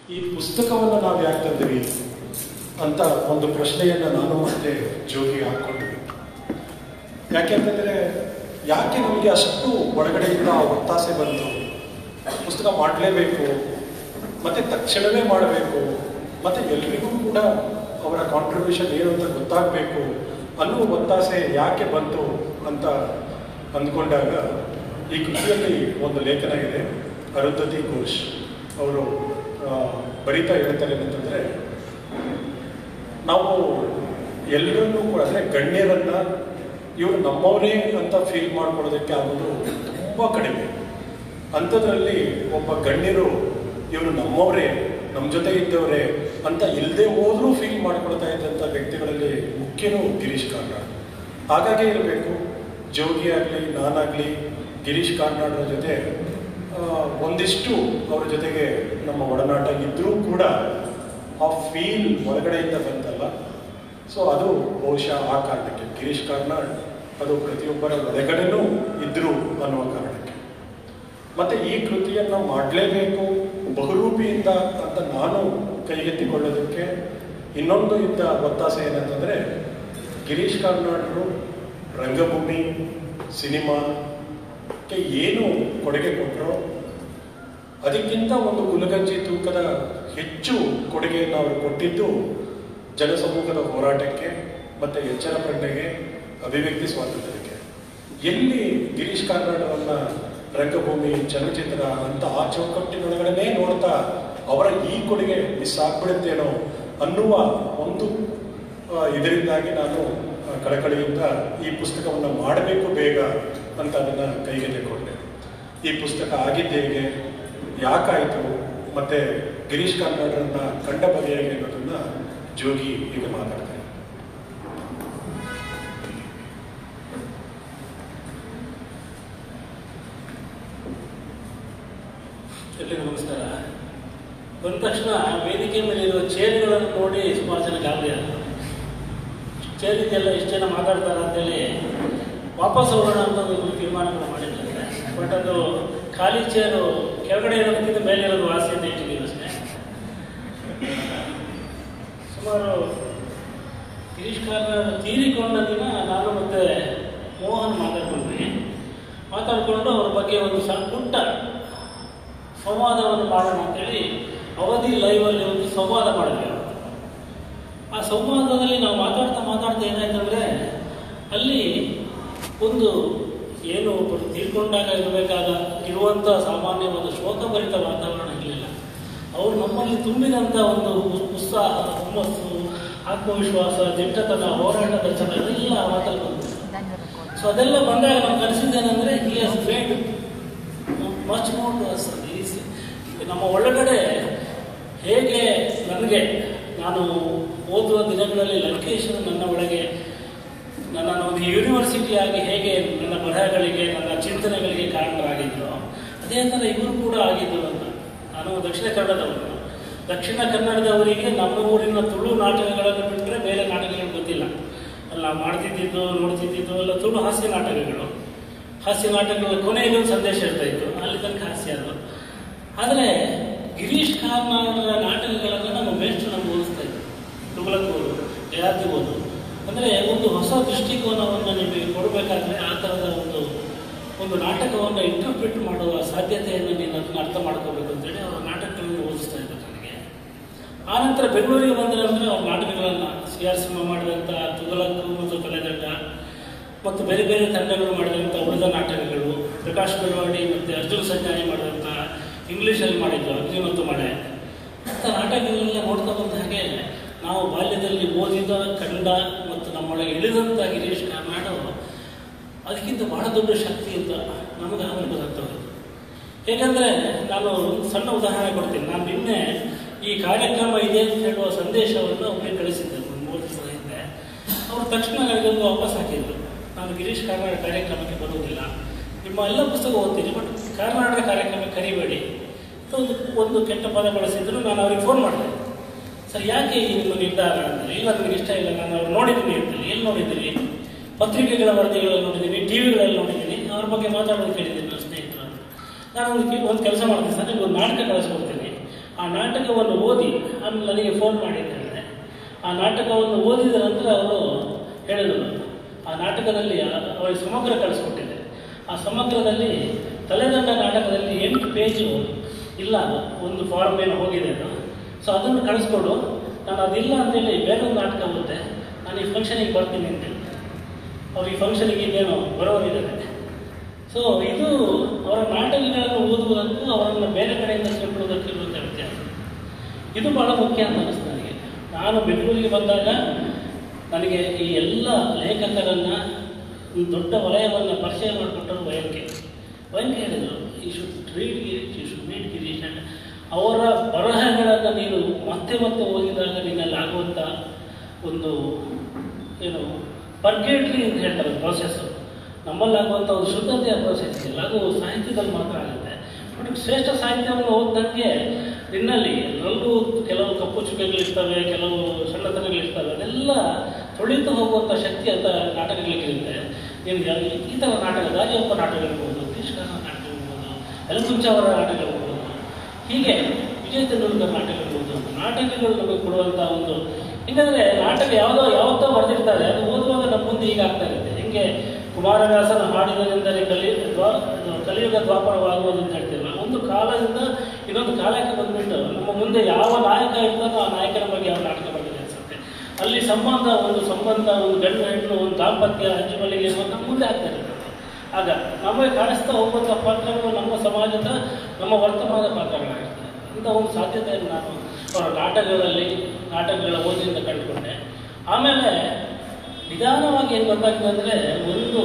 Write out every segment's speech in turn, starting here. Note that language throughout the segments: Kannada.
ಈ ಪುಸ್ತಕವನ್ನು ನಾವು ಯಾಕೆ ತಂದ್ವಿ ಅಂತ ಒಂದು ಪ್ರಶ್ನೆಯನ್ನು ನಾನು ಮತ್ತೆ ಜೋಗಿ ಹಾಕ್ಕೊಂಡ್ವಿ ಯಾಕೆಂತಂದರೆ ಯಾಕೆ ನಮಗೆ ಅಷ್ಟು ಒಳಗಡೆಯಿಂದ ಆ ಒತ್ತಾಸೆ ಬಂತು ಪುಸ್ತಕ ಮಾಡಲೇಬೇಕು ಮತ್ತು ತಕ್ಷಣವೇ ಮಾಡಬೇಕು ಮತ್ತು ಎಲ್ರಿಗೂ ಕೂಡ ಅವರ ಕಾಂಟ್ರಿಬ್ಯೂಷನ್ ಏನು ಅಂತ ಗೊತ್ತಾಗಬೇಕು ಅನ್ನುವ ಒತ್ತಾಸೆ ಯಾಕೆ ಬಂತು ಅಂತ ಅಂದ್ಕೊಂಡಾಗ ಈ ಕೃತಿಯಲ್ಲಿ ಒಂದು ಲೇಖನ ಇದೆ ಅರುಂಧತಿ ಘೋಷ್ ಅವರು ಆ, ಬರೀತಾ ಹೇಳ್ತಾರೆ ಏನಂತಂದರೆ ನಾವು ಎಲ್ಲರನ್ನೂ ಕೂಡ ಅಂದರೆ ಗಣ್ಯರನ್ನ ಇವರು ನಮ್ಮವರೇ ಅಂತ ಫೀಲ್ ಮಾಡ್ಕೊಳ್ಳೋದಕ್ಕೆ ಆಗೋದು ತುಂಬ ಕಡಿಮೆ ಅಂಥದ್ರಲ್ಲಿ ಒಬ್ಬ ಗಣ್ಯರು ಇವರು ನಮ್ಮವರೇ ನಮ್ಮ ಜೊತೆ ಇದ್ದವರೇ ಅಂತ ಇಲ್ಲದೆ ಹೋದ್ರೂ ಫೀಲ್ ಮಾಡ್ಕೊಳ್ತಾ ಇದ್ದಂಥ ವ್ಯಕ್ತಿಗಳಲ್ಲಿ ಮುಖ್ಯನೂ ಗಿರೀಶ್ ಕಾರ್ನಾಡ್ ಹಾಗಾಗೇ ಇರಬೇಕು ಜೋಗಿ ಆಗಲಿ ನಾನಾಗಲಿ ಗಿರೀಶ್ ಕಾರ್ನಾಡ್ರ ಜೊತೆ ಆ, ಒಂದಿಷ್ಟು ಅವರ ಜೊತೆಗೆ ನಮ್ಮ ಒಡನಾಟ ಇದ್ದರೂ ಕೂಡ ಆ ಫೀಲ್ ಹೊರಗಡೆಯಿಂದ ಬಂತಲ್ಲ ಸೊ ಅದು ಬಹುಶಃ ಆ ಕಾರಣಕ್ಕೆ ಗಿರೀಶ್ ಕಾರ್ನಾಡ್ ಅದು ಪ್ರತಿಯೊಬ್ಬರ ಒಳಗಡೆನೂ ಇದ್ರು ಅನ್ನುವ ಕಾರಣಕ್ಕೆ ಮತ್ತೆ ಈ ಕೃತಿಯನ್ನು ಮಾಡಲೇಬೇಕು ಬಹುರೂಪಿಯಿಂದ ಅಂತ ನಾನು ಕೈಗೆತ್ತಿಕೊಳ್ಳೋದಕ್ಕೆ ಇನ್ನೊಂದು ಇದ್ದ ಒತ್ತಾಸೆ ಏನಂತಂದರೆ ಗಿರೀಶ್ ಕಾರ್ನಾಡ್ರು ರಂಗಭೂಮಿ ಸಿನಿಮಾಕ್ಕೆ ಏನು ಕೊಡುಗೆ ಕೊಟ್ಟರೋ ಅದಕ್ಕಿಂತ ಒಂದು ಗುಲಗಂಜಿ ತೂಕದ ಹೆಚ್ಚು ಕೊಡುಗೆಯನ್ನು ಅವರು ಕೊಟ್ಟಿದ್ದು ಜನಸಮೂಹದ ಹೋರಾಟಕ್ಕೆ ಮತ್ತು ಎಚ್ಚರ ಪ್ರಜ್ಞೆಗೆ ಅಭಿವ್ಯಕ್ತಿ ಸ್ವಾತಂತ್ರ್ಯಕ್ಕೆ ಎಲ್ಲಿ ಗಿರೀಶ್ ಕಾರ್ನಾಡವನ್ನ ರಂಗಭೂಮಿ ಚಲನಚಿತ್ರ ಅಂತ ಆ ಚೌಕಟ್ಟಿನೊಳಗಡೆ ನೋಡ್ತಾ ಅವರ ಈ ಕೊಡುಗೆ ಮಿಸ್ ಆಗ್ಬಿಡುತ್ತೇನೋ ಅನ್ನುವ ಒಂದು ಆ, ಇದರಿಂದಾಗಿ ನಾನು ಆ, ಕಳಕಳಿಯಿಂದ ಈ ಪುಸ್ತಕವನ್ನು ಮಾಡಬೇಕು ಬೇಗ ಅಂತ ಅದನ್ನು ಕೈಗೆ ತೆಕ್ಕೊಂಡೆ ಈ ಪುಸ್ತಕ ಆಗಿದ್ದು ಹೇಗೆ ಯಾಕಾಯಿತು ಮತ್ತೆ ಗಿರೀಶ್ ಕಾರ್ನಾಡ್ರನ್ನ ಕಂಡ ಬಗೆ ಹೇಗೆ ಅನ್ನೋದನ್ನ ಜೋಗಿ ಈಗ ಮಾತಾಡ್ತಾರೆ ಎಲ್ರಿಗೂ ನಮಸ್ಕಾರ ಬಂದ ತಕ್ಷಣ ವೇದಿಕೆ ಮೇಲೆ ಇರುವ ಚೇರ್ಗಳನ್ನು ನೋಡಿ ಸುಮಾರು ಜನ ಗಾಬರಿ ಆದರು ಚೇರ್ ಇದೆಲ್ಲ ಇಷ್ಟು ಜನ ಮಾತಾಡ್ತಾರೆ ಅಂತೇಳಿ ವಾಪಸ್ ಹೋಗೋಣ ಅಂತ ಒಂದು ತೀರ್ಮಾನಗಳು ಮಾಡಿದ್ದಾರೆ ಬಟ್ ಅದು ಖಾಲಿ ಚೇರು ಕೆಳಗಡೆ ಇರೋದಕ್ಕಿಂತ ಮೇಲೆ ಇರೋದು ವಾಸಿ ಅಂತ ಇಟ್ಟಿದ್ದೀವಿ ಅಷ್ಟೇ ಸುಮಾರು ಗಿರೀಶ್ ಕಾರ್ನಾಡ್ ತೀರಿಕೊಂಡ ದಿನ ನಾನು ಮತ್ತೆ ಮೋಹನ್ ಮಾತಾಡ್ಕೊಂಡ್ವಿ ಮಾತಾಡಿಕೊಂಡು ಅವ್ರ ಬಗ್ಗೆ ಒಂದು ಸಣ್ಣ ಪುಟ್ಟ ಸಂವಾದವನ್ನು ಮಾಡೋಣ ಅಂತೇಳಿ ಅವಧಿ ಲೈವಲ್ಲಿ ಒಂದು ಸಂವಾದ ಮಾಡಿದ್ವಿ ಅವತ್ತು. ಆ ಸಂವಾದದಲ್ಲಿ ನಾವು ಮಾತಾಡ್ತಾ ಮಾತಾಡ್ತಾ ಏನಾಯ್ತಂದ್ರೆ ಅಲ್ಲಿ ಒಂದು ಏನು ಒಬ್ಬರು ತೀರ್ಕೊಂಡಾಗ ಇರಬೇಕಾದ ಇರುವಂಥ ಸಾಮಾನ್ಯವಾದ ಶೋಕಭರಿತ ವಾತಾವರಣ ಇರಲಿಲ್ಲ ಅವರು ನಮ್ಮಲ್ಲಿ ತುಂಬಿದಂಥ ಒಂದು ಉಸ್- ಉತ್ಸಾಹ ಹುಮ್ಮಸ್ಸು ಆತ್ಮವಿಶ್ವಾಸ ದಿಟ್ಟತನ ಹೋರಾಟದ ಛಲ ಎಲ್ಲ ಆ ಮಾತಲ್ಲಿ ಬಂತು ಸೊ ಅದೆಲ್ಲ ಬಂದಾಗ ನಮ್ಗೆ ಅನಿಸಿದ್ದೇನೆಂದರೆ he has made much more to us ನಮ್ಮ ಒಳಗಡೆ ಹೇಗೆ ನನಗೆ ನಾನು ಓದುವ ದಿನಗಳಲ್ಲಿ ಲಂಕೇಶ್ವರ ನನ್ನ ಒಳಗೆ ನನ್ನನ್ನು ಒಂದು ಯೂನಿವರ್ಸಿಟಿಯಾಗಿ ಹೇಗೆ ನನ್ನ ಬರಹಗಳಿಗೆ ನನ್ನ ಚಿಂತನೆಗಳಿಗೆ ಕಾರಣರಾಗಿದ್ರು ಅದೇ ಥರ ಇವರು ಕೂಡ ಆಗಿದ್ದರು ಅಂತ ನಾನು ದಕ್ಷಿಣ ಕನ್ನಡದವನು ದಕ್ಷಿಣ ಕನ್ನಡದವರಿಗೆ ನಮ್ಮ ಊರಿನ ತುಳು ನಾಟಕಗಳನ್ನು ಬಿಟ್ಟರೆ ಬೇರೆ ನಾಟಕಗಳು ಗೊತ್ತಿಲ್ಲ ಅಲ್ಲಿ ನಾವು ಮಾಡ್ತಿದ್ದಿದ್ದು ನೋಡ್ತಿದ್ದಿದ್ದು ಎಲ್ಲ ತುಳು ಹಾಸ್ಯ ನಾಟಕಗಳು ಹಾಸ್ಯ ನಾಟಕಗಳ ಕೊನೆಯಲ್ಲಿ ಒಂದು ಸಂದೇಶ ಇರ್ತಾ ಇತ್ತು ಅಲ್ಲಿ ತನಕ ಹಾಸ್ಯ ಅದು ಆದರೆ ಗಿರೀಶ್ ಕಾರ್ನಾಡರ ನಾಟಕಗಳನ್ನು ನಮ್ಮ ಮೇಷ್ಟ್ರು ನಮ್ಗೆ ಓದಿಸ್ತಾ ಇದ್ರು ತುಗಳಕ್ಕೂರು ಜಯಾತಿಬೋದು ಅಂದರೆ ಒಂದು ಹೊಸ ದೃಷ್ಟಿಕೋನವನ್ನು ನಿಮಗೆ ಕೊಡಬೇಕಾದ್ರೆ ಆ ಥರದ ಒಂದು ಒಂದು ನಾಟಕವನ್ನು ಇಂಟರ್ಪ್ರಿಟ್ ಮಾಡುವ ಸಾಧ್ಯತೆಯನ್ನು ನೀನು ಅದನ್ನು ಅರ್ಥ ಮಾಡ್ಕೋಬೇಕು ಅಂತೇಳಿ ಅವರ ನಾಟಕಗಳನ್ನು ಓದಿಸ್ತಾ ಇದ್ದರು ನನಗೆ ಆನಂತರ ಬೆಂಗಳೂರಿಗೆ ಬಂದರೆ ಅಂದರೆ ಅವ್ರ ನಾಟಕಗಳನ್ನು ಸಿ ಆರ್ ಸಿನಿಮಾ ಮಾಡಿದಂಥ ತುಗಲಕ್ಕು ಮತ್ತು ತಲೆದಂಡ ಮತ್ತು ಬೇರೆ ಬೇರೆ ತಂಡಗಳು ಮಾಡಿದಂಥ ಉಳಿದ ನಾಟಕಗಳು ಪ್ರಕಾಶ್ ಬೆಳವಾಡಿ ಮತ್ತು ಅರ್ಜುನ್ ಸಂಜಾನಿ ಮಾಡಿದಂಥ ಇಂಗ್ಲೀಷಲ್ಲಿ ಮಾಡಿದ್ದು ಅಗ್ನಿ ಮತ್ತು ಮಳೆ ಅಂಥ ನಾಟಕಗಳೆಲ್ಲ ನೋಡ್ತಾ ಬಂದ ಹಾಗೆ ನಾವು ಬಾಲ್ಯದಲ್ಲಿ ಓದಿದ ಕಂಡ ಮತ್ತು ನಮ್ಮೊಳಗೆ ಇಳಿದಂಥ ಗಿರೀಶ್ ಕಾರ್ನಾಡ್ ಅದಕ್ಕಿಂತ ಬಹಳ ದೊಡ್ಡ ಶಕ್ತಿ ಅಂತ ನಮಗೆ ಆಮೇಲೆ ಗೊತ್ತಾಗ್ತದೆ ಏಕೆಂದರೆ ನಾನು ಒಂದು ಸಣ್ಣ ಉದಾಹರಣೆ ಕೊಡ್ತೀನಿ ನಾನು ನಿನ್ನೆ ಈ ಕಾರ್ಯಕ್ರಮ ಇದೆ ಅಂತ ಹೇಳುವ ಸಂದೇಶವನ್ನು ಒಬ್ಬರಿಗೆ ಕಳಿಸಿದ್ದೆ ಒಂದು ಮೂರು ದಿವಸದ ಹಿಂದೆ ಅವರು ತಕ್ಷಣ ನನಗೊಂದು ವಾಪಸ್ ಹಾಕಿದ್ರು ನಾನು ಗಿರೀಶ್ ಕಾರ್ನಾಡ್ ಕಾರ್ಯಕ್ರಮಕ್ಕೆ ಬರುವುದಿಲ್ಲ ನಿಮ್ಮ ಎಲ್ಲ ಪುಸ್ತಕ ಓದ್ತೀನಿ ಬಟ್ ಕಾರ್ನಾಡದ ಕಾರ್ಯಕ್ರಮಕ್ಕೆ ಕರಿಬೇಡಿ ಅಂತ ಒಂದು ಒಂದು ಕೆಟ್ಟ ಪದ ಬಳಸಿದ್ರು ನಾನು ಅವ್ರಿಗೆ ಫೋನ್ ಮಾಡಿದೆ ಸರ್ ಯಾಕೆ ಈ ನಿಮ್ಮ ನಿರ್ಧಾರ ಅಂದರೆ ಇಲ್ಲ ನನಗೆ ಇಷ್ಟ ಇಲ್ಲ ನಾನು ಅವ್ರು ನೋಡಿದ್ದೀನಿ ಅಂತೇಳಿ ಎಲ್ಲಿ ನೋಡಿದ್ದೀರಿ ಪತ್ರಿಕೆಗಳ ವರದಿಗಳಲ್ಲಿ ನೋಡಿದ್ದೀನಿ ಟಿ ವಿಗಳಲ್ಲಿ ನೋಡಿದ್ದೀನಿ ಅವ್ರ ಬಗ್ಗೆ ಮಾತಾಡೋದು ಕೇಳಿದ್ದೀನಿ ನನ್ನ ಸ್ನೇಹಿತರು ಅಂತ. ನಾನು ಒಂದು ಒಂದು ಕೆಲಸ ಮಾಡ್ತೀನಿ ಸರ್ ನಿಮ್ಗೆ ಒಂದು ನಾಟಕ ಕಳಿಸ್ಕೊಡ್ತೀನಿ ಆ ನಾಟಕವನ್ನು ಓದಿ ಆಮೇಲೆ ನನಗೆ ಫೋನ್ ಮಾಡಿ ಅಂತ ಹೇಳಿದೆ ಆ ನಾಟಕವನ್ನು ಓದಿದ ನಂತರ ಅವರು ಹೇಳಿದರು ಆ ನಾಟಕದಲ್ಲಿ ಆ- ಅವರಿಗೆ ಸಮಗ್ರ ಕಳಿಸ್ಕೊಟ್ಟಿದ್ದೆ ಆ ಸಮಗ್ರದಲ್ಲಿ ತಲೆದಂಡ ನಾಟಕದಲ್ಲಿ ಎಂಟು ಪೇಜು ಇಲ್ಲ ಅದು ಒಂದು ಫಾರ್ಮ್ ಏನೋ ಹೋಗಿದೆ ಅದು ಸೊ ಅದನ್ನು ಕಳಿಸ್ಕೊಡು ನಾನು ಅದಿಲ್ಲ ಅಂತೇಳಿ ಬೇರೆ ಒಂದು ನಾಟಕ ಓದಿದೆ ನಾನು ಈ ಫಂಕ್ಷನಿಗೆ ಬರ್ತೀನಿ ಅಂತ ಹೇಳಿದೆ ಅವ್ರು ಈ ಫಂಕ್ಷನಿಗೆ ಇನ್ನೇನೋ ಬರೋರಿದ್ದಾರೆ ಸೊ ಇದು ಅವರ ನಾಟಕಗಳನ್ನು ಓದುವುದಕ್ಕೂ ಅವರನ್ನು ಬೇರೆ ಕಡೆಯಿಂದ ಸೇರ್ಕೊಳ್ಳೋದಕ್ಕೂ ಇರುವಂಥ ವ್ಯತ್ಯಾಸ ಇದು ಬಹಳ ಮುಖ್ಯ ಅಂತ ಅನಿಸ್ತು ನನಗೆ ನಾನು ಬೆಂಗಳೂರಿಗೆ ಬಂದಾಗ ನನಗೆ ಈ ಎಲ್ಲ ಲೇಖಕರನ್ನು ಒಂದು ದೊಡ್ಡ ವಲಯವನ್ನು ಪರಿಚಯ ಮಾಡಿಕೊಟ್ಟರು ವಯಂಕೆ ವಯಂಕೆ ಹೇಳಿದರು ಈ should read Girish you should read Girish ಅಂತ ಅವರ ಬರಹಗಳನ್ನು ನೀನು ಮತ್ತೆ ಮತ್ತೆ ಓದಿದಾಗ ನಿನ್ನಲ್ಲಿ ಆಗುವಂಥ ಒಂದು ಏನು ಪರ್ಗೇಟ್ರಿ ಅಂತ ಹೇಳ್ತಾರೆ ಪ್ರೋಸೆಸ್ಸು ನಮ್ಮಲ್ಲಾಗುವಂಥ ಒಂದು ಶುದ್ಧತೆಯ ಪ್ರೋಸೆಸ್ ಇಲ್ಲ ಅದು ಸಾಹಿತ್ಯದಲ್ಲಿ ಮಾತ್ರ ಆಗುತ್ತೆ ಬಟ್ ಶ್ರೇಷ್ಠ ಸಾಹಿತ್ಯವನ್ನು ಓದಿದಂಗೆ ನಿನ್ನಲ್ಲಿ ಎಲ್ಲರಲ್ಲೂ ಕೆಲವು ಕಪ್ಪು ಚುಕ್ಕೆಗಳಿರ್ತವೆ ಕೆಲವು ಸಣ್ಣತನಗಳಿರ್ತವೆ ಅದೆಲ್ಲ ತೊಳಿತು ಹೋಗುವಂಥ ಶಕ್ತಿ ಅಂತ ನಾಟಕಗಳಿಗಿರುತ್ತೆ ನಿಮಗೆ ಈ ಥರ ನಾಟಕ ದಾರಿಯಪ್ಪ ನಾಟಕಗಳಿರ್ಬೋದು ದೇಶಕಾಲ ನಾಟಕ ಇರ್ಬೋದು ಯಲಕುಂಚ ಅವರ ನಾಟಕಗಳಿರ್ಬೋದು ಹೀಗೆ ವಿಜಯ ತೆಂಡೂಲ್ಕರ್ ನಾಟಕಗಳಿರ್ಬೋದು ನಾಟಕಗಳು ನಮಗೆ ಕೊಡುವಂಥ ಒಂದು ಹಿಂಗಂದ್ರೆ ನಾಟಕ ಯಾವುದೋ ಯಾವತ್ತೋ ಬರೆದಿರ್ತಾರೆ ಅದು ಓದುವಾಗ ನಮ್ಮ ಮುಂದೆ ಈಗ ಆಗ್ತಾ ಇರುತ್ತೆ ಹಿಂಗೆ ಕುಮಾರವ್ಯಾಸನ ಹಾಡಿದನೆಂದರೆ ಕಲಿ ದ್ವಾ ಇದು ಕಲಿಯುಗ ದ್ವಾಪರವಾಗುವುದು ಅಂತ ಹೇಳ್ತೀರಲ್ಲ ಒಂದು ಕಾಲದಿಂದ ಇನ್ನೊಂದು ಕಾಲಕ್ಕೆ ಬಂದ್ಬಿಟ್ಟು ನಮ್ಮ ಮುಂದೆ ಯಾವ ನಾಯಕ ಇರ್ತಾನೋ ಆ ನಾಯಕನ ಬಗ್ಗೆ ಯಾವ ನಾಟಕ ಬರೆದಿದೆ ಅನ್ಸುತ್ತೆ ಅಲ್ಲಿ ಸಂಬಂಧ ಒಂದು ಸಂಬಂಧ ಒಂದು ಗಂಡು ಹೆಣ್ಣು ಒಂದು ದಾಂಪತ್ಯ ಹಂಚುಮಲ್ಲಿಗೆ ಅನ್ನೋದು ನಮ್ಮ ಮುಂದೆ ಆಗ್ತಾ ಇರುತ್ತೆ ಆಗ ನಮಗೆ ಕಾಣಿಸ್ತಾ ಹೋಗುವಂಥ ಪಾತ್ರಗಳು ನಮ್ಮ ಸಮಾಜದ ನಮ್ಮ ವರ್ತಮಾನದ ಪಾತ್ರಗಳಾಗಿರ್ತದೆ ಅಂತ ಒಂದು ಸಾಧ್ಯತೆಯನ್ನು ನಾನು ಅವರ ನಾಟಕಗಳಲ್ಲಿ ನಾಟಕಗಳ ಓದಿನಿಂದ ಕಂಡುಕೊಂಡೆ ಆಮೇಲೆ ನಿಧಾನವಾಗಿ ಏನು ಗೊತ್ತಾಗಿದೆ ಅಂದರೆ ಒಂದು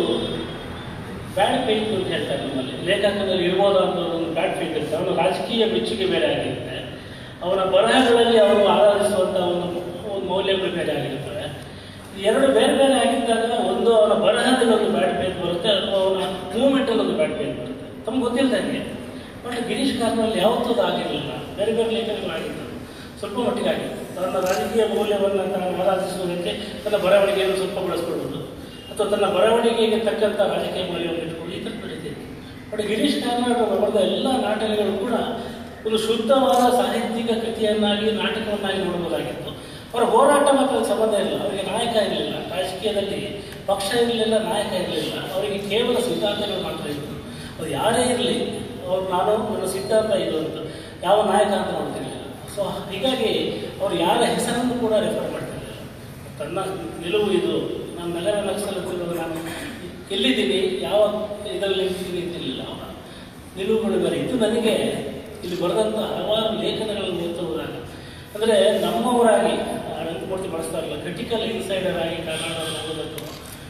ಬ್ಯಾಡ್ ಫೇತ್ ಅಂತ ಹೇಳ್ತಾರೆ ನಮ್ಮಲ್ಲಿ ಲೇಖಕನಲ್ಲಿ ಇರ್ಬೋದು ಅಂತ ಒಂದು ಬ್ಯಾಡ್ ಫೇತ್ ಇರುತ್ತೆ ಅವನ ರಾಜಕೀಯ ಮೆಚ್ಚುಗೆ ಬೇರೆ ಆಗಿರುತ್ತೆ ಅವನ ಬರಹಗಳಲ್ಲಿ ಅವರು ಆರಾಧಿಸುವಂಥ ಒಂದು ಒಂದು ಮೌಲ್ಯಗಳು ಬೇರೆ ಆಗಿರ್ತವೆ ಈ ಎರಡು ಬೇರೆ ಬೇರೆ ಆಗಿದ್ದಾಗ ಒಂದು ಅವನ ಬರಹದಲ್ಲಿ ಒಂದು ಬ್ಯಾಡ್ ಫೇತ್ ಬರುತ್ತೆ ಅಥವಾ ಅವನ ಮೂವ್ಮೆಂಟಲ್ಲಿ ಒಂದು ಬ್ಯಾಡ್ ಫೇತ್ ಬರುತ್ತೆ ತಮ್ಗೆ ಗೊತ್ತಿಲ್ಲದಂಗೆ ಬಟ್ ಗಿರೀಶ್ ಕಾರ್ನಲ್ಲಿ ಯಾವತ್ತೂ ಅದು ಆಗಿರಲಿಲ್ಲ ಬೇರೆ ಬೇರೆ ಲೇಖನಗಳಾಗಿತ್ತು ಸ್ವಲ್ಪ ಮಟ್ಟಿಗೆ ಆಗಿತ್ತು ತನ್ನ ರಾಜಕೀಯ ಮೌಲ್ಯವನ್ನು ತಾನು ಆರಾಧಿಸುವುದಕ್ಕೆ ತನ್ನ ಬರವಣಿಗೆಯನ್ನು ಸ್ವಲ್ಪ ಬಳಸ್ಕೊಳ್ಬೋದು ಅಥವಾ ತನ್ನ ಬರವಣಿಗೆಗೆ ತಕ್ಕಂಥ ರಾಜಕೀಯ ಮೌಲ್ಯವನ್ನು ಇಟ್ಕೊಂಡು ಈ ಥರ ನಡೀತಿದೆ ಬಟ್ ಗಿರೀಶ್ ಕಾರ್ನಾಡ್ ಅವರು ಬರೆದ ಎಲ್ಲ ನಾಟಕಗಳು ಕೂಡ ಒಂದು ಶುದ್ಧವಾದ ಸಾಹಿತ್ಯಿಕ ಕೃತಿಯನ್ನಾಗಿ ನಾಟಕವನ್ನಾಗಿ ನೋಡಬಹುದಾಗಿತ್ತು ಅವರ ಹೋರಾಟ ಮಾತ್ರ ಅದಕ್ಕೆ ಸಂಬಂಧ ಇಲ್ಲ ಅವರಿಗೆ ನಾಯಕ ಇರಲಿಲ್ಲ ರಾಜಕೀಯದಲ್ಲಿ ಪಕ್ಷ ಇರಲಿಲ್ಲ ನಾಯಕ ಇರಲಿಲ್ಲ ಅವರಿಗೆ ಕೇವಲ ಸಿದ್ಧಾಂತಗಳು ಮಾತ್ರ ಇತ್ತು ಅವ್ರು ಯಾರೇ ಇರಲಿ ಅವ್ರು ನಾನು ನನ್ನ ಸಿದ್ಧಾಂತ ಇದು ಅಂತ ಯಾವ ನಾಯಕ ಅಂತ ನೋಡ್ತಿರ್ಲಿಲ್ಲ ಸೊ ಹೀಗಾಗಿ ಅವ್ರು ಯಾರ ಹೆಸರನ್ನು ಕೂಡ ರೆಫರ್ ಮಾಡ್ತಿರ್ಲಿಲ್ಲ ತನ್ನ ನಿಲುವು ಇದು ನಾನು ನಗರ ನಕ್ಸಲುತ್ತಿರುವ ನಾನು ಎಲ್ಲಿದ್ದೀನಿ ಯಾವ ಇದರಲ್ಲಿ ನಿಂತಿದ್ದೀನಿ ಅಂತಿರಲಿಲ್ಲ ಅವರ ನಿಲುವುಗಳು ಬೇರೆ ಇದು ನನಗೆ ಇಲ್ಲಿ ಬರೆದಂಥ ಹಲವಾರು ಲೇಖನಗಳನ್ನು ಓದ್ತಿರುವಾಗ ಅಂದರೆ ನಮ್ಮವರಾಗಿ ಅನಂತಮೂರ್ತಿ ಬಳಸ್ತಾರಲ್ಲ ಕ್ರಿಟಿಕಲ್ ಇನ್ಸೈಡರ್ ಆಗಿ ಕನ್ನಡ ನೋಡೋದಕ್ಕೂ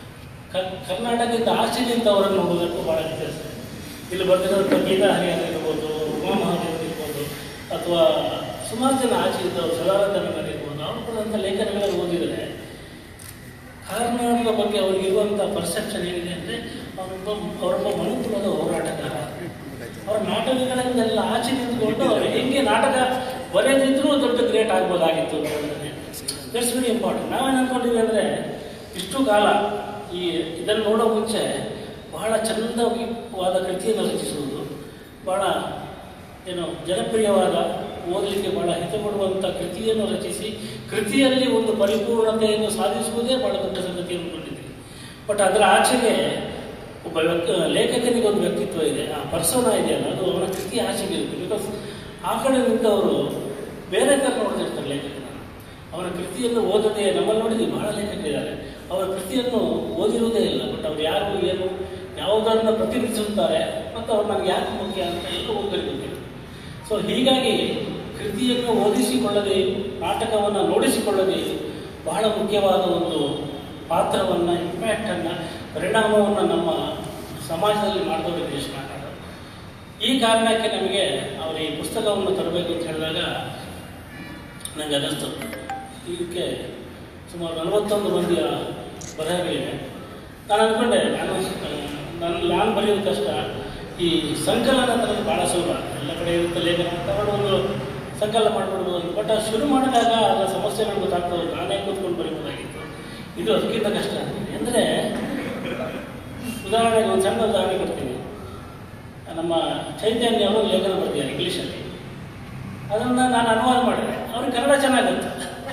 ಕ- ಕರ್ನಾಟಕದಿಂದ ಆಚೆ ನಿಂತವರನ್ನು ನೋಡೋದಕ್ಕೂ ಭಾಳ ವ್ಯತ್ಯಾಸ ಇದೆ. ಇಲ್ಲಿ ಬರ್ತಿರೋಂಥ ಗೀತಾ ಹರಿಹರ ಇರ್ಬೋದು ಉಮಾ ಮಹಾದೇವ್ ಇರ್ಬೋದು ಅಥವಾ ಸುಮಾರು ಜನ ಆಚೆ ಇದ್ದವರು ಸದಾನಂದನ ಇರ್ಬೋದು ಅವರು ಬರೆದಂಥ ಲೇಖನಗಳನ್ನು ಓದಿದರೆ ಕರ್ನಾಟಕದ ಬಗ್ಗೆ ಅವ್ರಿಗೆ ಇರುವಂಥ ಪರ್ಸೆಪ್ಷನ್ ಏನಿದೆ ಅಂದರೆ ಅವರೊಬ್ಬ ಅವರೊಬ್ಬ ಮನುಕುಲದ ಹೋರಾಟಗಾರ ಅವರ ನಾಟಕಗಳಿಂದೆಲ್ಲ ಆಚೆ ನಿಂತ್ಕೊಂಡು ಅವರು ಹೆಂಗೆ ನಾಟಕ ಬರೆದಿದ್ರೂ ದೊಡ್ಡ ಗ್ರೇಟ್ ಆಗ್ಬೋದಾಗಿತ್ತು ಅಂತ ಹೇಳಿದ್ರೆ ದಟ್ಸ್ ವೆರಿ ಇಂಪಾರ್ಟೆಂಟ್ ನಾವೇನು ಅನ್ಕೊಂಡಿದ್ವಿ ಅಂದರೆ ಇಷ್ಟು ಕಾಲ ಈ ಇದನ್ನು ನೋಡೋ ಮುಂಚೆ ಬಹಳ ಚಂದವಾದ ಕೃತಿಯನ್ನು ರಚಿಸುವುದು ಬಹಳ ಏನು ಜನಪ್ರಿಯವಾದ ಓದಲಿಕ್ಕೆ ಬಹಳ ಹಿತ ಕೊಡುವಂಥ ಕೃತಿಯನ್ನು ರಚಿಸಿ ಕೃತಿಯಲ್ಲಿ ಒಂದು ಪರಿಪೂರ್ಣತೆಯನ್ನು ಸಾಧಿಸುವುದೇ ಬಹಳ ದೊಡ್ಡ ಸಂಗತಿ ಅಂದ್ಕೊಂಡಿದ್ದೀವಿ ಬಟ್ ಅದರ ಆಚೆಗೆ ಒಬ್ಬ ವ್ಯಕ್ತಿ ಲೇಖಕನಿಗೆ ಒಂದು ವ್ಯಕ್ತಿತ್ವ ಇದೆ ಆ ಪರ್ಸೋನ ಇದೆಯಲ್ಲ ಅದು ಅವನ ಕೃತಿ ಆಚೆಗೆ ಇರುತ್ತೆ ಬಿಕಾಸ್ ಆ ಕಡೆ ನಿಂತವರು ಬೇರೆ ಥರ ನೋಡ್ತಿರ್ತಾರೆ ಲೇಖಕನ ಅವನ ಕೃತಿಯನ್ನು ಓದದೆ ನಮ್ಮಲ್ಲಿ ನೋಡಿದ್ವಿ ಬಹಳ ಲೇಖಕರಿದ್ದಾರೆ ಅವರ ಕೃತಿಯನ್ನು ಓದಿರುವುದೇ ಇಲ್ಲ ಬಟ್ ಅವ್ರು ಯಾರು ಏನು ಯಾವುದನ್ನು ಪ್ರತಿನಿಧಿಸುತ್ತಾರೆ ಮತ್ತು ಅವ್ರು ನನಗೆ ಯಾಕೆ ಮುಖ್ಯ ಅಂತ ಎಲ್ಲ ಓದಬೇಕು ಸೊ ಹೀಗಾಗಿ ಕೃತಿಯನ್ನು ಓದಿಸಿಕೊಳ್ಳದೆ ನಾಟಕವನ್ನು ನೋಡಿಸಿಕೊಳ್ಳದೆ ಬಹಳ ಮುಖ್ಯವಾದ ಒಂದು ಪಾತ್ರವನ್ನು ಇಂಪ್ಯಾಕ್ಟನ್ನು ಪರಿಣಾಮವನ್ನು ನಮ್ಮ ಸಮಾಜದಲ್ಲಿ ಮಾಡಿದವರು ಗಿರೀಶ್ ಕಾರ್ನಾಡ್ ಈ ಕಾರಣಕ್ಕೆ ನಮಗೆ ಅವರು ಈ ಪುಸ್ತಕವನ್ನು ತರಬೇಕು ಅಂತ ಹೇಳಿದಾಗ ನನಗೆ ಅನ್ನಿಸ್ತು ಇದಕ್ಕೆ ಸುಮಾರು ನಲವತ್ತೊಂದು ಮಂದಿಯ ಬರಹಗಳಿವೆ ನಾನು ಅಂದ್ಕೊಂಡೆ ನಾನು ನನ್ನ ನಾನು ಬರೆಯೋದು ಕಷ್ಟ ಈ ಸಂಕಲನ ತರೋದು ಭಾಳ ಸುಲಭ ಎಲ್ಲ ಕಡೆ ಇರುತ್ತೆ ಲೇಖನ ತಗೊಂಡು ಒಂದು ಸಂಕಲನ ಮಾಡಿಬಿಡ್ಬೋದು ಬಟ್ ಅದು ಶುರು ಮಾಡಿದಾಗ ಅದರ ಸಮಸ್ಯೆ ನನಗೆ ಗೊತ್ತಾಗ್ತದೆ ನಾನೇ ಕೂತ್ಕೊಂಡು ಬರೀಬೋದಾಗಿತ್ತು ಇದು ಅದಕ್ಕಿಂತ ಕಷ್ಟ ಅಂದರೆ ಉದಾಹರಣೆಗೆ ಒಂದು ಸಣ್ಣ ಉದಾಹರಣೆ ಕೊಡ್ತೀನಿ ನಮ್ಮ ಚೈತನ್ಯ ಅವರು ಲೇಖನ ಬರ್ತಿದ್ದಾರೆ ಇಂಗ್ಲೀಷಲ್ಲಿ ಅದನ್ನು ನಾನು ಅನುವಾದ ಮಾಡಿದೆ ಅವ್ರಿಗೆ ಕನ್ನಡ ಚೆನ್ನಾಗಿತ್ತು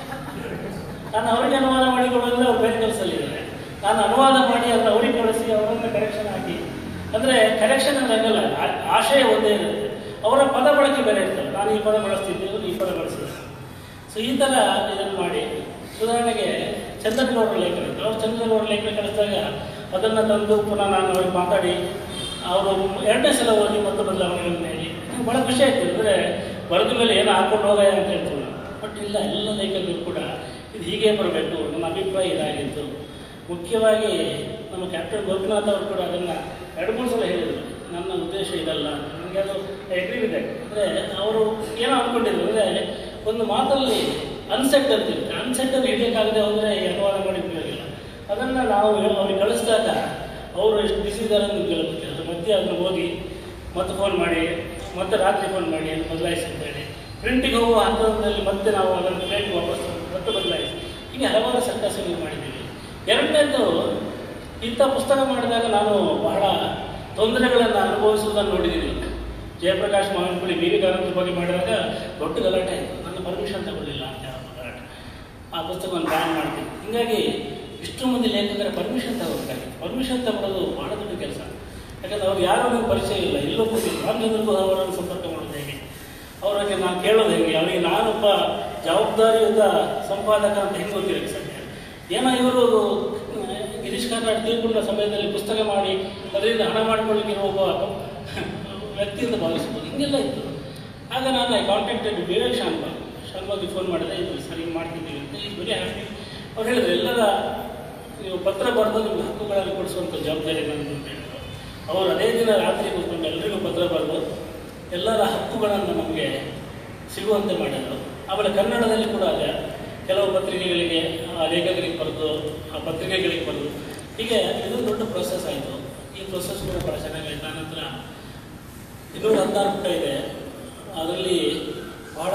ನಾನು ಅವರಿಗೆ ಅನುವಾದ ಮಾಡಿ ಕೊಡೋದ್ರೆ ಅವ್ರು ಬೇರೆ ಕೆಲಸದಲ್ಲಿದ್ದಾರೆ ನಾನು ಅನುವಾದ ಮಾಡಿ ಅದನ್ನ ಅವ್ರಿಗೆ ಕಳಿಸಿ ಅವರನ್ನ ಕರೆಕ್ಷನ್ ಹಾಕಿ ಅಂದರೆ ಕರೆಕ್ಷನ್ ಹಂಗಲ್ಲ ಆ- ಆಶಯ ಒಂದೇ ಇರುತ್ತೆ ಅವರ ಪದ ಬಳಕೆ ಬೇರೆ ಇರ್ತದೆ ನಾನು ಈ ಪದ ಬಳಸ್ತಿದ್ದೆ ಇವ್ರು ಈ ಪದ ಬಳಸ್ತಿದ್ದೆ ಸೊ ಈ ಥರ ಇದನ್ನು ಮಾಡಿ ಉದಾಹರಣೆಗೆ ಚಂದ್ರಗೌಡರ ಲೇಖನ ಇತ್ತು ಅವ್ರು ಚಂದ್ರಗೌಡರ ಲೇಖನ ಕಳಿಸಿದಾಗ ಅದನ್ನು ತಂದು ಪುನಃ ನಾನು ಅವ್ರಿಗೆ ಮಾತಾಡಿ ಅವರು ಎರಡನೇ ಸಲ ಓದಿ ಮತ್ತೆ ಬದಲಾವಣೆಗಳನ್ನ ಹೇಳಿ ನಂಗೆ ಭಾಳ ಖುಷಿ ಆಯ್ತು ಅಂದರೆ ಬರೆದ ಮೇಲೆ ಏನು ಹಾಕೊಂಡು ಹೋಗ ಅಂತ ಹೇಳ್ತೀವಿ ನಾವು ಬಟ್ ಇಲ್ಲ ಎಲ್ಲ ಲೇಖಕರು ಕೂಡ ಇದು ಹೀಗೆ ಬರಬೇಕು ನನ್ನ ಅಭಿಪ್ರಾಯ ಇದಾಗಿತ್ತು ಮುಖ್ಯವಾಗಿ ನಮ್ಮ ಕ್ಯಾಪ್ಟನ್ ಗೋಪಿನಾಥ್ ಅವರು ಕೂಡ ಅದನ್ನು ಎರಡು ಮೂರು ಸಲ ಹೇಳಿದರು ನನ್ನ ಉದ್ದೇಶ ಇದಲ್ಲ ನನಗೆ ಅದು ಎಗ್ರಿ ಇದೆ ಅಂದರೆ ಅವರು ಏನೋ ಅಂದ್ಕೊಂಡಿದ್ರು ಅಂದರೆ ಒಂದು ಮಾತಲ್ಲಿ ಅನ್ಸೆಟ್ ಅಂತಿರುತ್ತೆ ಅನ್ಸೆಟ್ಟಲ್ಲಿ ಹಿಡಿಯೋಕ್ಕಾಗದೆ ಹೋದರೆ ಅನುವಾದ ಮಾಡಿ ಉಪಯೋಗ ಇಲ್ಲ ಅದನ್ನು ನಾವು ಅವ್ರಿಗೆ ಕಳಿಸಿದಾಗ ಅವರು ಎಷ್ಟು ಬಿಸಿ ಇದ್ದಾರೆ ಅಂತ ಕೇಳಬೇಕು ಅದ್ರ ಮಧ್ಯೆ ಅದನ್ನು ಓದಿ ಮತ್ತೆ ಫೋನ್ ಮಾಡಿ ಮತ್ತೆ ರಾತ್ರಿ ಫೋನ್ ಮಾಡಿ ಅದು ಬದಲಾಯಿಸಿ ಅಂತ ಹೇಳಿ ಪ್ರಿಂಟಿಗೆ ಹೋಗುವ ಹಂತದಲ್ಲಿ ಮತ್ತೆ ನಾವು ಅದನ್ನು ಪ್ಲೇಟ್ ವಾಪಸ್ ತಂದು ಮತ್ತೆ ಬದಲಾಯಿಸಿ ಹೀಗೆ ಹಲವಾರು ಸರ್ಕಸ್ಗಳು ಮಾಡಿದ್ದೀವಿ ಎರಡನೇದು ಇಂಥ ಪುಸ್ತಕ ಮಾಡಿದಾಗ ನಾನು ಬಹಳ ತೊಂದರೆಗಳನ್ನು ಅನುಭವಿಸುವುದನ್ನು ನೋಡಿದ್ದೀನಿ ಜಯಪ್ರಕಾಶ್ ಮಾವಿನಪುಳಿ ವೀರಗಾರಂದ್ರ ಬಗ್ಗೆ ಮಾಡಿದಾಗ ದೊಡ್ಡ ಗಲಾಟೆ ಆಯಿತು ನನ್ನ ಪರ್ಮಿಷನ್ ತಗೊಳ್ಳಿಲ್ಲ ಅಂತ ಹೇಳೋ ಗಲಾಟೆ ಆ ಪುಸ್ತಕವನ್ನು ಬ್ಯಾನ್ ಮಾಡ್ತೀನಿ ಹೀಗಾಗಿ ಇಷ್ಟು ಮಂದಿ ಲೇಖಕರ ಪರ್ಮಿಷನ್ ತಗೋಬೇಕಾಗಿತ್ತು ಪರ್ಮಿಷನ್ ತಗೊಳ್ಳೋದು ಭಾಳ ದೊಡ್ಡ ಕೆಲಸ ಯಾಕಂದ್ರೆ ಅವ್ರು ಯಾರು ನನಗೆ ಪರಿಚಯ ಇಲ್ಲ ಎಲ್ಲೋ ಕೂತಿಲ್ಲ ರಾಮಚಂದ್ರ ಗುಹ ಅವರನ್ನು ಸಂಪರ್ಕ ಮಾಡೋದು ಹೇಗೆ ಅವರಿಗೆ ನಾನು ಕೇಳೋದು ಹೇಗೆ ಅವರಿಗೆ ನಾನೊಬ್ಬ ಜವಾಬ್ದಾರಿಯುತ ಸಂಪಾದಕ ಅಂತ ಹೆಂಗೆ ಗೊತ್ತಿರಕ್ಕೆ ಸಾಧ್ಯ ಏನೋ ಇವರು ಗಿರೀಶ್ ಕಾರ್ನಾಡ್ ತೀರ್ಕೊಂಡ ಸಮಯದಲ್ಲಿ ಪುಸ್ತಕ ಮಾಡಿ ಅದರಿಂದ ಹಣ ಮಾಡ್ಕೊಳ್ಳಿಕ್ಕೆ ಒಬ್ಬ ವ್ಯಕ್ತಿ ಅಂತ ಭಾವಿಸ್ಬೋದು ಹಿಂಗೆಲ್ಲ ಇತ್ತು ಆಗ ನಾನು ಐ ಕಾಂಟ್ಯಾಕ್ಟೆಡ್ ವಿವೇಕ್ ಶಾನ್ಬಾಗ್ ಶಾನ್ಬಾಗ್ಗೆ ಫೋನ್ ಮಾಡಿದೆ ಇದು ಸರಿ ಮಾಡ್ತಿದ್ದೀವಿ ಅಂತ ಇದು ಬರೀ ಹ್ಯಾಪಿ ಅವ್ರು ಹೇಳಿದ್ರು ಎಲ್ಲರ ನೀವು ಪತ್ರ ಬರೆದು ನಿಮ್ಗೆ ಹಕ್ಕುಗಳನ್ನು ಕೊಡಿಸುವಂಥ ಜವಾಬ್ದಾರಿ ನನ್ನದು ಅಂತ ಹೇಳಿದ್ರು ಅವರು ಅದೇ ದಿನ ರಾತ್ರಿ ಕೂತ್ಕೊಂಡು ಎಲ್ಲರಿಗೂ ಪತ್ರ ಬರೆದು ಎಲ್ಲರ ಹಕ್ಕುಗಳನ್ನು ನಮಗೆ ಸಿಗುವಂತೆ ಮಾಡಿದರು ಆಮೇಲೆ ಕನ್ನಡದಲ್ಲಿ ಕೂಡ ಅದೇ ಕೆಲವು ಪತ್ರಿಕೆಗಳಿಗೆ ಆ ಲೇಖಕರಿಗೆ ಬರೆದು ಆ ಪತ್ರಿಕೆಗಳಿಗೆ ಬರೆದು ಹೀಗೆ ಇದು ದೊಡ್ಡ ಪ್ರೊಸೆಸ್ ಆಯಿತು ಈ ಪ್ರೊಸೆಸ್ ಕೂಡ ಭಾಳ ಚೆನ್ನಾಗಾಯ್ತು ಆನಂತರ ಇನ್ನೂರ ಹದಿನಾರು ಪುಟ ಇದೆ ಅದರಲ್ಲಿ ಬಹಳ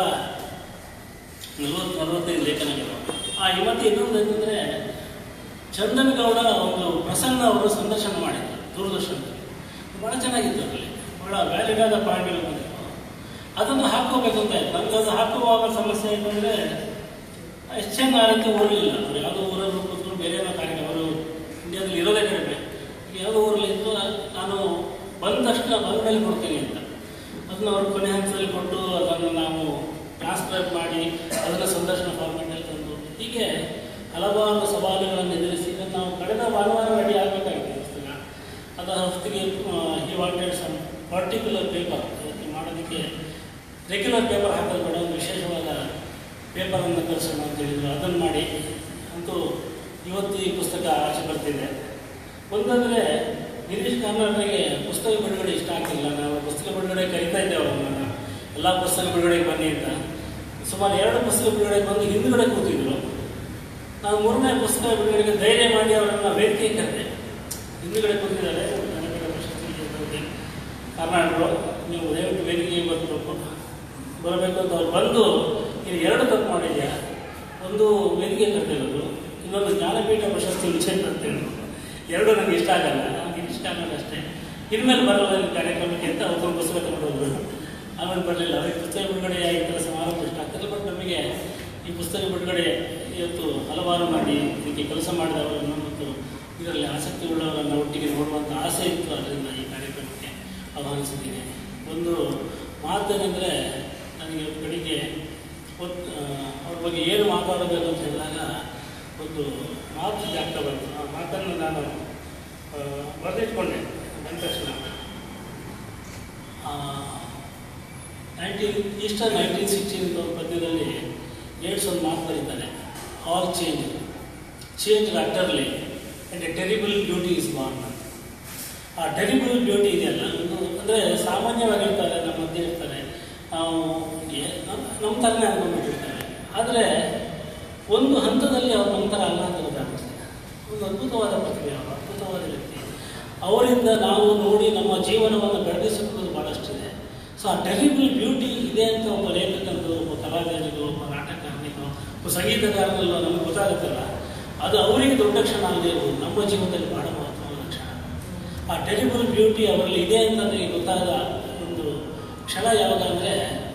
ನಲವತ್ತು ನಲವತ್ತೈದು ಲೇಖನಗಳು ಆ ಇವತ್ತು ಇನ್ನೊಂದು ಏನಂದರೆ ಚಂದನಗೌಡ ಒಂದು ಪ್ರಸನ್ನ ಅವರು ಸಂದರ್ಶನ ಮಾಡಿದ್ರು ದೂರದರ್ಶನದಲ್ಲಿ ಭಾಳ ಚೆನ್ನಾಗಿತ್ತು ಅದರಲ್ಲಿ ಭಾಳ ವ್ಯಾಲಿಡ್ ಆದ ಪಾಯಿಂಟ್ಗಳು ಬಂದಿತ್ತು ಅದನ್ನು ಹಾಕೋಬೇಕು ಅಂತ ಆಯ್ತು ನನಗೆ ಅದು ಹಾಕುವಾಗ ಸಮಸ್ಯೆ ಏನಂದರೆ ಎಷ್ಟು ಚೆಂದ ಆ ರೀತಿ ಓಡಲಿಲ್ಲ ಅವರು ಯಾವುದೋ ಊರಲ್ಲಿ ಕೂತ್ಕೊಂಡು ಬೇರೆ ಏನೋ ಕಾರ್ಯಕ್ರಮ ಅವರು ಇಂಡಿಯಾದಲ್ಲಿ ಇರೋದೇ ಕಡಿಮೆ ಯಾವುದೋ ಊರಲ್ಲಿ ಇದ್ದು ನಾನು ಬಂದ ತಕ್ಷಣ ಬಂದ ಮೇಲೆ ಕೊಡ್ತೀನಿ ಅಂತ ಅದನ್ನ ಅವರು ಕೊನೆ ಹಂತದಲ್ಲಿ ಕೊಟ್ಟು ಅದನ್ನು ನಾವು ಟ್ರಾನ್ಸ್ಕ್ರೈಬ್ ಮಾಡಿ ಅದನ್ನು ಸಂದರ್ಶನ ಫಾರ್ಮೆಟಲ್ಲಿ ತಂದು ಹೀಗೆ ಹಲವಾರು ಸವಾಲುಗಳನ್ನು ಎದುರಿಸಿ ಇದನ್ನು ನಾವು ಕಳೆದ ಭಾನುವಾರ ರೆಡಿ ಆಗಬೇಕಾಗಿತ್ತು ಪುಸ್ತಕ ಅದರ ಹೊತ್ತಿಗೆ ಈ ವಾಂಟೆಡ್ ಸಮ್ ಪರ್ಟಿಕ್ಯುಲರ್ ಪೇಪರ್ ಅದಕ್ಕೆ ಮಾಡೋದಕ್ಕೆ ರೆಗ್ಯುಲರ್ ಪೇಪರ್ ಹಾಕೋದು ಬೇಡ ಒಂದು ವಿಶೇಷವಾದ ಪೇಪರನ್ನು ಕಳಿಸೋಣ ಅಂತ ಹೇಳಿದ್ರು ಅದನ್ನು ಮಾಡಿ ಅಂತೂ ಇವತ್ತು ಈ ಪುಸ್ತಕ ಆಚೆ ಬರ್ತಿದೆ ಒಂದಂದರೆ ಗಿರೀಶ್ ಕಾರ್ನಾಡ್ರಿಗೆ ಪುಸ್ತಕ ಬಿಡುಗಡೆ ಇಷ್ಟ ಆಗ್ತಿಲ್ಲ ನಾವು ಪುಸ್ತಕ ಬಿಡುಗಡೆ ಕರಿತಾ ಇದ್ದೇವೆ ಅವರನ್ನು ಎಲ್ಲ ಪುಸ್ತಕ ಬಿಡುಗಡೆಗೆ ಬನ್ನಿ ಅಂತ ಸುಮಾರು ಎರಡು ಪುಸ್ತಕ ಬಿಡುಗಡೆಗೆ ಬಂದು ಹಿಂದುಗಡೆ ಕೂತಿದ್ರು ನಾವು ಮೂರನೇ ಪುಸ್ತಕ ಬಿಡುಗಡೆಗೆ ಧೈರ್ಯ ಮಾಡಿ ಅವರನ್ನು ವೇದಿಕೆಗೆ ಕರೆದೆ ಹಿಂದುಗಡೆ ಕೂತಿದ್ದಾರೆ ನನಗೆ ಪ್ರಶಸ್ತಿ ಗೆದ್ದವ್ರಿಗೆ. ಕರ್ನಾಟಕರು ನೀವು ದಯವಿಟ್ಟು ವೇದಿಕೆಗೆ ಬರಬೇಕು ಬರಬೇಕು ಅಂತ ಅವ್ರು ಬಂದು ನೀವು ಎರಡು ತಪ್ಪು ಮಾಡಿದ್ಯಾ ಒಂದು ವೇದಿಕೆ ಕರೆದಿರೋದು ಇನ್ನೊಂದು ಜ್ಞಾನಪೀಠ ಪ್ರಶಸ್ತಿ ವಿಷಯ ಅಂತ ಹೇಳಿದ್ರು ಎರಡು ನನಗೆ ಇಷ್ಟ ಆಗಲ್ಲ ನನಗೆ ಇಷ್ಟ ಆಗಲ್ಲ ಅಷ್ಟೇ ಇನ್ಮೇಲೆ ಬರೋಲ್ಲ ಈ ಕಾರ್ಯಕ್ರಮಕ್ಕೆ ಅಂತ ಅವ್ರದ್ದು ಪುಸ್ತಕ ತಗೊಂಡೋದ್ರು ಆಮೇಲೆ ಬರಲಿಲ್ಲ ಅವ್ರಿಗೆ ಪುಸ್ತಕ ಬಿಡುಗಡೆ ಆಗಿದ್ದಲ್ಲ ಸಮಾರಂಭ ಇಷ್ಟ ಆಗ್ತದೆ ಬಟ್ ನಮಗೆ ಈ ಪುಸ್ತಕ ಬಿಡುಗಡೆ ಇವತ್ತು ಹಲವಾರು ಮಾಡಿ ಇದಕ್ಕೆ ಕೆಲಸ ಮಾಡಿದವರನ್ನು ಮತ್ತು ಇದರಲ್ಲಿ ಆಸಕ್ತಿ ಉಳ್ಳವರನ್ನು ಒಟ್ಟಿಗೆ ನೋಡುವಂಥ ಆಸೆ ಇತ್ತು ಅದರಿಂದ ಈ ಕಾರ್ಯಕ್ರಮಕ್ಕೆ ಆಹ್ವಾನಿಸಿದ್ದೀನಿ ಒಂದು ಮಾತೇನೆಂದರೆ ನನಗೆ ಒಂದು ಕಡೆಗೆ ಒತ್- ಆ, ಅವ್ರ ಬಗ್ಗೆ ಏನು ಮಾತಾಡಬೇಕು ಅಂತ ಹೇಳಿದಾಗ ಒಂದು ಮಾತು ಜಾಗ್ತ ಬಂತು ಆ ಮಾತನ್ನು ನಾನು ಆ, ಬರೆದಿಟ್ಕೊಂಡೆ ಬಂದ ತಕ್ಷಣ ನೈನ್ಟೀನ್ ಈಸ್ಟರ್ ನೈನ್ಟೀನ್ ಸಿಕ್ಸ್ಟೀನ್ ಒಂದು ಪದ್ಯದಲ್ಲಿ ಏಡ್ಸ್ ಒಂದು ಮಾತು ಬರೀತಾರೆ all changed changed utterly and a terrible beauty is born ಆ ಟೆರಿಬಲ್ ಬ್ಯೂಟಿ ಇದೆಯಲ್ಲ ಒಂದು ಅಂದರೆ ಸಾಮಾನ್ಯವಾಗಿ ಇರ್ತಾರೆ ನಮ್ಮ ಮಧ್ಯೆ ಇರ್ತಾರೆ ನಾವು ಏ- ನಮ್ಮ ನಮ್ಮ ಥರನೇ ಅನ್ಕೊಂಡ್ಬಿಟ್ಟಿರ್ತಾರೆ ಆದರೆ ಒಂದು ಹಂತದಲ್ಲಿ ಅವ್ರ ನಂತರ ಅಲ್ಲ ಅಂತ ಗೊತ್ತಾಗ್ತದೆ ಒಂದು ಅದ್ಭುತವಾದ ಪ್ರತಿಭೆ ಅವರು ಅದ್ಭುತವಾದ ವ್ಯಕ್ತಿ ಅವರಿಂದ ನಾವು ನೋಡಿ ನಮ್ಮ ಜೀವನವನ್ನು ಬೆಳಗಿಸಿಕೊಳ್ಳೋದು ಭಾಳಷ್ಟಿದೆ ಸೊ ಆ ಟೆರಿಬಲ್ ಬ್ಯೂಟಿ ಇದೆ ಅಂತ ಒಬ್ಬ ಲೇಖಕನಿಗೂ ಒಬ್ಬ ಕಲಾವಿದನಿಗೂ ಒಬ್ಬ ನಾಟಕಕಾರನಿಗೂ ಒಬ್ಬ ಸಂಗೀತಗಾರನಲ್ಲೋ ನಮಗೆ ಗೊತ್ತಾಗುತ್ತಲ್ಲ ಅದು ಅವರಿಗೆ ದೊಡ್ಡ ಕ್ಷಣ ಆಗದೆ ಇರ್ಬೋದು ನಮ್ಮ ಜೀವನದಲ್ಲಿ ಬಹಳ ಮಹತ್ವವಾದ ಕ್ಷಣ ಆ ಟೆರಿಬಲ್ ಬ್ಯೂಟಿ ಅವರಲ್ಲಿ ಇದೆ ಅಂತ ನನಗೆ ಗೊತ್ತಾದ ಒಂದು ಕ್ಷಣ ಯಾವಾಗ ಅಂದರೆ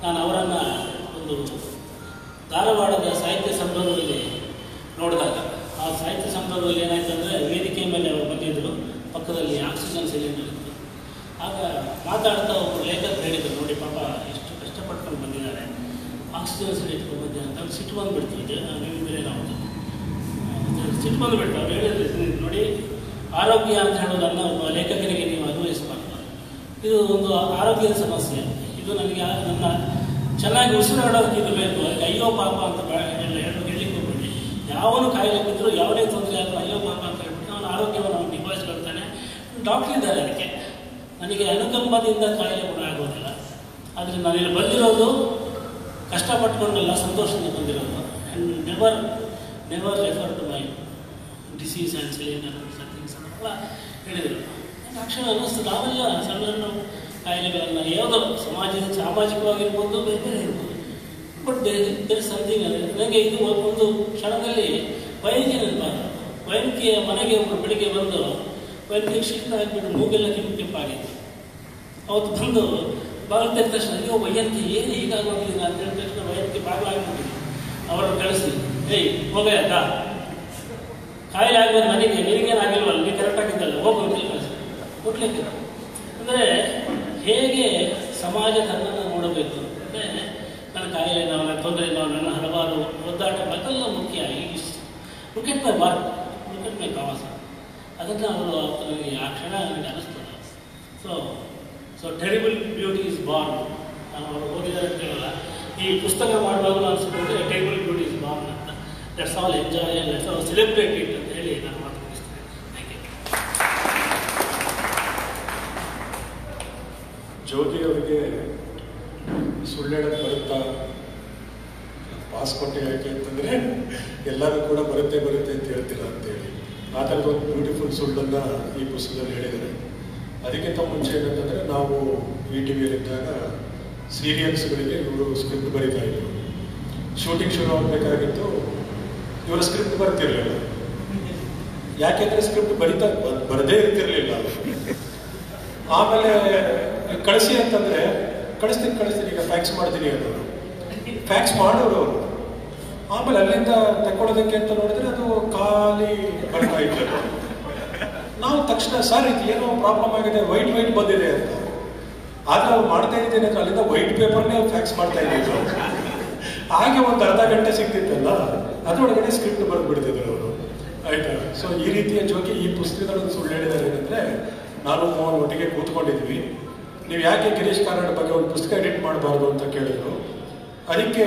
ನಾನು ಅವರನ್ನು ಒಂದು ಧಾರವಾಡದ ಸಾಹಿತ್ಯ ಸಂಭ್ರಮದಲ್ಲಿ ನೋಡಿದಾಗ ಆ ಸಾಹಿತ್ಯ ಸಂಭ್ರಮದಲ್ಲಿ ಏನಾಯ್ತು ಅಂದರೆ ವೇದಿಕೆ ಮೇಲೆ ಅವರು ಬಂದಿದ್ದರು ಪಕ್ಕದಲ್ಲಿ ಆಕ್ಸಿಜನ್ ಸಿಲಿಂಡರ್ ಇತ್ತು ಆಗ ಮಾತಾಡ್ತಾ ಒಬ್ಬರು ಲೇಖಕರು ಹೇಳಿದರು ನೋಡಿ ಪಾಪ ಎಷ್ಟು ಕಷ್ಟಪಟ್ಕೊಂಡು ಬಂದಿದ್ದಾರೆ ಆಕ್ಸಿಜನ್ ಸಿಲಿಂಡರ್ ಇಟ್ಕೊಂಡು ಬಂದಿದ್ದಾರೆ ಅಂತ ಅವ್ರಿಗೆ ಸಿಟ್ಟು ಬಂದುಬಿಡ್ತು ಇದು ನೀವು ಬೇರೆ ನಾವು ಸಿಟ್ಟು ಬಂದುಬಿಡ್ತು ಅವ್ರು ಹೇಳಿದ್ರು ನೋಡಿ ಆರೋಗ್ಯ ಅಂತ ಹೇಳೋದನ್ನ ಒಬ್ಬ ಲೇಖಕನಿಗೆ ನೀವು ಅನ್ವಯಿಸಬಾರ್ದು ಇದು ಒಂದು ಆರೋಗ್ಯದ ಸಮಸ್ಯೆ ಇದು ನನಗೆ ಆ- ನನ್ನ ಚೆನ್ನಾಗಿ ಉಸಿರಾಡೋದಕ್ಕೆ ಇದು ಬೇಕು ಅದಕ್ಕೆ ಅಯ್ಯೋ ಪಾಪ ಅಂತ ಬಾ- ಎಲ್ಲ ಹೇಳಿ ಹೇಳಲಿಕ್ಕೆ ಹೋಗ್ಬೇಡಿ ಯಾವನು ಕಾಯಿಲೆ ಬಿದ್ದರೂ ಯಾವುದೇ ತೊಂದರೆ ಆದರೂ ಅಯ್ಯೋ ಪಾಪ ಅಂತ ಹೇಳ್ಬಿಟ್ಟು ಅವನ ಆರೋಗ್ಯವನ್ನು ಅವನು ನಿಭಾಯಿಸ್ಕೊಳ್ತಾನೆ ಡಾಕ್ಟರ್ ಇದ್ದಾರೆ ಅದಕ್ಕೆ ನನಗೆ ಅನುಕಂಪದಿಂದ ಕಾಯಿಲೆ ಗುಣ ಆಗೋದಿಲ್ಲ ಆದರೆ ನಾನಿಲ್ಲಿ ಬಂದಿರೋದು ಕಷ್ಟಪಟ್ಕೊಂಡಲ್ಲ ಸಂತೋಷದಿಂದ ಬಂದಿರೋದು and never never refer to my disease and cylinder somethings ಅಂತೆಲ್ಲ ಹೇಳಿದರು ತಕ್ಷಣ ಅನ್ನಿಸ್ತು ನಾವೆಲ್ಲ ಸಣ್ಣ ಸಣ್ಣ ಕಾಯಿಲೆಗಳನ್ನು ಯಾವುದೋ ಸಮಾಜದ ಸಾಮಾಜಿಕವಾಗಿರ್ಬೋದು ಬೇರೆ ಬೇರೆ ಇರ್ಬೋದು ಬಟ್ ದೇರ್ ಸಮಥಿಂಗ್ ನನಗೆ ಇದು ಒಂದು ಕ್ಷಣದಲ್ಲಿ ವೈದ್ಯ ನೆನಪಾದ್ರು ವೈದ್ಯಕೀಯ ಮನೆಗೆ ಒಬ್ಬರು ಬೆಳಿಗ್ಗೆ ಬಂದು ವೈದ್ಯಕೀಯ ಶೀತ ಹಾಕ್ಬಿಟ್ಟು ಮೂಗೆಲ್ಲ ಕೆಂಪು ಕೆಂಪಾಗಿತ್ತು ಅವತ್ತು ಬಂದು ಬಾಗಿಲು ತೆಗೆದ ತಕ್ಷಣ ಅಯ್ಯೋ ವೈದ್ಯಂತಿ ಏನು ಹೀಗಾಗೋದಿಲ್ಲ ಅಂತ ಹೇಳಿದ ತಕ್ಷಣ ವೈದ್ಯಕೀಯ ಬಾಗಿಲು ಹಾಕ್ಬಿಟ್ಟಿದ್ರು ಅವರನ್ನು ಕಳಿಸಿ ಏಯ್ ಹೋಗೇ ಅಕ್ಕ ಕಾಯಿಲೆ ಆಗೋದು ನನಗೆ ನಿನಗೇನಾಗಿಲ್ವಲ್ಲ ನೀನು ಕರೆಕ್ಟಾಗಿದ್ದಲ್ಲ ಹೋಗು ಅಂತ ಕಳಿಸಿ ಕೊಡ್ಲಿಕ್ಕೆ ಅಂದರೆ ಹೇಗೆ ಸಮಾಜ ತನ್ನನ್ನು ನೋಡಬೇಕು ಅಂದರೆ ನನ್ನ ಕಾಯಿಲೆ ನಾವು ನನ್ನ ತೊಂದರೆ ನಾವು ನನ್ನ ಹಲವಾರು ಒದ್ದಾಟ ಅದೆಲ್ಲ ಮುಖ್ಯ ಈ ಲುಕೆಟ್ ಮೈ ಬಾರ್ ಲುಕೆಟ್ ಮೈ ಪ್ರವಾಸ ಅದನ್ನು ಅವರು ನನಗೆ ಆ ಕ್ಷಣ ನನಗೆ ಅನಿಸ್ತದೆ so so terrible beauty is born ನಾನು ಅವರು ಓದಿದ್ದಾರೆ ಅಂತ ಹೇಳಲ್ಲ ಈ ಪುಸ್ತಕ ಮಾಡುವಾಗ ಅನಿಸ್ಬಿಟ್ಟು ಟೆರಿಬಲ್ ಬ್ಯೂಟಿ ಇಸ್ ಬಾರ್ನ್ ಅಂತ let's all enjoy let's all celebrate it ಅಂತ ಹೇಳಿ ನಾನು ಮಾತು ಮುಗಿಸ್ತೇನೆ ಥ್ಯಾಂಕ್ ಯು ಜ್ಯೋತಿ ಅವರಿಗೆ ಸುಳ್ಳು ಹೇಳಕ್ ಬರುತ್ತಾ ಪಾಸ್ ಕೊಟ್ಟೆ ಯಾಕೆ ಅಂತಂದ್ರೆ ಎಲ್ಲರೂ ಕೂಡ ಬರುತ್ತೆ ಬರುತ್ತೆ ಅಂತ ಹೇಳ್ತೀರಾ ಅಂತೇಳಿ ಆ ಥರದ ಒಂದು ಬ್ಯೂಟಿಫುಲ್ ಸುಳ್ಳನ್ನ ಈ ಪುಸ್ತಕದಲ್ಲಿ ಹೇಳಿದ್ದಾರೆ ಅದಕ್ಕಿಂತ ಮುಂಚೆ ಏನಂತಂದ್ರೆ ನಾವು ವಿ ಟಿ ವಿಯಲ್ಲಿದ್ದಾಗ ಸೀರಿಯಲ್ಸ್ಗಳಿಗೆ ಇವರು ಸ್ಕ್ರಿಪ್ಟ್ ಬರೀತಾ ಇದ್ರು ಶೂಟಿಂಗ್ ಶುರು ಆಗಬೇಕಾಗಿತ್ತು ಇವರ ಸ್ಕ್ರಿಪ್ಟ್ ಬರ್ತಿರ್ಲಿಲ್ಲ ಯಾಕೆಂದ್ರೆ ಸ್ಕ್ರಿಪ್ಟ್ ಬರಿತಾ ಬರದೇ ಇರ್ತಿರ್ಲಿಲ್ಲ ಆಮೇಲೆ ಕಳಿಸಿ ಅಂತಂದ್ರೆ ಕಳಿಸ್ತೀನಿ ಕಳಿಸ್ತೀನಿ ಈಗ ಫ್ಯಾಕ್ಸ್ ಮಾಡ್ತೀನಿ ಅನ್ನೋರು ಫ್ಯಾಕ್ಸ್ ಮಾಡೋರು ಅವರು ಆಮೇಲೆ ಅಲ್ಲಿಂದ ತಕ್ಕೊಳ್ಳೋದಕ್ಕೆ ಅಂತ ನೋಡಿದ್ರೆ ಅದು ಖಾಲಿ ಬರ್ತಾ ಇತ್ತು ನಾವು ತಕ್ಷಣ ಸರ್ ಇದು ಏನೋ ಪ್ರಾಬ್ಲಮ್ ಆಗಿದೆ ವೈಟ್ ವೈಟ್ ಬಂದಿದೆ ಅಂತ ಆದ್ರೆ ಅವ್ರು ಮಾಡ್ತಾ ಇದ್ದೇನೆ ಅಂದ್ರೆ ಅಲ್ಲಿಂದ ವೈಟ್ ಪೇಪರ್ನೇ ಫ್ಯಾಕ್ಸ್ ಮಾಡ್ತಾ ಇದ್ದಿದ್ರು ಹಾಗೆ ಒಂದು ಅರ್ಧ ಗಂಟೆ ಸಿಗ್ತಿತ್ತಲ್ಲ ಅದ್ರೊಳಗಡೆ ಸ್ಕ್ರಿಪ್ಟ್ ಬರೆದು ಬಿಡ್ತಿದ್ರು ಅವರು ಆಯ್ತಾ ಸೊ ಈ ರೀತಿಯ ಜೋಗಿ ಈ ಪುಸ್ತಕದಲ್ಲಿ ಒಂದು ಸುಳ್ಳು ಹೇಳಿದ್ದಾರೆ ಏನಂದ್ರೆ ನಾನು ಮೋಹನ್ ಒಟ್ಟಿಗೆ ಕೂತ್ಕೊಂಡಿದ್ವಿ ನೀವು ಯಾಕೆ ಗಿರೀಶ್ ಕಾರ್ನಾಡ್ ಬಗ್ಗೆ ಒಂದು ಪುಸ್ತಕ ಎಡಿಟ್ ಮಾಡಬಾರ್ದು ಅಂತ ಕೇಳಿದ್ರು ಅದಕ್ಕೆ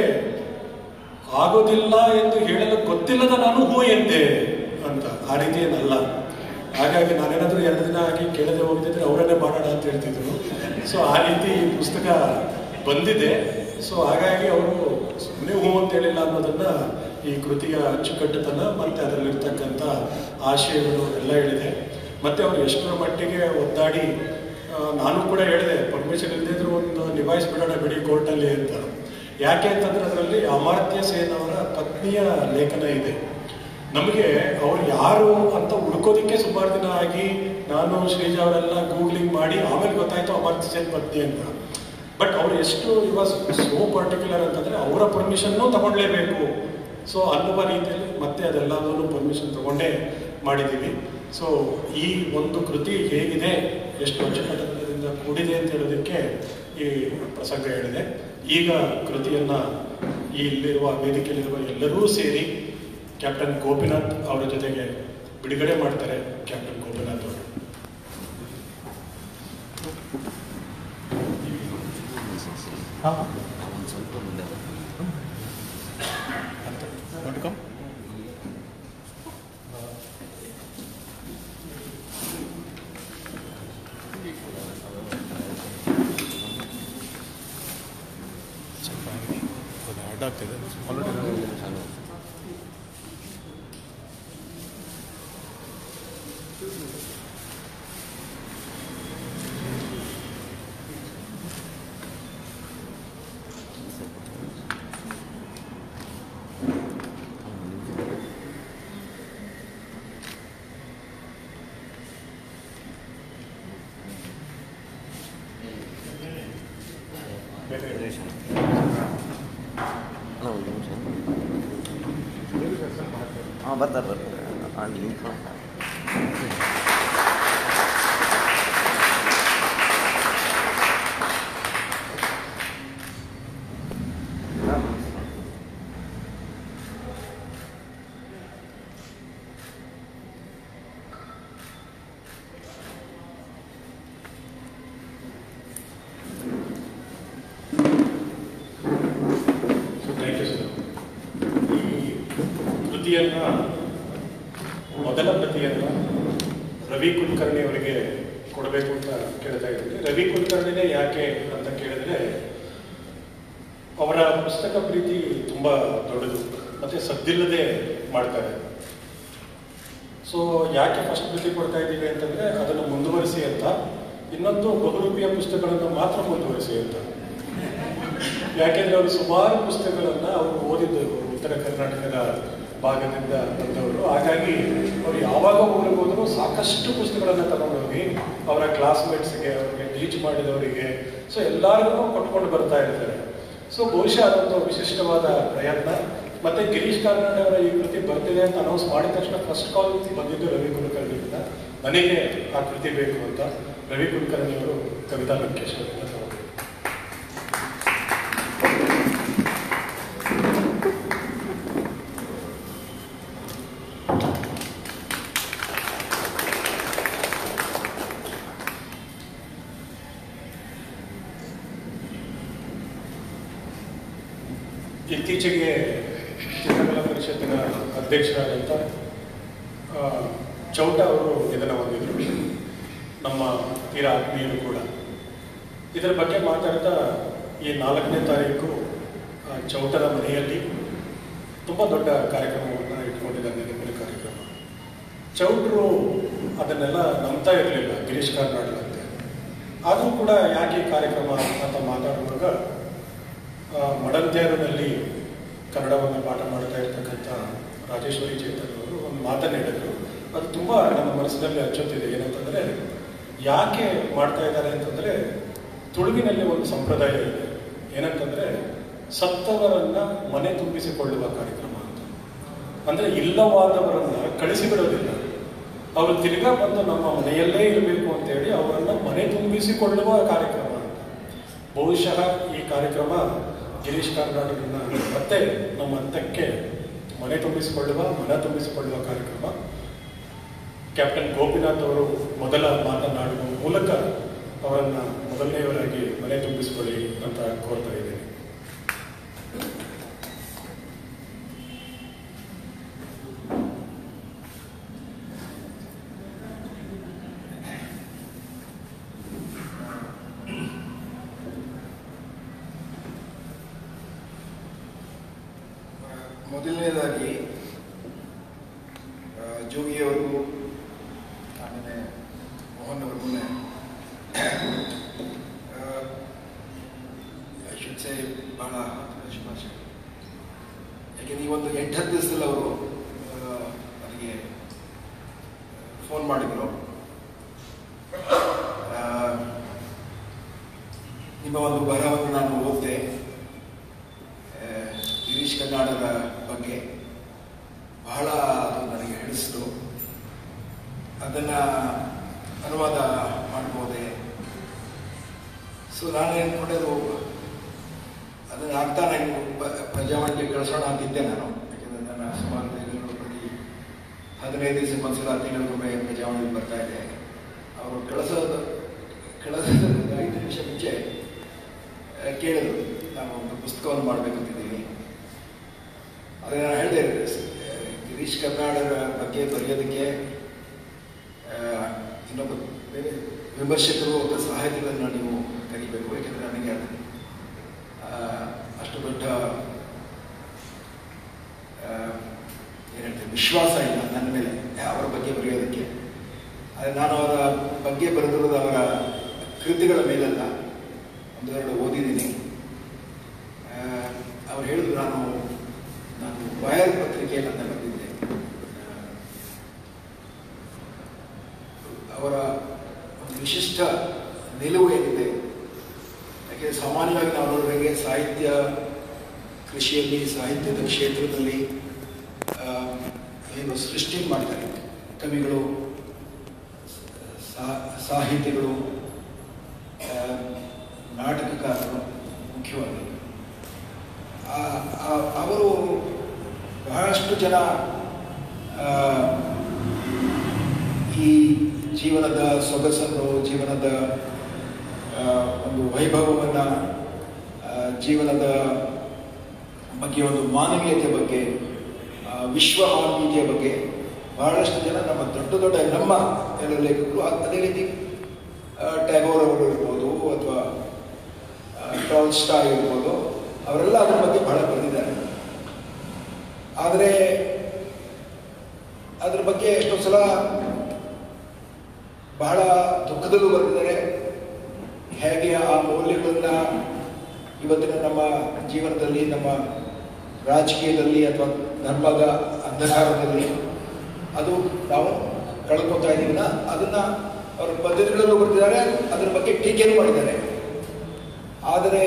ಆಗೋದಿಲ್ಲ ಎಂದು ಹೇಳಲು ಗೊತ್ತಿಲ್ಲದ ನಾನು ಹೂ ಎಂದೆ ಅಂತ ಆ ರೀತಿ ಏನಲ್ಲ ಹಾಗಾಗಿ ನಾನೇನಾದ್ರೂ ಎರಡು ದಿನ ಆಗಿ ಕೇಳದೆ ಹೋಗಿದ್ರೆ ಅವರನ್ನೇ ಮಾಡೋಣ ಅಂತ ಹೇಳ್ತಿದ್ರು ಸೊ ಆ ರೀತಿ ಈ ಪುಸ್ತಕ ಬಂದಿದೆ ಸೊ ಹಾಗಾಗಿ ಅವರು ಸುಮ್ಮನೆ ಹೂ ಅಂತ ಹೇಳಿಲ್ಲ ಅನ್ನೋದನ್ನ ಈ ಕೃತಿಯ ಅಚ್ಚುಕಟ್ಟುತನ ಮತ್ತೆ ಅದರಲ್ಲಿರ್ತಕ್ಕಂಥ ಆಶಯಗಳು ಎಲ್ಲ ಹೇಳಿದೆ ಮತ್ತೆ ಅವರು ಎಷ್ಟರ ಮಟ್ಟಿಗೆ ಒದ್ದಾಡಿ ಆ, ನಾನು ಕೂಡ ಹೇಳಿದೆ ಪರ್ಮಿಷನ್ ಇಲ್ಲದಿದ್ರು ಒಂದು ನಿಭಾಯಿಸ್ಬಿಡೋಣ ಬಿಡಿ ಕೋರ್ಟಲ್ಲಿ ಅಂತ ಯಾಕೆ ಅಂತಂದ್ರೆ ಅದರಲ್ಲಿ ಅಮಾತ್ಯ ಸೇನ್ ಅವರ ಪತ್ನಿಯ ಲೇಖನ ಇದೆ ನಮಗೆ ಅವ್ರು ಯಾರು ಅಂತ ಹುಡ್ಕೋದಿಕ್ಕೆ ಸುಮಾರು ದಿನ ಆಗಿ ನಾನು ಶ್ರೀಜಾ ಅವರೆಲ್ಲ ಗೂಗ್ಲಿಂಗ್ ಮಾಡಿ ಆಮೇಲೆ ಗೊತ್ತಾಯ್ತು ಅಮಾತ್ಯ ಸೇನ್ ಪತ್ನಿ ಅಂತ ಬಟ್ ಅವ್ರು ಎಷ್ಟು ಇವಾಗ ಸೋ ಪರ್ಟಿಕ್ಯುಲರ್ ಅಂತಂದ್ರೆ ಅವರ ಪರ್ಮಿಷನ್ನು ತಗೊಳ್ಲೇಬೇಕು ಸೊ ಅನ್ನುವ ರೀತಿಯಲ್ಲಿ ಮತ್ತೆ ಅದೆಲ್ಲದನ್ನು ಪರ್ಮಿಷನ್ ತಗೊಂಡೇ ಮಾಡಿದ್ದೀವಿ ಸೊ ಈ ಒಂದು ಕೃತಿ ಹೇಗಿದೆ ಎಷ್ಟು ಅಚ್ಚುಕಟ್ಟದಿಂದ ಕೂಡಿದೆ ಅಂತ ಹೇಳೋದಕ್ಕೆ ಈ ಪ್ರಸಂಗ ಹೇಳಿದೆ ಈಗ ಕೃತಿಯನ್ನ ಈ ಇಲ್ಲಿರುವ ವೇದಿಕೆಯಲ್ಲಿರುವ ಎಲ್ಲರೂ ಸೇರಿ ಕ್ಯಾಪ್ಟನ್ ಗೋಪಿನಾಥ್ ಅವರ ಜೊತೆಗೆ ಬಿಡುಗಡೆ ಮಾಡ್ತಾರೆ ಕ್ಯಾಪ್ಟನ್ ಗೋಪಿನಾಥ್ ಅವರು ಬೇರೆ ನಿಮಿಷ ಹಾಂ ಬರ್ತಾರೆ ಬರ್ತಾರೆ ಅಲ್ಲಿ ಇನ್ಫಾರ್ಮ್ ಥ್ಯಾಂಕ್ ಯು ಸರ್ ಈ ಕೃತಿಯನ್ನ ಮೊದಲ ಪ್ರತಿಯನ್ನ ರವಿ ಕುಲಕರ್ಣಿ ಅವರಿಗೆ ಕೊಡಬೇಕು ಅಂತ ಕೇಳ್ತಾ ಇದ್ದೀನಿ ರವಿ ಕುಲಕರ್ಣಿನೇ ಯಾಕೆ ಅಂತ ಕೇಳಿದ್ರೆ ಅವರ ಪುಸ್ತಕ ಪ್ರೀತಿ ತುಂಬಾ ದೊಡ್ಡದು ಮತ್ತೆ ಸದ್ದಿಲ್ಲದೆ ಮಾಡ್ತಾರೆ ಸೊ ಯಾಕೆ ಫಸ್ಟ್ ಪ್ರತಿ ಕೊಡ್ತಾ ಇದ್ದೀವಿ ಅಂತಂದ್ರೆ ಅದನ್ನು ಮುಂದುವರಿಸಿ ಅಂತ ಇನ್ನೊಂದು ಬಹುರೂಪಿಯ ಪುಸ್ತಕಗಳನ್ನು ಮಾತ್ರ ಮುಂದುವರಿಸಿ ಅಂತ ಯಾಕೆಂದ್ರೆ ಅವರು ಸುಮಾರು ಪುಸ್ತಕಗಳನ್ನ ಅವರು ಓದಿದ್ದರು ಉತ್ತರ ಕರ್ನಾಟಕದ ಭಾಗದಿಂದ ಬಂದವರು ಹಾಗಾಗಿ ಅವರು ಯಾವಾಗ ಊರಿಗೆ ಹೋದ್ರು ಸಾಕಷ್ಟು ಪುಸ್ತಕಗಳನ್ನ ತಗೊಂಡೋಗಿ ಅವರ ಕ್ಲಾಸ್ಮೇಟ್ಸ್ಗೆ ಅವರಿಗೆ ಟೀಚ್ ಮಾಡಿದವರಿಗೆ ಸೊ ಎಲ್ಲರಿಗೂ ಕೊಟ್ಕೊಂಡು ಬರ್ತಾ ಇರ್ತಾರೆ ಸೊ ಬಹುಶಃ ಅದೊಂದು ವಿಶಿಷ್ಟವಾದ ಪ್ರಯತ್ನ ಮತ್ತೆ ಗಿರೀಶ್ ಕಾರ್ನಾಡ್ ಅವರ ಈ ಕೃತಿ ಬರ್ತಿದೆ ಅಂತ ಅನೌನ್ಸ್ ಮಾಡಿದ ತಕ್ಷಣ ಫಸ್ಟ್ ಕಾಲ್ ಬಂದಿದ್ದು ರವಿ ಕುಲಕರ್ಣಿಯಿಂದ ನನಗೆ ಆ ಕೃತಿ ಬೇಕು ಅಂತ ರವಿ ಕುಲಕರ್ಣಿ ಅವರು ಕವಿತಾ ಲಂಕೇಶ್ ಅವರಿಂದ ತಗೊಂಡಿದ್ದಾರೆ ಇತ್ತೀಚೆಗೆ ಚಿತ್ರಕಲಾ ಪರಿಷತ್ತಿನ ಅಧ್ಯಕ್ಷರಾದಂಥ ಆ, ಚೌಟ ಅವರು ಇದನ್ನು ಹೊಂದಿದ್ರು ನಮ್ಮ ತೀರಾ ಆತ್ಮೀಯರು ಕೂಡ ಇದರ ಬಗ್ಗೆ ಮಾತಾಡ್ತಾ ಈ ನಾಲ್ಕನೇ ತಾರೀಕು ಆ, ಚೌಟದ ಮನೆಯಲ್ಲಿ ತುಂಬ ದೊಡ್ಡ ಕಾರ್ಯಕ್ರಮವನ್ನು ಇಟ್ಕೊಂಡಿದ್ದಾರೆ ನೆನಪಿನ ಕಾರ್ಯಕ್ರಮ ಚೌಟ್ರು ಅದನ್ನೆಲ್ಲ ನಂಬ್ತಾ ಇರಲಿಲ್ಲ ಗಿರೀಶ್ ಕಾರ್ನಾಡ್ ಅಂತೆ ಆದರೂ ಕೂಡ ಯಾಕೆ ಈ ಕಾರ್ಯಕ್ರಮ ಅಂತ ಮಾತಾಡುವಾಗ ಆ, ಮಡಂತೇರಿನಲ್ಲಿ ಕನ್ನಡವನ್ನು ಪಾಠ ಮಾಡ್ತಾ ಇರ್ತಕ್ಕಂಥ ರಾಜೇಶ್ವರಿ ಚೇತನ್ ಅವರು ಒಂದು ಮಾತನ್ನು ಹೇಳಿದ್ರು ಅದು ತುಂಬ ನನ್ನ ಮನಸ್ಸಿನಲ್ಲಿ ಅಚ್ಚೊತ್ತಿದೆ ಏನಂತಂದರೆ ಯಾಕೆ ಮಾಡ್ತಾ ಇದ್ದಾರೆ ಅಂತಂದರೆ ತುಳುವಿನಲ್ಲಿ ಒಂದು ಸಂಪ್ರದಾಯ ಇದೆ ಏನಂತಂದರೆ ಸತ್ತವರನ್ನ ಮನೆ ತುಂಬಿಸಿಕೊಳ್ಳುವ ಕಾರ್ಯಕ್ರಮ ಅಂತ ಅಂದರೆ ಇಲ್ಲವಾದವರನ್ನ ಕಳಿಸಿಬಿಡೋದಿಲ್ಲ ಅವರು ತಿರ್ಗಾ ಬಂದು ನಮ್ಮ ಮನೆಯಲ್ಲೇ ಇರಬೇಕು ಅಂತೇಳಿ ಅವರನ್ನ ಮನೆ ತುಂಬಿಸಿಕೊಳ್ಳುವ ಕಾರ್ಯಕ್ರಮ ಅಂತ ಬಹುಶಃ ಈ ಕಾರ್ಯಕ್ರಮ ಗಿರೀಶ್ ಕಾರ್ನಾಡರನ್ನ ಮತ್ತೆ ನಮ್ಮ ಹಂತಕ್ಕೆ ಮನೆ ತುಂಬಿಸಿಕೊಳ್ಳುವ ಮನ ತುಂಬಿಸಿಕೊಳ್ಳುವ ಕಾರ್ಯಕ್ರಮ ಕ್ಯಾಪ್ಟನ್ ಗೋಪಿನಾಥ್ ಅವರು ಮೊದಲ ಮಾತನಾಡುವ ಮೂಲಕ ಅವರನ್ನ ಮೊದಲನೆಯವರಾಗಿ ಮನೆ ತುಂಬಿಸಿಕೊಳ್ಳಿ ಅಂತ ಕೋರ್ತಾ ಇದ್ದೇನೆ ಮೊದಲನೇದಾಗಿ ಆ, ಜೋಗಿಯವ್ರಿಗೂ ಆಮೇಲೆ ಮೋಹನ್ ಅವ್ರಿಗೂ ಐ ಶುಡ್ ಸೇ ಭಾಳ ಶುಭಾಶಯ ಯಾಕೆಂದ್ರೆ ಈ ಒಂದು ಎಂಟು ಹತ್ತು ದಿವಸದಲ್ಲಿ ಅವರು ನನಗೆ ಫೋನ್ ಮಾಡಿದರು ಆ, ನಿಮ್ಮ ಒಂದು ಬರಹವನ್ನು ನಾನು ಓದಿದೆ ಆ, ಗಿರೀಶ್ ಕರ್ನಾಡದ ಬಗ್ಗೆ ಬಹಳ ಅದು ನನಗೆ ಹಿಡಿಸ್ತು ಅದನ್ನ ಅನುವಾದ ಮಾಡ್ಬೋದೆ ಸೊ ನಾನು ಏನ್ಕೊಂಡದು ಅದನ್ನ ಆಗ್ತಾ ನಾನು ಪ್ರಜಾವಾಣಿಗೆ ಕಳಿಸೋಣ ಅಂತಿದ್ದೆ ನಾನು ಯಾಕಂದ್ರೆ ನನ್ನ ಸುಮಾರು ದಿನಗಳು ಪ್ರತಿ ಹದಿನೈದು ದಿವಸ ಒಂದ್ಸಲ ತಿಂಗಳಿಗೊಮ್ಮೆ ಪ್ರಜಾವಾಣಿಗೆ ಬರ್ತಾ ಇದೆ ಅವರು ಕಳಿಸೋದು ಕಳಿಸೋದು ಐದು ನಿಮಿಷ ಮುಂಚೆ ಆ, ಕೇಳಿದ್ರು ನಾನು ಒಂದು ಪುಸ್ತಕವನ್ನು ಮಾಡಬೇಕಂತಿದ್ದೀನಿ ಅದೇ ನಾನು ಹೇಳಿದೆ ಗಿರೀಶ್ ಕರ್ನಾಡರ ಬಗ್ಗೆ ಬರೆಯೋದಕ್ಕೆ ಆ, ಇನ್ನೊಬ್ಬ ಬೇರೆ ವಿಮರ್ಶಕರು ಅಥವಾ ಸಾಹಿತಿಗಳನ್ನು ನೀವು ಕರಿಬೇಕು ಯಾಕೆಂದರೆ ನನಗೆ ಅದು ಆ, ಅಷ್ಟು ದೊಡ್ಡ ಆ, ಏನ್ ಹೇಳ್ತಾರೆ ವಿಶ್ವಾಸ ಇಲ್ಲ ನನ್ನ ಮೇಲೆ ಅವರ ಬಗ್ಗೆ ಬರೆಯೋದಕ್ಕೆ ಆದರೆ ನಾನು ಅವರ ಬಗ್ಗೆ ಬರೆದಿರೋದು ಅವರ ಕೃತಿಗಳ ಮೇಲಲ್ಲ ಒಂದೆರಡು ಓದಿದ್ದೀನಿ ಆ, ಅವ್ರು ಹೇಳಿದ್ರು ನಾನು ನಾನು ವಯರ್ ಪತ್ರಿಕೆಯನ್ನು ಬರೆದಿದ್ದೆ ಆ, ಅವರ ಒಂದು ವಿಶಿಷ್ಟ ನಿಲುವು ಏನಿದೆ ಯಾಕೆ ಸಾಮಾನ್ಯವಾಗಿ ನಾವು ನೋಡಿದಂಗೆ ಸಾಹಿತ್ಯ ಕೃಷಿಯಲ್ಲಿ ಸಾಹಿತ್ಯದ ಕ್ಷೇತ್ರದಲ್ಲಿ ಆ, ಏನು ಸೃಷ್ಟಿ ಮಾಡ್ತಾರೆ ಕವಿಗಳು ಸಾ- ಸಾಹಿತಿಗಳು ಆ, ನಾಟಕಕಾರರು ಮುಖ್ಯವಾಗಿ ಆ- ಆ- ಅವರು ಬಹಳಷ್ಟು ಜನ ಆ, ಈ ಜೀವನದ ಸೊಗಸನ್ನು ಜೀವನದ ಆ, ಒಂದು ವೈಭವವನ್ನು ಜೀವನದ ಬಗ್ಗೆ ಒಂದು ಮಾನವೀಯತೆ ಬಗ್ಗೆ ಆ, ವಿಶ್ವ ಮಾನವೀಯತೆಯ ಬಗ್ಗೆ ಬಹಳಷ್ಟು ಜನ ನಮ್ಮ ದೊಡ್ಡ ದೊಡ್ಡ ನಮ್ಮ ಎಲ್ಲ ಲೇಖಕರು ಅದ್- ಅದೇ ರೀತಿ ಆ, ಟ್ಯಾಗೋರ್ ಅವರು ಇರ್ಬೋದು ಅಥವಾ ಟಾಲ್ಸ್ಟಾ ಇರ್ಬೋದು ಅವರೆಲ್ಲ ಅದ್ರ ಬಗ್ಗೆ ಬಹಳ ಬರೆದಿದ್ದಾರೆ ಆದರೆ ಅದ್ರ ಬಗ್ಗೆ ಎಷ್ಟೋ ಸಲ ಬಹಳ ದುಃಖದಲ್ಲೂ ಬರೆದಿದ್ದಾರೆ ಹೇಗೆ ಆ ಮೌಲ್ಯಗಳನ್ನ ಇವತ್ತಿನ ನಮ್ಮ ಜೀವನದಲ್ಲಿ ನಮ್ಮ ರಾಜಕೀಯದಲ್ಲಿ ಅಥವಾ ಧರ್ಮದ ಅಂಧಕಾರದಲ್ಲಿ ಅದು ನಾವು ಕಳ್ಕೊತಾ ಇದೀವಿನ ಅದನ್ನ ಅವರ ಪದ್ಧತಿಗಳಲ್ಲೂ ಬರ್ತಿದ್ದಾರೆ ಅದ್ರ ಬಗ್ಗೆ ಟೀಕೆನೂ ಮಾಡಿದ್ದಾರೆ ಆದರೆ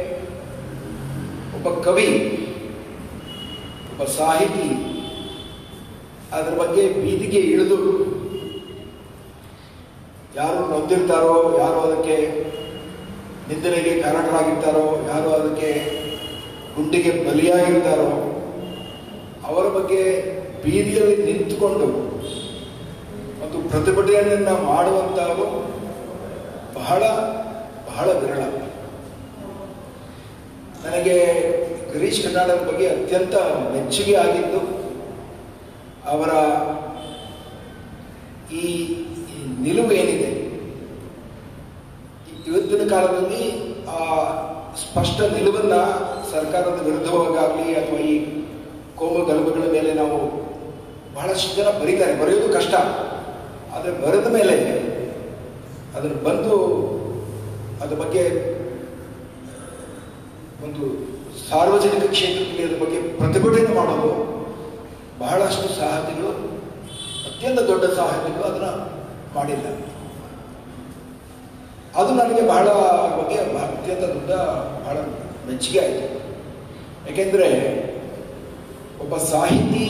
ಒಬ್ಬ ಕವಿ ಒಬ್ಬ ಸಾಹಿತಿ ಅದ್ರ ಬಗ್ಗೆ ಬೀದಿಗೆ ಇಳಿದು ಯಾರು ನೊಂದಿರ್ತಾರೋ ಯಾರು ಅದಕ್ಕೆ ನಿಂದನೆಗೆ ಕಾರಣರಾಗಿರ್ತಾರೋ ಯಾರು ಅದಕ್ಕೆ ಗುಂಡಿಗೆ ಬಲಿಯಾಗಿರ್ತಾರೋ ಅವರ ಬಗ್ಗೆ ಬೀದಿಯಲ್ಲಿ ನಿಂತುಕೊಂಡು ಒಂದು ಪ್ರತಿಭಟನೆಯನ್ನ ಮಾಡುವಂತವರು ಬಹಳ ಬಹಳ ವಿರಳ ನನಗೆ ಗಿರೀಶ್ ಕರ್ನಾಟಕದ ಬಗ್ಗೆ ಅತ್ಯಂತ ಮೆಚ್ಚುಗೆ ಆಗಿದ್ದು ಅವರ ಈ ಈ ನಿಲುವು ಏನಿದೆ ಇವತ್ತಿನ ಕಾಲದಲ್ಲಿ ಆ ಸ್ಪಷ್ಟ ನಿಲುವನ್ನ ಸರ್ಕಾರದ ವಿರುದ್ಧವಾಗಲಿ ಅಥವಾ ಈ ಕೋಮು ಗಲಭೆಗಳ ಮೇಲೆ ನಾವು ಬಹಳಷ್ಟು ಜನ ಬರೀತಾರೆ ಬರೆಯೋದು ಕಷ್ಟ ಆದರೆ ಬರೆದ ಮೇಲೆ ಅದನ್ನು ಬಂದು ಅದ್ರ ಬಗ್ಗೆ ಒಂದು ಸಾರ್ವಜನಿಕ ಕ್ಷೇತ್ರದಲ್ಲಿ ಅದ್ರ ಬಗ್ಗೆ ಪ್ರತಿಭಟನೆ ಮಾಡೋದು ಬಹಳಷ್ಟು ಸಾಹಿತಿಗಳು ಅತ್ಯಂತ ದೊಡ್ಡ ಸಾಹಿತಿಗಳು ಅದನ್ನ ಮಾಡಿಲ್ಲ ಅದು ನನಗೆ ಬಹಳ ಅದ್ರ ಬಗ್ಗೆ ಬಹಳ ಅತ್ಯಂತ ದೊಡ್ಡ ಬಹಳ ಮೆಚ್ಚುಗೆ ಆಯಿತು ಯಾಕೆಂದ್ರೆ ಒಬ್ಬ ಸಾಹಿತಿ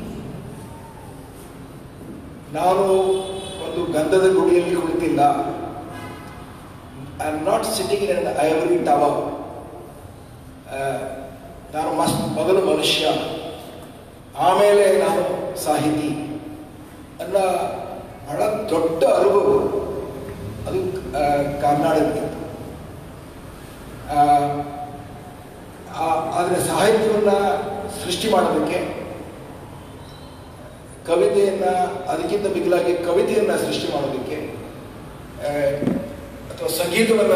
ನಾನು ಒಂದು ಗಂಧದ ಗುಡಿಯಲ್ಲಿ ಕುಳಿತಿಲ್ಲ I am not sitting in ivory tower ನಾನು ಮಸ್ ಮೊದಲು ಮನುಷ್ಯ ಆಮೇಲೆ ನಾನು ಸಾಹಿತಿ ಅನ್ನ ಬಹಳ ದೊಡ್ಡ ಅನುಭವ ಅದು ಆ, ಕರ್ನಾಟಕದ್ದು ಆ, ಆ- ಆದರೆ ಸಾಹಿತ್ಯವನ್ನ ಸೃಷ್ಟಿ ಮಾಡೋದಕ್ಕೆ ಕವಿತೆಯನ್ನ ಅದಕ್ಕಿಂತ ಮಿಗಿಲಾಗಿ ಕವಿತೆಯನ್ನ ಸೃಷ್ಟಿ ಮಾಡೋದಕ್ಕೆ ಆ, ಅಥವಾ ಸಂಗೀತವನ್ನ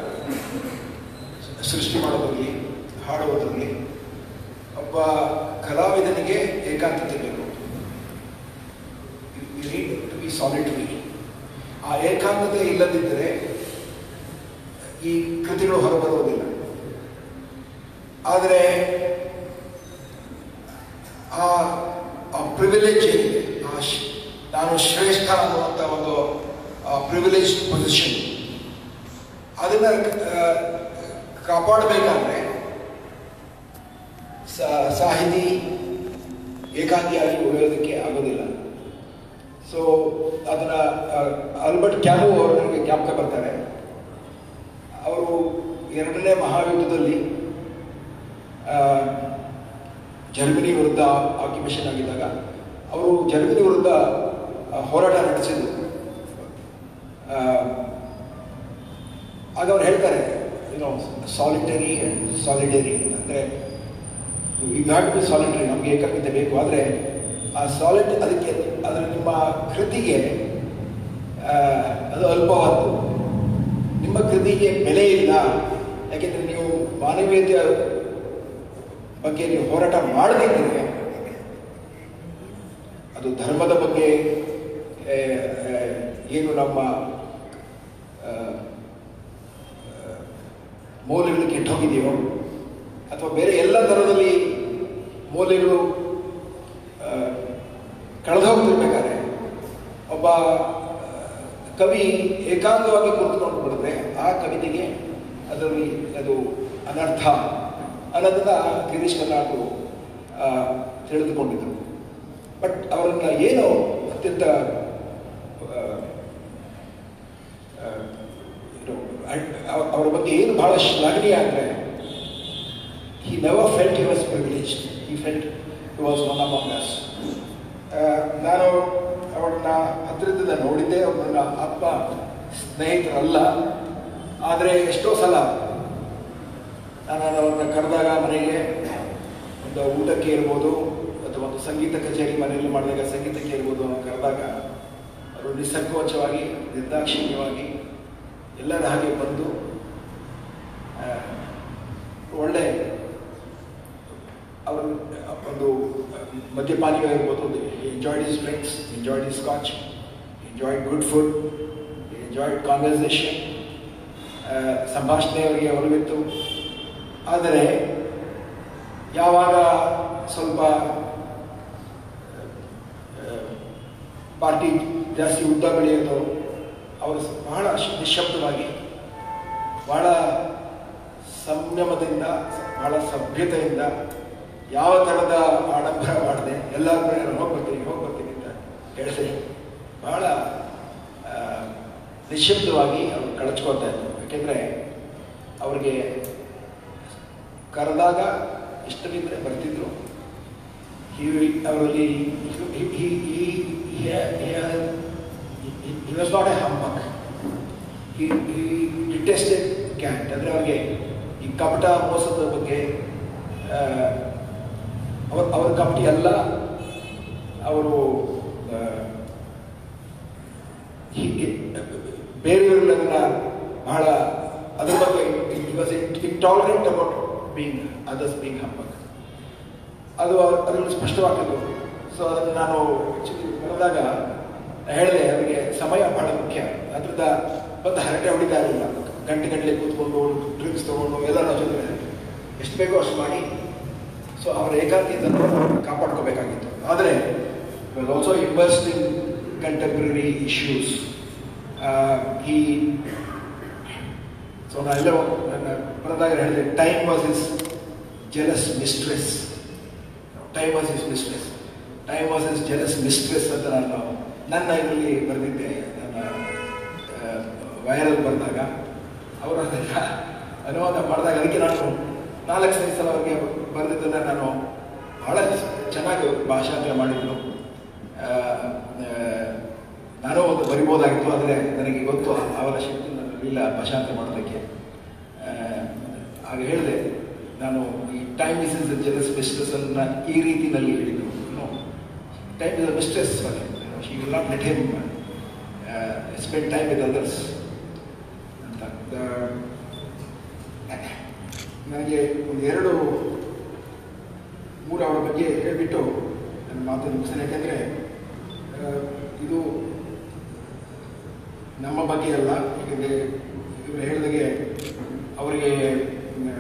ಸೃಷ್ಟಿ ಮಾಡೋದ್ರಲ್ಲಿ ಹಾಡುವುದರಲ್ಲಿ ಒಬ್ಬ ಕಲಾವಿದನಿಗೆ ಏಕಾಂತತೆ ಬೇಕು you need to be solitary ಆ ಏಕಾಂತತೆ ಇಲ್ಲದಿದ್ದರೆ ಈ ಕೃತಿಗಳು ಹೊರಬರುವುದಿಲ್ಲ ಆದರೆ ಆ ಆ ಪ್ರಿವಿಲೇಜ್ ಏನಿದೆ ಆ ಶ್- ನಾನು ಶ್ರೇಷ್ಠ ಅನ್ನುವಂಥ ಒಂದು ಪ್ರಿವಿಲೇಜ್ ಪೊಸಿಷನ್ ಅದನ್ನ ಆ, ಕಾಪಾಡಬೇಕಾದ್ರೆ ಸಾ- ಸಾಹಿತಿ ಏಕಾಂಗಿಯಾಗಿ ಉಳಿಯೋದಕ್ಕೆ ಆಗೋದಿಲ್ಲ ಸೊ ಅದನ್ನ ಆ, ಆಲ್ಬರ್ಟ್ ಕ್ಯಾಮು ಅವರು ನನಗೆ ಜ್ಞಾಪಕ ಬರ್ತಾರೆ ಅವರು ಎರಡನೇ ಮಹಾಯುದ್ಧದಲ್ಲಿ ಆ, ಜರ್ಮನಿ ವಿರುದ್ಧ ಆಕ್ಯುಪೇಷನ್ ಆಗಿದ್ದಾಗ ಅವರು ಜರ್ಮನಿ ವಿರುದ್ಧ ಆ, ಹೋರಾಟ ನಡೆಸಿದ್ರು ಆ, ಆಗ ಅವ್ರು ಹೇಳ್ತಾರೆ ಏನೋ ಸಾಲಿಟರಿ ಅಂಡ್ ಸಾಲಿಡರಿ ಅಂದರೆ you have to be solitary ನಮಗೆ ಏಕಾಗ್ರತೆ ಬೇಕು ಆದರೆ ಆ ಸಾಲಿಡ್ ಅದಕ್ಕೆ ಅದರ ನಿಮ್ಮ ಕೃತಿಗೆ ಆ, ಅದು ಅಲ್ಪವಾದ್ದು ನಿಮ್ಮ ಕೃತಿಗೆ ಬೆಲೆ ಇಲ್ಲ ಯಾಕೆಂದರೆ ನೀವು ಮಾನವೀಯತೆಯ ಬಗ್ಗೆ ನೀವು ಹೋರಾಟ ಮಾಡದಿದ್ದರೆ ಅದು ಧರ್ಮದ ಬಗ್ಗೆ ಆ, ಆ, ಏನು ನಮ್ಮ ಆ, ಆ, ಮೌಲ್ಯಗಳು ಕೆಟ್ಟೋಗಿದೆಯೋ ಅಥವಾ ಬೇರೆ ಎಲ್ಲ ಥರದಲ್ಲಿ ಮೌಲ್ಯಗಳು ಕಳೆದು ಹೋಗ್ತಿರ್ಬೇಕಾದ್ರೆ ಒಬ್ಬ ಆ, ಕವಿ ಏಕಾಂತವಾಗಿ ಕುಳಿತುಕೊಂಡು ಬಿಡಿದ್ರೆ ಆ ಕವಿತೆಗೆ ಅದರಲ್ಲಿ ಅದು ಅನರ್ಥ ಅನ್ನೋದನ್ನ ಗಿರೀಶ್ ಕರ್ನಾಟಕರು ತಿಳಿದುಕೊಂಡಿದ್ರು ಬಟ್ ಅವರನ್ನ ಏನು ಅತ್ಯಂತ ಆ, ಆ, ಏನು, ಅಡ್- ಅವ- ಅವರ ಬಗ್ಗೆ ಏನು ಬಹಳ ಶ್ಲಾಘನೀಯ ಅಂದರೆ he never felt he was privileged. He felt he was one among us. ಆ, ನಾನು ಅವರನ್ನ ಹತ್ತಿರದಿಂದ ನೋಡಿದ್ದೆ ಅವ್ರನ್ನ ಆತ್ಮ ಸ್ನೇಹಿತರಲ್ಲ ಆದರೆ ಎಷ್ಟೋ ಸಲ ನಾನು ಅವ್ರನ್ನ ಕರೆದಾಗ ಮನೆಗೆ ಒಂದು ಊಟಕ್ಕೆ ಇರ್ಬೋದು ಅಥವಾ ಒಂದು ಸಂಗೀತ ಕಚೇರಿ ಮನೆಯಲ್ಲಿ ಮಾಡಿದಾಗ ಸಂಗೀತಕ್ಕೆ ಇರ್ಬೋದು ಅನ್ನೋ ಕರೆದಾಗ ಅವರು ನಿಸ್ಸಂಕೋಚವಾಗಿ ನಿರ್ದಾಕ್ಷಿಣ್ಯವಾಗಿ ಎಲ್ಲರ ಹಾಗೆ ಬಂದು ಆ, ಒಳ್ಳೆ ಅವರು ಒಂದು ಮದ್ಯಪಾನಿಗೆ ಇರ್ಬೋದು enjoyed his drinks enjoyed his scotch enjoyed good food enjoyed conversation ಸಂಭಾಷಣೆ ಅವರಿಗೆ ಅವರಿಗಿತ್ತು ಆದರೆ ಯಾವಾಗ ಸ್ವಲ್ಪ ಪಾರ್ಟಿ ಜಾಸ್ತಿ ಉದ್ದ ಬೆಳೆಯೋದು ಅವರು ಬಹಳ ಶ್- ನಿಶ್ಶಬ್ದವಾಗಿ ಬಹಳ ಸಂಯಮದಿಂದ ಬಹಳ ಸಭ್ಯತೆಯಿಂದ ಯಾವ ಥರದ ಆಡಂಬರ ಮಾಡದೆ ಎಲ್ಲರ ಕಡೆ ಹೋಗಿ ಬರ್ತೀನಿ ಹೋಗಿ ಬರ್ತೀನಿ ಅಂತ ಹೇಳಿದೆ ಬಹಳ ಆ, ನಿಶ್ಶಬ್ದವಾಗಿ ಅವರು ಕಳಚ್ಕೊಳ್ತಾ ಇದ್ರು ಯಾಕೆಂದರೆ ಅವ್ರಿಗೆ ಕರೆದಾಗ ಇಷ್ಟವಿದ್ದರೆ ಬರ್ತಿದ್ರು ಹಿ- ಅವರಲ್ಲಿ he was not a humbug he detested cant ಅಂದರೆ ಅವ್ರಿಗೆ ಈ ಕಪಟ ಮೋಸದ ಬಗ್ಗೆ ಆ, ಅವ್ರ ಅವ್ರ ಕಪಟಿ ಅಲ್ಲ ಅವರು ಆ, ಹೀಗೆ ಬೇರೆಯವರೆಲ್ಲ ಅದನ್ನ ಬಹಳ ಅದ್ರ ಬಗ್ಗೆ was intolerant about being others being humbug ಅದು ಅವ್ರ- ಅದರಲ್ಲಿ ಸ್ಪಷ್ಟವಾಗಿದ್ದು ಸೊ ಅದನ್ನು ನಾನು ಆ್ಯಕ್ಚುಲಿ ಬರೆದಾಗ ಹೇಳಿದೆ ಅವರಿಗೆ ಸಮಯ ಬಹಳ ಮುಖ್ಯ ಅದರಿಂದ ಬಂದು ಹರಟೆ ಹೊಡಿತಾ ಇರಲಿಲ್ಲ ಗಂಟೆ ಗಂಟೆ ಕೂತ್ಕೊಂಡು ಡ್ರಿಂಕ್ಸ್ ತೊಗೊಂಡು ಎಲ್ಲರ ಜೊತೆ ಎಷ್ಟು ಬೇಕೋ ಅಷ್ಟು ಮಾಡಿ ಸೊ ಅವರ ಏಕಾಂತಿಯನ್ನು ಕಾಪಾಡ್ಕೋಬೇಕಾಗಿತ್ತು ಆದರೆ also immersed in contemporary issues ಈ ಸೊ ನಾನೆಲ್ಲ ನನ್ನ ಬರೆದಾಗ ಹೇಳಿದೆ time was his jealous mistress time was his mistress time was his jealous mistress ಅಂತ ನಾನು ನನ್ನ ಇದರಲ್ಲಿ ಬರೆದಿದ್ದೆ ನನ್ನ ವೈರಲ್ ಬರೆದಾಗ ಅವರು ಅದನ್ನು ಅನುವಾದ ಮಾಡಿದಾಗ ಅದಕ್ಕೆ ನಾನು ನಾಲ್ಕು ಸಲ ಸಲ ಅವರಿಗೆ ಬರೆದಿದ್ದನ್ನು ನಾನು ಬಹಳ ಚೆನ್ನಾಗಿ ಭಾಷಾಂತರ ಮಾಡಿದ್ರು ಆ, ಆ, ನಾನು ಒಂದು ಬರಿಬೋದಾಗಿತ್ತು ಆದರೆ ನನಗೆ ಗೊತ್ತು ಅವರ ಶಕ್ತಿ ನನ್ನಲ್ಲಿಲ್ಲ ಭಾಷಾಂತರ ಮಾಡೋದಕ್ಕೆ ಆ, ಆಗ ಹೇಳಿದೆ ನಾನು ಈ time is is jealous mistress ಅನ್ನ ಈ ರೀತಿನಲ್ಲಿ ಹೇಳಿದ್ರು time is a mistress she will not let him spend time with others ಅಂತ ಆ, ನನಗೆ ಒಂದು ಎರಡು ಮೂರು ಅವರ ಬಗ್ಗೆ ಹೇಳಿಬಿಟ್ಟು ನನ್ನ ಮಾತನ್ನು ಮುಗಿಸ್ತೇನೆ ಯಾಕೆಂದರೆ ಇದು ನಮ್ಮ ಬಗ್ಗೆ ಅಲ್ಲ ಯಾಕೆಂದರೆ ಇವರು ಹೇಳಿದಾಗೆ ಅವರಿಗೆ ಆ,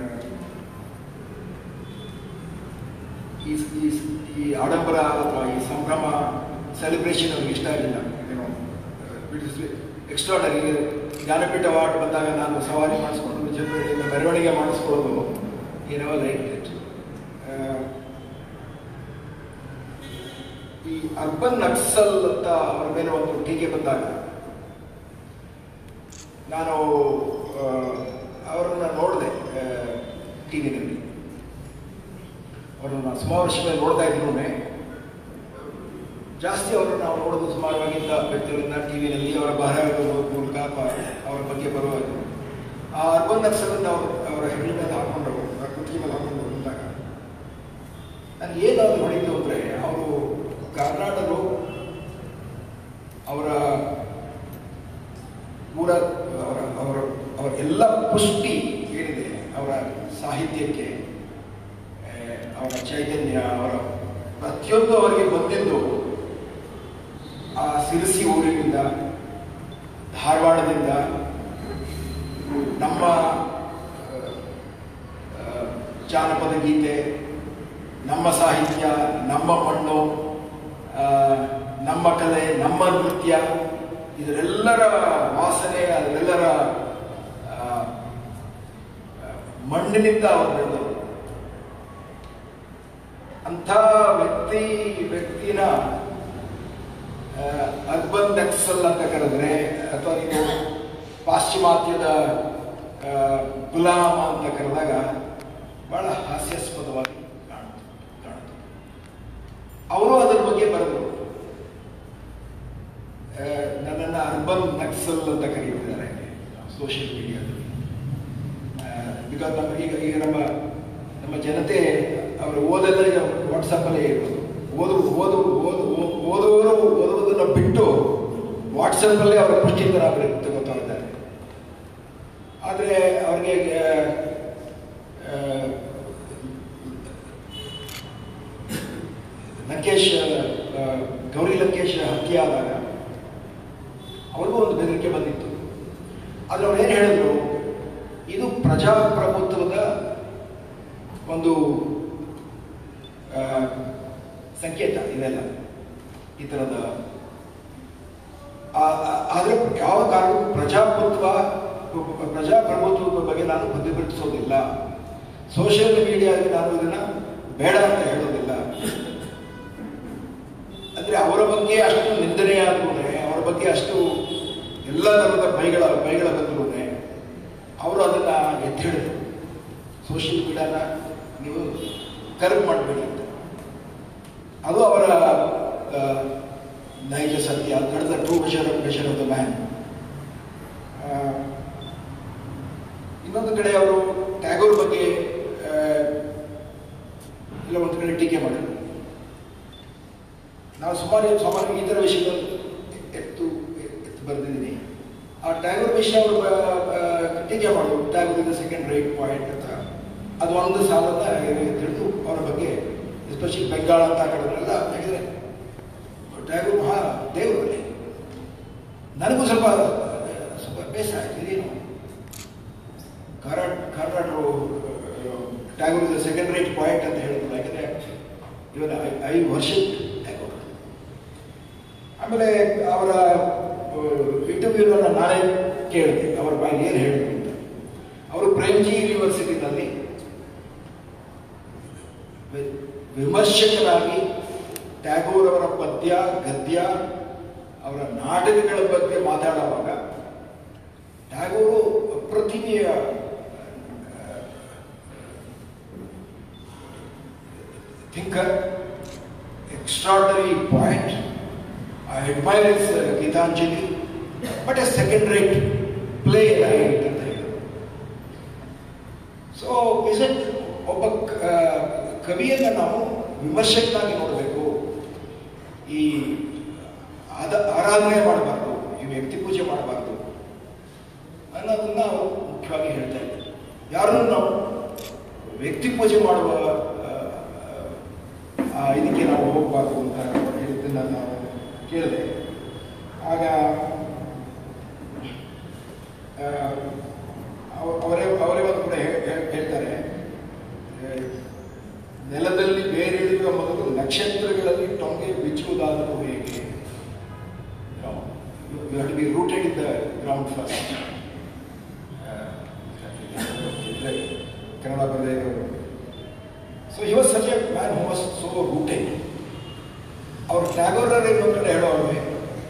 ಈ ಈ ಈ ಆಡಂಬರ ಅಥವಾ ಈ ಸಂಭ್ರಮ ಸೆಲೆಬ್ರೇಷನ್ ಅವ್ರಿಗೆ ಇಷ್ಟ ಆಗಲಿಲ್ಲ ಏನೋ ಎಕ್ಸ್ಟ್ರಾಡರಿ ಜ್ಞಾನಪೀಠ ಅವಾರ್ಡ್ ಬಂದಾಗ ನಾನು ಸವಾರಿ ಮಾಡಿಸ್ಕೊಂಡು ಜನರಿಂದ ಮೆರವಣಿಗೆ ಮಾಡಿಸ್ಕೊಳ್ಳೋದು ಏನೋ ಲೈಕ್ ಇಟ್ ಈ ಅರ್ಬನ್ ನಕ್ಸಲ್ ಅಂತ ಅವರ ಮೇಲೆ ಒಂದು ಟೀಕೆ ಬಂದಾಗ ನಾನು ಆ, ಅವರನ್ನ ನೋಡಿದೆ ಟಿ ವಿನಲ್ಲಿ ಅವರನ್ನು ಸುಮಾರು ವರ್ಷಗಳ ನೋಡ್ತಾ ಇದ್ರು ಜಾಸ್ತಿ ಅವರು ನಾವು ನೋಡೋದು ಸುಮಾರವಾಗಿದ್ದ ವ್ಯಕ್ತಿಗಳನ್ನ ಟಿ ವಿನಲ್ಲಿ ಅವರ ಬರಹಗಳ ಮೂಲಕ ಅಥವಾ ಅವರ ಬಗ್ಗೆ ಬರುವುದು ಆ ಅರ್ಬನ್ ನಕ್ಸಲ್ ಅಂತ ಅವರು ಅವರ ಹೆಗಲ ಮೇಲೆ ಹಾಕೊಂಡು ಅವರ ಕುತ್ತಿಗೆ ಮೇಲೆ ಹಾಕೊಂಡು ಬಂದಾಗ ನನಗೆ ಏನು ಅದು ಹೊಡಿತು ಅಂದರೆ ಅವರು ಕರ್ನಾಟಕರು ಅವರ ಪೂರ ಅವರ ಅವರ ಅವರ ಎಲ್ಲ ಪುಷ್ಟಿ ಏನಿದೆ ಅವರ ಸಾಹಿತ್ಯಕ್ಕೆ ಆ, ಅವರ ಚೈತನ್ಯ ಅವರ ಪ್ರತಿಯೊಂದು ಅವರಿಗೆ ಬಂದಿದ್ದು ಆ ಸಿರಿಸಿ ಊರಿನಿಂದ ಧಾರವಾಡದಿಂದ ನಮ್ಮ ಆ, ಆ, ಜಾನಪದ ಗೀತೆ ನಮ್ಮ ಸಾಹಿತ್ಯ ನಮ್ಮ ಮಣ್ಣು ಆ, ನಮ್ಮ ಕಲೆ ನಮ್ಮ ನೃತ್ಯ ಇದರೆಲ್ಲರ ವಾಸನೆ ಅದರೆಲ್ಲರ ಆ, ಆ, ಮಣ್ಣಿನಿಂದ ಅವರು ಬೆಳೆದವರು ಅಂಥ ವ್ಯಕ್ತಿ ವ್ಯಕ್ತಿನ ಅರ್ಬನ್ ನಕ್ಸಲ್ ಅಂತ ಕರೆದ್ರೆ ಅಥವಾ ನೀವು ಪಾಶ್ಚಿಮಾತ್ಯದ ಆ, ಗುಲಾಮ ಅಂತ ಕರೆದಾಗ ಬಹಳ ಹಾಸ್ಯಾಸ್ಪದವಾಗಿ ಕಾಣುತ್ತೆ ಕಾಣುತ್ತೆ ಅವರು ಅದರ ಬಗ್ಗೆ ಬರೆದರು ಆ, ನನ್ನನ್ನು ಅರ್ಬನ್ ನಕ್ಸಲ್ ಅಂತ ಕರೀತಿದ್ದಾರೆ ಸೋಷಿಯಲ್ ಮೀಡಿಯಾದಲ್ಲಿ ಬಿಕಾಸ್ ನಮ್ಮ ಈಗ ಈಗ ನಮ್ಮ ನಮ್ಮ ಜನತೆ ಅವರು ಓದೆಲ್ಲ ಈಗ ವಾಟ್ಸಪ್ಪಲ್ಲೇ ಇರೋದು ಓದು ಓದು ಓದು ಓ- ಓದುವವರು ಓದುವುದನ್ನು ಬಿಟ್ಟು ವಾಟ್ಸಪ್ಪಲ್ಲೇ ಅವರ ಪುಷ್ಟಿಕರ ತಗೋತಾ ಇದ್ದಾರೆ ಆದರೆ ಅವ್ರಿಗೆ ಆ, ಲಂಕೇಶ್ ಆ, ಗೌರಿ ಲಂಕೇಶ್ ಹತ್ಯೆ ಆದಾಗ ಅವ್ರಿಗೂ ಒಂದು ಬೆದರಿಕೆ ಬಂದಿತ್ತು ಆದರೆ ಅವ್ರು ಏನು ಹೇಳಿದ್ರು ಇದು ಪ್ರಜಾಪ್ರಭುತ್ವದ ಒಂದು ಆ, ಸಂಕೇತ ಇದೆಲ್ಲ ಈ ಥರದ ಆ- ಆ- ಆದ್ರೆ ಯಾವ ಕಾರಣಕ್ಕೂ ಪ್ರಜಾಪ್ರಭುತ್ವ ಪ್ರಜಾಪ್ರಭುತ್ವದ ಬಗ್ಗೆ ನಾನು ಪ್ರತಿಭಟಿಸೋದಿಲ್ಲ ಸೋಷಿಯಲ್ ಮೀಡಿಯಾದಲ್ಲಿ ನಾನು ಇದನ್ನ ಬೇಡ ಅಂತ ಹೇಳೋದಿಲ್ಲ ಅಂದ್ರೆ ಅವರ ಬಗ್ಗೆ ಅಷ್ಟು ನಿಂದನೆ ಆದ್ರೂ ಅವರ ಬಗ್ಗೆ ಅಷ್ಟು ಎಲ್ಲ ಥರದ ಬೈಗಳ ಬೈಗಳ ಬಂದ್ರೂ ಅವರು ಅದನ್ನ ಎತ್ತಿ ಹಿಡಿದ್ರು ಸೋಷಿಯಲ್ ಮೀಡಿಯಾನ ನೀವು ಕರ್ವ್ ಮಾಡಬೇಡಿ ಅಂತ ಅದು ಅವರ ಆ, ನೈಜ ಸತ್ಯ ನಡೆದ true vision vision of the man ಇನ್ನೊಂದು ಕಡೆ ಅವರು ಟ್ಯಾಗೋರ್ ಬಗ್ಗೆ ಆ, ಇಲ್ಲ ಒಂದು ಕಡೆ ಟೀಕೆ ಮಾಡಿದ್ರು ನಾವು ಸುಮಾರು ಸುಮಾರು ಈ ಥರ ವಿಷಯಗಳು ಎತ್ತು ಎತ್ತು ಬರೆದಿದ್ದೀನಿ ಆ ಟ್ಯಾಗೋರ್ ವಿಷಯ ಅವರು ಟೀಕೆ ಮಾಡೋದು Tagore is second rate poet ಅಂತ ಅದು ಒಂದು ಸಾಲದ ತಿಳಿದು ಅವರ ಬಗ್ಗೆ ಎಸ್ಪೆಷಲಿ ಬೆಂಗಾಳ ಅಂತ ಕಡೆಲ್ಲ ಯಾಕಂದರೆ ಟ್ಯಾಗೋರ್ ಮಹಾ ದೇವರಲ್ಲಿ ನನಗೂ ಸ್ವಲ್ಪ ಸ್ವಲ್ಪ ಬೇಸರ ಆಯ್ತು ಇದೇನು ಕರ್ನಾಟ ಕರ್ನಾಟಕರು Tagore is second rate poet ಅಂತ ಹೇಳಿದ್ರು ಯಾಕಂದರೆ even I I worship Tagore ಆಮೇಲೆ ಅವರ ಇಂಟರ್ವ್ಯೂನ ನಾನೇ ಕೇಳಿದೆ ಅವರ ಬಾಯಲ್ಲಿ ಏನು ಹೇಳಿದ್ರು ಅಂತ ಅವರು ಪ್ರೇಮ್ಜಿ ಯೂನಿವರ್ಸಿಟಿನಲ್ಲಿ ವಿ- ವಿಮರ್ಶಕರಾಗಿ ಟ್ಯಾಗೋರ್ ಅವರ ಪದ್ಯ ಗದ್ಯ ಅವರ ನಾಟಕಗಳ ಬಗ್ಗೆ ಮಾತಾಡುವಾಗ ಟ್ಯಾಗೋರು ಅಪ್ರತಿಮೆಯ thinker extraordinary poet I admire his Gitanjali but a second rate playwright ಅಂತ ಹೇಳಿದ್ರು ಸೊ ಇಟ್ ಒಬ್ಬ ಕ- ಆ, ಕವಿಯನ್ನು ನಾವು ವಿಮರ್ಶಕನಾಗಿ ನೋಡಬೇಕು ಈ ಅದ ಆರಾಧನೆ ಮಾಡಬಾರ್ದು ಈ ವ್ಯಕ್ತಿ ಪೂಜೆ ಮಾಡಬಾರ್ದು ಅನ್ನೋದನ್ನ ಅವರು ಮುಖ್ಯವಾಗಿ ಹೇಳ್ತಾ ಇದ್ದಾರೆ ಯಾರನ್ನು ನಾವು ವ್ಯಕ್ತಿ ಪೂಜೆ ಮಾಡುವ ಆ, ಆ, ಇದಕ್ಕೆ ನಾವು ಹೋಗಬಾರ್ದು ಅಂತ ಹೇಳಿದ್ದನ್ನು ನಾವು ಕೇಳಿದೆ ಆಗ ಆ, ಅವ- ಅವರೇ ಅವರೇ ಒಂದು ಕೂಡ ಹೇ- ಹೇ- ಹೇಳ್ತಾರೆ ಆ, ನೆಲದಲ್ಲಿ ಬೇರಿಳಿಯುವ ಮೊದಲು ನಕ್ಷತ್ರಗಳಲ್ಲಿ ಟೊಂಗೆ ಬಿಚ್ಚುವುದಾದರೂ ಹೇಗೆ you have to be rooted in the ground first Kannada ಬರದೇ ಇರೋರು so he was such a man who was so rooted ಅವ್ರು ಟ್ಯಾಗೋರ್ ಇನ್ನೊಂದು ಕಡೆ ಹೇಳೋವ್ರೆ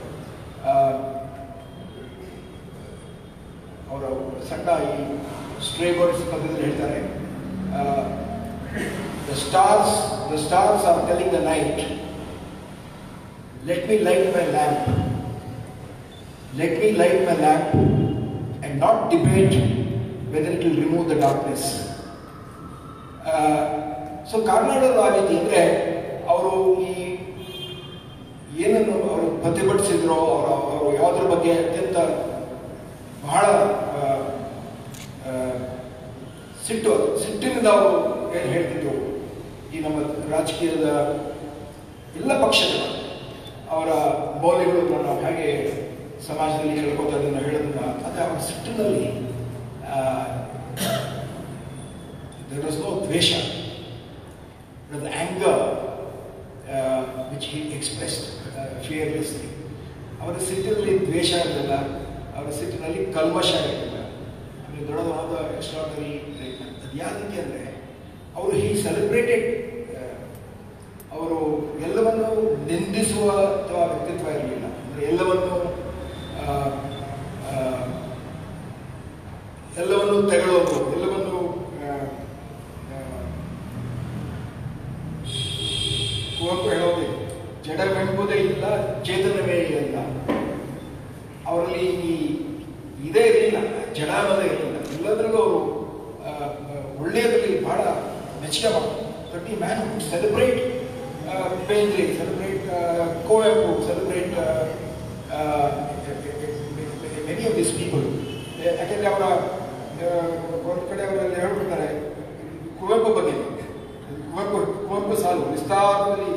ಅವರ ಸಣ್ಣ ಈ ಸ್ಟ್ರೇ ಬರ್ಡ್ಸ್ ಪದ್ಯದಲ್ಲಿ ಹೇಳ್ತಾರೆ the stars the stars are telling the night let me light my lamp let me light my lamp and not debate whether it will remove the darkness so ಕಾರ್ನಾಡರು ಆ ರೀತಿ ಅಂದರೆ ಅವರು ಈ ಏನನ್ನು ಅವರು ಪ್ರತಿಭಟಿಸಿದ್ರು ಅವರು ಅವರು ಯಾವುದ್ರ ಬಗ್ಗೆ ಅತ್ಯಂತ ಬಹಳ ಆ, ಆ, ಸಿಟ್ಟು ಸಿಟ್ಟಿನಿಂದ ಅವರು ಏನು ಹೇಳ್ತಿದ್ರು ಈ ನಮ್ಮ ರಾಜಕೀಯದ ಎಲ್ಲ ಪಕ್ಷಗಳು ಅವರ ಮೌಲ್ಯಗಳನ್ನು ನಾವು ಹೇಗೆ ಸಮಾಜದಲ್ಲಿ ಹೇಳ್ಕೋತಾ ಅದನ್ನು ಹೇಳೋದನ್ನ ಅದು ಅವರ ಸಿಟ್ಟಿನಲ್ಲಿ there was no dvesha. It was anger uh, which he expressed uh, fearlessly. ಅವರ ಸಿಟ್ಟಿನಲ್ಲಿ ದ್ವೇಷ ಇರಲಿಲ್ಲ ಅವರ ಸಿಟ್ಟಿನಲ್ಲಿ ಕಲ್ಮಶ ಇರಲಿಲ್ಲ ಆಮೇಲೆ ದೊಡ್ಡ ದೊಡ್ಡ ಎಕ್ಸ್ಟ್ರಾಡನರಿ ಅದು ಯಾವ ರೀತಿ ಅಂದರೆ ಅವರು ಹಿ ಸೆಲೆಬ್ರೇಟೆಡ್ ಎಲ್ಲವನ್ನು ನಿಂದಿಸುವ ಅಥವಾ ವ್ಯಕ್ತಿತ್ವ ಇರಲಿಲ್ಲ ಅಂದರೆ ಎಲ್ಲವನ್ನು ಆ, ಆ, ಎಲ್ಲವನ್ನು ತೆಗಳೋದು ಎಲ್ಲವನ್ನು ಆ, ಆ, ಕುವೆಂಪು ಹೇಳೋದು ಜಡವೆಂಬುದೇ ಇಲ್ಲ ಚೇತನವೇ ಇಲ್ಲ ಅವರಲ್ಲಿ ಈ ಇದೇ ಇರಲಿಲ್ಲ ಜಡ ಅನ್ನೋದೇ ಇರಲಿಲ್ಲ ಎಲ್ಲದರಲ್ಲೂ ಅವರು ಆ, ಆ, ಒಳ್ಳೆಯದರಲ್ಲಿ ಬಹಳ ಮೆಚ್ಚುಗೆ ಮಾಡ್ತಾರೆ ಬಟ್ ಈ man celebrate Bendre celebrate Kuvempu celebrate many of this people ಯಾಕೆಂದರೆ ಅವರ ಒಂದು ಕಡೆ ಅವರಲ್ಲಿ ಹೇಳ್ಬಿಡ್ತಾರೆ ಕುವೆಂಪು ಬಗ್ಗೆ ಕುವೆಂಪು ಕುವೆಂಪು ಸಾಲು ವಿಸ್ತಾರದಲ್ಲಿ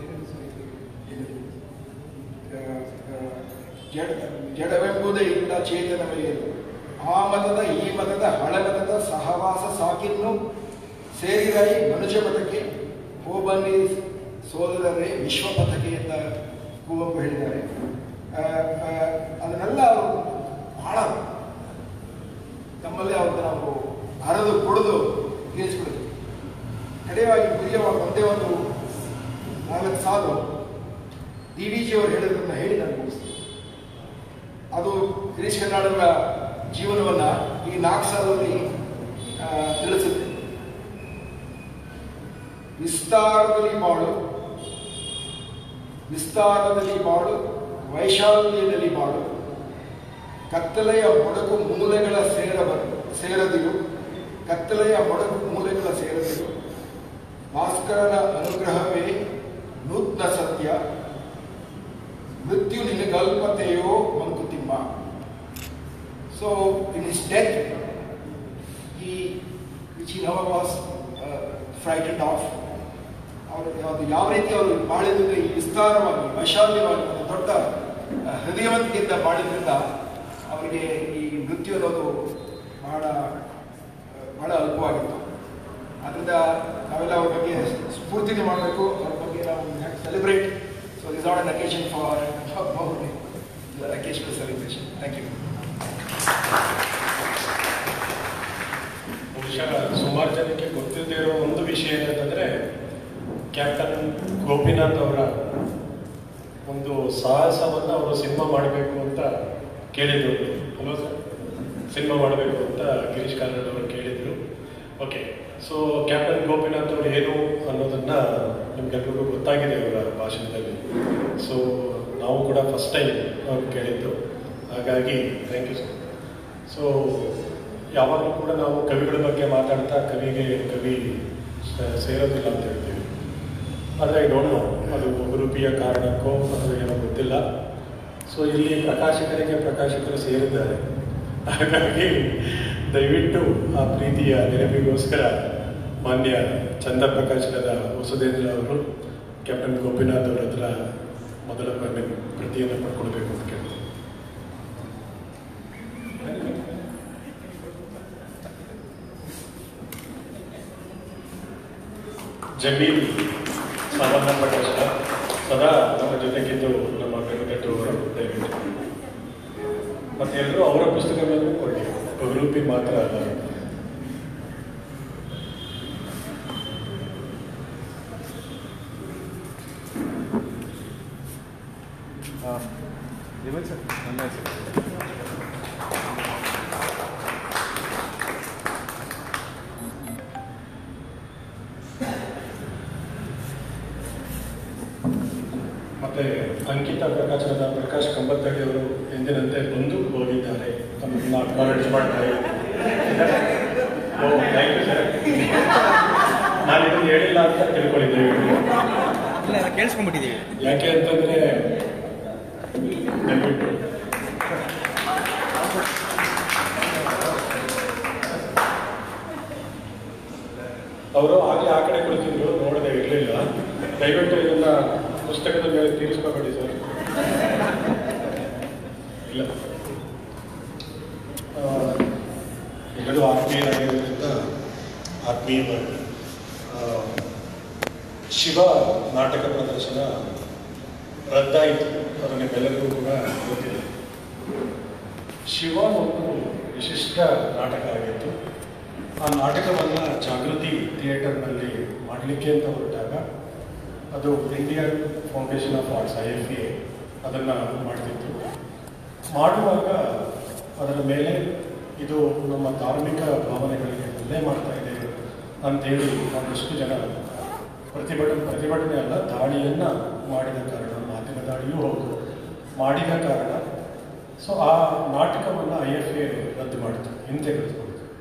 ಜಡ ಜಡವೆಂಬುದೇ ಇಲ್ಲ ಚೇತನವೇ ಇಲ್ಲ ಆ ಮತದ ಈ ಮತದ ಹಳಮತದ ಸಹವಾಸ ಸಾಕಿನ್ನು ಸೇರಿರೈ ಮನುಷ್ಯ ಪಥಕ್ಕೆ ಹೋ ಬನ್ನಿ ಸೋದರರೇ ವಿಶ್ವ ಪಥಕ್ಕೆ ಅಂತ ಕುವೆಂಪು ಹೇಳಿದ್ದಾರೆ ಆ, ಆ, ಅದನ್ನೆಲ್ಲ ಅವರು ಬಹಳ ನಮ್ಮಲ್ಲಿ ಅವ್ರನ್ನ ನಾವು ಹರಿದು ಕುಡಿದು ತೀರಿಸ್ಬಿಡುದು ಕಡೆಯವಾಗಿ ಗುರಿಯವಾಗ ಒಂದೇ ಒಂದು ನಾಲ್ಕು ಸಾಲು ಡಿ ವಿ ಜಿ ಅವರು ಹೇಳಿದ್ರನ್ನ ಹೇಳಿ ನಾನು ಮುಗಿಸ್ತೀನಿ ಅದು ಗಿರೀಶ್ ಕರ್ನಾಡರ ಜೀವನವನ್ನ ಈ ನಾಲ್ಕು ಸಾಲಲ್ಲಿ ಆ, ತಿಳಿಸುತ್ತೆ ವಿಸ್ತಾರದಲ್ಲಿ ಬಾಳು ವಿಸ್ತಾರದಲ್ಲಿ ಬಾಳು ವೈಶಾಲ್ಯದಲ್ಲಿ ಬಾಳು ಕತ್ತಲೆಯ ಮೊಡಕು ಮೂಲೆಗಳ ಸೇರಬ ಸೇರದಿರು ಕತ್ತಲೆಯ ಮೊಡಕು ಮೂಲೆಗಳ ಸೇರದಿರು ಭಾಸ್ಕರನ ಅನುಗ್ರಹವೇ ನೂತನ ಸತ್ಯ ಮೃತ್ಯು ನಿನಗಲ್ಪತೆಯೋ Mankutimma so in his death he which he never was ಫ್ರೈಟೆಡ್ of ಅವರು ಅದು ಯಾವ ರೀತಿ ಅವರು ಬಾಳಿದ್ರೆ ಈ ವಿಸ್ತಾರವಾಗಿ ವೈಶಾಲ್ಯವಾಗಿ ಒಂದು ದೊಡ್ಡ ಆ, ಹೃದಯವಂತಿಕೆಯಿಂದ ಬಾಳಿದ್ರಿಂದ ಅವರಿಗೆ ಈ ಮೃತ್ಯು ಅನ್ನೋದು ಬಹಳ ಆ, ಬಹಳ ಅಲ್ಪವಾಗಿತ್ತು ಅದರಿಂದ ನಾವೆಲ್ಲ ಅವ್ರ ಬಗ್ಗೆ ಸ್ಫೂರ್ತಿಗೆ ಮಾಡಬೇಕು ಅವ್ರ ಬಗ್ಗೆ ನಾವು celebrate so this are an occasion for occasion celebration thank you ಬಹುಶಃ ಸುಮಾರು ಜನಕ್ಕೆ ಗೊತ್ತಿಲ್ಲದೆ ಇರೋ ಒಂದು ವಿಷಯ ಏನಂತಂದ್ರೆ ಕ್ಯಾಪ್ಟನ್ ಗೋಪಿನಾಥ್ ಅವರ ಒಂದು ಸಾಹಸವನ್ನು ಅವರು ಸಿನಿಮಾ ಮಾಡಬೇಕು ಅಂತ ಕೇಳಿದ್ರು ಹಲೋ ಸರ್ ಸಿನಿಮಾ ಮಾಡಬೇಕು ಅಂತ ಗಿರೀಶ್ ಕಾರ್ನಾಡ್ ಅವರು ಕೇಳಿದ್ರು ಓಕೆ ಸೊ ಕ್ಯಾಪ್ಟನ್ ಗೋಪಿನಾಥ್ ಅವರು ಏನು ಅನ್ನೋದನ್ನ ನಿಮ್ಗೆಲ್ರಿಗೂ ಗೊತ್ತಾಗಿದೆ ಅವರ ಭಾಷಣದಲ್ಲಿ ಸೊ ನಾವು ಕೂಡ ಫಸ್ಟ್ ಟೈಮ್ ಅವ್ರು ಕೇಳಿದ್ದು ಹಾಗಾಗಿ ಥ್ಯಾಂಕ್ ಯು ಸರ್ ಸೊ ಯಾವಾಗಲೂ ಕೂಡ ನಾವು ಕವಿಗಳ ಬಗ್ಗೆ ಮಾತಾಡ್ತಾ ಕವಿಗೆ ಕವಿ ಸ- ಸೇರೋದಿಲ್ಲ ಅಂತ ಹೇಳ್ತೀವಿ ಆದರೆ ಐ ಡೋಂಟ್ ನೋ ಅದು ಬಹುರೂಪಿಯ ಕಾರಣಕ್ಕೋ ಅದು ಏನೋ ಗೊತ್ತಿಲ್ಲ ಸೊ ಇಲ್ಲಿ ಪ್ರಕಾಶಕರಿಗೆ ಪ್ರಕಾಶಕರು ಸೇರಿದ್ದಾರೆ ಹಾಗಾಗಿ ದಯವಿಟ್ಟು ಆ ಪ್ರೀತಿಯ ನೆನಪಿಗೋಸ್ಕರ ಮಾನ್ಯ ಚಂದ ಪ್ರಕಾಶಕದ ಹೊಸದೇಂದ್ರ ಅವರು ಕ್ಯಾಪ್ಟನ್ ಗೋಪಿನಾಥ್ ಅವರ ಹತ್ರ ಮೊದಲ ಪ್ರತಿ- ಪ್ರತಿಯನ್ನು ಪಡ್ಕೊಳ್ಬೇಕು ಅಂತ ಕೇಳ್ತೀನಿ ಜಮೀನ್ ಸಂಬಂಧಪಟ್ಟ ಸದಾ ನಮ್ಮ ಜೊತೆಗಿದ್ದು ನಮ್ಮ ಬೆಳಗಟ್ಟು ಅವರು ದಯವಿಟ್ಟು ಮತ್ತೆ ಎಲ್ಲರೂ ಅವರ ಪುಸ್ತಕಗಳನ್ನು ಕೊಡಿ ಬಹುರೂಪಿ ಮಾತ್ರ ಅಲ್ಲ ಮತ್ತೆ ಅಂಕಿತ ಪ್ರಕಾಶನದ ಪ್ರಕಾಶ್ ಕಂಬತ್ತಳ್ಳಿ ಅವರು ಎಂದಿನಂತೆ ಬಂದು ಹೋಗಿದ್ದಾರೆ ನಮ್ಮನ್ನ ಅಕ್ನಾಲೆಡ್ಜ್ ಮಾಡ್ತಾರೆ ಓ ಥ್ಯಾಂಕ್ ಯು ಸರ್ ನಾನು ಇದನ್ನು ಹೇಳಿಲ್ಲ ಅಂತ ತಿಳ್ಕೊಂಡಿದ್ದೆ ಇಲ್ಲ ಕೇಳಿಸ್ಕೊಂಡ್ಬಿಟ್ಟಿದ್ದೀವಿ ಯಾಕೆ ಅಂತಂದ್ರೆ ದಯವಿಟ್ಟು ಅವರು ಆಗಲೇ ಆ ಕಡೆ ಕುಳಿತಿದ್ರು ನೋಡದೆ ಇರಲಿಲ್ಲ ದಯವಿಟ್ಟು ಇದನ್ನ ಪುಸ್ತಕದ ಮೇಲೆ ತೀರಿಸ್ಕೋಬೇಡಿ ಸರ್ ಇಲ್ಲ ಆ, ಎಲ್ಲರೂ ಆತ್ಮೀಯರಾಗಿರೋದ್ರಿಂದ ಆತ್ಮೀಯವಾಗಿ ಆ, ಶಿವ ನಾಟಕ ಪ್ರದರ್ಶನ ರದ್ದಾಯಿತು ಅದು ನಿಮ್ಮೆಲ್ಲರಿಗೂ ಕೂಡ ಗೊತ್ತಿದೆ ಶಿವ ಒಂದು ವಿಶಿಷ್ಟ ನಾಟಕ ಆಗಿತ್ತು ಆ ನಾಟಕವನ್ನು ಜಾಗೃತಿ ಥಿಯೇಟರ್ನಲ್ಲಿ ಮಾಡಲಿಕ್ಕೆ ಅಂತ ಹೊರಟಾಗ ಅದು Indian foundation of arts I F A ಅದನ್ನು ಮಾಡ್ತಿತ್ತು ಮಾಡುವಾಗ ಅದರ ಮೇಲೆ ಇದು ನಮ್ಮ ಧಾರ್ಮಿಕ ಭಾವನೆಗಳಿಗೆ ಹಲ್ಲೆ ಮಾಡ್ತಾ ಇದೆ ಅಂತೇಳಿ ಒಂದಷ್ಟು ಜನ ಪ್ರತಿಭಟನೆ ಪ್ರತಿಭಟನೆ ಅಲ್ಲ ದಾಳಿಯನ್ನು ಮಾಡಿದ ಕಾರಣ ಮಾತಿನ ದಾಳಿಯೂ ಹೌದು ಮಾಡಿದ ಕಾರಣ ಸೊ ಆ ನಾಟಕವನ್ನು ಐ ಎಫ್ ಎ ರದ್ದು ಮಾಡಿತು ಹಿಂತೆಗೆದುಕೊಂಡಿತು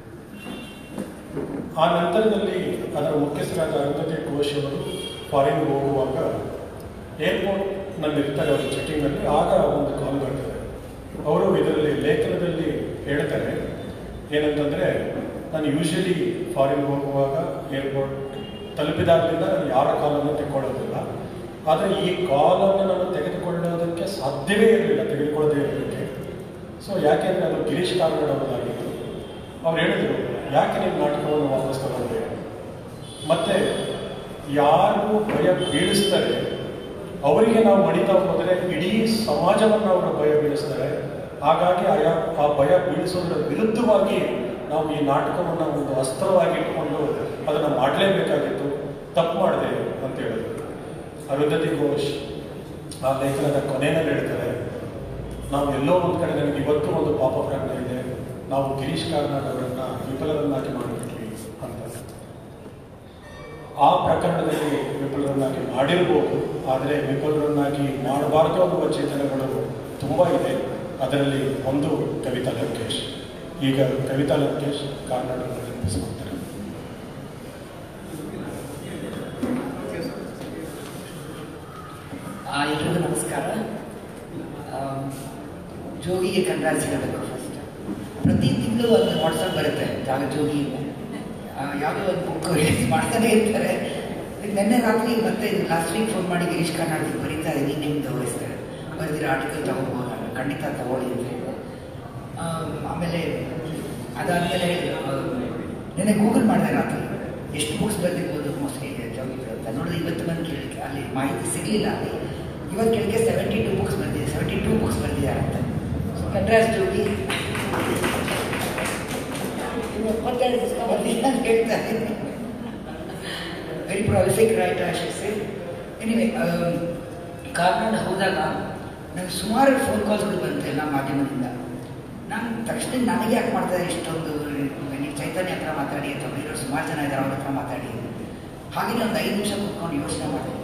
ಆ ನಂತರದಲ್ಲಿ ಅದರ ಮುಖ್ಯಸ್ಥರಾದ ಅರುಂಧತಿ ಘೋಷ್ ಅವರು ಫಾರಿನ್ಗೆ ಹೋಗುವಾಗ ಏರ್ಪೋರ್ಟ್ನಲ್ಲಿ ಇರ್ತಾರೆ ಅವರು ಚೆಕಿಂಗ್ನಲ್ಲಿ ಆಗ ಒಂದು ಕಾಲ್ ಬರ್ತಾರೆ ಅವರು ಇದರಲ್ಲಿ ಲೇಖನದಲ್ಲಿ ಹೇಳ್ತಾರೆ ಏನಂತಂದರೆ ನಾನು ಯೂಶಲಿ ಫಾರಿನ್ಗೆ ಹೋಗುವಾಗ ಏರ್ಪೋರ್ಟ್ ತಲುಪಿದಾಗಲಿಂದ ನಾನು ಯಾರ ಕಾಲನ್ನು ತೆಗೆದುಕೊಳ್ಳೋದಿಲ್ಲ ಆದರೆ ಈ ಕಾಲನ್ನು ನಾನು ತೆಗೆದುಕೊಳ್ಳೋದಕ್ಕೆ ಸಾಧ್ಯವೇ ಇರಲಿಲ್ಲ ತೆಗೆದುಕೊಳ್ಳದೇ ಇರಲಿಕ್ಕೆ ಸೊ ಯಾಕೆಂದರೆ ಅದು ಗಿರೀಶ್ ಕಾರ್ನಾಡ್ ಅವರದಾಗಿತ್ತು ಅವ್ರು ಹೇಳಿದರು ಯಾಕೆ ನಿಮ್ಮ ನಾಟಕವನ್ನು ವಾಪಸ್ ತಗೊಂಡೆ ಮತ್ತೆ ಯಾರು ಭಯ ಬೀಳಿಸ್ತಾರೆ ಅವರಿಗೆ ನಾವು ಮಣಿತಾ ಹೋದರೆ ಇಡೀ ಸಮಾಜವನ್ನು ಅವರು ಭಯ ಬೀಳಿಸ್ತಾರೆ ಹಾಗಾಗಿ ಆಯಾ ಆ ಭಯ ಬೀಳಿಸೋದ್ರ ವಿರುದ್ಧವಾಗಿ ನಾವು ಈ ನಾಟಕವನ್ನು ಒಂದು ಅಸ್ತ್ರವಾಗಿ ಇಟ್ಕೊಂಡು ಅದನ್ನು ಮಾಡಲೇಬೇಕಾಗಿತ್ತು ತಪ್ಪು ಮಾಡಿದೆ ಅಂತ ಹೇಳಿದ್ರು ಅರುಂಧತಿ ಘೋಷ್ ಆ ಲೇಖನದ ಕೊನೆಯಲ್ಲಿ ಹೇಳ್ತಾರೆ ನಾವು ಎಲ್ಲೋ ಒಂದು ಕಡೆ ನನಗೆ ಇವತ್ತು ಒಂದು ಪಾಪ ಪ್ರಜ್ಞೆ ಇದೆ ನಾವು ಗಿರೀಶ್ ಕಾರ್ನಾಡ್ ಅವರನ್ನ ವಿಫಲರನ್ನಾಗಿ ಮಾಡಿಬಿಟ್ವಿ ಅಂತ ಆ ಪ್ರಕರಣದಲ್ಲಿ ವಿಫಲರನ್ನಾಗಿ ಮಾಡಿರ್ಬೋದು ಆದರೆ ವಿಫಲರನ್ನಾಗಿ ಮಾಡಬಾರ್ದು ಅನ್ನುವ ಚೇತನಗಳು ತುಂಬ ಇದೆ ಅದರಲ್ಲಿ ಒಂದು ಕವಿತಾ ಲಂಕೇಶ್ ಈಗ ಕವಿತಾ ಲಂಕೇಶ್ ಕಾರ್ನಾಡವನ್ನು ನೆನಪಿಸ್ಕೊಳ್ತಾರೆ ಆ, ಎಲ್ರಿಗೂ ನಮಸ್ಕಾರ ಆಮ್, ಜೋಗಿಗೆ ಕಂಗ್ರಾಟ್ಸ್ ಹೇಳಬೇಕು ಫಸ್ಟ್ ಪ್ರತಿ ತಿಂಗಳು ಒಂದು ವಾಟ್ಸಪ್ ಬರುತ್ತೆ ಜಾಗ ಜೋಗಿಯಿಂದ ಆ, ಯಾವುದೋ ಒಂದು ಬುಕ್ ರಿಲೀಸ್ ಮಾಡ್ತಾನೆ ಇರ್ತಾರೆ ನಿನ್ನೆ ರಾತ್ರಿ ಮತ್ತೆ ಲಾಸ್ಟ್ ವೀಕ್ ಫೋನ್ ಮಾಡಿ ಗಿರೀಶ್ ಕರ್ನಾಟಕ ಬರೀತಾ ಇದ್ದೀನಿ ನಿಮ್ದು ವಹಿಸ್ತಾರೆ ಬರೆದಿರೋ ಆರ್ಟಿಕಲ್ ತಗೋಬೋದು ಖಂಡಿತ ತಗೊಳ್ಳಿ ಅಂತ ಹೇಳಿದೆ ಆಮ್, ಆಮೇಲೆ ಅದಾದಮೇಲೆ ನೆನ್ನೆ ಗೂಗಲ್ ಮಾಡಿದೆ ರಾತ್ರಿ ಎಷ್ಟು ಬುಕ್ಸ್ ಬರೆದಿರ್ಬೋದು ಮೋಸ್ಟ್ಲಿ ಜೋಗಿಗಳು ಅಂತ ನೋಡಿದ್ರೆ ಇವತ್ತು ಬಂದು ಕೇಳಿಕ್ಕೆ ಅಲ್ಲಿ ಮಾಹಿತಿ ಸಿಗಲಿಲ್ಲ ಅಲ್ಲಿ ಇವತ್ತು ಕೇಳಿಕೆ ಸೆವೆಂಟಿ ಟೂ ಬುಕ್ಸ್ ಬಂದಿದೆ ಸೆವೆಂಟಿ ಟೂ ಬುಕ್ಸ್ ಬಂದಿದ್ದಾರೆ ಅಂತ ಸೊ ಕಂಡ್ರಾಸ್ ಜೋಗಿ ಇನ್ನು ಎಪ್ಪತ್ತೆರಡು ಪುಸ್ತಕ ಬಂದಿಲ್ಲ ಅಂತ ಹೇಳ್ತಾ ಇದ್ದೀನಿ ವೆರಿ ಪ್ರಾಲಿಫಿಕ್ ರೈಟರ್ ಅಶಿಸಿ ಎನಿವೆ ಕಾರ್ನಾಡ್ ಹೋದಾಗ ನಂಗೆ ಸುಮಾರು ಫೋನ್ ಕಾಲ್ಸ್ಗಳು ಬಂತು ಎಲ್ಲ ಮಾಧ್ಯಮದಿಂದ ನಾನು ತಕ್ಷಣ ನನಗೆ ಯಾಕೆ ಮಾಡ್ತಾರೆ ಇಷ್ಟೊಂದು ನೀವು ಚೈತನ್ಯ ಹತ್ರ ಮಾತಾಡಿ ಅಥವಾ ಬೇರೆ ಸುಮಾರು ಜನ ಇದ್ದಾರೆ ಅವ್ರ ಹತ್ರ ಮಾತಾಡಿ ಹಾಗೆ ಒಂದು ಐದು ನಿಮಿಷ ಕೂತ್ಕೊಂಡು ಯೋಚನೆ ಮಾಡಿದೆ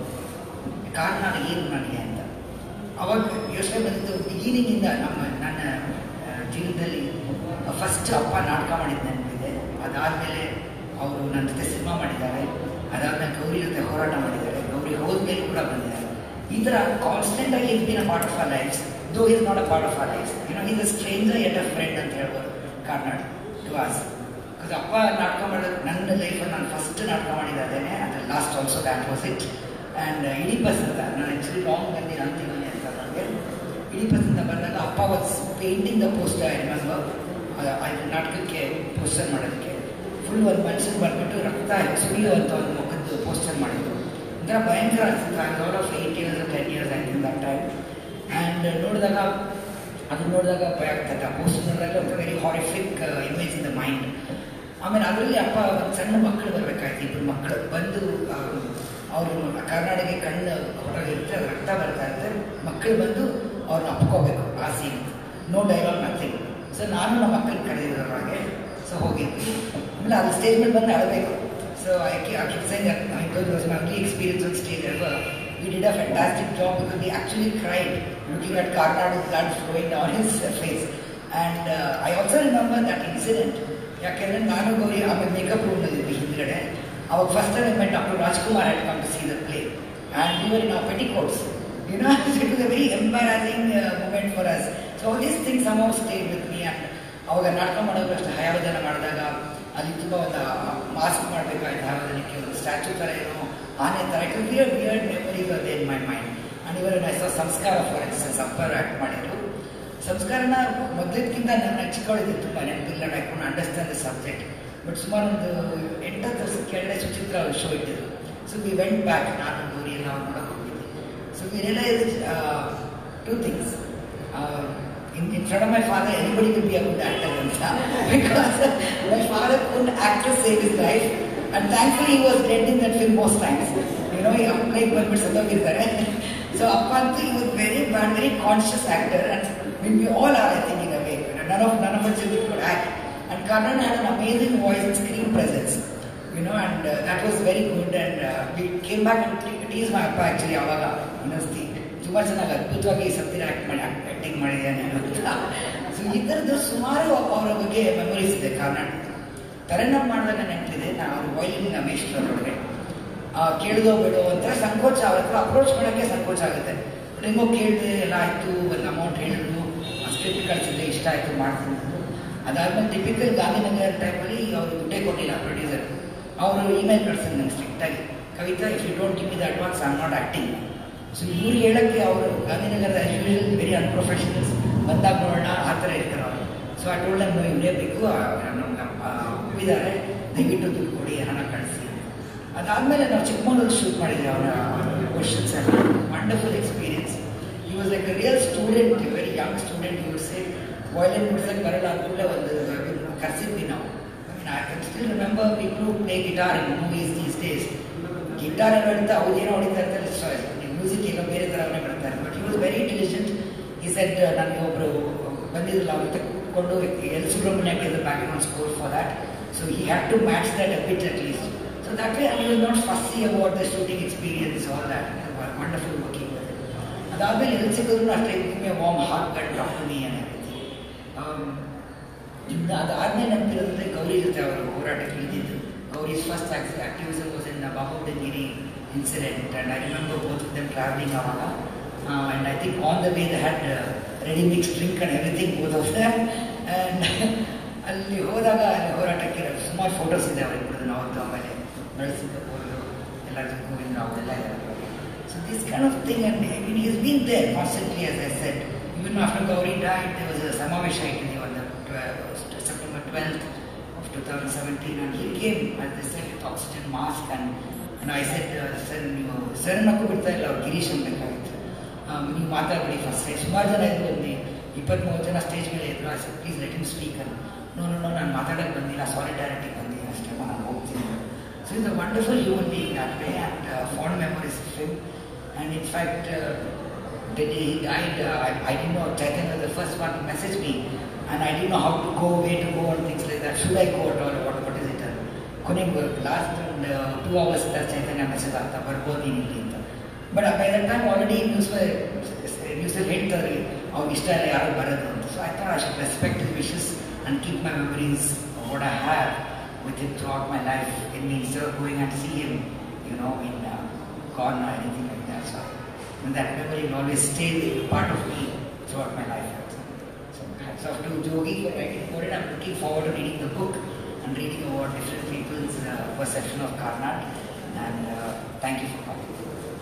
ಕಾರಣ ಏನು ನನಗೆ ಅಂತ ಅವಾಗ ಯೋಚನೆ ಬಂದಿದ್ದು ಬಿಗಿನಿಂಗಿಂದ ನಮ್ಮ ನನ್ನ ಆ, ಜೀವನದಲ್ಲಿ ಫಸ್ಟ್ ಅಪ್ಪ ನಾಟಕ ಮಾಡಿದ ನೆನಪಿದೆ ಅದಾದಮೇಲೆ ಅವರು ನನ್ನ ಜೊತೆ ಸಿನಿಮಾ ಮಾಡಿದ್ದಾರೆ ಅದಾದ್ಮೇಲೆ ಗೌರಿ ಜೊತೆ ಹೋರಾಟ ಮಾಡಿದ್ದಾರೆ ಗೌರಿ ಹೋದ್ಮೇಲೆ ಕೂಡ ಬಂದಿದ್ದಾರೆ ಈ ಥರ ಕಾನ್ಸ್ಟೆಂಟ್ ಆಗಿ is been a part of our lives though is not a part of our life you know is a stranger at a friend ಅಂತ ಹೇಳ್ಬೋದು ಕಾರ್ನಾಡ್ ಟು ಆಸ್ ಬಿಕಾಸ್ ಅಪ್ಪ ನಾಟಕ ಮಾಡೋದು ನನ್ನ ಲೈಫಲ್ಲಿ ನಾನು ಫಸ್ಟ್ ನಾಟಕ ಮಾಡಿದ್ದೇನೆ ಅದು last also that was it and ಇಡೀ ಬಸ್ ಅಂತ ನಾನು ಆ್ಯಕ್ಚುಲಿ ಲಾಂಗ್ ಬಂದು ಅಂತೀನಿ ಅಂತ ನನಗೆ ಇಡೀ ಬಸ್ ಅಂತ ಬಂದಾಗ ಅಪ್ಪ was painting the poster I remember ಅದು ನಾಟಕಕ್ಕೆ ಪೋಸ್ಟರ್ ಮಾಡೋದಕ್ಕೆ ಫುಲ್ ಒಂದು ಮನುಷ್ಯನ ಬಂದ್ಬಿಟ್ಟು ರಕ್ತ ಸುರಿಯುವಂಥ ಒಂದು ಮುಖದ್ದು ಪೋಸ್ಟರ್ ಮಾಡಿದ್ರು ಒಂಥರ ಭಯಂಕರ ಅನಿಸುತ್ತೆ I lot of eight years ten years ಆಯ್ತು ದಟ್ ಟೈಮ್ ಆ್ಯಂಡ್ ನೋಡಿದಾಗ ಅದನ್ನ ನೋಡಿದಾಗ ಭಯ ಆಗ್ತದೆ ಆ ಪೋಸ್ಟರ್ ನೋಡಿದಾಗ ಒಂದು very horrific image in the mind ಆಮೇಲೆ ಅದರಲ್ಲಿ ಅಪ್ಪ ಒಂದು ಸಣ್ಣ ಮಕ್ಕಳು ಬರಬೇಕಾಯ್ತು ಇಬ್ಬರು ಮಕ್ಕಳು ಬಂದು ಅವರು ಕರ್ನಾಟಕ ಕಣ್ಣು ಹೊರಗಿರುತ್ತೆ ಅದು ರಕ್ತ ಬರ್ತಾ ಇರುತ್ತೆ ಮಕ್ಕಳು ಬಂದು ಅವ್ರನ್ನ ಅಪ್ಕೋಬೇಕು ಆ scene no dialogue nothing so ನಾನು ನಮ್ಮ ಮಕ್ಕಳು ಕರೆದಿದ್ರು ಹಾಗೆ ಸೊ ಹೋಗಿದ್ವಿ ಆಮೇಲೆ ಅದು ಸ್ಟೇಜ್ ಮೇಲೆ ಬಂದು ಅಳಬೇಕು ಸೊ ಐ ಕಿ I keep saying I told was my experience on stage ever we did a fantastic job because we actually cried looking at Karnad's blood flowing down his face. And uh, I also remember that incident. ಯಾಕೆಂದ್ರೆ ನಾನು ಗೌರಿ ಆಮೇಲೆ ಮೇಕಪ್ ರೂಮ್ನಲ್ಲಿದ್ವಿ ಹಿಂದ್ಗಡೆ ಅವಾಗ first time met doctor Rajkumar had come to see the play and we in petticoats you know it was a very embarrassing moment for us so all these things some of stay with me and ಅವಾಗ ನಾಟಕ ಮಾಡೋದು ಅಷ್ಟು ಹಯಾವಧಾನ ಮಾಡಿದಾಗ ಅಲ್ಲಿ ತುಂಬ ಒಂದು ಮಾಸ್ಕ್ ಮಾಡಬೇಕಾಯ್ತು ಹಯಾವಧಾನಕ್ಕೆ ಒಂದು ಸ್ಟ್ಯಾಚು ಥರ ಏನೋ ಆನೆ ಥರ ಇಟ್ ವಿಯರ್ಡ್ ವಿಯರ್ಡ್ ಮೆಮೊರೀಸ್ ಅದೇ ಇನ್ ಮೈ ಮೈಂಡ್ ಆ್ಯಂಡ್ ಇವರ ಹೆಸರು ಸಂಸ್ಕಾರ ಫಾರ್ ಇನ್ಸ್ಟೆನ್ಸ್ ಅಪ್ಪರ್ ಆ್ಯಕ್ಟ್ ಮಾಡಿದ್ರು ಸಂಸ್ಕಾರನ ಮೊದಲಿದ್ಕಿಂತ ನನ್ನ ಚಿಕ್ಕವಳಿಗೆ ತುಂಬ ನೆನಪಿಲ್ಲ ಐ ಕೊಂಡು ಅಂಡರ್ಸ್ಟ್ಯಾಂಡ್ ದ ಸಬ್ಜೆಕ್ಟ್ ಬಟ್ ಸುಮಾರು ಒಂದು ಎಂಟತ್ತು ವರ್ಷದ ಕೆಳಗಡೆ ಸುಚಿತ್ರ ಶೋ ಇಟ್ಟಿದ್ರು ಸೊ ವಿ ವೆಂಟ್ ಬ್ಯಾಕ್ ನಾನು ಗೌರಿ ಎಲ್ಲ ಅವ್ರು ನೋಡೋಕೆ ಹೋಗಿದ್ದೆ so we realise two things in, in front of my father, anybody could be a good actor because my father couldn't act to save his life. And thankfully, he was dead in that film most times. ಏನೋ ಈ ಅಪ್ಪನಿಗೆ ಬಂದ್ಬಿಟ್ಟು ಸತ್ತೋಗಿರ್ತಾರೆ ಸೊ ಅಪ್ಪ ಅಂತೂ he was very bad very conscious actor and when we all are I think in a way none of none of us could act and Karnan had an amazing voice and screen presence you know and uh, that was very good and uh, we came back and teased my ಅಪ್ಪ actually ಅವಾಗ ಇನ್ನೊಂದ್ಸತಿ ತುಂಬ ಚೆನ್ನಾಗಿ ಅದ್ಭುತವಾಗಿ ಈ ಸತ್ತಿನ ಆ್ಯಕ್ಟ್ ಮಾಡಿ ಆ್ಯಕ್ಟಿಂಗ್ ಮಾಡಿದ್ದಾನೆ ಅಂತ ಸೊ ಈ ಥರದ್ದು ಸುಮಾರು ಅವರ ಬಗ್ಗೆ ಮೆಮೊರೀಸ್ ಇದೆ ಕಾರ್ನಾಡ್ ತಲೆನೋವು ಮಾಡಿದಾಗ ನೆನಪಿದೆ ನಾನು ಅವ್ರ ವೈಲಿನ ಮೇಷ್ಟ್ರೊಳಗೆ ಕೇಳಿದೋ ಬೇಡೋ ಒಂಥರ ಸಂಕೋಚ ಅವ್ರ ಹತ್ರ ಅಪ್ರೋಚ್ ಮಾಡೋಕ್ಕೆ ಸಂಕೋಚ ಆಗುತ್ತೆ ಬಟ್ ಹೆಂಗೋ ಕೇಳಿದೆ ಎಲ್ಲ ಆಯಿತು ಒಂದು ಅಮೌಂಟ್ ಹೇಳಿದ್ರು ಸ್ಕ್ರಿಪ್ಟ್ ಕಳಿಸಿದ್ದೆ ಇಷ್ಟ ಆಯಿತು ಮಾಡ್ತೀನಿ ಅಂದ್ರು. ಅದಾದ್ಮೇಲೆ ಟಿಪಿಕಲ್ ಗಾಂಧಿನಗರ್ ಟೈಮಲ್ಲಿ ಅವರು ದುಡ್ಡೇ ಕೊಟ್ಟಿಲ್ಲ ಪ್ರೊಡ್ಯೂಸರ್ ಅವರು ಇಮೇಲ್ ಕಳ್ಸಿದ್ರು ನಂಗೆ ಸ್ಟ್ರಿಕ್ಟಾಗಿ Kavita if you don't give me the advance I not acting so ಇವ್ರು ಹೇಳಕ್ಕೆ ಅವರು ಗಾಂಧಿನಗರದ ಯೂಶಲ್ ವೆರಿ ಅನ್ಪ್ರೊಫೆಷನಲ್ಸ್ ಬಂದಾಗ ನೋಡೋಣ ಆ ಥರ ಇರ್ತಾರೆ ಅವರು ಸೊ ಆ ಟೋಲ್ಡ್ ನಮ್ಗೆ ಇವರೇ ಬೇಕು ನಮ್ಗೆ ಒಪ್ಪಿದ್ದಾರೆ ದಯವಿಟ್ಟು ದುಡ್ಡು ಕೊಡಿ ಹಣ ಕಳಿಸಿ ಅದಾದಮೇಲೆ ನಾವು ಚಿಕ್ಕಮಗಳೂರು ಶೂಟ್ ಮಾಡಿದ್ವಿ ಅವರ ಕ್ವಶನ್ಸ್ ಎಲ್ಲ wonderful experience he was like real student very young student you say violin ನುಡ್ಸಕ್ಕೆ ಬರಲ್ಲ ಅಂದ್ಕೂಡಲೇ ಒಂದು ಕರೆಸಿದ್ವಿ ನಾವು I can still remember people play guitar in movies these days guitar ಎಲ್ಲ ಅಂತ ಅವ್ರು ಏನೋ ಹೊಡಿತಾ ಇರ್ತಾರೆ ಮ್ಯೂಸಿಕ್ ಎಲ್ಲ ಬೇರೆ ಥರನೇ ಬರ್ತಾರೆ but he was very intelligent ಈ ಸೆಟ್ ನನಗೆ ಒಬ್ಬರು ಬಂದಿದ್ರಲ್ಲ ಅವ್ರ ಜೊತೆ ಕೂತ್ಕೊಂಡು ಎಲ್ ಸುಬ್ರಹ್ಮಣ್ಯಕ್ಕೆ background score for that so he had to match that a bit at least so that way I was not fussy about the shooting experience all that wonderful working ಅದಾದಮೇಲೆ ಎಲ್ಲಿ ಸಿಕ್ಕಿದ್ರು ಅಷ್ಟೇ ನಿಮಗೆ ವಾಮ್ ಹಾಕ್ ಕಟ್ ಡಾಕ್ಟರ್ ಮೀ ಇನ್ನು ಅದಾದ್ಮೇಲೆ ನೆನಪಿರೋದ್ರೆ ಗೌರಿ ಜೊತೆ ಅವರು ಹೋರಾಟಕ್ಕೆ ಇಳಿದಿದ್ದು Gauri's first activism was in ಬಾಹುಬಲಿಗಿರಿ incident and I remember both them travelling ಅವಾಗ and I think on the way they had ready mix drink and everything both of them and ಅಲ್ಲಿ ಹೋದಾಗ ಅಲ್ಲಿ ಹೋರಾಟಕ್ಕೆ ಸುಮಾರು ಫೋಟೋಸ್ ಇದೆ ಅವರಿಬ್ಬರದ್ದು ನಾವು ಆಮೇಲೆ ಬೆಳೆಸಿದ ಅವರು ಎಲ್ಲ ಗೋವಿಂದ ಅವರೆಲ್ಲ ಇದ್ದಾರೆ So this kind of thing, and I mean, he's been there constantly, as I said. Even after Gauri died, there was a Samavesha in on the 12th, September 12th of 2017, and he came, as they said, with oxygen mask, and, and I said, uh, sir, ನೀವು ಸರ್ ನಕ್ಕು ಬಿಡ್ತಾ ಇಲ್ಲ ಅವ್ರು ಗಿರೀಶ್ ಅನ್ಬೇಕಾಗಿತ್ತು ನೀವು ಮಾತಾಡ್ಬಿಡಿ ಫಸ್ಟ್ ಸ್ಟೇಜ್ ಸುಮಾರು ಜನ ಇದ್ರು ಅಲ್ಲಿ ಇಪ್ಪತ್ತ್ಮೂರು ಜನ ಸ್ಟೇಜ್ ಮೇಲೆ ಇದ್ರು sir please let him speak ಅನ್ನು ನೋ ನೋ ನೋ ನಾನು ಮಾತಾಡೋಕ್ಕೆ ಬಂದಿಲ್ಲ ಸಾಲಿಡಾರಿಟಿಗೆ ಬಂದಿಲ್ಲ ಅಷ್ಟೇ ನಾನು ಹೋಗ್ತೀನಿ so is a wonderful human being that way and fond memories of him And in fact, uh, the day he died, uh, I, I didn't know, Chaitanya was the first one to message me, and I didn't know how to go, where to go, and things like that. Should I go at all, what, what is it? ಕೊನೆಗೆ ಲಾಸ್ಟ್ ಒಂದು ಟೂ ಅವರ್ಸ್ ಚೈತನ್ಯ ಮೆಸೇಜ್ ಆಗ್ತಾ ಬರ್ಬೋದು ನೀನು ಇಲ್ಲಿ ಅಂತ but by the time already news ನ್ಯೂಸಲ್ಲಿ ಹೇಳ್ತಾರೆ ಅವ್ರಿಗೆ ಇಷ್ಟ ಇಲ್ಲ ಯಾರು ಬರೋದು ಅಂತ so I thought I should respect wishes and keep my memories what I have with in throughout my life in means going and see him you know in gone or anything like that. So and that memory will always stay part of me throughout my life. So hats off to Jogi for writing for it. I'm looking forward to reading the book and reading about different people's uh, perception of Karnat. And uh, thank you for coming.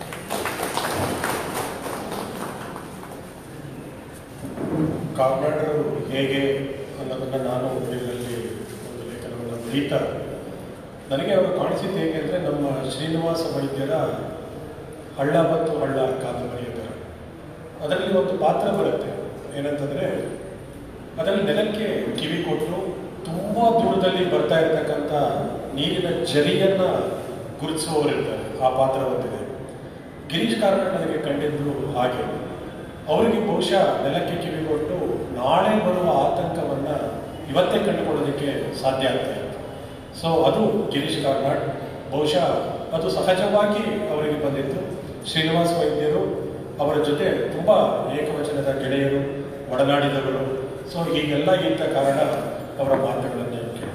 ಕಾರ್ನಾಡರು ಹೇಗೆ ಅನ್ನೋದನ್ನು ನಾನು ಇದರಲ್ಲಿ ಒಂದು ಲೇಖನವನ್ನು ಬರೀತಾ ನನಗೆ ಅವರು ಕಾಣಿಸಿದ್ದು ಹೇಗೆ ಅಂದರೆ ನಮ್ಮ ಶ್ರೀನಿವಾಸ ವೈದ್ಯರ ಹಳ್ಳ ಮತ್ತು ಹಳ್ಳ ಕಾದಂಬರಿಯ ಥರ ಅದರಲ್ಲಿ ಒಂದು ಪಾತ್ರ ಬರುತ್ತೆ ಏನಂತಂದರೆ ಅದರಲ್ಲಿ ನೆಲಕ್ಕೆ ಕಿವಿ ಕೊಟ್ಟು ತುಂಬ ದೂರದಲ್ಲಿ ಬರ್ತಾ ಇರ್ತಕ್ಕಂಥ ನೀರಿನ ಜರಿಯನ್ನು ಗುರುತಿಸುವವರಿರ್ತಾರೆ ಆ ಪಾತ್ರ ಬಂದಿದೆ ಗಿರೀಶ್ ಕಾರ್ನಾಡ್ ನನಗೆ ಕಂಡಿದ್ದು ಹಾಗೆ ಅವರಿಗೆ ಬಹುಶಃ ನೆಲಕ್ಕೆ ಕಿವಿ ಕೊಟ್ಟು ನಾಳೆ ಬರುವ ಆತಂಕವನ್ನು ಇವತ್ತೇ ಕಂಡುಕೊಳ್ಳೋದಕ್ಕೆ ಸಾಧ್ಯ ಆಗ್ತಾ ಇತ್ತು ಸೊ ಅದು ಗಿರೀಶ್ ಕಾರ್ನಾಡ್ ಬಹುಶಃ ಅದು ಸಹಜವಾಗಿ ಅವರಿಗೆ ಬಂದಿತ್ತು ಶ್ರೀನಿವಾಸ್ ವೈದ್ಯರು ಅವರ ಜೊತೆ ತುಂಬ ಏಕವಚನದ ಗೆಳೆಯರು ಒಡನಾಡಿದವರು ಸೊ ಹೀಗೆಲ್ಲ ಇದ್ದ ಕಾರಣ ಅವರ ಮಾತುಗಳನ್ನು ಕೇಳಿದೆ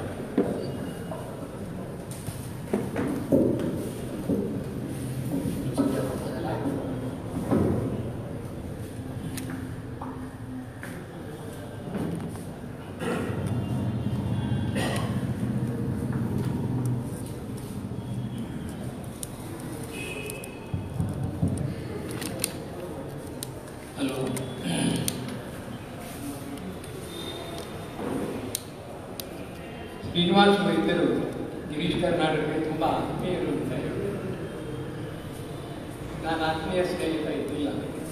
ಹಲೋ ಶ್ರೀನಿವಾಸ ವೈದ್ಯರು ಗಿರೀಶ್ ಕರ್ನಾಟಕಕ್ಕೆ ತುಂಬ ಆತ್ಮೀಯರು ಅಂತ ಹೇಳಿ ನಾನು ಆತ್ಮೀಯ ಸ್ನೇಹಿತ ಇದ್ದಿಲ್ಲ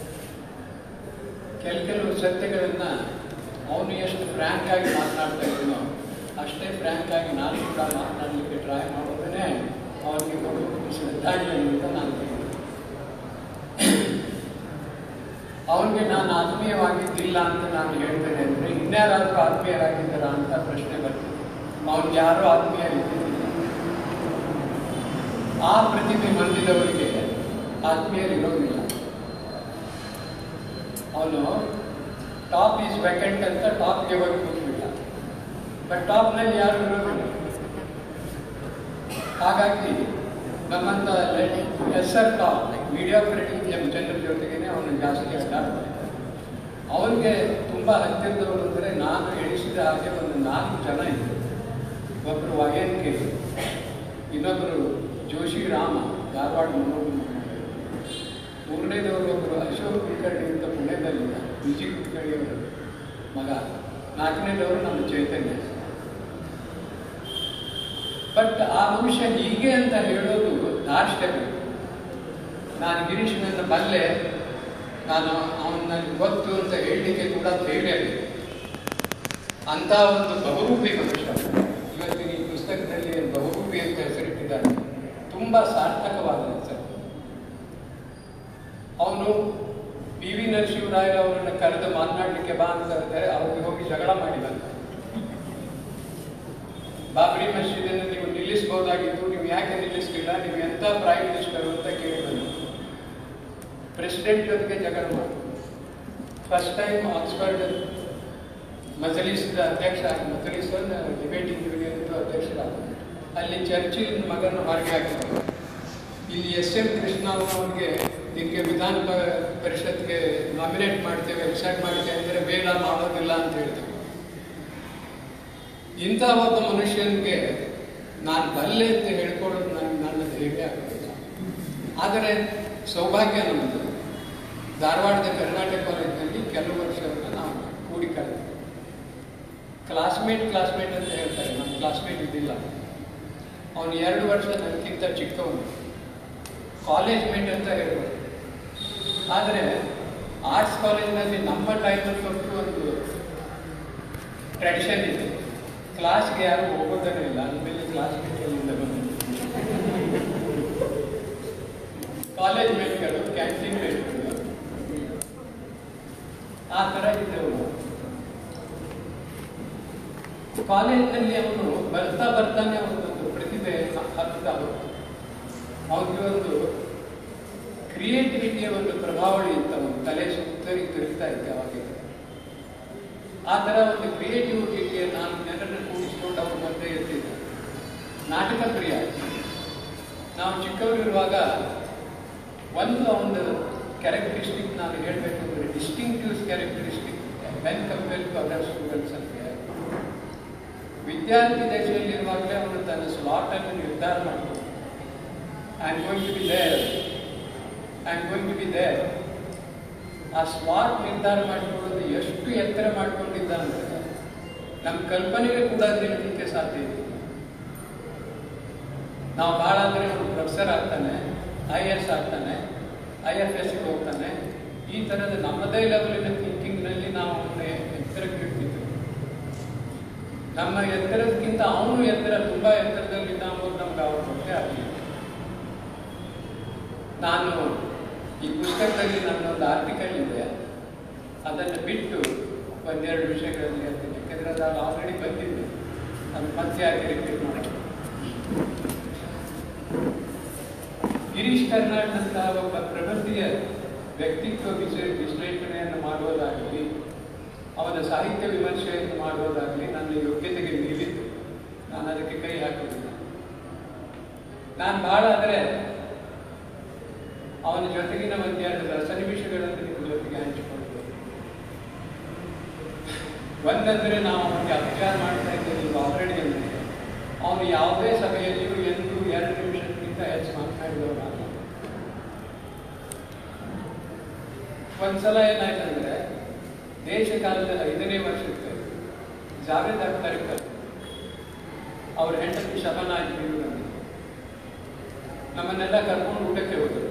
ಕೆಲ ಕೆಲವು ಸತ್ಯಗಳನ್ನು ಅವನು ಎಷ್ಟು ಫ್ರ್ಯಾಂಕ್ ಆಗಿ ಮಾತನಾಡ್ತಾ ಇದ್ದೀನೋ ಅಷ್ಟೇ ಫ್ರ್ಯಾಂಕ್ ಆಗಿ ನಾನು ಕೂಡ ಮಾತನಾಡಲಿಕ್ಕೆ ಟ್ರೈ ಮಾಡೋದೇ ಅವನಿಗೆ ಕೊಡುವುದು ಶ್ರದ್ಧಾಂಜಲಿ ಅಂತ ನಾನು ಹೇಳ್ತೀನಿ. ಅವನಿಗೆ ನಾನು ಆತ್ಮೀಯವಾಗಿದ್ದಿಲ್ಲ ಅಂತ ನಾನು ಹೇಳ್ತೇನೆ ಅಂದರೆ ಇನ್ಯಾರಾದರೂ ಆತ್ಮೀಯರಾಗಿದ್ದಾರಾ ಅಂತ ಪ್ರಶ್ನೆ ಬರ್ತದೆ ಅವನಿಗೆ ಯಾರೂ ಆತ್ಮೀಯರಿದ್ದಿಲ್ಲ ಆ ಪ್ರತಿಭೆ ಹೊಂದಿದವರಿಗೆ ಆತ್ಮೀಯರಿರೋದಿಲ್ಲ ಅವನು ಟಾಪ್ ಈಸ್ ವೆಕೆಂಟ್ ಅಂತ ಟಾಪ್ಗೆ ಹೋಗಿ ಕೂತ್ಬಿಟ್ಟ ಬಟ್ ಟಾಪ್ನಲ್ಲಿ ಯಾರು ಇರೋದಿಲ್ಲ ಹಾಗಾಗಿ ನಮ್ಮಂತ us are top mediocrity um ಜನರ ಜೊತೆಗೇನೆ ಅವನು ಜಾಸ್ತಿ ಆಟ ಆಡ್ತಾನೆ ಅವನಿಗೆ ತುಂಬ ಹತ್ತಿರದವರು ಅಂದರೆ ನಾನು ಎಣಿಸಿದ ಹಾಗೆ ಒಂದು ನಾಲ್ಕು ಜನ ಇದ್ದರು ಒಬ್ಬರು ವಯನ್ ಕೆ ಇನ್ನೊಬ್ಬರು ಜೋಶಿ ರಾಮ ಧಾರವಾಡ ಮನೋರಮ ಮೂರನೇದವರು ಒಬ್ಬರು ಅಶೋಕ್ ಕುಲಕರ್ಣಿ ಅಂತ ಪುಣೆದಲ್ಲಿದ್ದ ವಿಜಿ ಕುಲಕರ್ಣಿ ಅವರು ಮಗ ನಾಲ್ಕನೇದವರು ನಮ್ಮ ಚೈತನ್ಯ ಬಟ್ ಆ ಮನುಷ್ಯ ಹೀಗೆ ಅಂತ ಹೇಳೋದು ದಾರ್ಷ್ಟ್ಯತೆ ನಾನು ಗಿರೀಶ್ನನ್ನು ಬಲ್ಲೆ ನಾನು ಅವನ ಗೊತ್ತು ಅಂತ ಹೇಳಲಿಕ್ಕೆ ಕೂಡ ಧೈರ್ಯ ಇದೆ ಅಂತ ಒಂದು ಬಹುರೂಪಿ ಮನುಷ್ಯ ಇವತ್ತಿನ ಈ ಪುಸ್ತಕದಲ್ಲಿ ಬಹುರೂಪಿ ಅಂತ ಹೆಸರಿಟ್ಟಿದ್ದಾರೆ ತುಂಬ ಸಾರ್ಥಕವಾದ ಹೆಸರು ಅವನು ಪಿ ವಿ ನರಸಿಂಹರಾಯ ಅವರನ್ನು ಕರೆದು ಮಾತನಾಡಲಿಕ್ಕೆ ಬಾ ಅಂತ ಇದ್ದಾರೆ ಅವ್ರಿಗೆ ಹೋಗಿ ಜಗಳ ಮಾಡಿ ಬಂದ ಬಾಬರಿ ಮಸೀದಿಯನ್ನು ನೀವು ನಿಲ್ಲಿಸಬಹುದಾಗಿತ್ತು ನೀವು ಯಾಕೆ ನಿಲ್ಲಿಸಲಿಲ್ಲ ನೀವು ಎಂತ ಪ್ರೈಮ್ ಮಿನಿಸ್ಟರ್ ಅಂತ ಕೇಳಿ ಬಂದರು ಪ್ರೆಸಿಡೆಂಟ್ ಜೊತೆಗೆ ಜಗಳ ಮಾಡಿ ಫಸ್ಟ್ ಟೈಮ್ ಆಕ್ಸ್ಫರ್ಡ್ ಮಜಲಿಸ್ದ ಅಧ್ಯಕ್ಷ ಮಜಲಿಸ್ ಡಿಬೇಟಿಂಗ್ ಯೂನಿಯನ್ ಅಧ್ಯಕ್ಷರಾದ ಅಲ್ಲಿ ಚರ್ಚಿಲ್ ಮಗನ ಹೊರಗೆ ಹಾಕಿದ್ರು ಇಲ್ಲಿ ಎಸ್ ಎಂ ಕೃಷ್ಣ ಅವರಿಗೆ ನಿಮಗೆ ವಿಧಾನ ಪ- ಪರಿಷತ್ಗೆ ನಾಮಿನೇಟ್ ಮಾಡ್ತೇವೆ ಎಕ್ಸೆಪ್ಟ್ ಮಾಡ್ತೇವೆ ಅಂದರೆ ಬೇಡ ಮಾಡೋದಿಲ್ಲ ಅಂತ ಹೇಳ್ತೇವೆ ಇಂಥ ಒಬ್ಬ ಮನುಷ್ಯನಿಗೆ ನಾನು ಬಲ್ಲೆ ಅಂತ ಹೇಳ್ಕೊಳ್ಳೋದು ನನಗೆ ನನ್ನ ಧೈರ್ಯ ಆಗೋದಿಲ್ಲ ಆದರೆ ಸೌಭಾಗ್ಯ ನಮ್ಮದು ಧಾರವಾಡದ ಕರ್ನಾಟಕ ಕಾಲೇಜಿನಲ್ಲಿ ಕೆಲವು ವರ್ಷವನ್ನು ನಾವು ಕೂಡಿ ಕಳೆದ್ವಿ ಕ್ಲಾಸ್ಮೇಟ್ ಕ್ಲಾಸ್ಮೇಟ್ ಅಂತ ಹೇಳ್ತಾರೆ ನಮ್ಮ ಕ್ಲಾಸ್ಮೇಟ್ ಇದ್ದಿಲ್ಲ ಅವನು ಎರಡು ವರ್ಷ ನನಗಿಂತ ಚಿಕ್ಕವನು ಕಾಲೇಜ್ ಮೇಟ್ ಅಂತ ಹೇಳ್ಬೋದು ಆದರೆ ಆರ್ಟ್ಸ್ ಕಾಲೇಜಿನಲ್ಲಿ ನಮ್ಮ ಟೈಮಲ್ಲಿ ಕೊಟ್ಟು ಒಂದು ಟ್ರೆಡಿಷನ್ ಇದೆ ಕ್ಲಾಸ್ಗೆ ಯಾರು ಹೋಗೋದೇ ಇಲ್ಲ ಅಂದಮೇಲೆ ಕ್ಲಾಸ್ ಮೇಟ್ಗಳಿಂದ ಬಂದಿದ್ದು ಕಾಲೇಜ್ ಮೇಟ್ಗಳು ಕ್ಯಾಂಟೀನ್ ಮೇಟ್ಗಳು ಆ ಥರ ಇದ್ದವು ಕಾಲೇಜಿನಲ್ಲಿ ಅವನು ಬರ್ತಾ ಬರ್ತಾನೆ ಅವನೊಂದು ಪ್ರತಿಭೆ ಹತ್ತುತ್ತಾ ಹೋಗ್ತು ಅವನಿಗೆ ಒಂದು ಕ್ರಿಯೇಟಿವಿಟಿಯ ಒಂದು ಪ್ರಭಾವಳಿ ಇತ್ತು ಅವನು ತಲೆ ಸುತ್ತರಿ ತಿರುಗ್ತಾ ಇದ್ದ ಅವಾಗ ಆ ಥರ ಒಂದು ಕ್ರಿಯೇಟಿವಿಟಿಗೆ ನಾನು ಜನರನ್ನು ಕೂಡಿಸ್ಕೊಂಡು ಅವ್ರ ಮಧ್ಯೆ ಇರ್ತಿದ್ದೆ ನಾಟಕ ಪ್ರಿಯ ನಾವು ಚಿಕ್ಕವರಿರುವಾಗ ಒಂದು ಒಂದು ಕ್ಯಾರೆಕ್ಟರಿಸ್ಟಿಕ್ ನಾನು ಹೇಳಬೇಕು ಅಂದರೆ distinctives characteristic when compare to other students ಅಂತ ವಿದ್ಯಾರ್ಥಿ ದಶೆಯಲ್ಲಿರುವಾಗಲೇ ಅವನು ತನ್ನ ಸ್ಲಾಟ್ ಅನ್ನು ನಿರ್ಧಾರ ಮಾಡ್ಕೊಂಡು I am going to be there I am going to be there ಆ ಸ್ಲಾಟ್ ನಿರ್ಧಾರ ಮಾಡಿಕೊಳ್ಳೋದು ಎಷ್ಟು ಎತ್ತರ ಮಾಡ್ಕೊಂಡಿದ್ದ ಅಂದರೆ ನಮ್ಮ ಕಲ್ಪನೆಗೆ ಕೂಡ ತಿಳಿಲಿಕ್ಕೆ ಸಾಧ್ಯ ಇದೆ ನಾವು ಭಾಳ ಅಂದರೆ ಅವನು ಪ್ರೊಫೆಸರ್ ಆಗ್ತಾನೆ ಐ ಎಸ್ ಆಗ್ತಾನೆ ಐ ಎಫ್ ಎಸ್ಗೆ ಹೋಗ್ತಾನೆ ಈ ಥರದ ನಮ್ಮದೇ ಲೆವೆಲಿನ ಥಿಂಕಿಂಗ್ನಲ್ಲಿ ನಾವು ಅವನ್ನ ಎತ್ತರಕ್ಕೆ ಇಡ್ತಿದ್ವಿ ನಮ್ಮ ಎತ್ತರಕ್ಕಿಂತ ಅವನು ಎತ್ತರ ತುಂಬ ಎತ್ತರದಲ್ಲಿದ್ದ ಅಂಬೋದು ನಮ್ಗೆ ಅವ್ರ ಗೊತ್ತೇ ಆಗಲಿಲ್ಲ ನಾನು ಈ ಪುಸ್ತಕದಲ್ಲಿ ನನ್ನೊಂದು ಆರ್ಟಿಕಲ್ ಇದೆ ಅದನ್ನು ಬಿಟ್ಟು ಒಂದೆರಡು ವಿಷಯಗಳಲ್ಲಿ ಹೇಳ್ತೀನಿ ಯಾಕೆಂದರೆ ಅದು ಆಲ್ರೆಡಿ ಬಂದಿದೆ ಅದು ಮತ್ತೆ ಯಾಕೆ ರಿಪೀಟ್ ಮಾಡೋದು ಗಿರೀಶ್ ಕರ್ನಾಡ್ ನಂತಹ ಒಬ್ಬ ಪ್ರಬುದ್ಧಿಯ ವ್ಯಕ್ತಿತ್ವ ವಿಷಯ ವಿಶ್ಲೇಷಣೆಯನ್ನು ಮಾಡುವುದಾಗಲಿ ಅವನ ಸಾಹಿತ್ಯ ವಿಮರ್ಶೆಯನ್ನು ಮಾಡುವುದಾಗಲಿ ನನ್ನ ಯೋಗ್ಯತೆಗೆ ಮೀರಿದ್ದು ನಾನು ಅದಕ್ಕೆ ಕೈ ಹಾಕಲಿಲ್ಲ ನಾನು ಬಹಳ ಅಂದರೆ ಅವನ ಜೊತೆಗಿನ ಒಂದೆರಡು ರಸನಿಮಿಷಗಳನ್ನು ನಿಮ್ಮ ಜೊತೆಗೆ ಹಂಚಿಕೊಳ್ಬೋದು ಒಂದಂದ್ರೆ ನಾವು ಅವನಿಗೆ ಅಪಚಾರ ಮಾಡ್ತಾ ಇದ್ದೇವೆ ನೀವು ಆಲ್ರೆಡಿ ಅಂದರೆ ಅವನು ಯಾವುದೇ ಸಭೆಯಲ್ಲಿಯೂ ಎಂದು ಎರಡು ನಿಮಿಷಕ್ಕಿಂತ ಹೆಚ್ಚು ಮಾತನಾಡಿದವನು ಅಲ್ಲ ಒಂದ್ಸಲ ಏನಾಯ್ತಂದ್ರೆ ದೇಶ ಕಾಲದ ಐದನೇ ವರ್ಷಕ್ಕೆ ಜಾವೇದ್ ಅಖ್ತರ್ಕರ್ ಅವ್ರ ಹೆಂಡತಿ ಶಬನ ಬೀರೂರಲ್ಲಿ ನಮ್ಮನ್ನೆಲ್ಲ ಕರ್ಕೊಂಡು ಊಟಕ್ಕೆ ಹೋದರು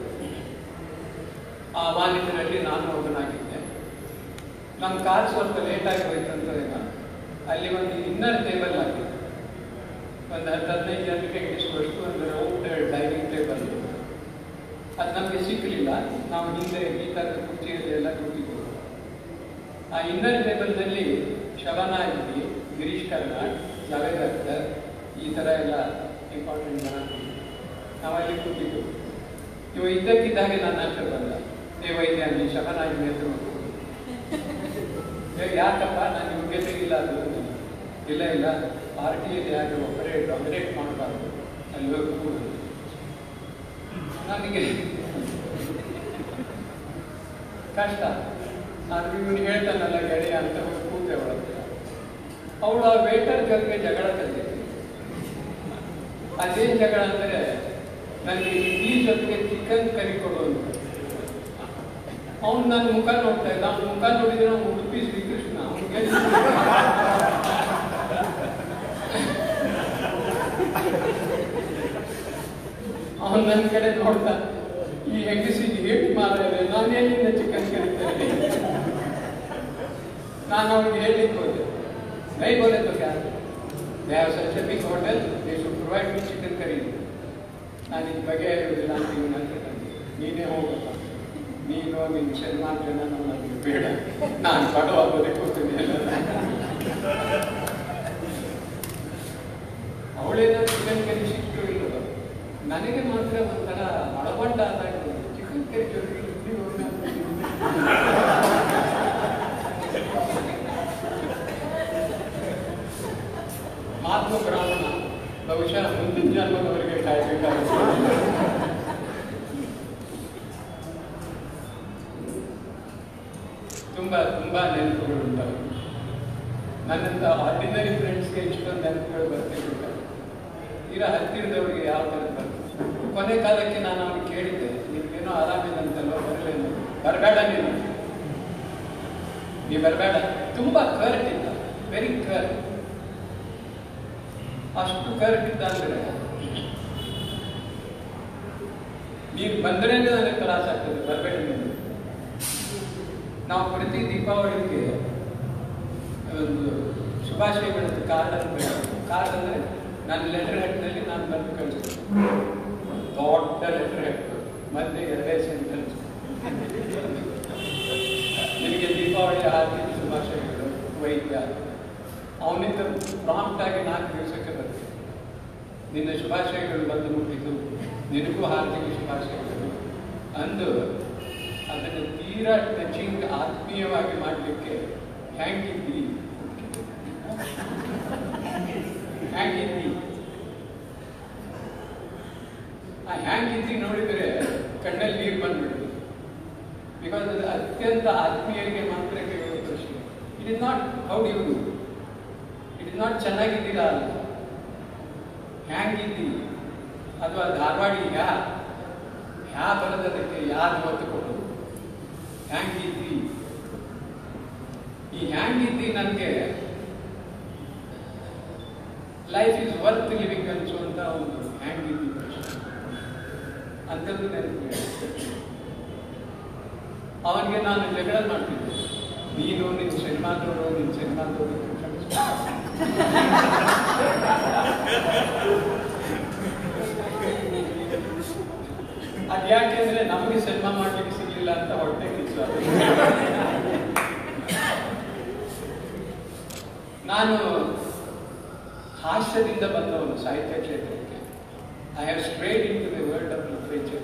ಆ ಮಾಲೀಕರಲ್ಲಿ ನಾನು ಒಬ್ಬನಾಗಿದ್ದೆ ನಮ್ಮ ಕಾರ್ ಸ್ವಲ್ಪ ಲೇಟ್ ಆಗಿ ಹೋಯ್ತು ಅಂತ ಅಲ್ಲಿ ಒಂದು ಇನ್ನರ್ ಟೇಬಲ್ ಹಾಕಿದ್ದೆ ಒಂದು ಹತ್ತು ಹದಿನೈದು ಜನಕ್ಕೆ ಇಡಿಸುವಷ್ಟು ಒಂದು ರೌಂಡ್ ಡೈನಿಂಗ್ ಟೇಬಲ್ ಅದು ನಮಗೆ ಸಿಕ್ಕಲಿಲ್ಲ ನಾವು ಹಿಂದೆ ಈ ಥರದ ಕುರ್ಚಿಯಲ್ಲಿ ಎಲ್ಲ ಕೂತಿದ್ದೆವು ಆ ಇನ್ನರ್ ಟೇಬಲ್ನಲ್ಲಿ ಶಬನಾ ಇದ್ದಿ ಗಿರೀಶ್ ಕರ್ನಾಡ್ ಜಾವೇದ್ ಅಖ್ತರ್ ಈ ಥರ ಎಲ್ಲ ಇಂಪಾರ್ಟೆಂಟ್ ಜನ ನಾವಲ್ಲಿ ಕೂತಿದ್ದು ಇವ ಇದ್ದಕ್ಕಿದ್ದಾಗೆ ನನ್ನ ಹತ್ರ ಬಂದ ಏ ವೈದ್ಯ ಅಲ್ಲಿ ಶಬನಾಜ್ ಹೆಸರು ಏ ಯಾಕಪ್ಪ ನಾನು ನಿಮಗೆ ತೆಗಿಲ್ಲ ಅದು ಅಂದೆ. ಇಲ್ಲ ಇಲ್ಲ ಪಾರ್ಟಿಯಲ್ಲಿ ಯಾಕೆ ಒಪರೇಟ್ ಡಾಮಿನೇಟ್ ಮಾಡಬಾರ್ದು ಅಲ್ಲಿ ಹೋಗಿ ಕೂಡು ನನಗೆ ಕಷ್ಟ ಆದ್ರೆ ಇವನು ಹೇಳ್ತಾನಲ್ಲ ಗೆಳೆಯ ಅಂತ ಹೋಗಿ ಕೂತೆ ಒಳಗೆ ಅವಳು ಆ ವೇಟರ್ ಜೊತೆಗೆ ಜಗಳ ತಂದಿದ್ದೆ ಅದೇನ್ ಜಗಳ ಅಂದ್ರೆ ನನಗೆ ಇಡ್ಲಿ ಜೊತೆಗೆ ಚಿಕನ್ ಕರಿ ಕೊಡು ಅಂತ ಅವ್ನು ನನ್ನ ಮುಖ ನೋಡ್ತಾ ಇದ್ದ ಅವ್ನ ಮುಖ ನೋಡಿದ್ರೆ ಅವ್ನು ಉಡುಪಿ ಶ್ರೀಕೃಷ್ಣ ಅವ್ನಿಗೆ ಅವನು ನನ್ನ ಕಡೆ ನೋಡ್ತಾ ಈ ಹೆಂಗಸಿಗೆ ಹೇಳಿ ಮಾರಾಯ ನಾನು ಎಲ್ಲಿಂದ ಚಿಕನ್ ಕರಿತೇನೆ ನಾನು ಅವ್ನಿಗೆ ಹೇಳಲಿಕ್ಕೆ ಹೋದೆ ನೈ ಬೋಲೆ तो क्या they have such a big hotel they should provide me chicken curry ನಾನು ಈ ಬಗೆಹರಿಯುವುದಿಲ್ಲ ಅಂತ ಇವನ ಹತ್ರ ಬಂದೆ ನೀನೇ ಹೋಗಪ್ಪ ನೀನು ನಿನ್ನ ಶರ್ಮಾನ್ ಜನ ನನಗೆ ಬೇಡ ನಾನು ಬಡವ ಬದುಕೋತೀನಿ ಎಲ್ಲ ಅವಳೇನಾದ್ರು ಚಿಕನ್ ಕರಿ ಸಿಕ್ತು ಇಲ್ಲವೋ ನನಗೆ ಮಾತ್ರ ಒಂಥರ ಮಳಬಂಡ ಆದಾಗ ಚಿಕನ್ ಕರಿ ಜೊತೆಗೆ ಇಡ್ಲಿ ಹೋಗಿ ಮಹಾತ್ಮ ಬ್ರಾಹ್ಮಣ ಬಹುಶಃ ಮುಂದಿನ ಜನ್ಮದವರೆಗೆ ಕಾಯಬೇಕಾಗುತ್ತೆ ತುಂಬಾ ತುಂಬಾ ನೆನಪುಗಳು ಉಂಟವು ನನ್ನಂತ ಆರ್ಡಿನರಿ ಫ್ರೆಂಡ್ಸ್ಗೆ ಇಷ್ಟೊಂದು ನೆನಪುಗಳು ಬರ್ತಿರ್ಲಿಲ್ಲ ತೀರಾ ಹತ್ತಿರದವರಿಗೆ ಯಾವ ಥರ ಬರ್ತದೆ ಕೊನೆ ಕಾಲಕ್ಕೆ ನಾನು ಅವ್ರಿಗೆ ಕೇಳಿದ್ದೆ ನಿಮ್ಗೇನೋ ಆರಾಮಿಲ್ಲಂತಲ್ವ ಬರಲೇನು ಬರಬೇಡ ನೀನು ನೀ ಬರಬೇಡ ತುಂಬಾ ಕರ್ಟ್ ಇದ್ದ ವೆರಿ ಕರ್ಟ್ ಅಷ್ಟು ಕರ್ಟ್ ಇದ್ದ ಅಂದ್ರೆ ನೀನು ಬಂದ್ರೇನೆ ನನಗೆ ತ್ರಾಸ ಆಗ್ತದೆ ಬರಬೇಡ ನೀನು ನಾವು ಪ್ರತಿ ದೀಪಾವಳಿಗೆ ಒಂದು ಶುಭಾಶಯಗಳದ್ದು ಕಾರ್ಡ್ ಅನ್ನು ಬರೀತೀವಿ ಕಾರ್ಡ್ ಅಂದ್ರೆ ನನ್ನ ಲೆಟರ್ ಹೆಡ್ನಲ್ಲಿ ನಾನು ಬರೆದು ಕಳಿಸ್ತೀನಿ ದೊಡ್ಡ ಲೆಟರ್ ಹೆಡ್ ಮತ್ತೆ ಎರಡೇ ಸೆಂಟೆನ್ಸ್ ನಿನಗೆ ದೀಪಾವಳಿ ಹಾರ್ದಿಕ ಶುಭಾಶಯಗಳು ವೈದ್ಯ ಅವನಿಂದ ಪ್ರಾಂಪ್ಟ್ ಆಗಿ ನಾಲ್ಕು ದಿವಸಕ್ಕೆ ಬರ್ತೀನಿ ನಿನ್ನ ಶುಭಾಶಯಗಳು ಬಂದು ಮುಟ್ಟಿತು ನಿನಗೂ ಹಾರ್ದಿಕ ಶುಭಾಶಯಗಳು ಅಂದು ಅದನ್ನು ತೀರಾ ಟಚಿಂಗ್ ಆತ್ಮೀಯವಾಗಿ ಮಾಡಲಿಕ್ಕೆ ಹ್ಯಾಂಗಿದ್ದಿ ಹ್ಯಾಂಗಿದ್ದಿ ಆ ಹ್ಯಾಂಗಿದ್ದಿ ನೋಡಿದರೆ ಕಣ್ಣಲ್ಲಿ ನೀರು ಬಂದ್ಬಿಡ್ತು ಬಿಕಾಸ್ ಅದು ಅತ್ಯಂತ ಆತ್ಮೀಯರಿಗೆ ಮಾತ್ರ ಕೇಳುವ ಪ್ರಶ್ನೆ it is not how do you it is not ಚೆನ್ನಾಗಿದ್ದೀರಾ ಅಲ್ಲ ಹ್ಯಾಂಗಿದ್ದಿ ಅಥವಾ ಧಾರವಾಡಿ ಯಾ ಯಾ ಬರದಕ್ಕೆ ಯಾರು ಒತ್ತು ಕೊಡು ಹ್ಯಾಂಗಿದ್ದಿ ಈ ಹ್ಯಾಂಗಿದ್ದಿ ನನಗೆ ಲೈಫ್ ಇಸ್ ವರ್ತ್ ಲಿವಿಂಗ್ ಅನ್ಸುವಂತ ಒಂದು ಹ್ಯಾಂಗಿದ್ದಿ ಪ್ರಶ್ನೆ ಅಂಥದ್ದು ನೆನಪು ಅವನಿಗೆ ನಾನು ಜಗಳ ಮಾಡ್ತಿದ್ದೆ ನೀನು ನಿನ್ನ ಸಿನಿಮಾದವರು ನಿನ್ನ ಸಿನಿಮಾದವರು ಅದ್ಯಾಕೆಂದ್ರೆ ನಮಗೆ ಸಿನಿಮಾ ಮಾಡ್ಲಿಕ್ಕೆ ಸಿಗ್ಲಿಲ್ಲ ಅಂತ ಹೊಟ್ಟೆ ಕಿಚ್ಚು ನಾನು ಹಾಸ್ಯದಿಂದ ಬಂದವನು ಸಾಹಿತ್ಯ ಕ್ಷೇತ್ರಕ್ಕೆ I have straight into the world of literature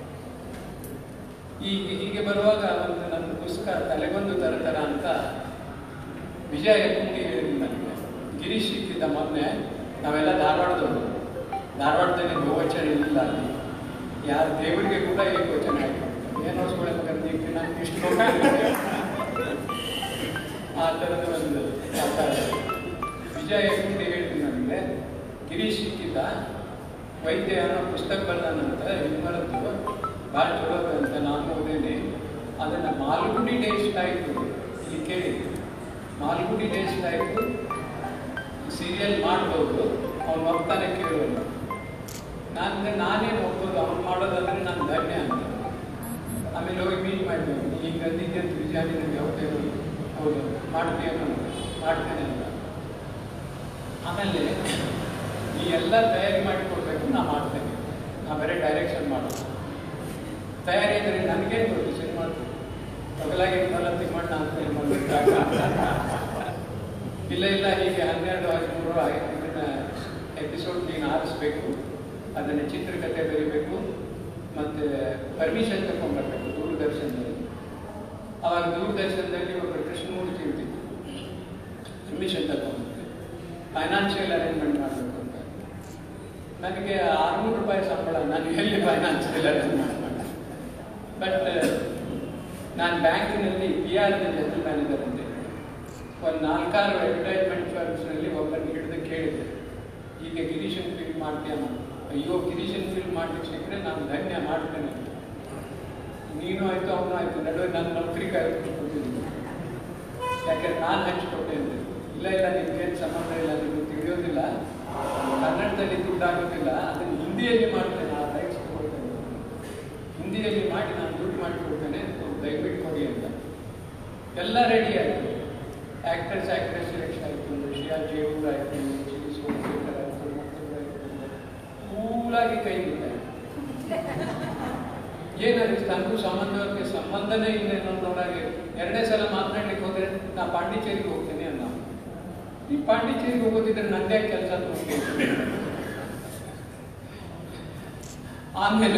ಈಗ ಹೀಗೆ ಬರುವಾಗ ಒಂದು ನನ್ನ ಪುಸ್ತಕ ತಲೆಗೊಂದು ತರತರ ಅಂತ ವಿಜಯ ಯಕ್ಕುಂಡಿ ಹೇಳಿದ್ರು ನನಗೆ ಗಿರೀಶ್ ಸಿಕ್ಕಿದ್ದ ಮೊನ್ನೆ ನಾವೆಲ್ಲ ಧಾರವಾಡದವರು ಧಾರವಾಡದಲ್ಲಿ ಗೋವಚನ ಇಲ್ಲ ಅಲ್ಲಿ ಯಾರ ದೇವರಿಗೆ ಕೂಡ ಏಕವಚನ ಆಯ್ತು ಏನು ನೋಡ್ಸ್ಕೊಳ್ಬೇಕಂತ ನಾನು ಇಷ್ಟು ಗೊತ್ತಾಗ್ತದೆ ಆ ಥರದ ಒಂದು ಆಕಾರ. ವಿಜಯ ಯಕ್ಕುಂಡಿ ಹೇಳಿದ್ರು ನನಗೆ ಗಿರೀಶ್ ಸಿಕ್ಕಿದ್ದ ವೈದ್ಯ ಅನ್ನೋ ಪುಸ್ತಕ ಬರ್ದಾನಂತ ಹಿಮ್ಮರದ್ದು ಭಾಳ ಚಲೋ ಅದ ಅಂತ ನಾನು ಓದೇನೆ ಅದನ್ನು ಮಾಲ್ಗುಡಿ ಟೇಸ್ಟ್ ಆಯಿತು ಇಲ್ಲಿ ಕೇಳಿ ಮಾಲ್ಗುಡಿ ಟೇಸ್ಟ್ ಆಯಿತು ಸೀರಿಯಲ್ ಮಾಡ್ಬೋದು ಅವ್ನು ಹೋಗ್ತಾನೆ ಕೇಳೋದು ನಾನು ನಾನೇನು ಹೋಗ್ಬೋದು ಅವ್ನು ಮಾಡೋದಂದ್ರೆ ನಾನು ಧನ್ಯ ಅಂತ ಆಮೇಲೆ ಹೋಗಿ ಮೀಟ್ ಮಾಡಿದ್ವಿ ಈಗ ಅಂದಿದ್ದೆ ಅಂತ ವಿಜಯ ನನಗೆ ಹೋಗ್ತೇನೆ ಹೌದು ಮಾಡ್ತೀಯ ಮಾಡ್ತೇನೆ ಅಂತ ಆಮೇಲೆ ಈ ಎಲ್ಲ ತಯಾರಿ ಮಾಡಿ ಕೊಡಬೇಕು ನಾ ಮಾಡ್ತೇನೆ ನಾ ಬರೀ ಡೈರೆಕ್ಷನ್ ಮಾಡೋದು ತಯಾರಿ ಅಂದರೆ ನನಗೇನು ಗೊತ್ತು ಸಿನಿಮಾ ಪಗಲಾಗಿ ಬಲ ತಿಮ್ಮಣ್ಣ ಅಂತ ಹೇಳಿ ಮಾಡ್ಬೇಕಾಗ ಇಲ್ಲ ಇಲ್ಲ ಹೀಗೆ ಹನ್ನೆರಡು ಹದಿಮೂರು ಐ- ಇದನ್ನ ಎಪಿಸೋಡ್ ನೀನು ಆರಿಸ್ಬೇಕು ಅದನ್ನು ಚಿತ್ರಕಥೆ ಬರೀಬೇಕು ಮತ್ತು ಪರ್ಮಿಷನ್ ತಗೊಂಡ್ಬರ್ಬೇಕು ದೂರದರ್ಶನದಲ್ಲಿ ಅವಾಗ ದೂರದರ್ಶನದಲ್ಲಿ ಒಬ್ಬರು ಕೃಷ್ಣಮೂರ್ತಿ ಇರ್ತಿತ್ತು ಪರ್ಮಿಷನ್ ತಗೊಂಡು ಫೈನಾನ್ಷಿಯಲ್ ಅರೇಂಜ್ಮೆಂಟ್ ಮಾಡಬೇಕು ಅಂತ ನನಗೆ ಆರುನೂರು ರೂಪಾಯಿ ಸಂಬಳ ನಾನು ಎಲ್ಲಿ ಫೈನಾನ್ಷಿಯಲ್ ಅರೇಂಜ್ಮೆಂಟ್ ಮಾಡಿ ಬಟ್ ನಾನು ಬ್ಯಾಂಕಿನಲ್ಲಿ ಪಿ ಆರ್ ಜನರಲ್ ಮ್ಯಾನೇಜರ್ ಅಂತ ಒಂದು ನಾಲ್ಕಾರು ಅಡ್ವರ್ಟೈಸ್ಮೆಂಟ್ ಫರ್ಮ್ಸ್ನಲ್ಲಿ ಒಬ್ಬರನ್ನ ಹಿಡಿದು ಕೇಳಿದೆ ಈಗ ಗಿರೀಶನ್ ಫೀಲ್ಡ್ ಮಾಡ್ತೀಯ ನಾನು ಅಯ್ಯೋ ಗಿರೀಶನ್ ಫೀಲ್ಡ್ ಮಾಡ್ಲಿಕ್ಕೆ ಸಿಕ್ಕರೆ ನಾನು ಧನ್ಯ ಮಾಡ್ತೇನೆ ನೀನು ಆಯ್ತು ಅವನು ಆಯ್ತು ನಡುವೆ ನನ್ನ ನೌಕರಿ ಕಾಯ್ದುಕೊಟ್ಟಿದ್ದೀನಿ ಯಾಕೆಂದ್ರೆ ನಾನು ಹಂಚಿಕೊಟ್ಟೆ ಅಂದೆ ಇಲ್ಲ ಇಲ್ಲ ನಿಮ್ಗೇನು ಸಂಬಂಧ ಇಲ್ಲ ನಿಮ್ಗೆ ತಿಳಿಯೋದಿಲ್ಲ ಕನ್ನಡದಲ್ಲಿ ದುಡ್ಡಾಗೋದಿಲ್ಲ ಅದನ್ನು ಹಿಂದಿಯಲ್ಲಿ ಮಾಡ್ತೇನೆ ಆ ರೈಟ್ಸ್ ತಗೊಳ್ತೇನೆ ಹಿಂದಿಯಲ್ಲಿ ಮಾಡಿ ನಾನು ದುಡ್ಡು ಮಾಡಿಕೊಡ್ತೇನೆ ದಯವಿಟ್ಟು ಕೊಡಿ ಅಂತ ಎಲ್ಲ ರೆಡಿ ಆಯಿತು ಆ್ಯಕ್ಟರ್ಸ್ ಆ್ಯಕ್ಟ್ರೆಸ್ ಸೆಲೆಕ್ಷನ್ ಆಯಿತು ಶ್ರೇಯಾ ಜೇವೂರ್ ಆಯಿತು ಜಿ ಸೋಮಶೇಖರ್ ಆಯಿತು ಮತ್ತೊಬ್ಬರು ಆಯಿತು ಕೂಲಾಗಿ ಕೈ ಬಿಟ್ಟಾಯಿತು ಏನಾಗುತ್ತೆ ನನಗೂ ಸಂಬಂಧಕ್ಕೆ ಸಂಬಂಧನೇ ಇಲ್ಲ ಅನ್ನೋದಾಗಿ ಎರಡನೇ ಸಲ ಮಾತನಾಡ್ಲಿಕ್ಕೆ ಹೋದ್ರೆ ನಾ ಪಾಂಡಿಚೇರಿಗೆ ಹೋಗ್ತೇನೆ ಅನ್ನ ಈ ಪಾಂಡಿಚೇರಿಗೆ ಹೋಗೋದಿದ್ರೆ ನಂದೇ ಕೆಲಸ ಆಮೇಲೆ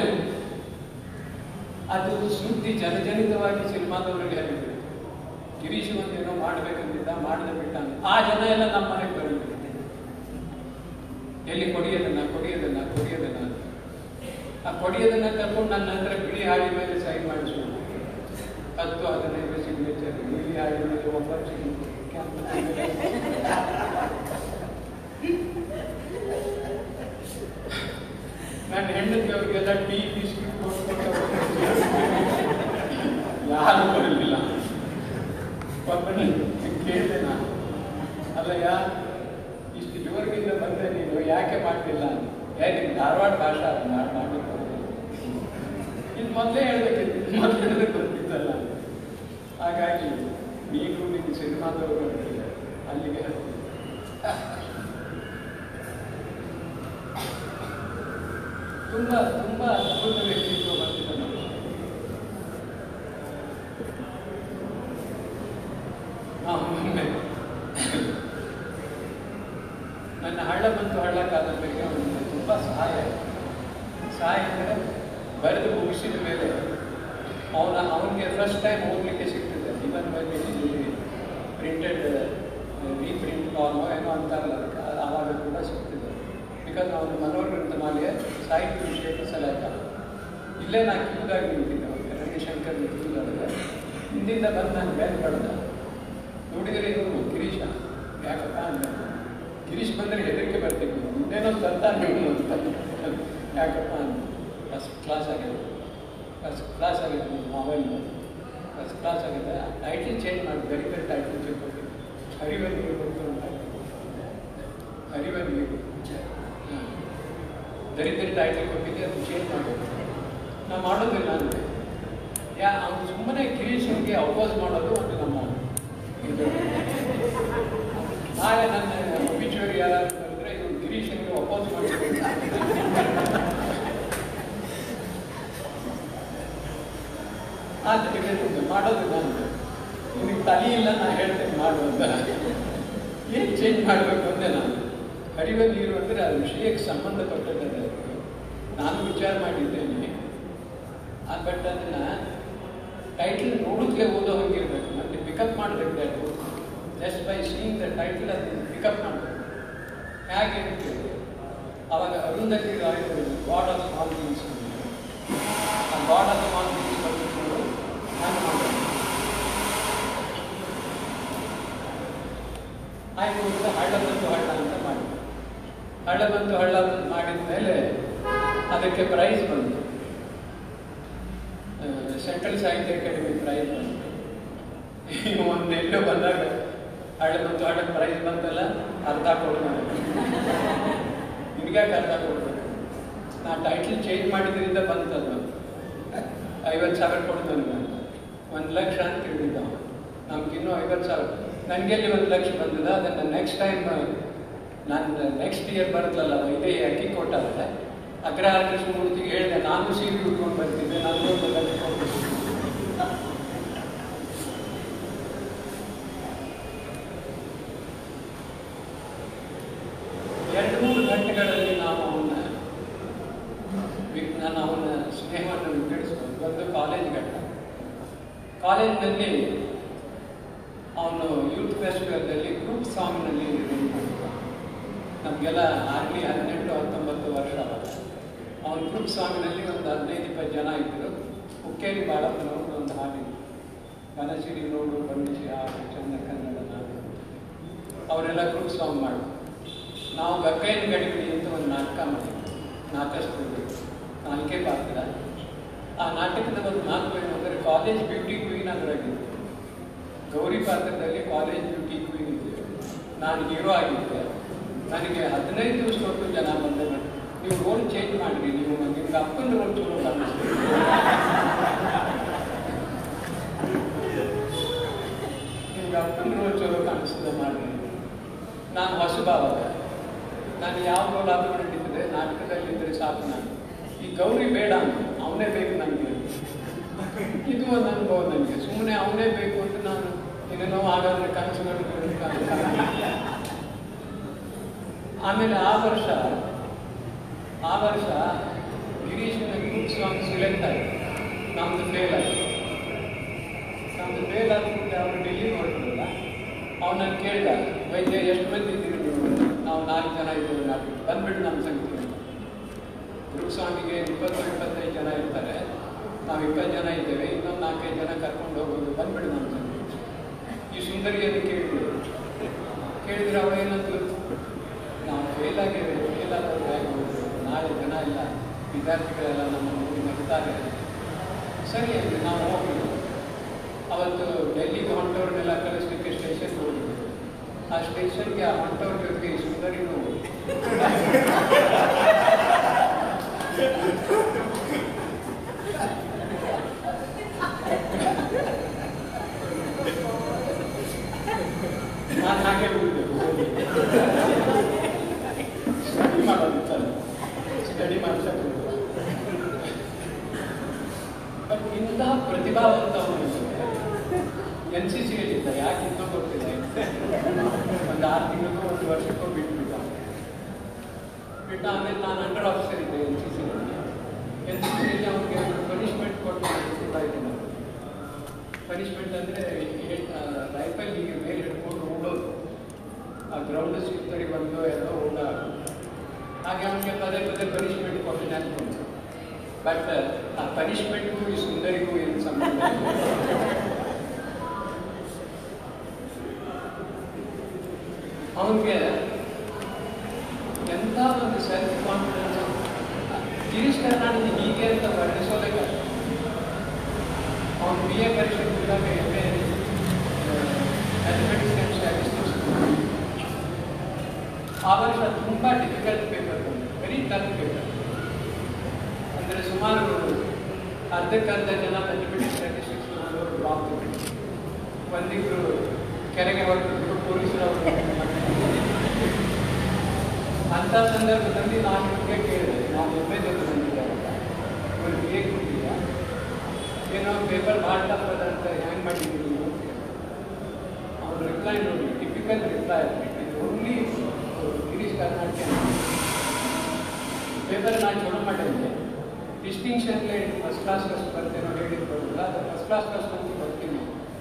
ಅದು ಸುದ್ದಿ ಜನಜನಿತವಾಗಿ ಸಿನಿಮಾದವರಿಗೆ ಹರಿದ್ರು ಗಿರೀಶ್ ಒಂದೇನೋ ಮಾಡ್ಬೇಕಂತಿದ್ದ ಮಾಡದೆ ಬಿಟ್ಟ ಅಂತ. ಆ ಜನ ಎಲ್ಲ ನಮ್ಮ ಮನೆಗೆ ಬಂದಿದ್ರು ಎಲ್ಲಿ ಕೊಡಿಯೋದನ್ನ ಕೊಡಿಯೋದನ್ನ ಕೊಡಿಯೋದನ್ನ ಅಂತ. ಆ ಕೊಡಿಯೋದನ್ನ ತಗೊಂಡು ನನ್ನ ಹತ್ರ ಬಿಳಿ ಹಾಳಿ ಮೇಲೆ ಸೈನ್ ಮಾಡಿಸ್ಕೊಂಡು ಹತ್ತು ಹದಿನೈದು ಸಿಗ್ನೇಚರ್ ಬಿಳಿ ಹಾಳಿ ಮೇಲೆ ಒಂಬತ್ತು signature, ಕೆಂಪು signature. ನನ್ನ ಹೆಂಡತಿ ಅವ್ರಿಗೆಲ್ಲ ಟೀ ಬಿಸ್ಕಿಟ್ ಕೊಟ್ಕೊಂಡು ಯಾರು ಬರಲಿಲ್ಲ ಒಬ್ಬನ ಕೇಳಿದೆ ನಾನು ಅಲ್ಲಯ್ಯ ಇಷ್ಟು ಜೋರ್ಗಿಂದ ಬಂದೆ ನೀನು ಯಾಕೆ ಮಾಡ್ತಿಲ್ಲ ಅಂತ ಏ ನಿಮ್ ಧಾರವಾಡ ಭಾಷಾ ಅದು ನಾಡ್ ಮಾಡ್ಲಿಕ್ಕೆ ಬರೋದಿಲ್ಲ. ಇದು ಮೊದಲೇ ಹೇಳ್ಬೇಕಿತ್ತು ಮೊದಲೇ ಹೇಳಿದ್ರೆ ಗೊತ್ತಿತ್ತಲ್ಲ ಹಾಗಾಗಿ ನೀನು ನಿನ್ನ ಸಿನಿಮಾದವರು ಅಲ್ಲಿಗೆ ಹತ್ತಿ ತುಂಬಾ ತುಂಬಾ ಅದ್ಭುತ ವ್ಯಕ್ತಿತ್ವ ಬಂದಿದೆ ನಮಗೆ ಹಾ, ಒಮ್ಮೆ ನನ್ನ ಹಳ್ಳ ಬಂತು ಹಳ್ಳ ಕಾದಂಬರಿಗೆ ಅವನಿಗೆ ತುಂಬ ಸಹಾಯ ಆಯ್ತು. ಸಹಾಯ ಅಂದರೆ ಬರೆದು ಮುಗಿಸಿದ ಮೇಲೆ ಅವನ ಅವನಿಗೆ ಫಸ್ಟ್ ಟೈಮ್ ಓದಲಿಕ್ಕೆ ಸಿಗ್ತದೆ ಇವನ್ ಬಗ್ಗೆ ಪ್ರಿಂಟೆಡ್ ರೀಪ್ರಿಂಟ್ ಫಾರ್ಮ್ ಏನೋ ಅಂತಾರಲ್ಲ ಅದಕ್ಕೆ ಅದು ಆವಾಗ ಕೂಡ ಸಿಗ್ತದೆ ಬಿಕಾಸ್ ಅವನು ಮನೋಗ್ರಂಥ ಮಾಲೆಯ ಸಾಹಿತ್ಯ ವಿಷಯಕ್ಕೆ ಸಲಹೆ ಇಲ್ಲೇ ನಾನು ಕ್ಯೂದಾಗಿ ನಿಂತಿದ್ದೆ ಅವನಿಗೆ ರವಿಶಂಕರ್ ಕ್ಯೂದಾಗ ಹಿಂದಿಂದ ಬಂದು ನಾನು ಮೇಲೆ ಪಡೆದ ನೋಡಿದರೆ ಇವನು ಗಿರೀಶ ಯಾಕಪ್ಪ ಅಂತ ಗಿರೀಶ್ ಬಂದರೆ ಹೆದರಿಕೆ ಬರ್ತೀನಿ ಇನ್ನೇನೋ ತಂತಾನೆ ಇವನು ಅಂತ ಯಾಕಪ್ಪ ಅಂತ ಫಸ್ಟ್ ಕ್ಲಾಸ್ ಆಗಿದೆ ಫಸ್ಟ್ ಕ್ಲಾಸ್ ಆಗಿದೆ ಮೊಬೈಲ್ ಫಸ್ಟ್ ಕ್ಲಾಸ್ ಆಗಿದೆ ಟೈಟಲ್ ಚೇಂಜ್ ಮಾಡಿ ಬೇರೆ ಬೇರೆ ಟೈಟಲ್ ಚೇಂಜ್ ಕೊಟ್ಟಿದ್ದೆ ಹರಿವ ನೀರು ಬಂತು ಅಂತ ಹರಿವ ನೀರು ಹಾಂ. ಬೇರೆ ಬೇರೆ ಟೈಟಲ್ ಕೊಟ್ಟಿದ್ದೆ ಅದು ಚೇಂಜ್ ಮಾಡಬೇಕು ನಾ ಮಾಡೋದಿಲ್ಲ ಅಂದರೆ ಯಾ ಅವನು ಸುಮ್ಮನೆ ಗಿರೀಶನ್ಗೆ ಅಪೋಸ್ ಮಾಡೋದು ಒಂದು ನಮ್ಮ ಇದು ನಾಳೆ ನನ್ನ ಒಬಿಚುವರಿ ಯಾರಾದ್ರು ಬರೆದ್ರೆ ಇದು ಗಿರೀಶನ್ಗೆ ಅಪೋಸ್ ಮಾಡಬೇಕು ಆದರೆ ಮಾಡೋದಿಲ್ಲ ಅಂತ ನಿನಗೆ ತಲೆ ಇಲ್ಲ ನಾ ಹೇಳ್ತೇನೆ ಮಾಡು ಅಂತ ಏನು ಚೇಂಜ್ ಮಾಡಬೇಕು ಅಂದೆ ನಾನು ಹರಿವ ನೀರು ಅಂದರೆ ಆ ವಿಷಯಕ್ಕೆ ಸಂಬಂಧಪಟ್ಟದ್ದು ನಾನು ವಿಚಾರ ಮಾಡಿದ್ದೇನೆ ಬಟ್ ಅದನ್ನ ಟೈಟಲ್ ನೋಡಿದ್ಲೇ ಓದೋ ಹೋಗಿರ್ಬೇಕು ಮತ್ತೆ ಪಿಕಪ್ ಮಾಡಬೇಕು ಅದು just by seeing the title ಅದನ್ನ ಪಿಕಪ್ ಮಾಡಬೇಕು ಹೇಗೆ ಅಂತ ಕೇಳಿದೆ ಅವಾಗ Arundhati Roy God of Small Things ಆ ಗಾಡ್ ಆಫ್ ಸ್ಮಾಲ್ ಥಿಂಗ್ಸ್ ಬಂದ್ಬಿಟ್ಟು ನಾನು ಮಾಡೋದು ಆಯ್ತು ಅಂತ ಹಳ್ಳ ಬಂತು ಹಳ್ಳ ಅಂತ ಮಾಡಿ ಹಳ್ಳ ಬಂತು ಹಳ್ಳ ಅಂತ ಮಾಡಿದ ಮೇಲೆ ಅದಕ್ಕೆ ಪ್ರೈಸ್ ಬಂತು ಸೆಂಟ್ರಲ್ ಸಾಹಿತ್ಯ ಅಕಾಡೆಮಿ ಪ್ರೈಸ್ ಬಂತು ಒಂದು ಎಲ್ಲೋ ಬಂದಾಗ ಹಳ್ಳ ಬಂತು ಹಳ್ಳಕ್ಕೆ ಪ್ರೈಸ್ ಬಂತಲ್ಲ ಅರ್ಧ ಕೊಡು ನನಗೆ ನಿಮ್ಗ್ಯಾಕೆ ಅರ್ಧ ಕೊಡ್ಬೇಕು ನಾ ಟೈಟಲ್ ಚೇಂಜ್ ಮಾಡಿದ್ರಿಂದ ಬಂತಲ್ಲ ಐವತ್ತು ಸಾವಿರ ಕೊಡು ನನಗೆ ಅಂತ ಒಂದು ಲಕ್ಷ ಅಂತ ಹೇಳಿದ್ದ ನಮ್ಗಿನ್ನೂ ಐವತ್ತು ಸಾವಿರ ನನಗೆಲ್ಲಿ ಒಂದು ಲಕ್ಷ ಬಂದಿದೆ ಅದನ್ನು ನೆಕ್ಸ್ಟ್ ಟೈಮ್ ನಾನು ನೆಕ್ಸ್ಟ್ ಇಯರ್ ಬರುತ್ತಲ್ಲ ಇದೇ ಅಕ್ಕಿ ಕೊಟ್ಟಾದ್ರೆ ಅಗ್ರಹಾರ ಕೃಷ್ಣಮೂರ್ತಿಗೆ ಹೇಳಿದೆ ನಾನು ಸೀರೆ ಉಟ್ಕೊಂಡು ಬರ್ತಿದ್ದೆ ನಾನು ಒಂದು ಅಕ್ಕಿ ಕೊಡ್ತೀನಿ. ಎರಡು ಮೂರು ಗಂಟೆಗಳಲ್ಲಿ ನಾವು ಅವನ್ನ ವಿ- ನಾನು ಅವನ ಸ್ನೇಹವನ್ನು ವಿಂಗಡಿಸ್ಕೊಂಡು ಒಂದು ಕಾಲೇಜ್ ಘಟ್ಟ ಕಾಲೇಜಿನಲ್ಲಿ ಅವನು ಯೂತ್ ಫೆಸ್ಟಿವಲ್ನಲ್ಲಿ ಗ್ರೂಪ್ ಸಾಂಗ್ನಲ್ಲಿ ನಮಗೆಲ್ಲ ಆಗಲಿ ಹದಿನೆಂಟು ಹತ್ತೊಂಬತ್ತು ವರ್ಷ ಅವಾಗ ಅವನ ಗ್ರೂಪ್ ಸಾಂಗ್ನಲ್ಲಿ ಒಂದು ಹದಿನೈದು ಇಪ್ಪತ್ತು ಜನ ಇದ್ದರು ಹುಕ್ಕೇರಿ ಬಾಳಪ್ಪನವರು ಒಂದು ಹಾಡಿದ್ರು ಮನಸಿರಿ ನೋಡು ಬಣ್ಣಿಸಿ ಹಾಡು ಚಂದ ಕನ್ನಡ ನಾಡು ಅವರೆಲ್ಲ ಗ್ರೂಪ್ ಸಾಂಗ್ ಮಾಡು ನಾವು ಗಕ್ಕೈನ ಗಡಿಬಿಡಿ ಅಂತ ಒಂದು ನಾಟಕ ಮಾಡಿದ್ವಿ ನಾಟಕ ನಾಲ್ಕೇ ಪಾತ್ರ ಆ ನಾಟಕದ ಒಂದು ನಾಲ್ಕು ಏನು ಅಂದರೆ ಕಾಲೇಜ್ ಬ್ಯೂಟಿ ಕ್ವೀನ್ ಅದರಾಗಿತ್ತು ಗೌರಿ ಪಾತ್ರದಲ್ಲಿ ಕಾಲೇಜ್ ಬ್ಯೂಟಿ ಕ್ವೀನ್ ಇದ್ದೆ ನಾನು ಹೀರೋ ಆಗಿದ್ದೆ ನನಗೆ ಹದಿನೈದು ದಿವಸ ಒಟ್ಟು ಜನ ಬಂದರು ನೀವು ರೋಲ್ ಚೇಂಜ್ ಮಾಡಿರಿ ನೀವು ನಿಮ್ಗೆ ಅಪ್ಪನ ರೋಲ್ ಚಲೋ ಕಾಣಿಸ್ತೀರಿ ನಿಮ್ಗೆ ಅಪ್ಪನ ರೋಲ್ ಚಲೋ ಕಾಣಿಸ್ತದೆ ಮಾಡಿ ನಾನು ಹೊಸಬ ಅವಾಗ ನಾನು ಯಾವ ರೋಲ್ ಆದರೂ ನಡೀತದೆ ನಾಟಕದಲ್ಲಿ ಇದ್ರೆ ಸಾಕು ನಾನು ಈ ಗೌರಿ ಬೇಡ ಅಂತ ಅವನೇ ಬೇಕು ನನಗೆ ಇದು ಒಂದು ಅನುಭವ ನನಗೆ ಸುಮ್ಮನೆ ಅವನೇ ಬೇಕು ಅಂತ ನಾನು ಏನೇನೋ ಹಾಗಾದ್ರೆ ಕನಸು ಆಮೇಲೆ ಆ ವರ್ಷ ಆ ವರ್ಷ ಗಿರೀಶನ ಗ್ರೂಪ್ ಸಾಂಗ್ ಸೆಲೆಕ್ಟ್ ಆಯಿತು ನಮ್ದು ಫೇಲ್ ಆಯಿತು ನಮ್ದು ಫೇಲ್ ಆದ್ಬಿಟ್ಟು ಅವರು ಡೆಲ್ಲಿ ಹೊರಟಿಲ್ಲ ಅವನನ್ನು ಕೇಳಿದ ವೈದ್ಯ ಎಷ್ಟು ಮಂದಿ ಇದ್ದೀರಿ ನೀವು ನಾವು ನಾಲ್ಕು ಜನ ಇದ್ದೇವೆ ನಾವು ಬಂದ್ಬಿಟ್ಟು ನಮ್ಮ ಸಂಗತಿ ಗ್ರೂಪ್ ಸಾಂಗಿಗೆ ಇಪ್ಪತ್ತು ಇಪ್ಪತ್ತೈದು ಜನ ಇರ್ತಾರೆ ನಾವು ಇಪ್ಪತ್ತು ಜನ ಇದ್ದೇವೆ ಇನ್ನೊಂದು ನಾಲ್ಕೈದು ಜನ ಕರ್ಕೊಂಡು ಹೋಗೋದು ಬಂದ್ಬಿಡು ನಮ್ಮ ಸಂಗತಿ ಈ ಸುಂದರಿಯನ್ನು ಕೇಳಿದ್ರು ಕೇಳಿದ್ರೆ ಅವಳು ಏನಂದ್ರು ನಾವು ಫೇಲ್ ಆಗಿವೆ ಫೇಲ್ ಆದವರು ಹೇಗೆ ಹೋಗ್ಬೇಕು? ನಾಳೆ ಜನ ಇಲ್ಲ ವಿದ್ಯಾರ್ಥಿಗಳೆಲ್ಲ ನಮ್ಮನ್ನು ನೋಡಿ ನಗ್ತಾರೆ ಸರಿ ಅಂದ್ರೆ ನಾವು ಹೋಗಿದ್ದು ಅವತ್ತು ಡೆಲ್ಲಿಗೆ ಹೊಂಟವ್ರನ್ನೆಲ್ಲ ಕಳಿಸ್ಲಿಕ್ಕೆ ಸ್ಟೇಷನ್ ಹೋಗಿದ್ವಿ ಆ ಸ್ಟೇಷನ್ಗೆ ಆ ಹೊಂಟವ್ರ ಜೊತೆ ಈ ಸುಂದರಿನೂ ನಾನು ಹಾಗೆ ಉಳಿದೆ ಸ್ಟಡಿ ಮಾಡೋದಿತ್ತಲ್ಲ ಸ್ಟಡಿ ಮಾಡ್ಸಕ್ಕೆ ಬಟ್ ಇಂತಹ ಪ್ರತಿಭಾವಂತವನು ಎನ್ ಸಿ ಸಿಯಲ್ಲಿದ್ದ ಯಾಕಿಂತ ಗೊತ್ತಿಲ್ಲ ಒಂದು ಆರು ತಿಂಗಳಿಗೂ ಒಂದು ವರ್ಷಕ್ಕೂ ಬಿಟ್ಬಿಟ್ಟ ಬಿಟ್ಟು ಆಮೇಲೆ ನಾನು ಅಂಡರ್ ಆಫೀಸರ್ ಇದ್ದೆ ಎನ್ ಸಿ ಸಿಯಲ್ಲಿ ಎನ್ ಸಿ ಸಿಯಲ್ಲಿ ಅವನಿಗೆ ಪನಿಷ್ಮೆಂಟ್ ಕೊಟ್ಟು ಕೂಡ ಇದ್ದೀನಿ ಪನಿಷ್ಮೆಂಟ್ ಅಂದರೆ ರೈಫಲ್ ಹೀಗೆ ಮೇಲೆ ಹಿಡ್ಕೊಂಡು ಓಡೋದು ಆ ಗ್ರೌಂಡ್ ಸಿಗ್ತರಿ ಬಂದು ಎಲ್ಲ ಓಡಾಡು ಹಾಗೆ ಅವನಿಗೆ ಪದೇ ಪದೇ ಪನಿಷ್ಮೆಂಟ್ ಕೊಟ್ಟು ನೆನ್ಕೊಂಡು ಬಟ್ ಆ ಪನಿಷ್ಮೆಂಟ್ಗೂ ಈ ಸುಂದರಿಗೂ ಏನು ಸಂಬಂಧ ಅವನಿಗೆ ಎಂಥ ಒಂದು ಸೆಲ್ಫ್ ಕಾನ್ಫಿಡೆನ್ಸ್ ಗಿರೀಶ್ ಕರ್ನಾಟಕ ಹೀಗೆ ಅಂತ ವರ್ಣಿಸೋದೇ ಕಷ್ಟ ಅವನು ಬಿ ಎ ಪರೀಕ್ಷೆ ಇದ್ದಾಗ M A mathematics and statistics ಆ ವರ್ಷ ತುಂಬ ಡಿಫಿಕಲ್ಟ್ ಪೇಪರ್ ಬಂತು ವೆರಿ ಟಫ್ ಪೇಪರ್ ಅಂದರೆ ಸುಮಾರು ಅರ್ಧಕ್ಕರ್ಧ ಜನ ಮ್ಯಾಥಮೆಟಿಕ್ಸ್ ಸ್ಟ್ಯಾಟಿಸ್ಟಿಕ್ಸ್ ಡ್ರಾಪ್ ಒಂದಿಬ್ರು ಕೆರೆಗೆ ಹೊರಟಿದ್ರು ಪೊಲೀಸರವರು ಅಂಥ ಸಂದರ್ಭದಲ್ಲಿ ನಾನು ನಿಮಗೆ ಕೇಳಿದೆ ನಾವು ಎಮ್ ಎ ಜೊತೆ ಬಂದಿದ್ದಾರೆ ಒಂದು ಬಿ ಎ ಕೊಟ್ಟಿಲ್ಲ ಏನೋ ಪೇಪರ್ ಭಾಳ ಟಫ್ ಅದ ಅಂತ ಹ್ಯಾಂಗ್ ಮಾಡಿದ್ದೀವಿ ನೀವು ಅವ್ರ ರಿಪ್ಲೈ ನೋಡಿ typical reply only Girish Karnataka paper ನಾನು ಚಲೋ ಮಾಡಿದ್ದೆ ಡಿಸ್ಟಿಂಕ್ಷನ್ಲೇ ಫಸ್ಟ್ ಕ್ಲಾಸ್ ಕಷ್ಟ ಬರ್ತೇನೋ ಹೇಳಿದ್ದು ಬರೋಲ್ಲ ಅದು ಫಸ್ಟ್ ಕ್ಲಾಸ್ ಕಷ್ಟ ಅಂತ ಬರ್ತೀನಿ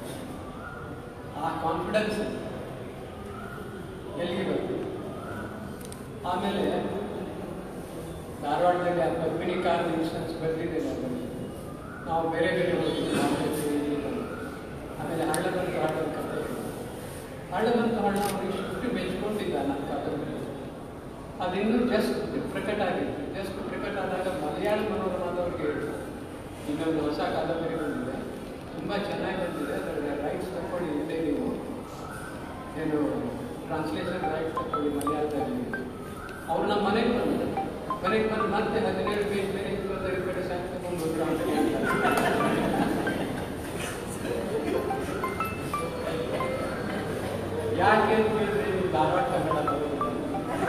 ಆ ಕಾನ್ಫಿಡೆನ್ಸ್ ಎಲ್ಲಿಗೆ ಬರ್ತೀವಿ ಆಮೇಲೆ ಧಾರವಾಡದಲ್ಲಿ ಆ ಪದ್ಮಿನಿ ಕಾರ್ ಇನ್ಶೂರೆನ್ಸ್ ಬರ್ತಿದ್ದೇನೆ ಅದರಲ್ಲಿ ನಾವು ಬೇರೆ ಬೇರೆ ಹೋಗ್ತೀವಿ ನಾವು ಹೋಗ್ತೀವಿ, ಇಲ್ಲಿ ಬಂದು. ಆಮೇಲೆ ಹಳ್ಳ ಬಂತು ಹಳ್ಳ ಕಥೆ ಹಳ್ಳ ಬಂತು ಹಳ್ಳ ಅವ್ರಿಗೆ ಎಷ್ಟು ಮೆಚ್ಕೊಂಡಿದ್ದ ನನ್ನ ಕಾದಂಬರಿ ಅದಿನ್ನೂ ಜಸ್ಟ್ ಪ್ರಕಟ ಆಗಿತ್ತು ಜಸ್ಟ್ ಪ್ರಕಟ ಆದಾಗ ಮಲಯಾಳ ಮನೋರಮಾದವ್ರಿಗೆ ಇನ್ನೊಂದು ಹೊಸ ಕಾದಂಬರಿ ಬಂದಿದೆ ತುಂಬ ಚೆನ್ನಾಗಿ ಬಂದಿದೆ ಅದರ ರೈಟ್ಸ್ ತಗೊಳ್ಳಿ ಇಲ್ಲೇ ನೀವು ಏನು ಟ್ರಾನ್ಸ್ಲೇಷನ್ ರೈಟ್ಸ್ ತಗೊಳ್ಳಿ ಮಲಯಾಳದಲ್ಲಿ ಅವ್ರು ನಮ್ಮ ಮನೆಗೆ ಬಂದರು ಮನೆಗೆ ಬಂದು ಮತ್ತೆ ಹದಿನೇಳು ಪೇಜ್ ಮೇಲೆ ಇಪ್ಪತ್ತೈದು ಕಡೆ ಸಾಕು ತಗೊಂಡು ಹೋದ್ರು ಅಂತ ಹೇಳ್ತಾರೆ ಯಾಕೆ ಅಂತ ಹೇಳಿದ್ರೆ ನೀವು ಧಾರವಾಡ ಕನ್ನಡ ಬರೋದಿಲ್ಲ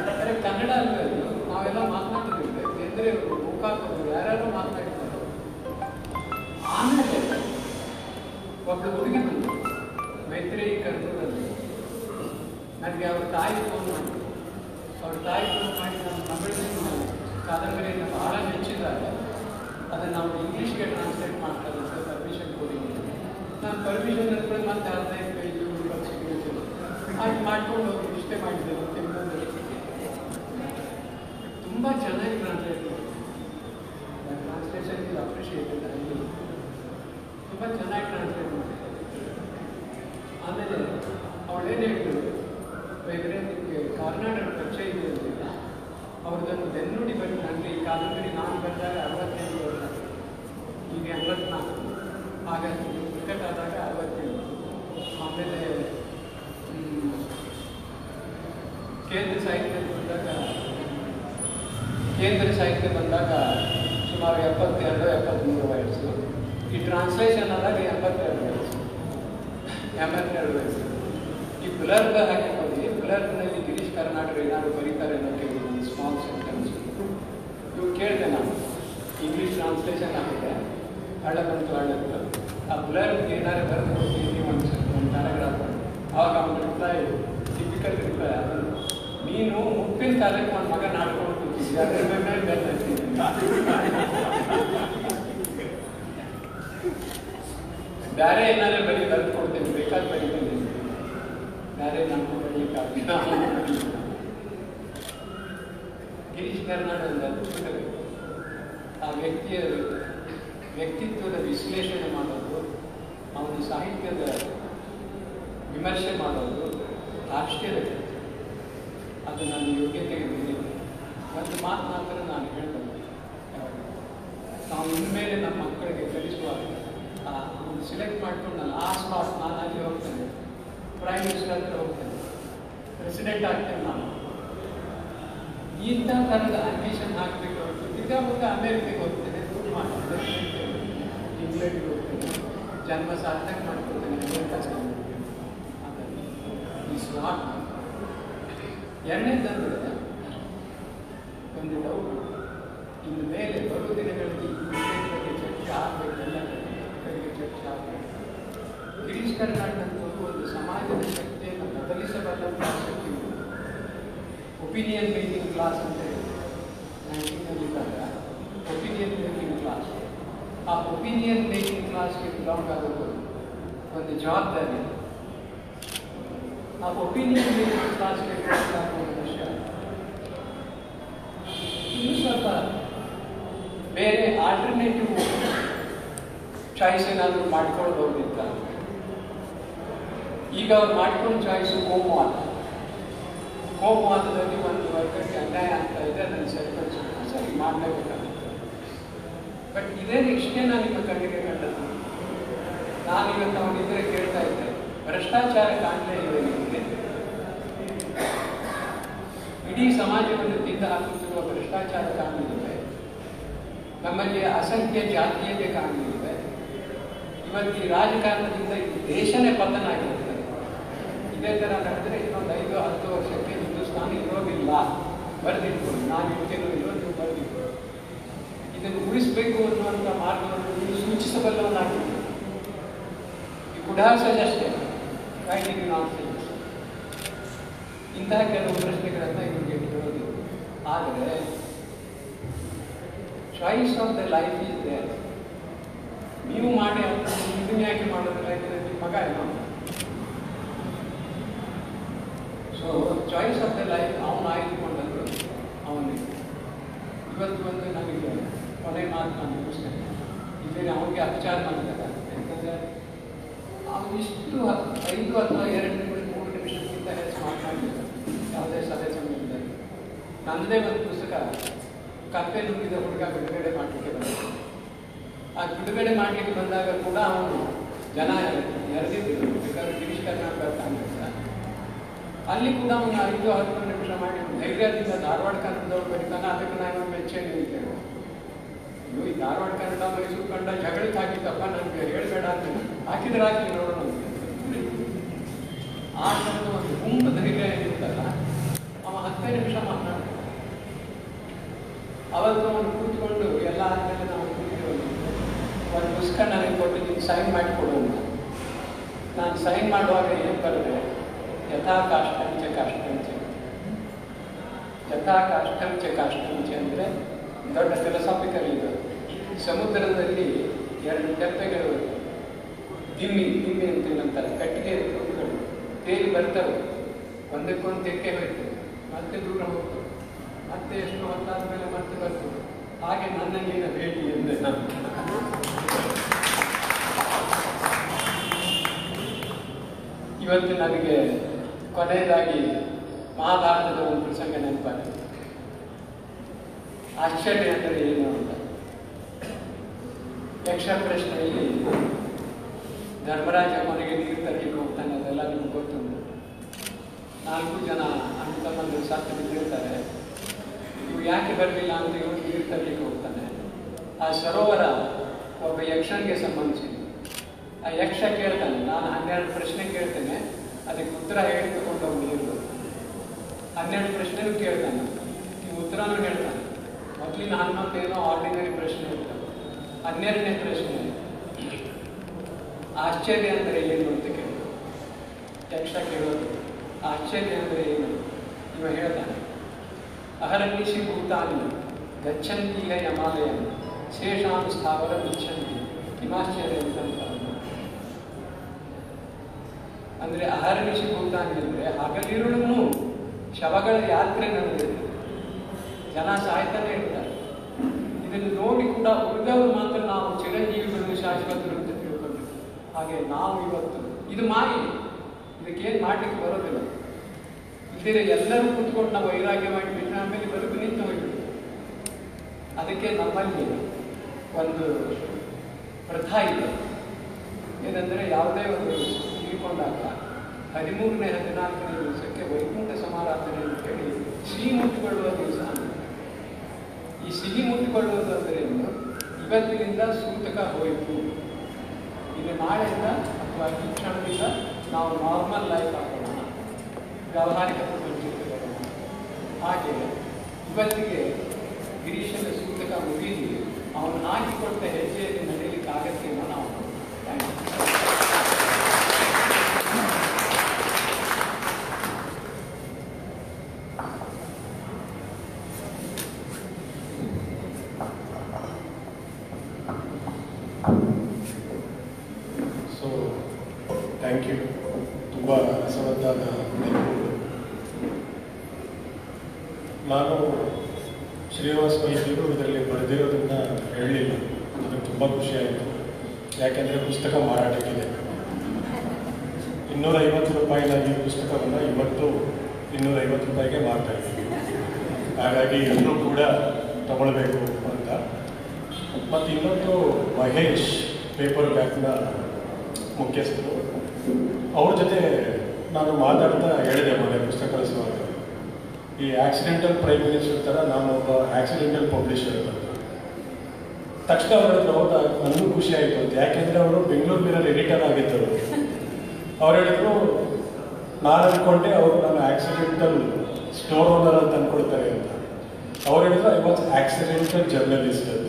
ಗೋಕಾಕ್ ಅವರು ಯಾರ್ಯಾರು ಮಾತನಾಡಿದ್ದಾರೆ ಆಮೇಲೆ ಒಬ್ಬಳು ಹುಡುಗಿ ಬಂದು ಮೈತ್ರಿ ಕರ್ನೂರಲ್ಲಿ ನನಗೆ ಅವ್ರ ತಾಯಿ ಫೋನ್ ಮಾಡಿ ಅವ್ರ ತಾಯಿ ಫೋನ್ ಮಾಡಿ ನಮ್ಮ ತಮಿಳಿನ ಕಾದಂಬರಿಯನ್ನು ಬಹಳ ಮೆಚ್ಚಿದ್ದಾರೆ ಅದನ್ನು ನಾವು ಇಂಗ್ಲೀಷ್ಗೆ ಟ್ರಾನ್ಸ್ಲೇಟ್ ಮಾಡ್ತಾರೆ ಸರ್ ಪರ್ಮಿಷನ್ ಕೊಡಿ ನಾನು ಪರ್ಮಿಷನ್ ಅಂದ್ಕೊಂಡು ಮತ್ತೆ ಹದಿನೈದು ಪೇಜ್ ಇಪ್ಪತ್ತು ಸಿಗ್ನೇಚರ್ ಹಾಗೆ ಮಾಡ್ಕೊಂಡು ಹೋಗಿ ಇಷ್ಟೇ ಮಾಡಿದ್ದೆ ತಿಂಗಳಲ್ಲಿ ತುಂಬ ಚೆನ್ನಾಗಿ ಟ್ರಾನ್ಸ್ಲೇಟ್ ಮಾಡಿದ್ದಾರೆ ಟ್ರಾನ್ಸ್ಲೇಷನ್ ಇದು ಅಪ್ರಿಷಿಯೇಟೆಡ್ ಅಲ್ಲಿ ತುಂಬ ಚೆನ್ನಾಗಿ ಟ್ರಾನ್ಸ್ಲೇಟ್ ಮಾಡಿದ್ದಾರೆ ಆಮೇಲೆ ಅವಳೇನು ಹೇಳಿದ್ರು ಬೇರೆ ನಿಮಗೆ ಕಾರ್ನಾಡರ ಪರಿಚಯ ಇದೆ ಅಂತಿಲ್ಲ ಅವ್ರದ್ದೊಂದು ಬೆನ್ನುಡಿ ಬನ್ನಿ ನನಗೆ ಈ ಕಾದಂಬರಿ ನಾನು ಬಂದಾಗ ಅರವತ್ತೈದು ವರ್ಷ ಈಗ ಎಂಬತ್ನಾಲ್ಕು ಹಾಗಾಗಿ ಪ್ರಕಟ ಆದಾಗ ಅರವತ್ತೇಳು ಆಮೇಲೆ ಹ್ಮ್, ಕೇಂದ್ರ ಸಾಹಿತ್ಯ ಬಂದಾಗ ಕೇಂದ್ರ ಸಾಹಿತ್ಯ ಬಂದಾಗ ಸುಮಾರು ಎಪ್ಪತ್ತೆರಡು ಎಪ್ಪತ್ತ್ಮೂರು ವಯಸ್ಸು ಈ ಟ್ರಾನ್ಸ್ಲೇಷನ್ ಆದಾಗ ಎಂಬತ್ತೆರಡು ವಯಸ್ಸು ಎಂಬತ್ತೆರಡು ವಯಸ್ಸು ಈ ಬ್ಲರ್ದ ಹಾಕಿಕೊಳ್ಳಿ ಬ್ಲರ್ನಲ್ಲಿ ಗಿರೀಶ್ ಕರ್ನಾಟಕ ಏನಾದ್ರು ಬರೀತಾರೆ ಅನ್ನೋ ಕೇಳಿದ್ದೀನಿ ಸ್ಮಾಲ್ ಸೆಂಟೆನ್ಸ್ ಇವು ಕೇಳಿದೆ ನಾನು ಇಂಗ್ಲೀಷ್ ಟ್ರಾನ್ಸ್ಲೇಷನ್ ಆಗಿದೆ ಹಳ್ಳ ಬಂತು ಹಳ್ಳದ್ದು ಆ ಬ್ಲರ್ ಏನಾದ್ರು ಬರೆದು ಕೊಡ್ತೀನಿ ಒಂದು ಒಂದು ಪ್ಯಾರಾಗ್ರಾಫ್ ಆವಾಗ ಅವ್ನ ರಿಪ್ಲೈ ಟಿಪಿಕಲ್ ರಿಪ್ಲೈ ಅದನ್ನು ನೀನು ಮುಪ್ಪಿನ ಕಾಲಕ್ಕೆ ಒಂದು ಮಗ ನಾಡ್ಕೊಂಡು ಕೂತಿದ್ದೆ ಅದ್ರ ಮೇಲೆ ಬೆಲ್ಲ ಬೇರೆ ಏನಾದ್ರು ಬರೀ ಬರೆದು ಕೊಡ್ತೇನೆ ಬೇಕಾದ ಬರೀತೇನೆ ಬೇರೆ ನಮ್ಮ ಬರೀಲಿಕ್ಕಾಗಿಲ್ಲ ಗಿರೀಶ್ ಕರ್ನಾಟಕ ಒಂದು ಅದ್ಭುತ ವ್ಯಕ್ತಿ. ಆ ವ್ಯಕ್ತಿಯ ವ್ಯಕ್ತಿತ್ವದ ವಿಶ್ಲೇಷಣೆ ಮಾಡೋದು ಅವನ ಸಾಹಿತ್ಯದ ವಿಮರ್ಶೆ ಮಾಡೋದು ಆಶ್ಚರ್ಯ ಅದು ನನ್ನ ಯೋಗ್ಯತೆಗೆ ಮೀರಿದೆ ಒಂದು ಮಾತು ಮಾತ್ರ ನಾನು ಹೇಳ್ತೇನೆ ನಾವು ಇನ್ಮೇಲೆ ನಮ್ಮ ಮಕ್ಕಳಿಗೆ ಕಲಿಸುವಾಗ ಸಿಲೆಕ್ಟ್ ಮಾಡ್ಕೊಂಡು ನಾನು ಆ ಸ್ಪಾಟ್ ನಾನು ಅಲ್ಲಿ ಹೋಗ್ತೇನೆ ಪ್ರೈಮ್ ಮಿನಿಸ್ಟರ್ ಹತ್ರ ಹೋಗ್ತೇನೆ ಪ್ರೆಸಿಡೆಂಟ್ ಆಗ್ತೇನೆ ನಾನು ಇಂಥ ಥರದ ಅಂಬಿಷನ್ ಹಾಕಬೇಕು ಹೊರತು ತಿರ್ಗಾ ಮುಂದೆ ಅಮೇರಿಕೆಗೆ ಹೋಗ್ತೇನೆ ದುಡ್ಡು ಮಾಡ್ತೇನೆ ಇಂಗ್ಲೆಂಡ್ಗೆ ಹೋಗ್ತೇನೆ ಜನ್ಮ ಸಾರ್ಥಕ ಮಾಡ್ಕೊಳ್ತೇನೆ ಅಮೇರಿಕ ಇಸ್ ನಾಟ್ ಎರಡನೇದಂದ್ರೆ ಒಂದು ಡೌಟ್ ಇನ್ನು ಮೇಲೆ ಬರುವ ದಿನಗಳಲ್ಲಿ ಈ ವಿಷಯದ ಬಗ್ಗೆ ಚರ್ಚೆ ಆಗಬೇಕೆಲ್ಲ ಕಡೆಗೆ ಚರ್ಚೆ ಆಗಬೇಕು ಗಿರೀಶ್ ಕರ್ನಾಟಕದವರು ಒಂದು ಸಮಾಜದ ಶಕ್ತಿಯನ್ನು ಬದಲಿಸಬಲ್ಲಂತಹ ಶಕ್ತಿ ಒಪಿನಿಯನ್ ಮೇಕಿಂಗ್ ಕ್ಲಾಸ್ ಅಂತ ನೈನ್ಟೀನಲ್ಲಿದ್ದಾಗ ಒಪಿನಿಯನ್ ಮೇಕಿಂಗ್ ಕ್ಲಾಸ್ ಆ ಒಪಿನಿಯನ್ ಮೇಕಿಂಗ್ ಕ್ಲಾಸ್ಗೆ ಬಿಲಾಂಗ್ ಆಗೋದು ಒಂದು ಜವಾಬ್ದಾರಿ ಆ ಒಪಿನಿಯನ್ ಮೇಕಿಂಗ್ ಕ್ಲಾಸ್ಗೆ ಬಿಲಾಂಗ್ ಆಗೋ ವಿಷಯ ಇನ್ನೂ ಸ್ವಲ್ಪ ಬೇರೆ ಆಲ್ಟರ್ನೇಟಿವ್ ಚಾಯ್ಸ್ ಏನಾದರೂ ಮಾಡ್ಕೊಂಡು ಹೋಗ್ಲಿಕ್ಕ ಈಗ ಅವ್ರು ಮಾಡ್ಕೊಂಡು ಚಾಯ್ಸು ಕೋಮುವಾದ ಕೋಮುವಾದದಲ್ಲಿ ಒಂದು ವರ್ಗಕ್ಕೆ ಅನ್ಯಾಯ ಆಗ್ತಾ ಇದೆ ಅದನ್ನು ಸರಿಪಡಿಸಬೇಕು ಸರಿ ಮಾಡಲೇಬೇಕಾಗುತ್ತೆ ಬಟ್ ಇದೇ ಇಷ್ಟೇ ನಾನು ನಿಮ್ಮ ಕಣ್ಣಿಗೆ ಕಂಡದ್ದು ನಾನು ಇವತ್ತು ಅವನಿದ್ರೆ ಕೇಳ್ತಾ ಇದ್ದೆ ಭ್ರಷ್ಟಾಚಾರ ಕಾಣಲೇ ಇದೆ ನಿಮಗೆ ಇಡೀ ಸಮಾಜವನ್ನು ತಿಂದು ಹಾಕುತ್ತಿರುವ ಭ್ರಷ್ಟಾಚಾರ ಕಾಣಲಿದೆ ನಮ್ಮಲ್ಲಿ ಅಸಂಖ್ಯ ಜಾತೀಯತೆ ಕಾಣಲಿದೆ ಇವತ್ತು ಈ ರಾಜಕಾರಣದಿಂದ ಈ ದೇಶನೇ ಪತನ ಆಗಿರ್ತದೆ ಇದೇ ಥರ ನಡೆದ್ರೆ ಇನ್ನೊಂದು ಐದು ಹತ್ತು ವರ್ಷಕ್ಕೆ ಹಿಂದೂಸ್ತಾನ ಇರೋದಿಲ್ಲ ಬರೆದಿಟ್ಕೊಂಡು ನಾನು ಇರ್ತೇನೋ ಇಲ್ಲೋ ನೀವು ಬರೆದಿಟ್ಕೊಂಡು ಇದನ್ನು ಉಳಿಸಬೇಕು ಅನ್ನುವಂಥ ಮಾರ್ಗವನ್ನು ನೀವು ಸೂಚಿಸಬಲ್ಲವನಾಗಿದ್ದೀರಿ ಈ ಕುಡಾಸದಷ್ಟೇ ಕಾಯ್ದಿಗೆ ನಾವು ಸಜೆಸ್ಟ್ ಇಂತಹ ಕೆಲವು ಪ್ರಶ್ನೆಗಳನ್ನು ಇವರಿಗೆ ಕೇಳೋದು ಆದರೆ choice of the life is there ನೀವು ಮಾಡಿ ಇದನ್ನ ಯಾಕೆ ಮಾಡೋದಿಲ್ಲ ಯಾಕಂದ್ರೆ ನಿಮ್ಮ ಮಗ ಏನೋ so choice of the life ಅವನು ಆಯ್ದುಕೊಂಡದ್ದು ಅವನಿಗೆ ಇವತ್ತು ಒಂದು ನನಗೆ ಕೊನೆ ಮಾತು ನಾನು ಮುಗಿಸ್ತೇನೆ ಇಲ್ಲಿ ಅವನಿಗೆ ಅಪಚಾರ ಮಾಡಿದಾಗ ಯಾಕಂದರೆ ಅವನು ಇಷ್ಟು ಹತ್ತು- ಐದು ಅಥವಾ ಎರಡು ನಿಮಿಷ ಮೂರು ನಿಮಿಷಕ್ಕಿಂತ ಹೆಚ್ಚು ಮಾತನಾಡಿಲ್ಲ ಯಾವುದೇ ಸಭೆ ಸಮಯದಲ್ಲಿ ನನ್ನದೇ ಒಂದು ಪುಸ್ತಕ ಕಪ್ಪೆ ನುಗ್ಗಿದ ಹುಡುಗ ಬಿಡುಗಡೆ ಮಾಡಲಿಕ್ಕೆ ಬಂದ ಆ ಬಿಡುಗಡೆ ಮಾಡಲಿಕ್ಕೆ ಬಂದಾಗ ಕೂಡ ಅವನು ಜನ ಎರೆದಿದ್ದರು ಬೇಕಾದ್ರೆ ಗಿರೀಶ್ ಕರ್ನಾಟಕ ಕಾಂಗ್ರೆಸ್ ಅಲ್ಲಿ ಕೂಡ ಅವನು ಐದು ಹತ್ತು ನಿಮಿಷ ಮಾಡಿ ಧೈರ್ಯದಿಂದ ಧಾರವಾಡ ಕನ್ನಡದವ್ರು ಬರೀತಾನೆ ಅದಕ್ಕೆ ನಾನು ಮೆಚ್ಚೇನೆ ಅಂತೇಳಿ ಅಯ್ಯೋ ಈ ಧಾರವಾಡ ಕನ್ನಡ ಮೈಸೂರು ಕನ್ನಡ ಜಗಳಕ್ಕೆ ಹಾಕಿದ್ದಪ್ಪ ನನಗೆ ಹೇಳಬೇಡ ಅಂತ ಹಾಕಿದ್ರೆ ಹಾಕಿ ನೋಡೋಣ ಅಂತ. ಆ ಥರದ ಒಂದು ಗುಂಪು ಧೈರ್ಯ ಏನಿರ್ತಲ್ಲ ಅವ ಹತ್ತೇ ನಿಮಿಷ ಮಾತನಾಡ್ತಾನೆ ಅವತ್ತು ಅವನು ಕೂತ್ಕೊಂಡು ಪುಸ್ತಕ ನನಗೆ ಕೊಟ್ಟಿದ್ದೀನಿ ಸೈನ್ ಮಾಡಿ ಕೊಡು ಅಂತ ನಾನು ಸೈನ್ ಮಾಡುವಾಗ ಏನು ಬರೆದೆ ಯಥಾ ಕಾಷ್ಟಂಚ ಕಾಷ್ಟಂಚ ಯಥಾ ಕಾಷ್ಟಂಚ ಕಾಷ್ಟಂಚ ಅಂದರೆ ದೊಡ್ಡ ಫಿಲಸಾಫಿಕಲ್ ಇದು ಸಮುದ್ರದಲ್ಲಿ ಎರಡು ತೆಪ್ಪೆಗಳು ದಿಮ್ಮಿ ದಿಮ್ಮಿ ಅಂತ ಏನಂತಾರೆ ಕಟ್ಟಿಗೆ ತುಂಡುಗಳು ತೇಲಿ ಬರ್ತವೆ ಒಂದಕ್ಕೊಂದು ತೆಕ್ಕೆ ಹೋಯ್ತು ಮತ್ತೆ ದೂರ ಹೋಗ್ತವೆ ಮತ್ತೆ ಎಷ್ಟು ಹೊತ್ತಾದ ಮೇಲೆ ಮತ್ತೆ ಬರ್ತದೆ ಹಾಗೆ ನನ್ನ ನೀನ ಭೇಟಿ ಎಂದೆ ನಾನು ಇವತ್ತು ನನಗೆ ಕೊನೆಯದಾಗಿ ಮಹಾಭಾರತದ ಒಂದು ಪ್ರಸಂಗ ನೆನಪಾಗಿದೆ ಆಶ್ಚರ್ಯ ಅಂದರೆ ಏನು ಅಂತ ಯಕ್ಷ ಪ್ರಶ್ನೆಯಲ್ಲಿ ಧರ್ಮರಾಜ ಮನೆಗೆ ನೀರು ತರಲಿಕ್ಕೆ ಹೋಗ್ತಾನೆ ಅದೆಲ್ಲ ನಿಮ್ಗೆ ಗೊತ್ತುಂಟು ನಾಲ್ಕು ಜನ ಅಣ್ಣ ತಮ್ಮಂದಿರು ಸತ್ತು ಬಿದ್ದಿರ್ತಾರೆ ಇವು ಯಾಕೆ ಬರಲಿಲ್ಲ ಅಂತ ಇವನು ನೀರು ತರಲಿಕ್ಕೆ ಹೋಗ್ತಾನೆ ಆ ಸರೋವರ ಒಬ್ಬ ಯಕ್ಷನಿಗೆ ಸಂಬಂಧಿಸಿದ್ದು ಆ ಯಕ್ಷ ಕೇಳ್ತಾನೆ ನಾನು ಹನ್ನೆರಡು ಪ್ರಶ್ನೆ ಕೇಳ್ತೇನೆ ಅದಕ್ಕೆ ಉತ್ತರ ಹೇಳಿಕೊಂಡು ಅವ್ನು ನೀರು ಹನ್ನೆರಡು ಪ್ರಶ್ನೆನೂ ಕೇಳ್ತಾನೆ ಈ ಉತ್ತರನೂ ಹೇಳ್ತಾನೆ ಮೊದಲಿನ ಹನ್ನೊಂದು ಏನೋ ಆರ್ಡಿನರಿ ಪ್ರಶ್ನೆ ಇರ್ತವೆ ಹನ್ನೆರಡನೇ ಪ್ರಶ್ನೆ ಆಶ್ಚರ್ಯ ಅಂದರೆ ಏನು ಅಂತ ಕೇಳಿದ್ರು ಯಕ್ಷ ಕೇಳೋದು ಆಶ್ಚರ್ಯ ಅಂದರೆ ಏನು ಇವ ಹೇಳ್ತಾನೆ ಅಹರಣ್ಯಸಿ ಭೂತಾನಿ ಗಚ್ಚಂತೀಗ ಯಮಾಲಯ ಶೇಷಾಂ ಸ್ಥಾವರ ಇಚ್ಛಂತಿ ಕಿಮಾಶ್ಚರ್ಯ ಅಂತ ಅಂತಾರೆ. ಅಂದ್ರೆ ಅಹರ್ನಿಶಿ ಭೂತಾನಿ ಅಂದ್ರೆ ಹಗಲಿರುಳನ್ನು ಶವಗಳ ಯಾತ್ರೆ ನಡೆದಿದೆ ಜನ ಸಾಯ್ತಾನೆ ಇರ್ತಾರೆ ಇದನ್ನು ನೋಡಿ ಕೂಡ ಉಳಿದವರು ಮಾತ್ರ ನಾವು ಚಿರಂಜೀವಿಗಳು ಶಾಶ್ವತರು ಅಂತ ತಿಳ್ಕೊಂಡು ಹಾಗೆ ನಾವು ಇವತ್ತು ಇದು ಮಾಯಿ ಇದಕ್ಕೇನು ಮಾಡ್ಲಿಕ್ಕೆ ಬರೋದಿಲ್ಲ ಇದ್ದರೆ ಎಲ್ಲರೂ ಕೂತ್ಕೊಂಡು ನಾವು ವೈರಾಗ್ಯ ಮಾಡಿಬಿಟ್ರೆ ಆಮೇಲೆ ಬದುಕು ನಿಂತು ಹೋಗ್ಬಿಟ್ಟು ಅದಕ್ಕೆ ನಮ್ಮಲ್ಲಿ ಒಂದು ಪ್ರಥಾ ಇದೆ ಏನಂದರೆ ಯಾವುದೇ ಒಂದು ತೀರ್ಕೊಂಡಾಗ ಹದಿಮೂರನೇ ಹದಿನಾಲ್ಕನೇ ದಿವಸಕ್ಕೆ ವೈಕುಂಠ ಸಮಾರಾಧನೆ ಅಂತ ಹೇಳಿ ಸಿಹಿ ಮುಟ್ಟಿಕೊಳ್ಳುವ ದಿವಸ ಅಂತ. ಈ ಸಿಹಿ ಮುಟ್ಟಿಕೊಳ್ಳುವುದು ಅಂದರೆ ಏನು ಇವತ್ತಿನಿಂದ ಸೂತಕ ಹೋಯಿತು ಇನ್ನು ನಾಳೆಯಿಂದ ಅಥವಾ ಈ ಕ್ಷಣದಿಂದ ನಾವು ನಾರ್ಮಲ್ ಲೈಫ್ ಹಾಕೋಣ ವ್ಯಾವಹಾರಿಕ ಪ್ರಪಂಚಕ್ಕೆ ಬರೋಣ ಹಾಗೆ ಇವತ್ತಿಗೆ ಗಿರೀಶನ ಸೂತಕ ಮುಗಿದು ಅವನು ಹಾಕಿಕೊಟ್ಟ ಹೆಜ್ಜೆಯಲ್ಲಿ ನಡೆಯಲಿಕ್ಕೆ ಆಗತ್ತೆನೋ ನಾವು thank you so thank you ತುಂಬ ರಸವತ್ತಾದ ನೆನಪುಗಳು ನಾನು ಶ್ರೀನಿವಾಸ್ ವೈದ್ಯರು ಇದರಲ್ಲಿ ಬರೆದಿರೋದನ್ನ ಹೇಳಲಿಲ್ಲ ನನಗೆ ತುಂಬ ಖುಷಿಯಾಯಿತು ಯಾಕೆಂದರೆ ಪುಸ್ತಕ ಮಾರಾಟಕ್ಕಿದೆ ಇನ್ನೂರೈವತ್ತು ರೂಪಾಯಿನ ಈ ಪುಸ್ತಕವನ್ನು ಇವತ್ತು ಇನ್ನೂರೈವತ್ತು ರೂಪಾಯಿಗೆ ಮಾರ್ತಾ ಇದ್ದೀವಿ ಹಾಗಾಗಿ ಎಲ್ಲರೂ ಕೂಡ ತಗೊಳ್ಬೇಕು ಅಂತ ಮತ್ತು ಇನ್ನೊಂದು ಮಹೇಶ್ ಪೇಪರ್ ಬ್ಯಾಗ್ನ ಮುಖ್ಯಸ್ಥರು ಅವ್ರ ಜೊತೆ ನಾನು ಮಾತಾಡ್ತಾ ಹೇಳಿದೆ ಮೊನ್ನೆ ಪುಸ್ತಕ ಕಳಿಸುವಾಗ ಈ ಆಕ್ಸಿಡೆಂಟಲ್ ಪ್ರೈಮ್ ಮಿನಿಸ್ಟರ್ ಥರ ನಾನು ಒಬ್ಬ ಆಕ್ಸಿಡೆಂಟಲ್ ಪಬ್ಲಿಷರ್ ಅಂತ ತಕ್ಷಣ ಅವ್ರ ಹತ್ರ ಹೌದಾ ನನಗೂ ಖುಷಿ ಆಯಿತು ಅಂತ ಯಾಕೆಂದರೆ ಅವರು ಬೆಂಗಳೂರು ಮಿರರ್ ಎಡಿಟರ್ ಆಗಿದ್ದರು ಅವ್ರು ಹೇಳಿದ್ರು ನಾನು ಅಂದ್ಕೊಂಡೆ ಅವರು ನನ್ನ ಆಕ್ಸಿಡೆಂಟಲ್ ಸ್ಟೋರ್ ಓನರ್ ಅಂತ ಅಂದ್ಕೊಳ್ತಾರೆ ಅಂತ ಅವ್ರು ಹೇಳಿದ್ರು ಐ ವಾಸ್ ಆಕ್ಸಿಡೆಂಟಲ್ ಜರ್ನಲಿಸ್ಟ್ ಅಂತ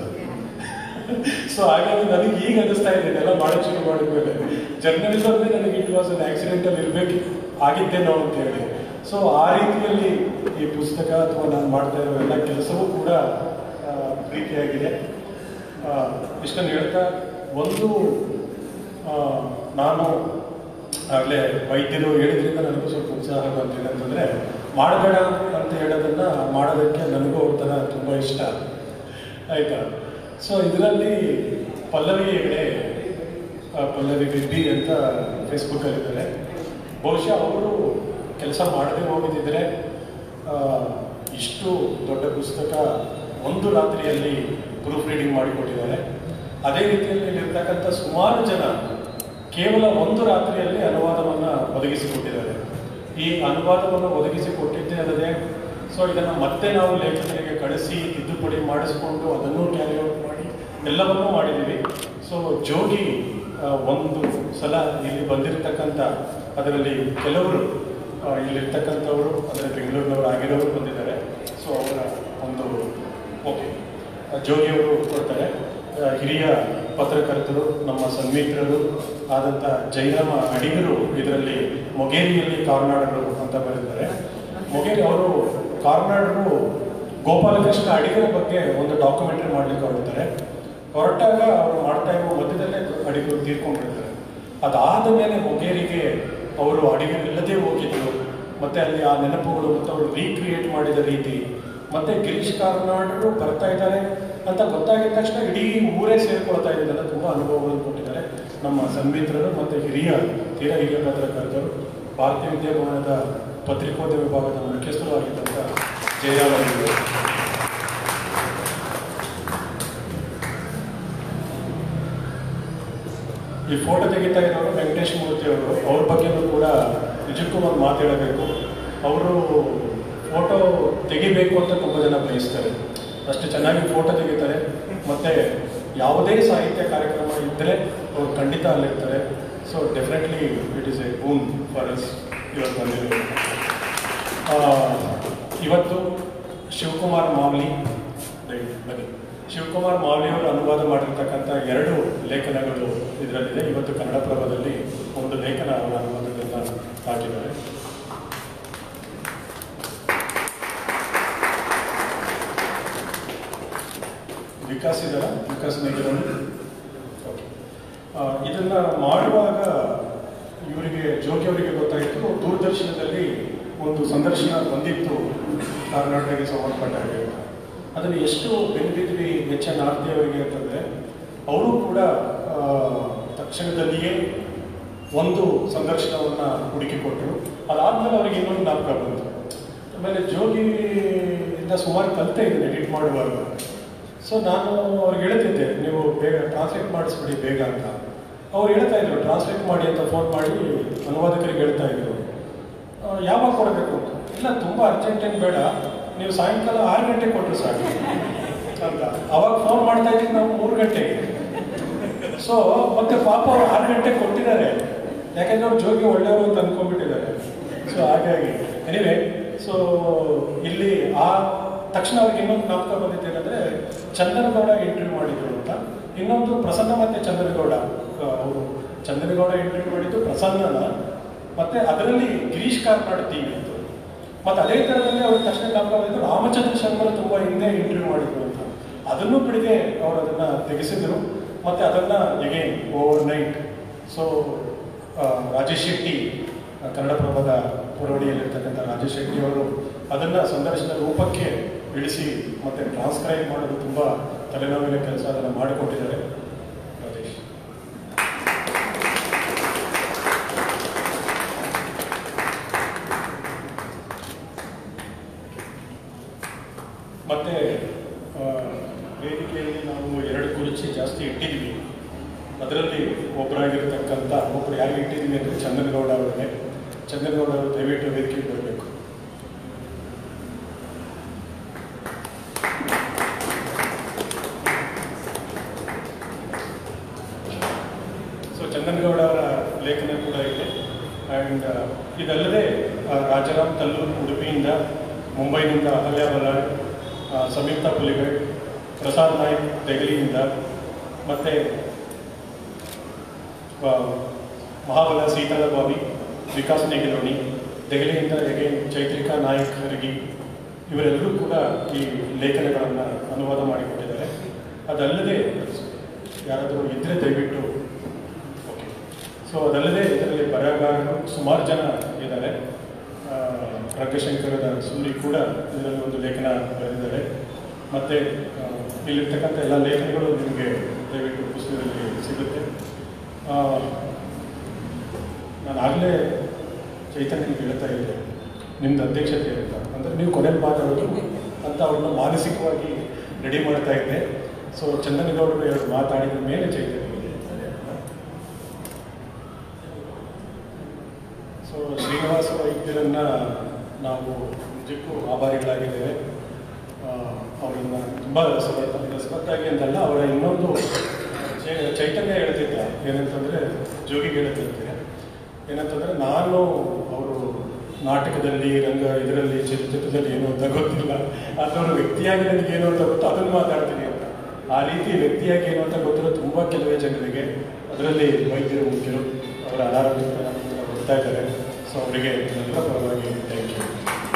ಸೊ ಹಾಗಾಗಿ ನನಗೆ ಈಗ ಅನಿಸ್ತಾ ಇದೆ ಇದೆಲ್ಲ ಮಾಡೋಕ್ಕೆ ಶುರು ಮಾಡಿದ್ಮೇಲೆ ಜರ್ನಲಿಸಮ್ ಅಂದರೆ ನನಗೆ ಇಟ್ ವಾಸ್ ಅನ್ ಆಕ್ಸಿಡೆಂಟಲ್ ಇರಬೇಕು ಆಗಿದ್ದೇನೋ ಅಂತ ಹೇಳಿ ಸೊ ಆ ರೀತಿಯಲ್ಲಿ ಈ ಪುಸ್ತಕ ಅಥವಾ ನಾನು ಮಾಡ್ತಾ ಇರೋ ಎಲ್ಲ ಕೆಲಸವೂ ಕೂಡ ಆ, ಪ್ರೀತಿಯಾಗಿದೆ ಆ, ಇಷ್ಟನ್ನು ಹೇಳ್ತಾ ಒಂದು ಆ, ನಾನು ಆಗಲೇ ವೈದ್ಯರು ಹೇಳಿದ್ರಿಂದ ನನಗೂ ಸ್ವಲ್ಪ ಉತ್ಸಾಹ ಬಂದಿದೆ ಅಂತಂದರೆ ಮಾಡಬೇಡ ಅಂತ ಹೇಳೋದನ್ನ ಮಾಡೋದಕ್ಕೆ ನನಗೂ ಅವ್ರ ಥರ ತುಂಬ ಇಷ್ಟ ಆಯಿತಾ ಸೊ ಇದರಲ್ಲಿ ಪಲ್ಲವಿ ಹೆಗಡೆ ಆ, ಪಲ್ಲವಿ ಬಿಬ್ಬಿ ಅಂತ ಫೇಸ್ಬುಕ್ಕಲ್ಲಿದ್ದಾರೆ ಬಹುಶಃ ಅವರು ಕೆಲಸ ಮಾಡದೆ ಹೋಗಿದ್ದಿದ್ರೆ ಆ, ಇಷ್ಟು ದೊಡ್ಡ ಪುಸ್ತಕ ಒಂದು ರಾತ್ರಿಯಲ್ಲಿ ಪ್ರೂಫ್ ರೀಡಿಂಗ್ ಮಾಡಿಕೊಟ್ಟಿದ್ದಾರೆ ಅದೇ ರೀತಿಯಲ್ಲಿ ಇಲ್ಲಿರ್ತಕ್ಕಂಥ ಸುಮಾರು ಜನ ಕೇವಲ ಒಂದು ರಾತ್ರಿಯಲ್ಲಿ ಅನುವಾದವನ್ನು ಒದಗಿಸಿಕೊಟ್ಟಿದ್ದಾರೆ ಈ ಅನುವಾದವನ್ನು ಒದಗಿಸಿಕೊಟ್ಟಿದ್ದೇ ಅಲ್ಲದೆ ಸೊ ಇದನ್ನು ಮತ್ತೆ ನಾವು ಲೇಖಕರಿಗೆ ಕಳಿಸಿ ತಿದ್ದುಪಡಿ ಮಾಡಿಸ್ಕೊಂಡು ಅದನ್ನು ಕ್ಯಾರಿ ಔಟ್ ಮಾಡಿ ಎಲ್ಲವನ್ನೂ ಮಾಡಿದ್ದೀವಿ ಸೊ ಜೋಗಿ ಆ, ಒಂದು ಸಲ ಇಲ್ಲಿ ಬಂದಿರತಕ್ಕಂಥ ಅದರಲ್ಲಿ ಕೆಲವರು ಆ, ಇಲ್ಲಿರ್ತಕ್ಕಂಥವರು ಅಂದರೆ ಬೆಂಗಳೂರಿನವರು ಆಗಿರೋರು ಬಂದಿದ್ದಾರೆ ಸೊ ಅವರ ಒಂದು ಓಕೆ ಜೋಗಿಯವರು ಕೊಡ್ತಾರೆ ಆ, ಹಿರಿಯ ಪತ್ರಕರ್ತರು ನಮ್ಮ ಸನ್ಮಿತ್ರರು ಆದಂಥ ಜೈರಾಮ ಅಡಿಗರು ಇದರಲ್ಲಿ ಮೊಗೇರಿಯಲ್ಲಿ ಕಾರ್ನಾಡರು ಅಂತ ಬರೆದಿದ್ದಾರೆ ಮೊಗೇರಿ ಅವರು ಕಾರ್ನಾಡರು ಗೋಪಾಲಕೃಷ್ಣ ಅಡಿಗರ ಬಗ್ಗೆ ಒಂದು ಡಾಕ್ಯುಮೆಂಟರಿ ಮಾಡ್ಲಿಕ್ಕೆ ಹೊರಡ್ತಾರೆ ಹೊರಟಾಗ ಅವರು ಮಾಡ್ತಾ ಇರುವ ಮಧ್ಯದಲ್ಲೇ ಅಡಿಗರು ತೀರ್ಕೊಂಡಿರ್ತಾರೆ ಅದಾದ ಮೇಲೆ ಮೊಗೇರಿಗೆ ಅವರು ಅಡಿಗರಿಲ್ಲದೆ ಹೋಗಿದ್ರು ಮತ್ತೆ ಅಲ್ಲಿ ಆ ನೆನಪುಗಳು ಮತ್ತು ಅವರು ರೀಕ್ರಿಯೇಟ್ ಮಾಡಿದ ರೀತಿ ಮತ್ತೆ ಗಿರೀಶ್ ಕಾರ್ನಾಡರು ಬರ್ತಾ ಇದ್ದಾರೆ ಅಂತ ಗೊತ್ತಾಗಿದ ತಕ್ಷಣ ಇಡೀ ಊರೇ ಸೇರ್ಕೊಳ್ತಾ ಇದ್ದಾರೆ ತುಂಬಾ ಅನುಭವಗಳನ್ನು ಕೊಟ್ಟಿದ್ದಾರೆ ನಮ್ಮ ಸನ್ಮಿತ್ರರು ಮತ್ತೆ ಹಿರಿಯ ತೀರ ಹಿರಿಯ ಪತ್ರಕರ್ತರು ಭಾರತೀಯ ವಿದ್ಯಾಭವನದ ಪತ್ರಿಕೋದ್ಯಮ ವಿಭಾಗದ ಮುಖ್ಯಸ್ಥರು ಆಗಿದ್ದಂಥ ಜಯರಾಮ್ ಅವರು ಈ ಫೋಟೋ ತೆಗಿತಾ ಇರೋರು ವೆಂಕಟೇಶ್ ಮೂರ್ತಿ ಅವರು ಅವ್ರ ಬಗ್ಗೆನೂ ಕೂಡ ನಿಜಕ್ಕೂ ಒಂದು ಮಾತು ಹೇಳಬೇಕು ಅವರು ಫೋಟೋ ತೆಗಿಬೇಕು ಅಂತ ತುಂಬ ಜನ ಬಯಸ್ತಾರೆ ಅಷ್ಟು ಚೆನ್ನಾಗಿ ಫೋಟೋ ತೆಗಿತಾರೆ ಮತ್ತೆ ಯಾವುದೇ ಸಾಹಿತ್ಯ ಕಾರ್ಯಕ್ರಮ ಇದ್ದರೆ ಅವ್ರು ಖಂಡಿತ ಅಲ್ಲಿರ್ತಾರೆ so definitely it is a boon for us ಇವತ್ತು ಬಂದಿರೋದು ಆ, ಇವತ್ತು ಶಿವಕುಮಾರ್ ಮಾವ್ಲಿ ದಯವಿಟ್ಟು ಬನ್ನಿ ಶಿವಕುಮಾರ್ ಮಾವ್ಲಿ ಅವರು ಅನುವಾದ ಮಾಡಿರ್ತಕ್ಕಂಥ ಎರಡು ಲೇಖನಗಳು ಇದರಲ್ಲಿದೆ ಇವತ್ತು ಕನ್ನಡಪ್ರಭದಲ್ಲಿ ಒಂದು ಲೇಖನ ಅವರ ಅನುವಾದದಿಂದ ಹಾಕಿದ್ದಾರೆ ವಿಕಾಸ್ ಇದರ ವಿಕಾಸ್ ಮೇಘರನ್ನು ಓಕೆ. ಆ, ಇದನ್ನ ಮಾಡುವಾಗ ಇವರಿಗೆ ಜೋಗಿ ಅವರಿಗೆ ಗೊತ್ತಾಯಿತು ದೂರದರ್ಶನದಲ್ಲಿ ಒಂದು ಸಂದರ್ಶನ ಬಂದಿತ್ತು ಕರ್ನಾಟಕಕ್ಕೆ ಸಂಬಂಧಪಟ್ಟ ಹಾಗೆ ಅದನ್ನು ಎಷ್ಟು ಬೆನ್ಬಿದ್ವಿ ಎಚ್ ಎನ್ ಆರ್ತಿ ಅವರಿಗೆ ಅಂತಂದರೆ ಅವರು ಕೂಡ ಆ, ತಕ್ಷಣದಲ್ಲಿಯೇ ಒಂದು ಸಂದರ್ಶನವನ್ನು ಹುಡುಕಿಕೊಟ್ಟರು ಅದಾದ್ಮೇಲೆ ಅವರಿಗೆ ಇನ್ನೊಂದು ಜ್ಞಾಪಕ ಬಂತು ಆಮೇಲೆ ಜೋಗಿಯಿಂದ ಸುಮಾರು ಕಲಿತೆ ಇದ್ದೀನಿ ಎಡಿಟ್ ಮಾಡುವಾಗ ಸೊ ನಾನು ಅವ್ರಿಗೆ ಹೇಳ್ತಿದ್ದೆ ನೀವು ಬೇಗ ಟ್ರಾನ್ಸ್ಲೇಟ್ ಮಾಡಿಸ್ಬಿಡಿ ಬೇಗ ಅಂತ ಅವ್ರು ಹೇಳ್ತಾ ಇದ್ರು ಟ್ರಾನ್ಸ್ಲೇಟ್ ಮಾಡಿ ಅಂತ ಫೋನ್ ಮಾಡಿ ಅನುವಾದಕರಿಗೆ ಹೇಳ್ತಾ ಇದ್ರು ಆ, ಯಾವಾಗ ಕೊಡಬೇಕು ಅಂತ ಇಲ್ಲ ತುಂಬ ಅರ್ಜೆಂಟ್ ಏನು ಬೇಡ ನೀವು ಸಾಯಂಕಾಲ ಆರು ಗಂಟೆಗೆ ಕೊಟ್ಟರು ಸಾಕು ಅಂತ ಅವಾಗ ಫೋನ್ ಮಾಡ್ತಾ ಇದ್ದೀವಿ ನಾವು ಮೂರು ಗಂಟೆಗೆ ಸೊ ಮತ್ತೆ ಪಾಪ ಅವ್ರು ಆರು ಗಂಟೆಗೆ ಕೊಟ್ಟಿದ್ದಾರೆ ಯಾಕಂದ್ರೆ ಅವ್ರು ಜೋಗಿ ಒಳ್ಳೆಯವರು ಅಂತ ಅನ್ಕೊಂಡ್ಬಿಟ್ಟಿದ್ದಾರೆ ಸೊ ಹಾಗಾಗಿ ಎನಿವೆ ಸೊ ಇಲ್ಲಿ ಆ ತಕ್ಷಣ ಅವ್ರಿಗೆ ಇನ್ನೊಂದು ಜ್ಞಾಪಕ ಬಂದಿತ್ತು ಏನಂದ್ರೆ ಚಂದನಗೌಡ ಇಂಟರ್ವ್ಯೂ ಮಾಡಿದ್ರು ಅಂತ ಇನ್ನೊಂದು ಪ್ರಸನ್ನ ಮತ್ತೆ ಚಂದನಗೌಡ ಅವರು ಚಂದನಗೌಡ ಇಂಟರ್ವ್ಯೂ ಮಾಡಿದ್ದು ಪ್ರಸನ್ನನ ಮತ್ತೆ ಅದರಲ್ಲಿ ಗಿರೀಶ್ ಕಾರ್ನಾಡ್ ಟೀಮ್ ಇತ್ತು ಮತ್ತೆ ಅದೇ ಥರದಲ್ಲಿ ಅವ್ರ ತಕ್ಷಣ ಜ್ಞಾಪಕ ಬಂದಿದ್ದು ರಾಮಚಂದ್ರ ಶರ್ಮರು ತುಂಬಾ ಹಿಂದೆ ಇಂಟರ್ವ್ಯೂ ಮಾಡಿದ್ರು ಅಂತ ಅದನ್ನು ಬಿಡದೆ ಅವರು ಅದನ್ನ ತೆಗೆಸಿದ್ರು ಮತ್ತೆ ಅದನ್ನ again overnight so Rajesh Shetty ಆ, ಕನ್ನಡಪ್ರಭದ ಪುರವಣಿಯಲ್ಲಿರ್ತಕ್ಕಂಥ ರಾಜೇಶ್ ಶೆಟ್ಟಿ ಅವರು ಅದನ್ನ ಸಂದರ್ಶನ ರೂಪಕ್ಕೆ ಇಳಿಸಿ ಮತ್ತೆ ಟ್ರಾನ್ಸ್ಕ್ರೈಬ್ ಮಾಡೋದು ತುಂಬಾ ತಲೆನೋವಿನ ಕೆಲಸ ಅದನ್ನು ಮಾಡಿಕೊಟ್ಟಿದ್ದಾರೆ ರಾಜೇಶ್ ಮತ್ತೆ ಆ, ವೇದಿಕೆಯಲ್ಲಿ ನಾವು ಎರಡು ಕುರ್ಚಿ ಜಾಸ್ತಿ ಇಟ್ಟಿದ್ವಿ ಅದರಲ್ಲಿ ಒಬ್ಬರಾಗಿರ್ತಕ್ಕಂಥ ಒಬ್ಬರು ಯಾರು ಇಟ್ಟಿದ್ವಿ ಅಂದರೆ ಚಂದನಗೌಡ ಅವರಿಗೆ ಚಂದನಗೌಡ ಅವರು ದಯವಿಟ್ಟು ವೇದಿಕೆಗೆ ಬರಬೇಕು ಸೊ ಚಂದನಗೌಡ ಅವರ ಲೇಖನ ಕೂಡ ಇದೆ ಆ್ಯಂಡ್ ಇದಲ್ಲದೆ ಆ, ರಾಜಾರಾಮ್ ತಲ್ಲೂರು ಉಡುಪಿಯಿಂದ ಮುಂಬೈನಿಂದ ಅಹಲ್ಯ ಬಲ್ಲಾಳ್ ಆ, ಸಂಯುಕ್ತ ಪುಲಿಗಡ್ ಪ್ರಸಾದ್ ನಾಯ್ಕ್ ದೆಹಲಿಯಿಂದ ಮತ್ತು ಮಹಾಬಲ ಸೀತಾಳ ಬಾಬಿ ವಿಕಾಸ್ ನೇಗಿಲೋಣಿ ದೆಹಲಿಯಿಂದ ಅಗೇನ್ ಚೈತ್ರಿಕಾ ನಾಯಕ್ ಹರಗಿ ಇವರೆಲ್ಲರೂ ಕೂಡ ಈ ಲೇಖನಗಳನ್ನು ಅನುವಾದ ಮಾಡಿಕೊಟ್ಟಿದ್ದಾರೆ ಅದಲ್ಲದೆ ಯಾರಾದರೂ ಇದ್ದರೆ ದಯವಿಟ್ಟು ಓಕೆ ಸೊ ಅದಲ್ಲದೆ ಇದರಲ್ಲಿ ಬರಹಗಾರರು ಸುಮಾರು ಜನ ಇದ್ದಾರೆ ಆ, ರಂಗಶಂಕರದ ಸೂರಿ ಕೂಡ ಇದರಲ್ಲಿ ಒಂದು ಲೇಖನ ಬರೆದಿದ್ದಾರೆ ಮತ್ತು ಇಲ್ಲಿರ್ತಕ್ಕಂಥ ಎಲ್ಲ ಲೇಖನಗಳು ನಿಮಗೆ ದಯವಿಟ್ಟು ಪುಸ್ತಕದಲ್ಲಿ ಸಿಗುತ್ತೆ ಆ, ನಾನು ಆಗಲೇ ಚೈತನ್ಯನಿಗೆ ಹೇಳ್ತಾ ಇದ್ದೆ ನಿಮ್ದು ಅಧ್ಯಕ್ಷತೆ ಅಂತ ಅಂದರೆ ನೀವು ಕೊನೆಯಲ್ಲಿ ಮಾತಾಡೋದು ಅಂತ ಅವ್ರನ್ನ ಮಾನಸಿಕವಾಗಿ ರೆಡಿ ಮಾಡ್ತಾ ಇದ್ದೆ ಸೊ ಚಂದನಗೌಡರು ಎರಡು ಮಾತಾಡಿದ ಮೇಲೆ ಚೈತನ್ಯನಿಗೆ ಸೊ ಶ್ರೀನಿವಾಸ ವೈದ್ಯರನ್ನ ನಾವು ನಿಜಕ್ಕೂ ಆಭಾರಿಗಳಾಗಿದ್ದೇವೆ ಆ, ಅವರನ್ನ ತುಂಬ ರಸವತ್ತ ರಸವತ್ತಾಗಿ ಅಂತಲ್ಲ ಅವರ ಇನ್ನೊಂದು ಚೈ- ಚೈತನ್ಯ ಹೇಳ್ತಿದ್ದ ಏನಂತಂದರೆ ಜೋಗಿಗೆ ಹೇಳ್ತಿರ್ತಾರೆ ಏನಂತಂದರೆ ನಾನು ಅವರು ನಾಟಕದಲ್ಲಿ ರಂಗ ಇದರಲ್ಲಿ ಚಿತ್ರದಲ್ಲಿ ಏನು ಅಂತ ಗೊತ್ತಿಲ್ಲ ಅಥವಾ ಅವ್ರ ವ್ಯಕ್ತಿಯಾಗಿ ನನಗೆ ಏನು ಅಂತ ಗೊತ್ತು ಅದನ್ನು ಮಾತಾಡ್ತೀನಿ ಅಂತ ಆ ರೀತಿ ವ್ಯಕ್ತಿಯಾಗಿ ಏನು ಅಂತ ಗೊತ್ತಿರೋ ತುಂಬ ಕೆಲವೇ ಜನರಿಗೆ ಅದರಲ್ಲಿ ವೈದ್ಯರು ಮುಖ್ಯರು ಅವರ ಅನಾರೋಗ್ಯ ಬರ್ತಾ ಇದ್ದಾರೆ ಸೊ ಅವರಿಗೆ ಎಲ್ಲ ಪರವಾಗಿ ಥ್ಯಾಂಕ್ ಯು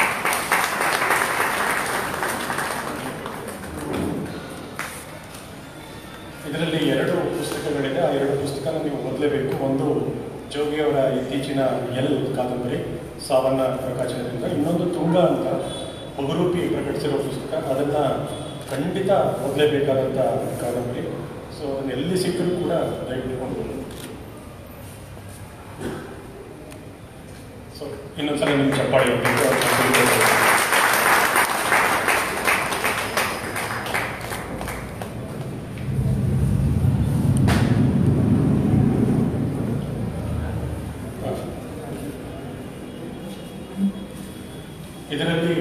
ಇದರಲ್ಲಿ ಎರಡು ಪುಸ್ತಕಗಳಿದೆ ಆ ಎರಡು ಪುಸ್ತಕನ ನೀವು ಓದಲೇಬೇಕು ಒಂದು ಜೋಗಿ ಅವರ ಇತ್ತೀಚಿನ ಎಲ್ ಕಾದಂಬರಿ ಸಾವನ್ನ ಪ್ರಕಾಶನದಿಂದ ಇನ್ನೊಂದು ತುಂಗ ಅಂತ ಬಹುರೂಪಿ ಪ್ರಕಟಿಸಿರೋ ಪುಸ್ತಕ ಅದನ್ನು ಖಂಡಿತ ಓದಲೇಬೇಕಾದಂಥ ಕಾದಂಬರಿ ಸೊ ಅದನ್ನು ಎಲ್ಲಿ ಸಿಕ್ಕರೂ ಕೂಡ ದಯವಿಟ್ಟು ಕೊಂಡು ಸೊ ಇನ್ನೊಂದ್ಸಲ ನಿಮ್ಮ ಚಪ್ಪಾಳಿ ಹೊಡಿಬೇಕು ಅಂತ ತಿಳ್ಕೊಳ್ತೀನಿ. ಇದರಲ್ಲಿ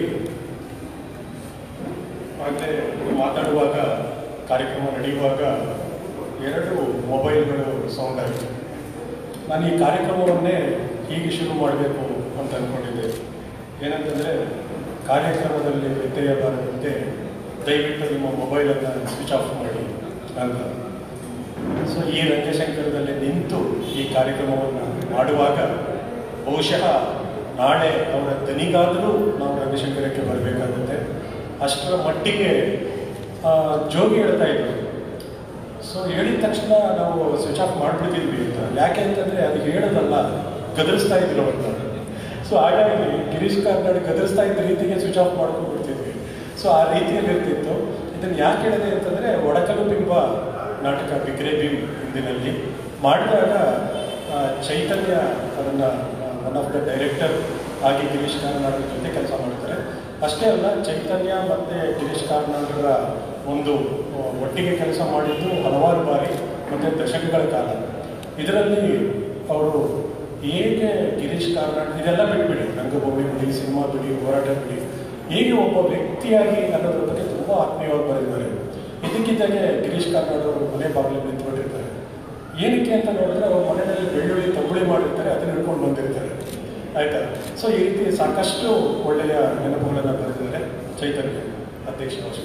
ಆಗಲೇ ಮಾತಾಡುವಾಗ ಕಾರ್ಯಕ್ರಮ ನಡೆಯುವಾಗ ಎರಡು ಮೊಬೈಲ್ಗಳು ಸೌಂಡ್ ಆಯಿತು ನಾನು ಈ ಕಾರ್ಯಕ್ರಮವನ್ನೇ ಹೀಗೆ ಶುರು ಮಾಡಬೇಕು ಅಂತ ಅಂದ್ಕೊಂಡಿದ್ದೆ ಏನಂತಂದರೆ ಕಾರ್ಯಕ್ರಮದಲ್ಲಿ ವ್ಯತ್ಯಯ ಬಾರದಂತೆ ದಯವಿಟ್ಟು ನಿಮ್ಮ ಮೊಬೈಲನ್ನು ಸ್ವಿಚ್ ಆಫ್ ಮಾಡಿ ಅಂತ ಸೊ ಈ ರಂಗಶಂಕರದಲ್ಲಿ ನಿಂತು ಈ ಕಾರ್ಯಕ್ರಮವನ್ನು ಮಾಡುವಾಗ ಬಹುಶಃ ನಾಳೆ ಅವರ ದನಿಗಾದರೂ ನಾವು ರಂಗಶಂಕರಕ್ಕೆ ಬರಬೇಕಾಗುತ್ತೆ ಅಷ್ಟರ ಮಟ್ಟಿಗೆ ಆ, ಜೋಗಿ ಹೇಳ್ತಾ ಇದ್ರು ಸೊ ಹೇಳಿದ ತಕ್ಷಣ ನಾವು ಸ್ವಿಚ್ ಆಫ್ ಮಾಡಿಬಿಡ್ತಿದ್ವಿ ಅಂತ ಯಾಕೆ ಅಂತಂದರೆ ಅದು ಹೇಳೋದಲ್ಲ ಗದರಿಸ್ತಾ ಇದ್ರು ಅಂತ ಸೊ ಹಾಗಾಗಿ ಗಿರೀಶ್ ಕಾರ್ನಾಡ್ ಗದರಿಸ್ತಾ ಇದ್ದ ರೀತಿಗೆ ಸ್ವಿಚ್ ಆಫ್ ಮಾಡ್ಕೊಂಡು ಬಿಡ್ತಿದ್ವಿ ಸೊ ಆ ರೀತಿಯಲ್ಲಿ ಇರ್ತಿತ್ತು ಇದನ್ನು ಯಾಕೆ ಹೇಳಿದೆ ಅಂತಂದರೆ ಒಡಕಲು ಬಿಂಬ ನಾಟಕ ಬಿಗ್ರೆ ಭೀಮ್ ಹಿಂದಿನಲ್ಲಿ ಮಾಡಿದಾಗ ಆ, ಚೈತನ್ಯ ಅದನ್ನು ಒನ್ ಆಫ್ ದ ಡೈರೆಕ್ಟರ್ ಆಗಿ ಗಿರೀಶ್ ಕಾರ್ನಾಡ್ ಜೊತೆ ಕೆಲಸ ಮಾಡ್ತಾರೆ ಅಷ್ಟೇ ಅಲ್ಲ ಚೈತನ್ಯ ಮತ್ತು ಗಿರೀಶ್ ಕಾರ್ನಾಡ್ರ ಒಂದು ಆ, ಒಟ್ಟಿಗೆ ಕೆಲಸ ಮಾಡಿದ್ದು ಹಲವಾರು ಬಾರಿ ಮತ್ತು ದಶಕಗಳ ಕಾಲ ಇದರಲ್ಲಿ ಅವರು ಹೇಗೆ ಗಿರೀಶ್ ಕಾರ್ನಾಡ್ ಇದೆಲ್ಲ ಬಿಟ್ಬಿಡಿ ರಂಗಭೂಮಿ ಬಿಡಿ ಸಿನಿಮಾ ಬಿಡಿ ಹೋರಾಟ ಬಿಡಿ ಹೇಗೆ ಒಬ್ಬ ವ್ಯಕ್ತಿಯಾಗಿ ಅನ್ನೋದ್ರ ಬಗ್ಗೆ ತುಂಬ ಆತ್ಮೀಯವಾಗಿ ಬರೆದಿದ್ದಾರೆ ಇದಕ್ಕಿದ್ದಾಗೆ ಗಿರೀಶ್ ಕಾರ್ನಾಡ್ ಅವರು ಮನೆ ಬಾಗಿಲು ನಿಂತ್ಕೊಂಡಿರ್ತಾರೆ ಏನಕ್ಕೆ ಅಂತ ನೋಡಿದ್ರೆ ಅವ್ರ ಮನೆಯಲ್ಲಿ ಬೆಳ್ಳುಳ್ಳಿ ತಂಬುಳಿ ಮಾಡಿರ್ತಾರೆ ಅದನ್ನ ಹಿಡ್ಕೊಂಡು ಬಂದಿರ್ತಾರೆ ಆಯ್ತಾ ಸೊ ಈ ರೀತಿ ಸಾಕಷ್ಟು ಒಳ್ಳೆಯ ನೆನಪುಗಳನ್ನು ಬರೆದಿದ್ದಾರೆ ಚೈತನ್ಯ ಅಧ್ಯಕ್ಷ ಭಾಷಣ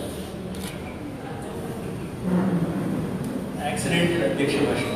ಆಕ್ಸಿಡೆಂಟ್ ಅಧ್ಯಕ್ಷ ಭಾಷಣ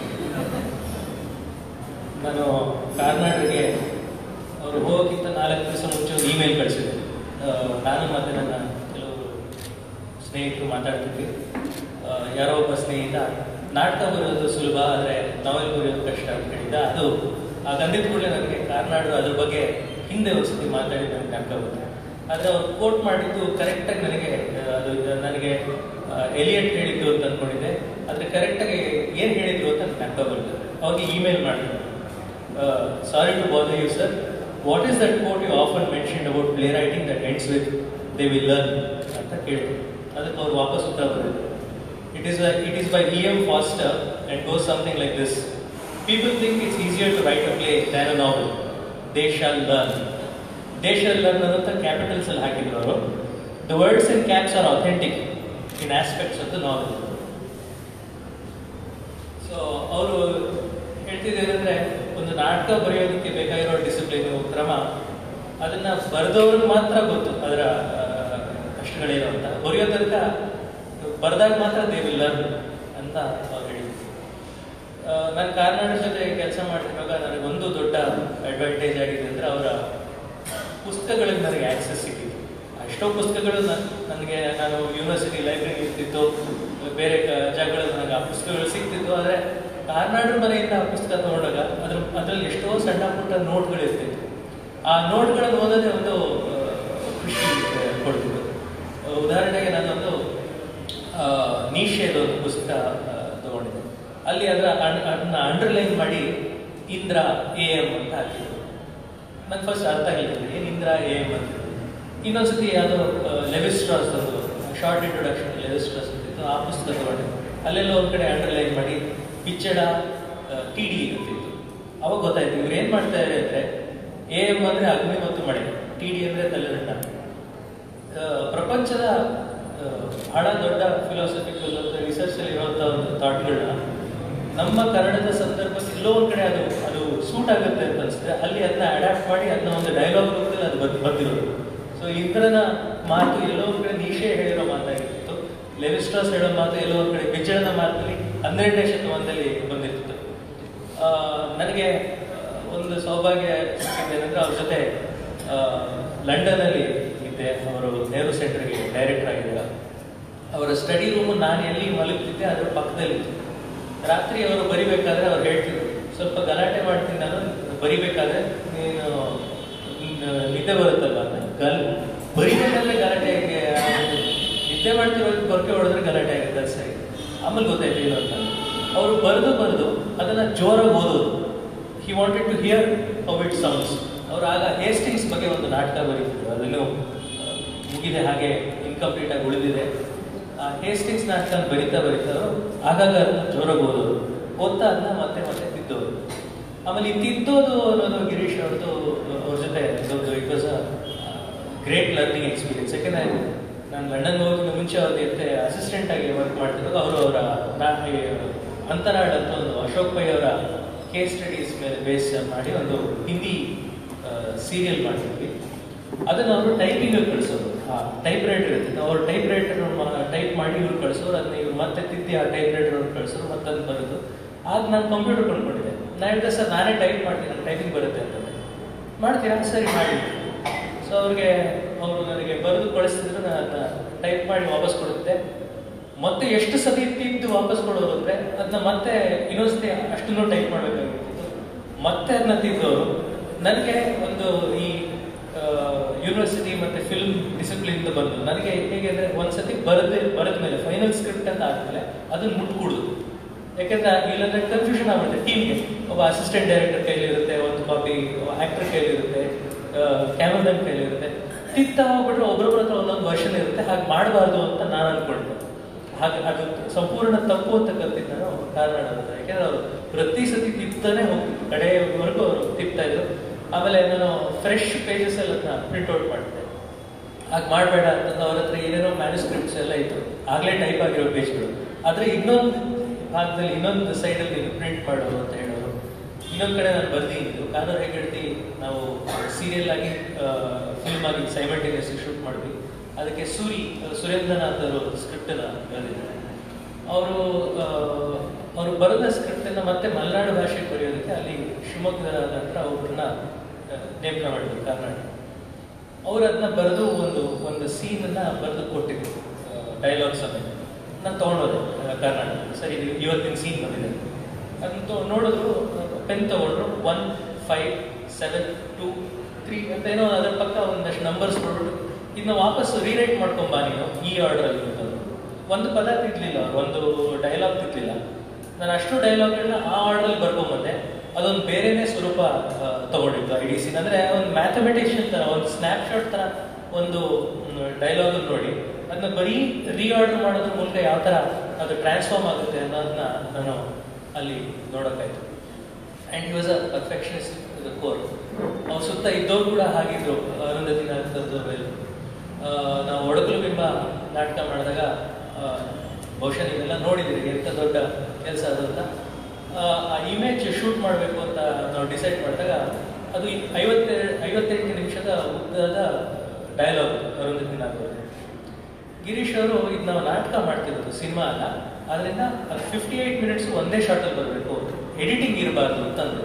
ನಾನು ಕಾರ್ನಾಡ್ಗೆ ಅವರು ಹೋಗೋಕ್ಕಿಂತ ನಾಲ್ಕು ದಿವಸ ಮುಂಚೆ ಒಂದು ಇಮೇಲ್ ಕಳಿಸಿದೆ ಆ, ನಾನು ಮತ್ತು ನನ್ನ ಕೆಲವರು ಸ್ನೇಹಿತರು ಮಾತಾಡ್ತಿದ್ವಿ ಆ, ಯಾರೋ ಒಬ್ಬ ಸ್ನೇಹಿತ ನಾಟಕ ಬರೆಯೋದು ಸುಲಭ ಆದರೆ ನಾವೆಲ್ ಬರೆಯೋದು ಕಷ್ಟ ಅಂತ ಹೇಳಿದ್ದ ಅದು ಹಾಗಂದಿದ ಕೂಡಲೇ ನನಗೆ ಕಾರ್ನಾಡು ಅದ್ರ ಬಗ್ಗೆ ಹಿಂದೆ ಒಂದ್ಸತಿ ಮಾತಾಡಿ ನನಗೆ ಜ್ಞಾಪಕ ಬರುತ್ತೆ ಆದರೆ ಅವ್ರು ಕೋಟ್ ಮಾಡಿದ್ದು ಕರೆಕ್ಟಾಗಿ ನನಗೆ ಆ, ಅದು ನನಗೆ ಎಲಿಯಟ್ ಹೇಳಿದ್ದು ಅಂತ ಅಂದ್ಕೊಂಡಿದ್ದೆ ಆದರೆ ಕರೆಕ್ಟಾಗಿ ಏನು ಹೇಳಿದ್ರು ಅಂತ ನನಗೆ ಜ್ಞಾಪಕ ಬರ್ತದೆ ಅವ್ರಿಗೆ ಇಮೇಲ್ ಮಾಡಿದ್ರು sorry to bother you sir what is that quote you often mention about play writing that ends with they will learn ಅಂತ ಕೇಳಿದ್ರು ಅದಕ್ಕೆ ಅವ್ರು ವಾಪಸ್ ಉತ್ತರ ಬರೆದ್ರು it is it is by E M Forster and goes something like this people think it's easier to write a play than a novel they shall learn they shall learn ಅನ್ನೋಂಥ ಕ್ಯಾಪಿಟಲ್ಸ್ ಅಲ್ಲಿ ಹಾಕಿದ್ರು ಅವರು the words in caps are authentic in aspects of the novel so ಅವರು ಹೇಳ್ತಿದ್ದೇನೆಂದ್ರೆ ಒಂದು ನಾಟಕ ಬರೆಯೋದಕ್ಕೆ ಬೇಕಾಗಿರೋ ಡಿಸಿಪ್ಲಿನ್ ಕ್ರಮ ಅದನ್ನ ಬರೆದವ್ರಿಗೆ ಮಾತ್ರ ಗೊತ್ತು ಅದರ ಆ, ಕಷ್ಟಗಳೇನು ಅಂತ ಬರೆಯೋ ತನಕ ಬರೆದಾಗ ಮಾತ್ರ ದೇ ವಿಲ್ ಲರ್ನ್ ಅಂತ ಅವ್ರು ಹೇಳಿದ್ರು ನಾನು ಕಾರ್ನಾಟಕ ಜೊತೆ ಕೆಲಸ ಮಾಡ್ತಿರುವಾಗ ನನಗೆ ಒಂದು ದೊಡ್ಡ ಅಡ್ವಾಂಟೇಜ್ ಆಗಿದೆ ಅಂದ್ರೆ ಅವರ ಪುಸ್ತಕಗಳಿಗೆ ನನಗೆ ಆಕ್ಸೆಸ್ ಸಿಕ್ಕಿತ್ತು ಎಷ್ಟೋ ಪುಸ್ತಕಗಳು ನನ್- ನನಗೆ ನಾನು ಯೂನಿವರ್ಸಿಟಿ ಲೈಬ್ರರಿ ಇರ್ತಿತ್ತು ಬೇರೆ ಕ- ಜಾಗಗಳಲ್ಲಿ ನನಗೆ ಆ ಪುಸ್ತಕಗಳು ಸಿಗ್ತಿತ್ತು ಆದರೆ ಕಾರ್ನಾಡು ಮನೆಯಿಂದ ಆ ಪುಸ್ತಕ ತಗೊಂಡಾಗ ಅದ್ರ ಅದರಲ್ಲಿ ಎಷ್ಟೋ ಸಣ್ಣ ಪುಟ್ಟ ನೋಟ್ಗಳು ಇರ್ತಿತ್ತು ಆ ನೋಟ್ಗಳನ್ನು ಓದೋದೇ ಒಂದು ಆ, ಖುಷಿ ಆ, ಕೊಡ್ತಿತ್ತು ಆ, ಉದಾಹರಣೆಗೆ ನಾನೊಂದು ಆ, ನೀಶೆದು ಒಂದು ಪುಸ್ತಕ ಆ, ತಗೊಂಡಿದ್ದೆ ಅಲ್ಲಿ ಅದರ ಅನ್- ಅದನ್ನ ಅಂಡರ್ಲೈನ್ ಮಾಡಿ ಇಂದ್ರ ಎ ಎಂ ಅಂತ ಹಾಕಿದ್ರು ನಂಗೆ ಫಸ್ಟ್ ಅರ್ಥ ಆಗಿಲ್ಲ ಏನು ಇಂದ್ರ ಎ ಎಂ ಅಂತ ಇನ್ನೊಂದ್ಸತಿ ಯಾವುದೋ ಲೆವಿಸ್ಟ್ರಾಸ್ ಒಂದು ಶಾರ್ಟ್ ಇಂಟ್ರೊಡಕ್ಷನ್ ಲೆವಿಸ್ಟ್ರಾಸ್ ಅಂತಿತ್ತು ಆ ಪುಸ್ತಕ ತಗೊಂಡೆ ಅಲ್ಲೆಲ್ಲ ಒಂದು ಕಡೆ ಅಂಡರ್ಲೈನ್ ಮಾಡಿ ಪಿಚ್ಚಡ ಟಿ ಡಿ ಅಂತಿತ್ತು ಅವಾಗ ಗೊತ್ತಾಯ್ತು ಇವ್ರು ಏನು ಮಾಡ್ತಾ ಇದ್ದಾರೆ ಅಂದರೆ ಎ ಎಂ ಅಂದರೆ ಅಗ್ನಿ ಮತ್ತು ಮಳೆ ಟಿ ಡಿ ಅಂದರೆ ತಲೆದಂಡ ಆ, ಪ್ರಪಂಚದ ಆ, ಬಹಳ ದೊಡ್ಡ ಫಿಲಾಸಫಿಕಲ್ ಅಂತ ರಿಸರ್ಚ್ ಅಲ್ಲಿ ಇರುವಂತಹ ಒಂದು ಥಾಟ್ಗಳನ್ನ ನಮ್ಮ ಕನ್ನಡದ ಸಂದರ್ಭಕ್ಕೆ ಎಲ್ಲೋ ಒಂದ್ ಕಡೆ ಅದು ಅದು ಸೂಟ್ ಆಗುತ್ತೆ ಅಂತ ಅನ್ಸುತ್ತೆ ಅಲ್ಲಿ ಅದನ್ನ ಅಡಾಪ್ಟ್ ಮಾಡಿ ಅದನ್ನ ಒಂದು ಡೈಲಾಗ್ ರೂಪದಲ್ಲಿ ಅದು ಬಂದ್ ಬಂದಿರೋದು ಸೊ ಇಂದ್ರನ ಮಾತು ಎಲ್ಲೋ ಒಂದ್ ಕಡೆ ನೀಶೆ ಹೇಳಿರೋ ಮಾತಾಗಿತ್ತು ಲೆವಿಸ್ಟ್ರಾಸ್ ಹೇಳೋ ಮಾತು ಎಲ್ಲೋ ಒಂದು ಕಡೆ ವಿಜಯನ ಮಾತಿನಲ್ಲಿ ಹನ್ನೆರಡನೇ ಶತಮಾನದಲ್ಲಿ ಬಂದಿತ್ತು ಆ, ನನಗೆ ಆ, ಒಂದು ಸೌಭಾಗ್ಯ ಸಿಕ್ಕಿದ್ದೇನೆಂದ್ರೆ ಅವ್ರ ಜೊತೆ ಆ, ಲಂಡನ್ನಲ್ಲಿ ಇದ್ದೆ ಅವರು ನೆಹರು ಸೆಂಟರ್ಗೆ ಡೈರೆಕ್ಟರ್ ಆಗಿದ್ದಾರೆ ಅವರ ಸ್ಟಡಿ ರೂಮು ನಾನು ಎಲ್ಲಿ ಮಲಗ್ತಿದ್ದೆ ಅದರ ಪಕ್ಕದಲ್ಲಿತ್ತು ರಾತ್ರಿ ಅವರು ಬರಿಬೇಕಾದ್ರೆ ಅವ್ರು ಹೇಳ್ತಿದ್ರು ಸ್ವಲ್ಪ ಗಲಾಟೆ ಮಾಡ್ತೀನಿ ನಾನು ಬರಿಬೇಕಾದ್ರೆ ನೀನು ನ- ನಿದ್ದೆ ಬರುತ್ತಲ್ಲ ಅಂತ ಗಲ್ ಬರಿಬೇಕಾದ್ರೆ ಗಲಾಟೆ ಹೇಗೆ ಆಗುತ್ತೆ? ನಿದ್ದೆ ಮಾಡ್ತಿರೋ ಕೊರಕೆ ಹೊಡೆದ್ರೆ ಗಲಾಟೆ ಆಗುತ್ತೆ ಅದು ಸರಿ ಆಮೇಲೆ ಗೊತ್ತಾಯ್ತು ಏನು ಅಂತ ಅವರು ಬರೆದು ಬರೆದು ಅದನ್ನ ಜೋರಾಗಿ ಓದೋದು he wanted to hear how it sounds ಅವರು ಆಗ ಹೇಸ್ಟಿಂಗ್ಸ್ ಬಗ್ಗೆ ಒಂದು ನಾಟಕ ಬರೀತಿದ್ರು ಅದನ್ನು ಆ, ಮುಗಿದೆ ಹಾಗೆ ಇನ್ಕಂಪ್ಲೀಟ್ ಆಗಿ ಉಳಿದಿದೆ ಆ ಹೇಸ್ಟಿಂಗ್ಸ್ ನಾಟಕ ಬರಿತಾ ಬರಿತಾ ಅವರು ಆಗಾಗ ಅದನ್ನ ಜೋರಾಗಿ ಓದೋರು ಓದ್ತಾ ಅದನ್ನ ಮತ್ತೆ ಮತ್ತೆ ತಿದ್ದೋರು ಆಮೇಲೆ ಈ ತಿದ್ದೋದು ಅನ್ನೋದು ಗಿರೀಶ್ ಅವ್ರದ್ದು ಅವ್ರ ಜೊತೆ ಒಂದು it was a great learning experience ಯಾಕೆಂದ್ರೆ ನಾನು ಲಂಡನ್ ಹೋಗಿ ಮುಂಚೆ ಅವ್ರ ಜೊತೆ ಅಸಿಸ್ಟೆಂಟ್ ಆಗಿ ವರ್ಕ್ ಮಾಡ್ತಿದ್ದಾಗ ಅವರು ಅವರ ಅಂತರಾಳ ಅಂತ ಒಂದು ಅಶೋಕ್ ಪೈ ಅವರ ಕೇಸ್ ಸ್ಟಡೀಸ್ ಮೇಲೆ ಬೇಸ್ ಮಾಡಿ ಒಂದು ಹಿಂದಿ ಸೀರಿಯಲ್ ಮಾಡಿದ್ವಿ ಅದನ್ನ ಅವರು ಟೈಪಿಂಗ್ ಕಳಿಸೋರು ಆ ಟೈಪ್ ರೈಟರ್ ಇರ್ತಿತ್ತು ಅವ್ರು ಟೈಪ್ ರೈಟರ್ ಟೈಪ್ ಮಾಡಿ ಇವ್ರು ಕಳಿಸೋರು ಅದನ್ನ ಇವ್ರು ಮತ್ತೆ ತಿದ್ದಿ ಆ ಟೈಪ್ ರೈಟರ್ ಅವ್ರು ಕಳಿಸೋರು ಮತ್ತೆ ಅದನ್ನ ಬರೋದು ಆಗ ನಾನು ಕಂಪ್ಯೂಟರ್ ಕೊಂಡ್ಕೊಂಡಿದ್ದೆ ನಾನು ಹೇಳಿದೆ ಸರ್ ನಾನೇ ಟೈಪ್ ಮಾಡ್ತೀನಿ ನನಗೆ ಟೈಪಿಂಗ್ ಬರುತ್ತೆ ಅಂತಂದ್ರೆ ಮಾಡ್ತೀರಾ ಸರಿ ಮಾಡಿ ಸೊ ಅವ್ರಿಗೆ ಅವರು ನನಗೆ ಬರೆದು ಕಳಿಸ್ತಿದ್ರು ನಾನು ಅದನ್ನ ಟೈಪ್ ಮಾಡಿ ವಾಪಸ್ ಕೊಡುತ್ತೆ ಮತ್ತೆ ಎಷ್ಟು ಸತಿ ತಿದ್ದು ವಾಪಸ್ ಕೊಡೋರು ಅಂದ್ರೆ ಅದನ್ನ ಮತ್ತೆ ಇನ್ನೊಂದ್ಸತಿ ಅಷ್ಟನ್ನು ಟೈಪ್ ಮಾಡಬೇಕಾಗಿತ್ತು ಮತ್ತೆ ಅದನ್ನ ತಿದ್ದವರು ನನಗೆ ಒಂದು ಈ ಯೂನಿವರ್ಸಿಟಿ ಮತ್ತೆ ಫಿಲ್ಮ್ ಡಿಸಿಪ್ಲಿನ್ ಬಂದು ನನಗೆ ಹೇಗೆ ಅಂದ್ರೆ ಒಂದ್ಸತಿ ಬರೆದ ಬರೆದ ಮೇಲೆ ಫೈನಲ್ ಸ್ಕ್ರಿಪ್ಟ್ ಅಂತ ಆದ್ಮೇಲೆ ಅದನ್ನ ಮುಟ್ಕೂಡುದು ಯಾಕಂದ್ರೆ ಇಲ್ಲಾಂದ್ರೆ ಕನ್ಫ್ಯೂಷನ್ ಆಗುತ್ತೆ ಟೀಮ್ಗೆ ಒಬ್ಬ ಅಸಿಸ್ಟೆಂಟ್ ಡೈರೆಕ್ಟರ್ ಕೈಲಿರುತ್ತೆ ಒಂದು ಕಾಪಿ ಆಕ್ಟರ್ ಕೈಲಿರುತ್ತೆ ಕ್ಯಾಮರಾಮನ್ ಕೈಲಿರುತ್ತೆ ತಿಕ್ತಾ ಹೋಗ್ಬಿಟ್ರೆ ಒಬ್ಬರೊಬ್ಬರ ಹತ್ರ ಒಂದೊಂದು ವರ್ಷನ್ ಇರುತ್ತೆ ಹಾಗೆ ಮಾಡಬಾರ್ದು ಅಂತ ನಾನು ಅನ್ಕೊಂಡೆ ಹಾಗೆ ಅದು ಸಂಪೂರ್ಣ ತಪ್ಪು ಅಂತ ಕಲ್ತಿದ್ದು ನಾನು ಕಾರಣ ಅಂತ ಯಾಕೆಂದ್ರೆ ಅವರು ಪ್ರತಿ ಸತಿ ತಿಪ್ತಾನೆ ಹೋಗ್ತಿದ್ರು ಕಡೆಯವರೆಗೂ ಅವರು ತಿಪ್ತಾ ಇದ್ರು ಆಮೇಲೆ ನಾನು ಫ್ರೆಶ್ ಪೇಜಸ್ ಎಲ್ಲ ಪ್ರಿಂಟ್ ಔಟ್ ಮಾಡಿದೆ ಹಾಗೆ ಮಾಡಬೇಡ ಅಂತಂದು ಅವ್ರ ಹತ್ರ ಏನೇನೋ ಮ್ಯಾನುಸ್ಕ್ರಿಪ್ಟ್ಸ್ ಎಲ್ಲ ಇತ್ತು ಆಗಲೇ ಟೈಪ್ ಆಗಿರೋ ಪೇಜ್ಗಳು ಆದ್ರೆ ಇನ್ನೊಂದು ಭಾಗದಲ್ಲಿ ಇನ್ನೊಂದು ಸೈಡಲ್ಲಿ ನೀನು ಪ್ರಿಂಟ್ ಮಾಡೋರು ಅಂತ ಹೇಳೋರು ಇನ್ನೊಂದು ಕಡೆ ನಾನು ಬರ್ದಿದ್ದು ಕಾನೂರು ಹೆಗ್ಗಡ್ತಿ ನಾವು ಸೀರಿಯಲ್ ಆಗಿ ಫಿಲ್ಮ್ ಆಗಿ ಸೈಮಲ್ಟೇನಿಯಸ್ ಶೂಟ್ ಮಾಡಿದ್ವಿ ಅದಕ್ಕೆ ಸೂರಿ ಸುರೇಂದ್ರನಾಥ್ ಅವರು ಸ್ಕ್ರಿಪ್ಟನ್ನ ಬರೆದಿದ್ದಾರೆ ಅವರು ಅವರು ಬರೆದ ಸ್ಕ್ರಿಪ್ಟನ್ನು ಮತ್ತೆ ಮಲೆನಾಡು ಭಾಷೆಗೆ ಬರೆಯೋದಕ್ಕೆ ಅಲ್ಲಿ ಶಿವಮೊಗ್ಗದ ಹತ್ರ ಅವ್ರನ್ನ ನೇಮಕ ಮಾಡಿದ್ರು ಕರ್ನಾಟಕ ಅವ್ರು ಅದನ್ನ ಬರೆದು ಒಂದು ಒಂದು ಸೀನನ್ನ ಬರೆದು ಕೊಟ್ಟಿದ್ರು ಡೈಲಾಗ್ ಸಮೇತ ನಾನು ತೊಗೊಂಡೋದೆ ಕರ್ನಾಟಕ ಸರಿ ಇದು ಇವತ್ತಿನ ಸೀನ್ ಬಂದಿದೆ ಅದನ್ನ ತೊ- ನೋಡಿದ್ರು ಪೆನ್ ತಗೊಂಡ್ರು one five seven two three ಅಂತ ಏನೋ ಅದರ ಪಕ್ಕ ಒಂದಷ್ಟು ನಂಬರ್ಸ್ ಕೊಟ್ಬಿಟ್ಟು ಇದನ್ನ ವಾಪಸ್ ರೀರೈಟ್ ಮಾಡ್ಕೊಂಬಾ ನೀನು ಈ ಆರ್ಡರಲ್ಲಿ ಅಂತಂದ್ರು ಒಂದು ಪದ ತಿದ್ಲಿಲ್ಲ ಅವ್ರು ಒಂದು ಡೈಲಾಗ್ ತಿದ್ಲಿಲ್ಲ ನಾನು ಅಷ್ಟು ಡೈಲಾಗ್ಗಳನ್ನ ಆ ಆರ್ಡರಲ್ಲಿ ಬರ್ಕೊಂಬಂದೆ ಅದೊಂದು ಬೇರೆನೇ ಸ್ವರೂಪ ಆ, ತಗೊಂಡಿದ್ದು ಐ ಡಿ ಸಿ ಅಂದ್ರೆ ಒಂದು ಮ್ಯಾಥಮೆಟಿಷಿಯನ್ ತರ ಒಂದು ಸ್ನ್ಯಾಪ್ ಶಾಟ್ ತರ ಒಂದು ಡೈಲಾಗ್ ನೋಡಿ ಅದನ್ನ ಬರೀ ರೀಆರ್ಡರ್ ಮಾಡೋದ್ರ ಮೂಲಕ ಯಾವ ತರ ಅದು ಟ್ರಾನ್ಸ್ಫಾರ್ಮ್ ಆಗುತ್ತೆ ಅನ್ನೋದನ್ನ ನಾನು ಅಲ್ಲಿ ನೋಡೋಕ್ಕಾಯ್ತು and he was a perfectionist the core ಅವ್ರ ಸುತ್ತ ಇದ್ದವ್ರು ಕೂಡ ಹಾಗಿದ್ರು ಅರುಂಧತಿ ನಾಟಕದ್ದು ನಾವು ಒಡಕಲು ಬಿಂಬ ನಾಟಕ ಮಾಡಿದಾಗ ಆ, ಬಹುಶಃ ನೀವೆಲ್ಲ ನೋಡಿದಿರಿ ಎಂಥ ದೊಡ್ಡ ಕೆಲಸ ಅದು ಅಂತ ಆ, ಆ ಇಮೇಜ್ ಶೂಟ್ ಮಾಡಬೇಕು ಅಂತ ನಾವು ಡಿಸೈಡ್ ಮಾಡಿದಾಗ ಅದು ಐವತ್ತೆರಡು ಐವತ್ತೆಂಟು ನಿಮಿಷದ ಉದ್ದದ ಡೈಲಾಗ್ ಅರುಂಧತಿ ನಾಟಕ ಗಿರೀಶ್ ಅವರು ಇದು ನಾವು ನಾಟಕ ಮಾಡ್ತಿರೋದು ಸಿನಿಮಾ ಅಲ್ಲ ಆದ್ರಿಂದ ಅದು ಫಿಫ್ಟಿ ಏಟ್ ಮಿನಿಟ್ಸ್ ಒಂದೇ ಶಾರ್ಟಲ್ಲಿ ಬರಬೇಕು ಎಡಿಟಿಂಗ್ ಇರಬಾರ್ದು ಅಂತಂದ್ರು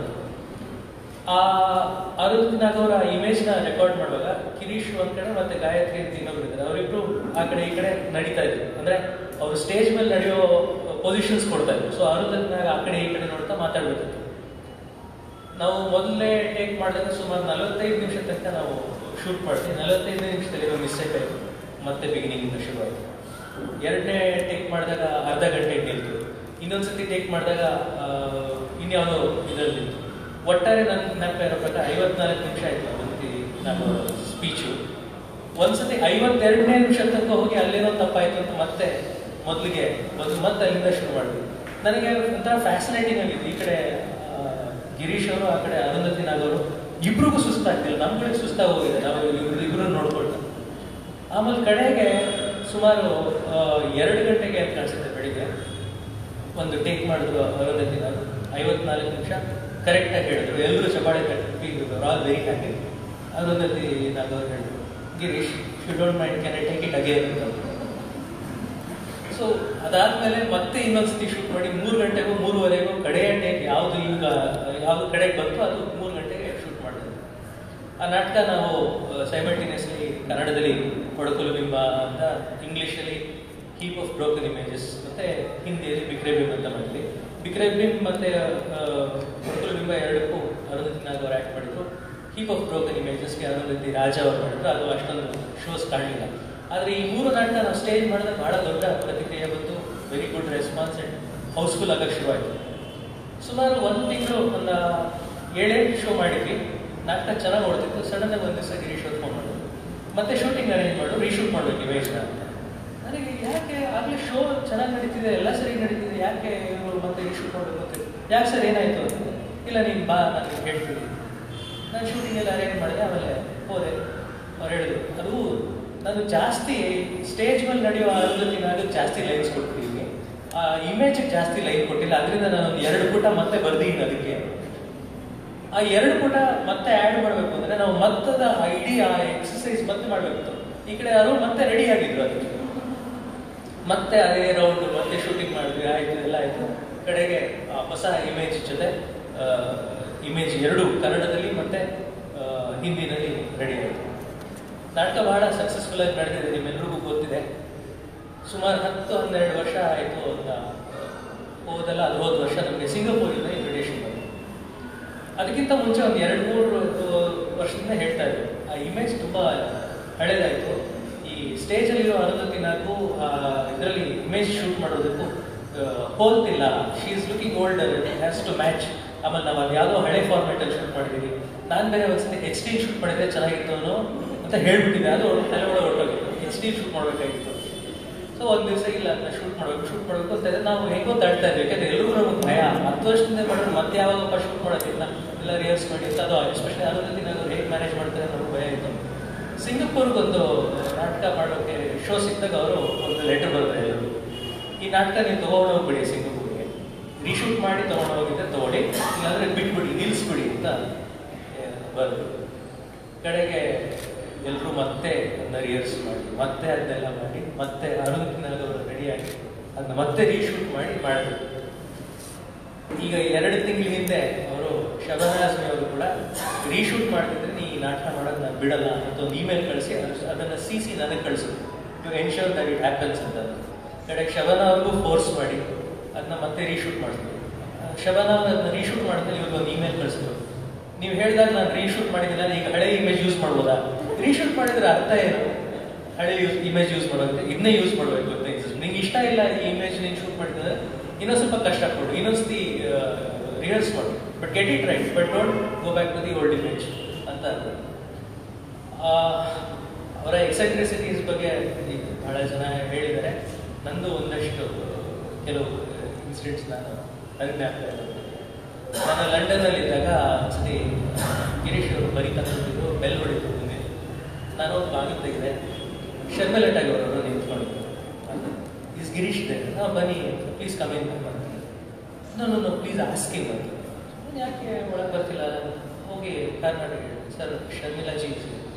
ಆ ಅರುಂಧನಾಗ್ ಅವರ ಇಮೇಜ್ನ ರೆಕಾರ್ಡ್ ಮಾಡುವಾಗ ಗಿರೀಶ್ ಒಂದ್ ಕಡೆ ಮತ್ತೆ ಗಾಯತ್ರಿ ಅಂತ ಇನ್ನೊಬ್ರು ಇದ್ದಾರೆ ಅವರಿಬ್ರು ಆ ಕಡೆ ಈ ಕಡೆ ನಡೀತಾ ಇದ್ರು ಅಂದ್ರೆ ಅವರು ಸ್ಟೇಜ್ ಮೇಲೆ ನಡೆಯೋ ಪೊಸಿಷನ್ಸ್ ಕೊಡ್ತಾ ಇದ್ರು ಸೊ ಅರುಂಧನಾಗ್ ಆ ಕಡೆ ಈ ಕಡೆ ನೋಡ್ತಾ ಮಾತಾಡ್ಬೇಕಿತ್ತು ನಾವು ಮೊದಲನೇ ಟೇಕ್ ಮಾಡಿದಾಗ ಸುಮಾರು ನಲವತ್ತೈದು ನಿಮಿಷ ತನಕ ನಾವು ಶೂಟ್ ಮಾಡ್ತೀವಿ ನಲವತ್ತೈದು ನಿಮಿಷದಲ್ಲಿ ಒಂದು ಮಿಸ್ಟೇಕ್ ಆಯಿತು ಮತ್ತೆ ಬಿಗಿನಿಂಗ್ ಶುರುವಾಯಿತು ಎರಡನೇ ಟೇಕ್ ಮಾಡಿದಾಗ ಅರ್ಧ ಗಂಟೆ ನಿಲ್ತು ಇನ್ನೊಂದ್ಸತಿ ಟೇಕ್ ಮಾಡಿದಾಗ ಇನ್ಯಾವುದೋ ಇದರಲ್ಲಿ ನಿಲ್ತು ಒಟ್ಟಾರೆ ನನ್ನ ನೆನಪ ಇರೋ ಪ್ರಕಾರ ಐವತ್ನಾಲ್ಕು ನಿಮಿಷ ಆಯ್ತು ಅದಕ್ಕೆ ನಾನು ಸ್ಪೀಚು ಒಂದ್ಸತಿ ಐವತ್ತೆರಡನೇ ನಿಮಿಷ ತನಕ ಹೋಗಿ ಅಲ್ಲೇನೋ ತಪ್ಪಾಯ್ತು ಅಂತ ಮತ್ತೆ ಮೊದಲಿಗೆ ಮೊದಲು ಮತ್ತೆ ಅಲ್ಲಿಂದ ಶುರು ಮಾಡಿದ್ವಿ ನನಗೆ ಒಂಥರ ಫ್ಯಾಸಿನೇಟಿಂಗ್ ಆಗಿತ್ತು ಈ ಕಡೆ ಆ, ಗಿರೀಶ್ ಅವರು ಆ ಕಡೆ ಅರುಂಧತಿ ನಾಗ್ ಅವರು ಇಬ್ರಿಗೂ ಸುಸ್ತಾಗ್ತಿಲ್ಲ ನಮ್ಮ ಕಡೆ ಸುಸ್ತಾಗಿ ಹೋಗಿದೆ ನಾವು ಇಬ್ರು ಇಬ್ರು ನೋಡ್ಕೊಳ್ತಾ ಆಮೇಲೆ ಕಡೆಗೆ ಸುಮಾರು ಆ, ಎರಡು ಗಂಟೆಗೆ ಅಂತ ಕಾಣಿಸುತ್ತೆ ಬೆಳಿಗ್ಗೆ ಒಂದು ಟೇಕ್ ಮಾಡಿದ್ರು ಅರುಂಧತಿ ನಾಗ್ ಐವತ್ನಾಲ್ಕು ನಿಮಿಷ ಕರೆಕ್ಟಾಗಿ ಹೇಳಿದ್ರು ಎಲ್ಲರೂ ಚಪಾಳೆ ಕಟ್ಟಿ all very happy Arundhati Nag ಅವ್ರು ಹೇಳಿದ್ರು Girish you don't mind can I take it again ಅಂತ ಸೊ ಅದಾದ್ಮೇಲೆ ಮತ್ತೆ ಇನ್ನೊಂದ್ಸತಿ ಶೂಟ್ ಮಾಡಿ ಮೂರು ಗಂಟೆಗೂ ಮೂರುವರೆಗೂ ಕಡೆಯ ಟೇಕ್ ಯಾವುದು ಈಗ ಯಾವ್ದು ಕಡೆಗೆ ಬಂತು ಅದು ಮೂರು ಗಂಟೆಗೆ ಶೂಟ್ ಮಾಡಿದ್ವಿ ಆ ನಾಟಕ ನಾವು ಸೈಮಲ್ಟೇನಿಯಸ್ಲಿ ಕನ್ನಡದಲ್ಲಿ ಕೊಡಕಲು ಬಿಂಬ ಅಂತ ಇಂಗ್ಲೀಷಲ್ಲಿ ಹೀಪ್ ಆಫ್ ಬ್ರೋಕನ್ ಇಮೇಜಸ್ ಮತ್ತೆ ಹಿಂದಿಯಲ್ಲಿ ಬಿಕ್ರೆ ಬಿಂಬ್ ಅಂತ ಮಾಡಿದ್ವಿ ಬಿಕ್ರೆ ಬಿಂಬ್ ಮತ್ತೆ ಕೊಡಕಲು ಬಿಂಬ ಎರಡಕ್ಕೂ ಅರುಂಧತಿ ನಾಗ್ ಅವರು ಆ್ಯಕ್ಟ್ ಮಾಡಿದ್ರು ಹೀಪ್ ಆಫ್ ಬ್ರೋಕನ್ ಇಮೇಜಸ್ಗೆ ಅರುಂಧತಿ ರಾಜ ಅವರು ಮಾಡಿದ್ರು ಅದು ಅಷ್ಟೊಂದು ಶೋಸ್ ಕಾಣಲಿಲ್ಲ ಆದರೆ ಈ ಮೂರು ನಾಟಕ ನಾವು ಸ್ಟೇಜ್ ಮಾಡಿದ್ರೆ ಬಹಳ ದೊಡ್ಡ ಪ್ರತಿಕ್ರಿಯೆ ಬಂತು very good response and house full ಆಗಕ್ಕೆ ಶುರುವಾಯಿತು ಸುಮಾರು ಒಂದು ತಿಂಗಳು ಒಂದು ಏಳೆಂಟು ಶೋ ಮಾಡಿದ್ವಿ ನಾಟಕ ಚೆನ್ನಾಗಿ ಓಡ್ತಿತ್ತು ಸಡನ್ ಆಗಿ ಒಂದು ದಿವಸ ಗಿರೀಶ್ ಅವ್ರು ಫೋನ್ ಮಾಡಿದ್ರು ಮತ್ತೆ ಶೂಟಿಂಗ್ ಅರೇಂಜ್ ಮಾಡು ರೀಶೂಟ್ ಮಾಡ್ಬೇಕು ಇಮೇಜ್ನ ಅಂತ ನನಗೆ ಯಾಕೆ ಆಗಲೇ ಶೋ ಚೆನ್ನಾಗಿ ನಡೀತಿದೆ ಎಲ್ಲ ಸರಿ ನಡೀತಿದೆ ಯಾಕೆ ಇವರು ಮತ್ತೆ ರೀಶೂಟ್ ಮಾಡಬೇಕು ಅಂತ ಯಾಕೆ ಸರ್ ಏನಾಯ್ತು ಅಂತ ಇಲ್ಲ ನೀನು ಬಾ ನಾನು ಹೇಳ್ತೀನಿ ನಾನು ಶೂಟಿಂಗ್ ಎಲ್ಲ ಅರೇಂಜ್ ಮಾಡಿದೆ ಆಮೇಲೆ ಹೋದೆ ಅವ್ರು ಹೇಳಿದ್ರು ಅದು ನಾನು ಜಾಸ್ತಿ ಸ್ಟೇಜ್ ಮೇಲೆ ನಡೆಯುವ ಅರುಂಧತಿನಾಗ ಜಾಸ್ತಿ ಲೈನ್ಸ್ ಕೊಟ್ಟಿದ್ದೀನಿ ಆ ಇಮೇಜಿಗೆ ಜಾಸ್ತಿ ಲೈನ್ ಕೊಟ್ಟಿಲ್ಲ ಅದರಿಂದ ನಾನು ಒಂದು ಎರಡು ಪುಟ ಮತ್ತೆ ಬರ್ದೀನಿ ಅದಕ್ಕೆ ಆ ಎರಡು ಪುಟ ಮತ್ತೆ ಆ್ಯಡ್ ಮಾಡಬೇಕು ಅಂದ್ರೆ ನಾವು ಮತ್ತದ ಇಡೀ ಆ ಎಕ್ಸಸೈಸ್ ಮತ್ತೆ ಮಾಡಬೇಕು ಈ ಕಡೆ ಅವರು ಮತ್ತೆ ರೆಡಿ ಆಗಿದ್ರು ಅದಕ್ಕೆ ಮತ್ತೆ ಅದೇ ರೌಂಡ್ ಮತ್ತೆ ಶೂಟಿಂಗ್ ಮಾಡಿದ್ವಿ ಆಯ್ತು ಎಲ್ಲ ಆಯ್ತು ಕಡೆಗೆ ಆ ಹೊಸ ಇಮೇಜ್ ಜೊತೆ ಇಮೇಜ್ ಎರಡು ಕನ್ನಡದಲ್ಲಿ ಮತ್ತೆ ಆ, ಹಿಂದಿನಲ್ಲಿ ರೆಡಿ ಆಯಿತು ನಾಟಕ ಬಹಳ ಸಕ್ಸಸ್ಫುಲ್ ಆಗಿ ನಡೆದಿದೆ ನಿಮ್ಮೆಲ್ರಿಗೂ ಗೊತ್ತಿದೆ ಸುಮಾರು ಹತ್ತು ಹನ್ನೆರಡು ವರ್ಷ ಆಯಿತು ಅಂತ ಹೋದಲ್ಲ ಅದು ಹೋದ ವರ್ಷ ನಮಗೆ ಸಿಂಗಪೂರಿಂದ ಇನ್ವಿಟೇಷನ್ ಬಂತು ಅದಕ್ಕಿಂತ ಮುಂಚೆ ಒಂದು ಎರಡು ಮೂರು ವರ್ಷದಿಂದ ಹೇಳ್ತಾ ಇದ್ರು ಆ ಇಮೇಜ್ ತುಂಬ ಹಳೇದಾಯಿತು ಈ ಸ್ಟೇಜಲ್ಲಿರೋ ಅರುಂಧತಿ ನಾಲ್ಕು ಇದರಲ್ಲಿ ಇಮೇಜ್ ಶೂಟ್ ಮಾಡೋದಕ್ಕೂ ಆ, ಹೋಲ್ತಿಲ್ಲ she is looking older it has to match ಆಮೇಲೆ ನಾವು ಅದು ಯಾವುದೋ ಹಳೆ ಫಾರ್ಮೆಟಲ್ಲಿ ಶೂಟ್ ಮಾಡಿದ್ದೀವಿ ನಾನು ಬೇರೆ ಒಂದ್ಸತಿ ಎಚ್ ಡಿ ಶೂಟ್ ಮಾಡಿದ್ರೆ ಚೆನ್ನಾಗಿತ್ತು ಅನ್ನೋ ಅಂತ ಹೇಳ್ಬಿಟ್ಟಿದ್ದೆ ಅದು ತಲೆ ಒಳಗೆ ಹೊರಟೋಗಿತ್ತು ಎಚ್ ಡಿ ಶೂಟ್ ಮಾಡಬೇಕಾಗಿತ್ತು ಸೊ ಒಂದು ದಿವಸ ಇಲ್ಲ ಅದನ್ನ ಶೂಟ್ ಮಾಡಬೇಕು ಶೂಟ್ ಮಾಡಬೇಕು ಅಂತ ಇದ್ರೆ ನಾವು ಹೆಂಗೋ ತಡ್ತಾ ಇದ್ವಿ ಯಾಕಂದ್ರೆ ಎಲ್ರಿಗೂ ನಮಗೆ ಭಯ ಹತ್ತು ವರ್ಷದಿಂದ ಮಾಡಿದ್ರೆ ಮತ್ತೆ ಯಾವಾಗಪ್ಪ ಶೂಟ್ ಮಾಡೋದಿಲ್ಲ ಎಲ್ಲ ರಿಹರ್ಸ್ ಮಾಡಿ ಅಂತ ಅದು ಎಸ್ಪೆಷಲಿ ಅರುಂಧತಿ ನಾವು ಹೇಗೆ ಮ್ಯಾನೇಜ್ ಮಾಡ್ತಾರೆ ನಮಗೆ ಭಯ ಇತ್ತು ಸಿಂಗಪುರ್ಗೊಂದು ನಾಟಕ ಮಾಡೋಕ್ಕೆ ಶೋ ಸಿಕ್ಕಿದಾಗ ಅವರು ಒಂದು ಲೆಟರ್ ಬರೆದ್ರು ಎಲ್ಲರೂ ಈ ನಾಟಕ ನೀವು ತೊಗೊಂಡು ಹೋಗ್ಬಿಡಿ ಸಿಂಗಪುರ್ಗೆ ರೀಶೂಟ್ ಮಾಡಿ ತೊಗೊಂಡು ಹೋಗಿದ್ದೆ ತೊಗೊಳ್ಳಿ ಇಲ್ಲಾಂದ್ರೆ ಬಿಟ್ಬಿಡಿ ನಿಲ್ಲಿಸ್ಬಿಡಿ ಅಂತ ಬರೆದ್ರು ಕಡೆಗೆ ಎಲ್ಲರೂ ಮತ್ತೆ ಅದನ್ನ ರಿಹರ್ಸ್ ಮಾಡಿ ಮತ್ತೆ ಅದನ್ನೆಲ್ಲ ಮಾಡಿ ಮತ್ತೆ ಅರುಂಧತಿನಾಗವರು ರೆಡಿಯಾಗಿ ಅದನ್ನ ಮತ್ತೆ ರೀಶೂಟ್ ಮಾಡಿ ಮಾಡಿದ್ರು ಈಗ ಎರಡು ತಿಂಗಳ ಹಿಂದೆ ಅವರು ಶಬನರಾಜ್ಮಿ ಅವರು ಕೂಡ ರೀಶೂಟ್ ಮಾಡ್ತಿದ್ರೆ ನೀ ಈ ನಾಟಕ ಮಾಡೋದು ನಾನು ಬಿಡಲ್ಲ ಅಂತ ಒಂದು ಇಮೇಲ್ ಕಳಿಸಿ ಅದನ್ನು ಸಿ ಸಿ ನನಗೆ ಕಳಿಸಿದ್ರು to ensure that it happens ಅಂತ ಕಡೆಗೆ ಶಬನ ಅವ್ರಿಗೂ ಫೋರ್ಸ್ ಮಾಡಿ ಅದನ್ನ ಮತ್ತೆ ರೀಶೂಟ್ ಮಾಡಿದ್ರು ಶಬನ ಅವ್ರು ಅದನ್ನ ರೀಶೂಟ್ ಮಾಡಿದ್ಮೇಲೆ ಇವ್ರಿಗೆ ಒಂದು ಇಮೇಲ್ ಕಳಿಸಿದ್ರು ನೀವು ಹೇಳಿದಾಗ ನಾನು ರೀಶೂಟ್ ಮಾಡಿದ್ದಿಲ್ಲ ಈಗ ಹಳೆ ಇಮೇಜ್ ಯೂಸ್ ಮಾಡ್ಬೋದಾ ರೀಶೂಟ್ ಮಾಡಿದ್ರೆ ಅರ್ಥ ಏನು ಹಳೆ ಯೂಸ್ ಇಮೇಜ್ ಯೂಸ್ ಮಾಡೋದಕ್ಕೆ ಇದನ್ನೇ ಯೂಸ್ ಮಾಡಬೇಕು ಅಂತ ನಿಂಗೆ ಇಷ್ಟ ಇಲ್ಲ ಈ ಇಮೇಜ್ ನೀನು ಶೂಟ್ ಮಾಡಿದ್ರೆ ಇನ್ನೊಂದು ಸ್ವಲ್ಪ ಕಷ್ಟ ಕೊಡು ಇನ್ನೊಂದ್ಸತಿ ರಿಹರ್ಸ್ ಮಾಡು but get it right but don't go back to the old image ಅಂತ ಅಂದ್ರು. ಆ, ಅವರ ಎಕ್ಸೆಂಟ್ರಿಸಿಟೀಸ್ ಬಗ್ಗೆ ಈಗ ಬಹಳ ಜನ ಹೇಳಿದ್ದಾರೆ ನಂದು ಒಂದಷ್ಟು ಕೆಲವು ಇನ್ಸಿಡೆಂಟ್ಸ್ ನಾನು ನನಗೆ ಆಗ್ತಾ ಇದ್ದಾರೆ ನಾನು ಲಂಡನ್ನಲ್ಲಿದ್ದಾಗ ಒಂದ್ಸತಿ ಗಿರೀಶ್ ಅವರು ಬರೀತಾ ಕೂತಿದ್ರು ಬೆಲ್ ಹೊಡಿತು ಮುಂದೆ ನಾನು ಒಂದು ಬಾಗಿಲು ತೆಗೆದೆ ಶರ್ಮಿಲಾ ಟಾಗೋರ್ ಅವರು ನಿಂತ್ಕೊಂಡಿದ್ರು ಇಸ್ ಗಿರೀಶ್ ದೇ ಹಾಂ ಬನ್ನಿ please come in no no no please asking ಅಂತ ನಾನ್ ಯಾಕೆ ಒಳಗೆ ಬರ್ತಿಲ್ಲ ಹೋಗಿ ಕರ್ನಾಟಕ ಸರ್ ಶರ್ಮಿಲಾ ಜಿ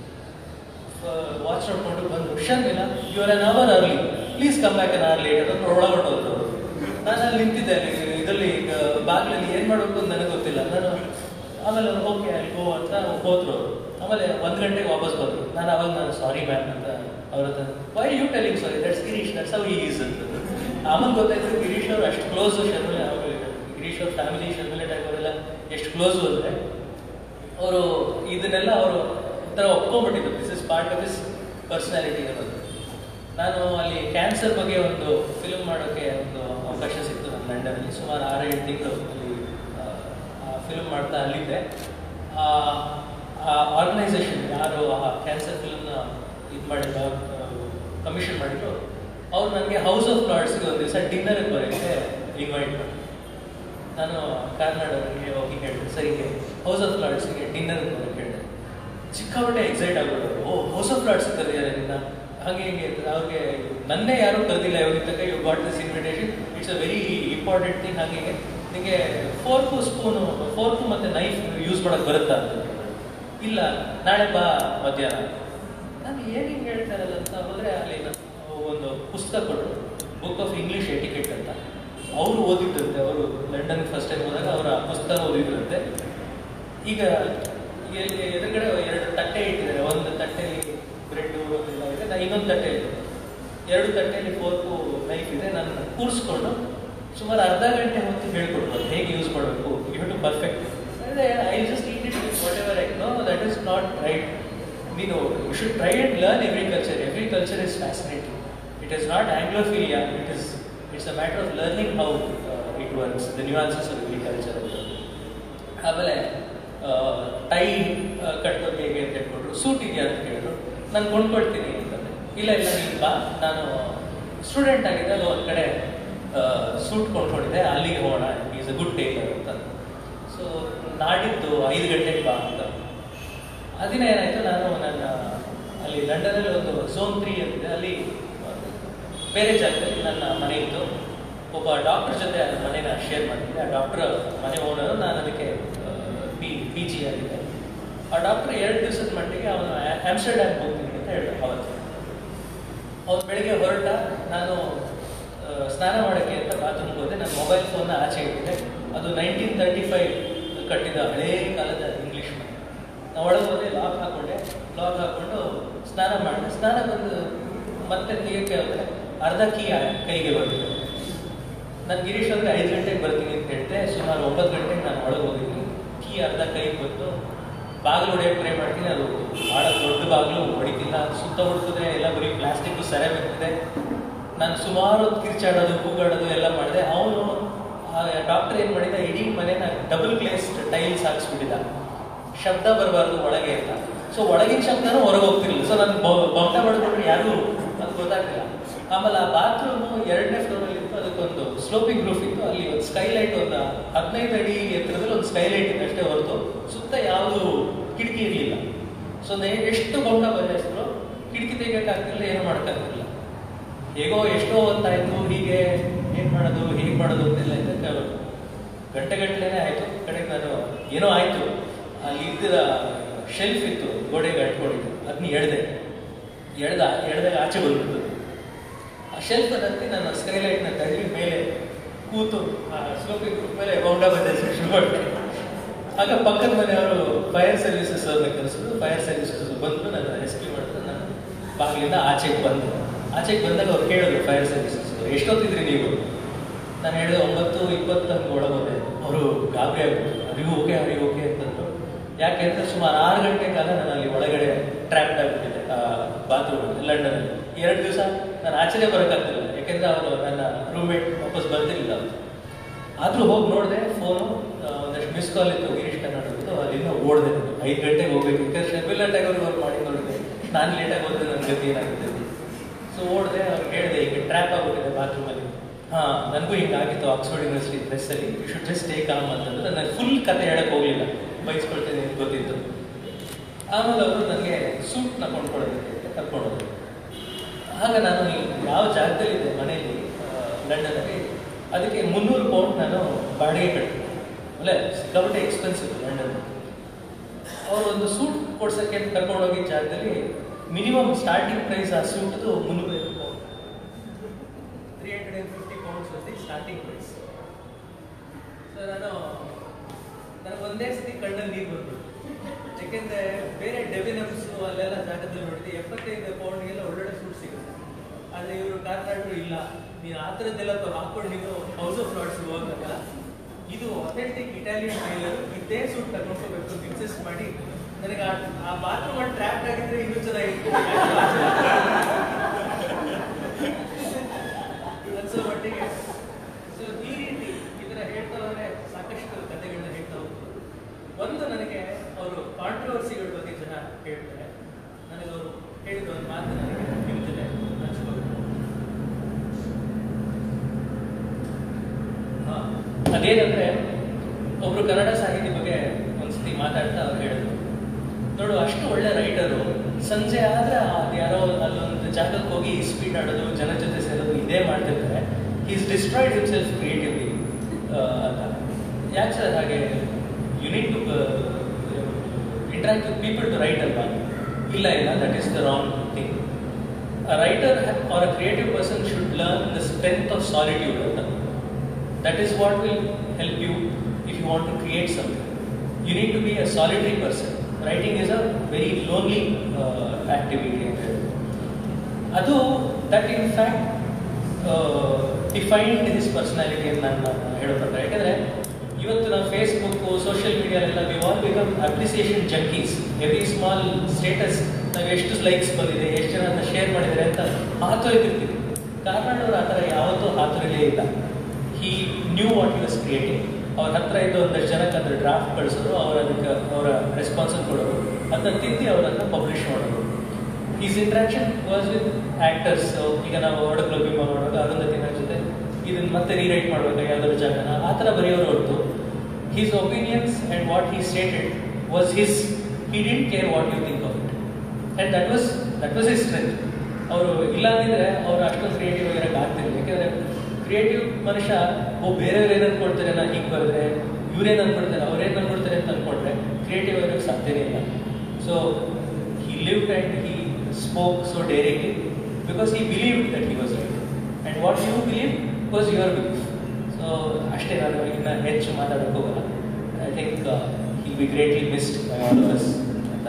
ವಾಚ್ ನೋಡ್ಕೊಂಡು ಬಂದು Sharmila you are an hour early please come back an hour late ಅಂತ ಒಳಗೆ ಹೊರಟೋದ್ರು ನಾನು ಅಲ್ಲಿ ನಿಂತಿದ್ದೆ ಅಲ್ಲಿ ಇದರಲ್ಲಿ ಈಗ ಬಾಗಿಲಲ್ಲಿ ಏನು ಮಾಡಬೇಕು ಅಂತ ನನಗೆ ಗೊತ್ತಿಲ್ಲ ನಾನು ಆಮೇಲೆ ಅವ್ರು ಓಕೆ ಅಲ್ಲಿ ಗೋ ಅಂತ ಹೋದ್ರು ಅವ್ರು. ಆಮೇಲೆ ಒಂದು ಗಂಟೆಗೆ ವಾಪಸ್ ಬಂದರು ನಾನು ಅವಾಗ ನಾನು ಸಾರಿ ಮ್ಯಾಮ್ ಅಂತ ಅವ್ರ ಹತ್ರ why you telling sorry that's Girish that's how is ಅಂತ ಆಮೇಲೆ ಗೊತ್ತಾಯ್ತು ಗಿರೀಶ್ ಅವ್ರು ಅಷ್ಟು ಕ್ಲೋಸು ಶರ್ಮಿಲೆ ಗಿರೀಶ್ ಅವ್ರ ಫ್ಯಾಮಿಲಿ ಶರ್ಮಿಲೆ ಟೈಪ್ ಅವರೆಲ್ಲ ಎಷ್ಟು ಕ್ಲೋಸು ಅಂದರೆ ಅವರು ಇದನ್ನೆಲ್ಲ ಅವರು ಒಂಥರ ಒಪ್ಕೊಂಡ್ಬಿಟ್ಟಿದ್ರು this is part of his personality ಅನ್ನೋದು ನಾನು ಅಲ್ಲಿ ಕ್ಯಾನ್ಸರ್ ಬಗ್ಗೆ ಒಂದು ಫಿಲ್ಮ್ ಮಾಡೋಕ್ಕೆ ಒಂದು ಅವಕಾಶ ಸಿಕ್ತು ನನ್ನ ಲಂಡನಲ್ಲಿ ಸುಮಾರು ಆರೇಳು ತಿಂಗಳು ಅಲ್ಲಿ ಆ ಫಿಲ್ಮ್ ಮಾಡ್ತಾ ಅಲ್ಲಿದ್ದೆ ಆ ಆರ್ಗನೈಸೇಷನ್ ಯಾರು ಆ ಕ್ಯಾನ್ಸರ್ ಫಿಲ್ಮ್ನ ಇದು ಮಾಡಿದ್ರು ಕಮಿಷನ್ ಮಾಡಿದ್ರು ಅವ್ರು ನನಗೆ ಹೌಸ್ ಆಫ್ ಲಾರ್ಡ್ಸ್ಗೆ ಒಂದು ದಿವಸ ಡಿನ್ನರ್ಗೆ ಬರೋಕ್ಕೆ ಇನ್ವೈಟ್ ಮಾಡಿದ್ರು ನಾನು ಕಾರ್ನಾಡವರಿಗೆ ಹೋಗಿ ಹೇಳಿದೆ ಸರ್ ಹೀಗೆ ಹೌಸ್ ಆಫ್ ಲಾರ್ಡ್ಸ್ಗೆ ಡಿನ್ನರ್ ಬರೋಕ್ಕೆ ಹೇಳಿದೆ ಸಿಕ್ಕಾಪಟ್ಟೆ ಎಕ್ಸೈಟ್ ಆಗ್ಬಿಟ್ಟರು ಓ ಹೌಸ್ ಆಫ್ ಲಾರ್ಡ್ಸ್ ಕರೆದಿದ್ದಾರೆ ನಿನ್ನ ಹಾಗೆ ಹಿಂಗೆ ಅಂತ ಅವ್ರಿಗೆ ನನ್ನೇ ಯಾರೂ ಕರೆದಿಲ್ಲ ಇವಾಗ ತನಕ you got this invitation it's a very important thing ಹಾಗೆ ನಿಮಗೆ ಫೋರ್ಕು ಸ್ಪೂನು ಫೋರ್ಕು ಮತ್ತು ನೈಫ್ ಯೂಸ್ ಮಾಡೋಕ್ಕೆ ಬರುತ್ತಾ ಅಂತ ಇಲ್ಲ ನಾಳೆ ಬಾ ಮಧ್ಯಾಹ್ನ ನಾನು ಏನು ಹಿಂಗೆ ಹೇಳ್ತಾರಲ್ಲ ಅಂತ ಹೋದರೆ ಅಲ್ಲಿ ನಾನು ಒಂದು ಪುಸ್ತಕ ಕೊಟ್ಟರು ಬುಕ್ ಆಫ್ ಇಂಗ್ಲಿಷ್ ಎಟಿಕೆಟ್ ಅಂತ ಅವರು ಓದಿದ್ರಂತೆ ಅವರು ಲಂಡನ್ ಫಸ್ಟ್ ಟೈಮ್ ಹೋದಾಗ ಅವರ ಪುಸ್ತಕ ಓದಿದ್ರಂತೆ ಈಗ ಎಲ್ಲಿ ಎದುರುಗಡೆ ಎರಡು ತಟ್ಟೆ ಇಟ್ಟಿದ್ದಾರೆ ಒಂದು ತಟ್ಟೆಯಲ್ಲಿ ಬ್ರೆಡ್ ಎಲ್ಲ ಇದೆ ನಾ ಇನ್ನೊಂದು ತಟ್ಟೆಯಲ್ಲಿ ಎರಡು ತಟ್ಟೆಯಲ್ಲಿ ಫೋರ್ಕು ನೈಫ್ ಇದೆ ನಾನು ಕೂರಿಸ್ಕೊಂಡು ಸುಮಾರು ಅರ್ಧ ಗಂಟೆ ಹೊತ್ತು ಹೇಳ್ಕೊಡ್ಬೋದು ಹೇಗೆ ಯೂಸ್ ಮಾಡಬೇಕು you too perfect I just eat it whatever I know that is not right ನೀನು you should try and learn every culture every culture is fascinating it is not anglophilia it is it's a matter of learning how it works the nuances of every culture ಆಮೇಲೆ ಟೈ ಕಟ್ಕೊಂಡು ಹೇಗೆ ಅಂತ ಹೇಳ್ಕೊಟ್ರು ಸೂಟ್ ಇದೆಯಾ ಅಂತ ಕೇಳಿದ್ರು ನಾನು ಕೊಂಡ್ಕೊಳ್ತೀನಿ ಅಂತಂದೆ ಇಲ್ಲ ಇಲ್ಲ ನೀನು ಬಾ ನಾನು ಸ್ಟೂಡೆಂಟ್ ಆಗಿದ್ದಾಗ ಒಂದು ಕಡೆ ಸೂಟ್ ಕೊಂಡ್ಕೊಂಡಿದ್ದೆ ಅಲ್ಲಿಗೆ ಹೋಗೋಣ ಈಸ್ ಅ ಗುಡ್ ಟೇಲರ್ ಅಂತ ಸೊ ನಾಡಿದ್ದು ಐದು ಗಂಟೆಗೆ ಬಾ ಅಂತ ಆ ದಿನ ಏನಾಯ್ತು ನಾನು ನನ್ನ ಅಲ್ಲಿ ಲಂಡನಲ್ಲಿ ಒಂದು ಝೋನ್ ತ್ರೀ ಅಂತಿದೆ ಅಲ್ಲಿ ಬೇರೆ ಜಾಗದಲ್ಲಿ ನನ್ನ ಮನೆ ಇತ್ತು ಒಬ್ಬ ಡಾಕ್ಟರ್ ಜೊತೆ ಆ ಮನೆನ ಶೇರ್ ಮಾಡಿದ್ದೆ ಆ ಡಾಕ್ಟರ್ ಮನೆ ಓನರು ನಾನು ಅದಕ್ಕೆ ಪಿ ಪಿ ಜಿ ಆಗಿದೆ ಆ ಡಾಕ್ಟರ್ ಎರಡು ದಿವಸದ ಮಟ್ಟಿಗೆ ಅವನು ಆಮ್ಸ್ಟರ್ಡ್ಯಾಮ್ ಹೋಗ್ತೀನಿ ಅಂತ ಹೇಳಿದ ಅವತ್ತು ಅವ್ರು ಬೆಳಿಗ್ಗೆ ಹೊರಟ ನಾನು ಆ, ಸ್ನಾನ ಮಾಡೋಕ್ಕೆ ಅಂತ ಬಾತ್ರೂಮ್ಗೆ ಹೋದೆ ನನ್ನ ಮೊಬೈಲ್ ಫೋನ್ನ ಆಚೆ ಇಟ್ಟಿದೆ ಅದು ನೈನ್ಟೀನ್ ತರ್ಟಿ ಫೈವ್ ಕಟ್ಟಿದ ಹಳೇ ಕಾಲದ ಇಂಗ್ಲೀಷ್ ಮನೆ ನಾವು ಒಳಗೆ ಹೋದೆ ಲಾಕ್ ಹಾಕೊಂಡೆ ಲಾಕ್ ಹಾಕೊಂಡು ಸ್ನಾನ ಮಾಡಿದೆ ಸ್ನಾನ ಬಂದು ಮತ್ತೆ ತೆಗಿಯೋಕ್ಕೆ ಹೋದರೆ ಅರ್ಧ ಕೀ ಕೈಗೆ ಬರ್ತಿದೆ ನಾನು ಗಿರೀಶ್ ಅಂದರೆ ಐದು ಗಂಟೆಗೆ ಬರ್ತೀನಿ ಅಂತ ಹೇಳ್ತೆ ಸುಮಾರು ಒಂಬತ್ತು ಗಂಟೆಗೆ ನಾನು ಒಳಗೆ ಹೋಗಿದ್ದೀನಿ ಕೀ ಅರ್ಧ ಕೈಗೆ ಬಂತು ಬಾಗಿಲು ಹೊಡೆಯೋಕೆ ಟ್ರೈ ಮಾಡ್ತೀನಿ ಅದು ಭಾಳ ದೊಡ್ಡ ಬಾಗಿಲು ಹೊಡಿತಿಲ್ಲ ಸುತ್ತ ಹುಡುಕಿದ್ರೆ ಎಲ್ಲ ಬರೀ ಪ್ಲಾಸ್ಟಿಕ್ ಸೆರೆ ಬರ್ತಿದೆ ನಾನು ಸುಮಾರು ಹೊತ್ತು ಕಿರ್ಚಾಡೋದು ಕೂಗಾಡೋದು ಎಲ್ಲ ಮಾಡಿದೆ ಅವನು ಡಾಕ್ಟರ್ ಏನು ಮಾಡಿದ ಇಡೀ ಮನೇನ ಡಬಲ್ ಗ್ಲೇಸ್ಡ್ ಟೈಲ್ಸ್ ಹಾಕ್ಸ್ಬಿಟ್ಟಿದ್ದ ಶಬ್ದ ಬರಬಾರ್ದು ಒಳಗೆ ಅಂತ ಸೊ ಒಳಗಿನ ಶಬ್ದನೂ ಹೊರಗೆ ಹೋಗ್ತಿರ್ಲಿಲ್ಲ ಸೊ ನಾನು ಬಂಟ ಮಾಡಿಕೊಂಡ್ರೆ ಯಾರು ಅದು ಗೊತ್ತಾಗ್ತಿಲ್ಲ ಆಮೇಲೆ ಆ ಬಾತ್ರೂಮು ಎರಡನೇ ಫ್ಲೋರಲ್ಲಿ ಇತ್ತು ಅದಕ್ಕೊಂದು ಸ್ಲೋಪಿಂಗ್ ರೂಫ್ ಇತ್ತು ಅಲ್ಲಿ ಒಂದು ಸ್ಕೈಲೈಟ್ ಒಂದು ಹದಿನೈದು ಅಡಿ ಎತ್ತರದಲ್ಲಿ ಒಂದು ಸ್ಕೈಲೈಟ್ ಇದೆ ಅಷ್ಟೇ ಹೊರತು ಸುತ್ತ ಯಾವುದು ಕಿಟಕಿ ಇರಲಿಲ್ಲ ಸೊ ಎಷ್ಟು ಬಂಟ ಬದಲಾಯಿಸಿದ್ರು ಕಿಟಕಿ ತೆಗಿಯೋಕ್ಕಾಗ್ತಿಲ್ಲ ಏನು ಮಾಡೋಕ್ಕಾಗ್ತಿಲ್ಲ ಹೇಗೋ ಎಷ್ಟೋ ಹೊತ್ತಾಯ್ತು ಹೀಗೆ ಏನು ಮಾಡೋದು ಹೇಗೆ ಮಾಡೋದು ಅಂತೆಲ್ಲ ಇದಕ್ಕೆ ಗಂಟೆ ಗಂಟೆನೇ ಆಯಿತು ಕಡೆಗೆ ನಾನು ಏನೋ ಆಯಿತು ಅಲ್ಲಿ ಇದ್ದ ಶೆಲ್ಫ್ ಇತ್ತು ಗೋಡೆಗೆ ಅಂಟ್ಕೊಂಡಿತ್ತು ಅದನ್ನ ಎಳ್ದೆ ಎಳ್ದ ಎಳ್ದಾಗ ಆಚೆ ಬಂದ್ಬಿಡ್ತು ಆ ಶೆಲ್ಫ್ ಹತ್ತಿ ನನ್ನ ಸ್ಕೈಲೈಟ್ನ ತಳ್ಳಿ ಮೇಲೆ ಕೂತು ಆ ಸ್ಲೋಪಿಂಗ್ ರೂಫ್ ಮೇಲೆ ಬೌಂಡ ಬಂದಿದ್ದೆ ಶುರು ಮಾಡಿದೆ ಆಗ ಪಕ್ಕದ ಮನೆಯವರು ಫೈರ್ ಸರ್ವಿಸಸ್ ಅವ್ರನ್ನ ಕರೆಸಿದ್ರು ಫೈರ್ ಸರ್ವಿಸಸ್ ಬಂದು ನನ್ನ ರೆಸ್ಕ್ಯೂ ಮಾಡಿದ್ರು ನಾನು ಬಾಗಿಲಿಂದ ಆಚೆಗೆ ಬಂದು ಆಚೆಗೆ ಬಂದಾಗ ಅವ್ರು ಕೇಳಿದ್ರು ಫೈರ್ ಸರ್ವಿಸಸ್ ಎಷ್ಟೊತ್ತಿದ್ರಿ ನೀವು ನಾನು ಹೇಳಿದೆ ಒಂಬತ್ತು ಇಪ್ಪತ್ತು ಹಂಗೆ ಒಳಗೋದೆ ಅವರು ಗಾಬರಿ ಆಗ್ಬಿಟ್ಟು ಅರಿವು ಓಕೆ ಅರಿವು ಓಕೆ ಅಂತಂದ್ರು ಯಾಕೆಂದ್ರೆ ಸುಮಾರು ಆರು ಗಂಟೆ ಕಾಲ ನಾನು ಅಲ್ಲಿ ಒಳಗಡೆ ಟ್ರ್ಯಾಪ್ಡ್ ಆಗಿಬಿಟ್ಟಿದ್ದೆ ಬಾತ್ರೂಮ್ ಲಂಡನಲ್ಲಿ ಎರಡು ದಿವಸ ನಾನು ಆಚೆನೇ ಬರೋಕ್ಕಾಗ್ತಿಲ್ಲ ಯಾಕೆಂದ್ರೆ ಅವರು ನನ್ನ ರೂಮ್ಮೇಟ್ ವಾಪಸ್ ಬರ್ತಿರ್ಲಿಲ್ಲ ಅವತ್ತು ಆದರೂ ಹೋಗಿ ನೋಡಿದೆ ಫೋನು ಒಂದಷ್ಟು ಮಿಸ್ ಕಾಲ್ ಇತ್ತು ಗಿರೀಶ್ ಕನ್ನಡದ್ದು ಅಲ್ಲಿಂದ ಓಡಿದೆ ಐದು ಗಂಟೆಗೆ ಹೋಗ್ಬೇಕು ಯಾಕಂದ್ರೆ ಶೆಬಿಲ್ ಟೈಮ್ ಅವ್ರು ಮಾಡಿ ನೋಡಿದೆ ನಾನು ಲೇಟಾಗಿ ಹೋದ್ರೆ ನನ್ನ ಗತಿ ಏನಾಗುತ್ತೆ ಸೊ ಓಡಿದೆ ಅವ್ರು ಹೇಳಿದೆ ಈಗ ಟ್ರ್ಯಾಪ್ ಆಗ್ಬಿಟ್ಟಿದೆ ಬಾತ್ರೂಮಲ್ಲಿ ಹಾಂ ನನಗೂ ಹಿಂಗಾಗಿತ್ತು Oxford university ಪ್ರೆಸ್ಸಲ್ಲಿ you should just take am ಅಂತಂದ್ರೆ ನಾನು ಫುಲ್ ಕತೆ ಹೇಳಕ್ಕೆ ಹೋಗಲಿಲ್ಲ ಬಯಸ್ಕೊಳ್ತೇನೆ ಅಂತ ಗೊತ್ತಿತ್ತು ಆಮೇಲೆ ಅವರು ನನಗೆ ಸೂಟ್ನ ಕೊಂಡ್ಕೊಳ್ಳೋದಕ್ಕೆ ಅಂತ ಕರ್ಕೊಂಡು ಹೋದ್ರು ಆಗ ನಾನು ಈ ಯಾವ ಜಾಗದಲ್ಲಿದ್ದೆ ಮನೆಯಲ್ಲಿ ಆ, ಲಂಡನ್ನಲ್ಲಿ ಅದಕ್ಕೆ ಮುನ್ನೂರು ಪೌಂಡ್ ನಾನು ಬಾಡಿಗೆ ಕಟ್ಟಿದ್ದೆ ಅಲ್ಲೇ ಸಿಕ್ಕಾಪಟ್ಟೆ ಎಕ್ಸ್ಪೆನ್ಸಿವ್ ಲಂಡನ್ ಅವರು ಒಂದು ಸೂಟ್ ಕೊಡ್ಸೋಕ್ಕೆ ಅಂತ ಕರ್ಕೊಂಡು ಹೋಗಿದ್ದ ಜಾಗದಲ್ಲಿ ಮಿನಿಮಮ್ ಸ್ಟಾರ್ಟಿಂಗ್ ಪ್ರೈಸ್ ಆ ಸೂಟ್ದು ಮುನ್ನೂರೈವತ್ತು pound three hundred and fifty pounds the starting price so ನಾನು ನನಗೆ ಒಂದೇ ಸತಿ ಕಣ್ಣಲ್ಲಿ ನೀರು ಬಂದ್ಬಿಟ್ಟು ಯಾಕೆಂದ್ರೆ ಬೇರೆ ಡೆಬಿನಮ್ಸು ಅಲ್ಲೆಲ್ಲ ಜಾಗದಲ್ಲಿ ನೋಡಿದ್ರೆ ಎಪ್ಪತ್ತೈದು ಪೌಂಡ್ಗೆಲ್ಲ ಒಳ್ಳೊಳ್ಳೆ ಸೂಟ್ ಸಿಗುತ್ತೆ ಆದರೆ ಇವರು ಕಾರ್ನಾಡ್ರು ಇಲ್ಲ ನೀನು ಆ ಥರದ್ದೆಲ್ಲ ತ- ಹಾಕೊಂಡು ನೀನು ಹೌಸ್ ಆಫ್ ಲಾರ್ಡ್ಸ್ ಹೋಗಲ್ಲ ಇದು ಅಥೆಂಟಿಕ್ ಇಟಾಲಿಯನ್ ಟೈಲರ್ ಇದೇ ಸೂಟ್ ತಗೊಂಡ್ಕೋಬೇಕು ಅಂತ ಇನ್ಸಿಸ್ಟ್ ಮಾಡಿ ನನಗೆ ಆ- ಆ ಬಾತ್ರೂಮ್ ಅಲ್ಲಿ ಟ್ರ್ಯಾಪ್ ಆಗಿದ್ರೆ ಇನ್ನೂ ಚೆನ್ನಾಗಿತ್ತು ಅನ್ಸೋ ಮಟ್ಟಿಗೆ ಸೊ ಈ ರೀತಿ ಇದನ್ನ ಹೇಳ್ತಾ ಹೋದ್ರೆ ಸಾಕಷ್ಟು ಕಥೆಗಳನ್ನ ಹೇಳ್ತಾ ಹೋಗ್ಬೋದು ಒಂದು ನನಗೆ ಅವರು ಕಾಂಟ್ರವರ್ಸಿಗಳ ಬಗ್ಗೆ ಜನ ಹೇಳ್ತಾರೆ ನನಗೆ ಅವರು ಹೇಳಿದ ಒಂದು ಮಾತು ನನಗೆ ನಿಮ್ಮ ಜೊತೆ ಹಂಚ್ಕೋಬೇಕು ಹಾ, ಅದೇನಂದ್ರೆ ಒಬ್ರು ಕನ್ನಡ ಸಾಹಿತ್ಯ ಬಗ್ಗೆ ಒಂದ್ಸತಿ ಮಾತಾಡ್ತಾ ಅವ್ರು ಹೇಳಿದ್ರು ನೋಡು ಅಷ್ಟು ಒಳ್ಳೆ ರೈಟರು ಸಂಜೆ ಆದ್ರೆ ಅದು ಯಾರೋ ಅಲ್ಲೊಂದು ಜಾಗಕ್ಕೆ ಹೋಗಿ ಸ್ಪೀಡ್ ಆಡೋದು ಜನ ಜೊತೆ ಸೇರೋದು ಇದೇ ಮಾಡ್ತಿರ್ತಾರೆ ಈಸ್ ಡಿಸ್ಟ್ರಾಯ್ಡ್ ಹಿಮ್ಸೆಲ್ಫ್ ಕ್ರಿಯೇಟಿವ್ಲಿ ಅಂತ ಯಾಕೆ ಸರ್ ಹಾಗೆ you need to interact with people to right ಅಲ್ವಾ ಇಲ್ಲ ಇಲ್ಲ that is the wrong thing a writer or a creative person should learn the strength of solitude. ಅಂತ. That is what will help you if you want to create something. You need to be a solitary person. Writing is a very lonely uh, activity. ಅಂತ ಹೇಳಿ. ಅದು that in fact defined his personality ಅಂತ ನಾನು ಹೇಳೋ ಪ್ರಕಾರ ಯಾಕಂದರೆ ಇವತ್ತು ನಾವು ಫೇಸ್ಬುಕ್ಕು ಸೋಷಿಯಲ್ ಮೀಡಿಯಾಲೆಲ್ಲ we all become appreciation junkies every small status ನಾವು ಎಷ್ಟು ಲೈಕ್ಸ್ ಬಂದಿದೆ ಎಷ್ಟು ಜನ ಅದನ್ನ ಶೇರ್ ಮಾಡಿದ್ದಾರೆ ಅಂತ ಹಾತೊಯ್ತಿರ್ತೀವಿ ಕಾರ್ನಾಡವ್ರು ಆ ಥರ ಯಾವತ್ತೂ ಹಾತೊರಿಲೇ ಇಲ್ಲ he knew what you was creating ಅವ್ರ ಹತ್ರ ಇದ್ದು ಒಂದಷ್ಟು ಜನಕ್ಕೆ ಅದ್ರ ಡ್ರಾಫ್ಟ್ ಕಳಿಸೋರು ಅವ್ರು ಅದಕ್ಕೆ ಅವರ ರೆಸ್ಪಾನ್ಸಲ್ ಕೊಡೋರು ಅದನ್ನ ತಿದ್ದಿ ಅವರನ್ನು ಪಬ್ಲಿಷ್ ಮಾಡೋರು is interaction was with actors ಈಗ ನಾವು ಒಡಗ್ಲು ಅಭಿಮಾನ ಮಾಡುವಾಗ ಅರುಂಧತಿ ನನ್ನ ಜೊತೆ ಇದನ್ನ ಮತ್ತೆ ರೀರೈಟ್ ಮಾಡುವಾಗ ಯಾವ್ದಾದ್ರು ಜಾಗನ ಆ ಥರ ಬರೆಯೋರು ಹೊರತು his opinions and what he stated was his he didn't care what you think of it and that was that was his strength ಅವರು ಇಲ್ಲ ಅಂದಿದ್ರೆ ಅವ್ರು ಅಷ್ಟೊಂದು ಕ್ರಿಯೇಟಿವ್ ಆಗಿರೋಕೆ ಆಗ್ತಿರಲಿಲ್ಲ ಯಾಕೆಂದರೆ ಕ್ರಿಯೇಟಿವ್ ಮನುಷ್ಯ ಓ ಬೇರೆಯವ್ರು ಏನು ಅನ್ಕೊಳ್ತಾರೆ ನಾನು ಹಿಂಗೆ ಬರೆದ್ರೆ ಇವ್ರೇನು ಅನ್ಕೊಳ್ತಾರೆ ಅವ್ರೇನು ಅನ್ಕೊಳ್ತಾರೆ ಅಂತ ಅನ್ಕೊಂಡ್ರೆ ಕ್ರಿಯೇಟಿವ್ ಆಗಿರೋಕ್ಕೆ ಸಾಧ್ಯನೇ ಇಲ್ಲ so he lived and he spoke so daringly because he believed that he was right. And what you believed was your belief. So ಅಷ್ಟೇ ನಾನು ಇನ್ನು ಹೆಚ್ಚು ಮಾತಾಡೋಕೆ ಹೋಗಲ್ಲ I think he'll be greatly missed by all of us ಅಂತ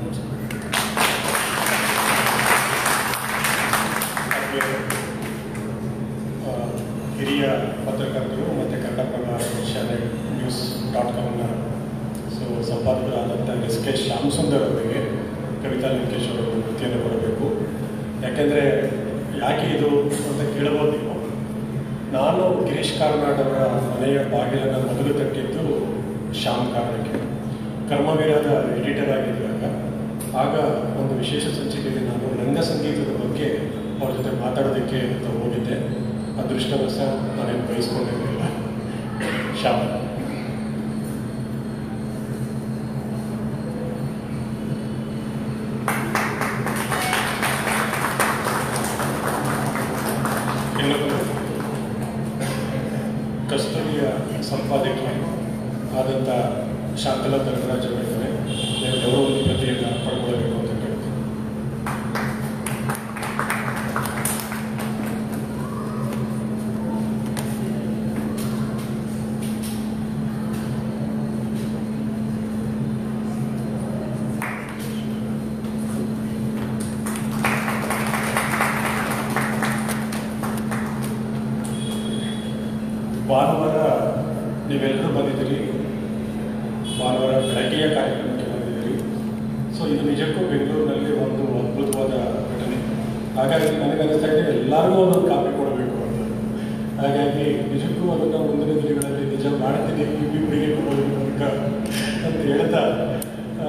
ಹಾಗೆ ಆ, ಹಿರಿಯ ಪತ್ರಕರ್ತರು ಮತ್ತು ಕನ್ನಡಪ್ರಭ ಶಾಲೆ ನ್ಯೂಸ್ ಡಾಟ್ ಕಾಮ್ನ ಸೊ ಸಂಪಾದಕರಾದಂಥ ಎಸ್ ಕೆ ಶ್ಯಾಮಸುಂದರ್ ಅವರಿಗೆ ಕವಿತಾ ಲಂಕೇಶ್ ಅವರು ವೃತ್ತಿಯನ್ನು ಕೊಡಬೇಕು ಯಾಕೆಂದರೆ ಯಾಕೆ ಇದು ಅಂತ ಕೇಳಬಹುದು ನೀವು ನಾನು ಗಿರೀಶ್ ಕಾರ್ನಾಡ್ ಅವರ ಮನೆಯ ಬಾಗಿಲನ್ನು ಮೊದಲು ತಟ್ಟಿದ್ದು ಶ್ಯಾಮ್ ಕಾರಣಕ್ಕೆ ಕರ್ಮವೀರದ ಎಡಿಟರ್ ಆಗಿದ್ದಾಗ ಆಗ ಒಂದು ವಿಶೇಷ ಸಂಚಿಕೆಗೆ ನಾನು ರಂಗ ಸಂಗೀತದ ಬಗ್ಗೆ ಅವ್ರ ಜೊತೆ ಮಾತಾಡೋದಕ್ಕೆ ಅಂತ ಹೋಗಿದ್ದೆ ಅದೃಷ್ಟವಶ ನಾನೇನು ಬಯಸ್ಕೊಂಡಿರಲಿಲ್ಲ ಶ್ಯಾಮ್ ಇನ್ನೊಂದು ಕಸ್ತೂರಿಯ ಸಂಪಾದಕಿ ಆದಂಥ ಶಾಂತಲಾ ಧರ್ಮರಾಜ್ ಅವರಿದ್ದಾರೆ ಗೌರವ ಪ್ರತಿಯನ್ನು ಪಡ್ಕೊಳ್ಬೇಕು ಅಂತ ಕೇಳ್ತೀನಿ ಭಾನುವಾರ ನೀವೆಲ್ಲರೂ ಬಂದಿದ್ದೀರಿ ಭಾನುವಾರ ಬೆಳಗ್ಗೆಯ ಕಾರ್ಯಕ್ರಮಕ್ಕೆ ಬಂದಿದ್ದೀರಿ ಸೊ ಇದು ನಿಜಕ್ಕೂ ಬೆಂಗಳೂರಿನಲ್ಲಿ ಒಂದು ಅದ್ಭುತವಾದ ಘಟನೆ ಹಾಗಾಗಿ ನನಗನ್ನಿಸ್ತಾ ಇದೆ ಎಲ್ಲರಿಗೂ ಒಂದೊಂದು ಕಾಪಿ ಕೊಡಬೇಕು ಅಂತ ಹಾಗಾಗಿ ನಿಜಕ್ಕೂ ಅದನ್ನು ಮುಂದಿನ ದಿನಗಳಲ್ಲಿ ನಿಜ ಮಾಡ್ತೀನಿ ಇಬ್ಬರಿಗೆ ಕೊಡೋದಕ್ಕೆ ಅಂತ ಹೇಳ್ತಾ ಆ,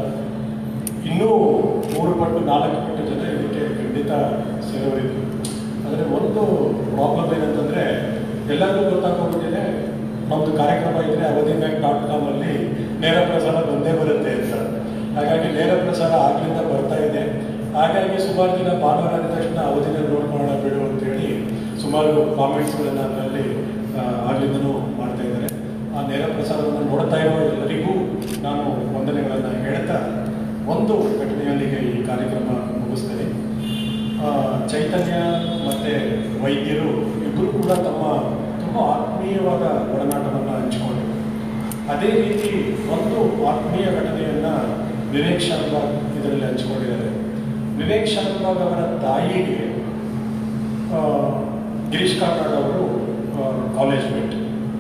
ಇನ್ನೂ ಮೂರು ಪಟ್ಟು ನಾಲ್ಕು ಪಟ್ಟು ಜನ ಇದಕ್ಕೆ ಖಂಡಿತ ಸೇರೋರಿದ್ರು ಆದರೆ ಒಂದು ಪ್ರಾಬ್ಲಮ್ ಏನಂತಂದರೆ ಎಲ್ಲರಿಗೂ ಗೊತ್ತಾಗೋಗ್ಬಿಟ್ಟಿದೆ ನಮ್ಮದು ಕಾರ್ಯಕ್ರಮ ಇದ್ದರೆ ಅವಧಿ ಬ್ಯಾಂಕ್ ಡಾಟ್ ಕಾಮಲ್ಲಿ ನೇರ ಪ್ರಸಾರ ಬಂದೇ ಬರುತ್ತೆ ಅಂತ ಹಾಗಾಗಿ ನೇರ ಪ್ರಸಾರ ಆಗ್ಲಿಂದ ಬರ್ತಾ ಇದೆ ಹಾಗಾಗಿ ಸುಮಾರು ದಿನ ಭಾನುವಾರ ಆದ ತಕ್ಷಣ ಅವಧಿನಲ್ಲಿ ನೋಡ್ಕೊಳ್ಳೋಣ ಬಿಡು ಅಂತೇಳಿ ಸುಮಾರು ಕಾಮೆಂಟ್ಸ್ಗಳನ್ನು ಅದರಲ್ಲಿ ಆಗ್ಲಿಂದನೂ ಮಾಡ್ತಾ ಇದ್ದಾರೆ ಆ ನೇರ ಪ್ರಸಾರವನ್ನು ನೋಡ್ತಾ ಇರೋ ಎಲ್ಲರಿಗೂ ನಾನು ವಂದನೆಗಳನ್ನು ಹೇಳ್ತಾ ಒಂದು ಘಟನೆಯೊಂದಿಗೆ ಈ ಕಾರ್ಯಕ್ರಮ ಮುಗಿಸ್ತೇನೆ ಆ, ಚೈತನ್ಯ ಮತ್ತು ವೈದ್ಯರು ಇಬ್ಬರು ಕೂಡ ತಮ್ಮ ತುಂಬ ಆತ್ಮೀಯವಾದ ಒಡನಾಟವನ್ನು ಹಂಚಿಕೊಂಡಿದ್ದಾರೆ ಅದೇ ರೀತಿ ಒಂದು ಆತ್ಮೀಯ ಘಟನೆಯನ್ನು ವಿವೇಕ್ ಶಾನ್ಭಾಗ್ ಇದರಲ್ಲಿ ಹಂಚಿಕೊಂಡಿದ್ದಾರೆ ವಿವೇಕ್ ಶಾನ್ಭಾಗ್ ಅವರ ತಾಯಿಗೆ ಆ, ಗಿರೀಶ್ ಕಾರ್ನಾಡ್ ಅವರು ಕಾಲೇಜ್ ಮೇಟ್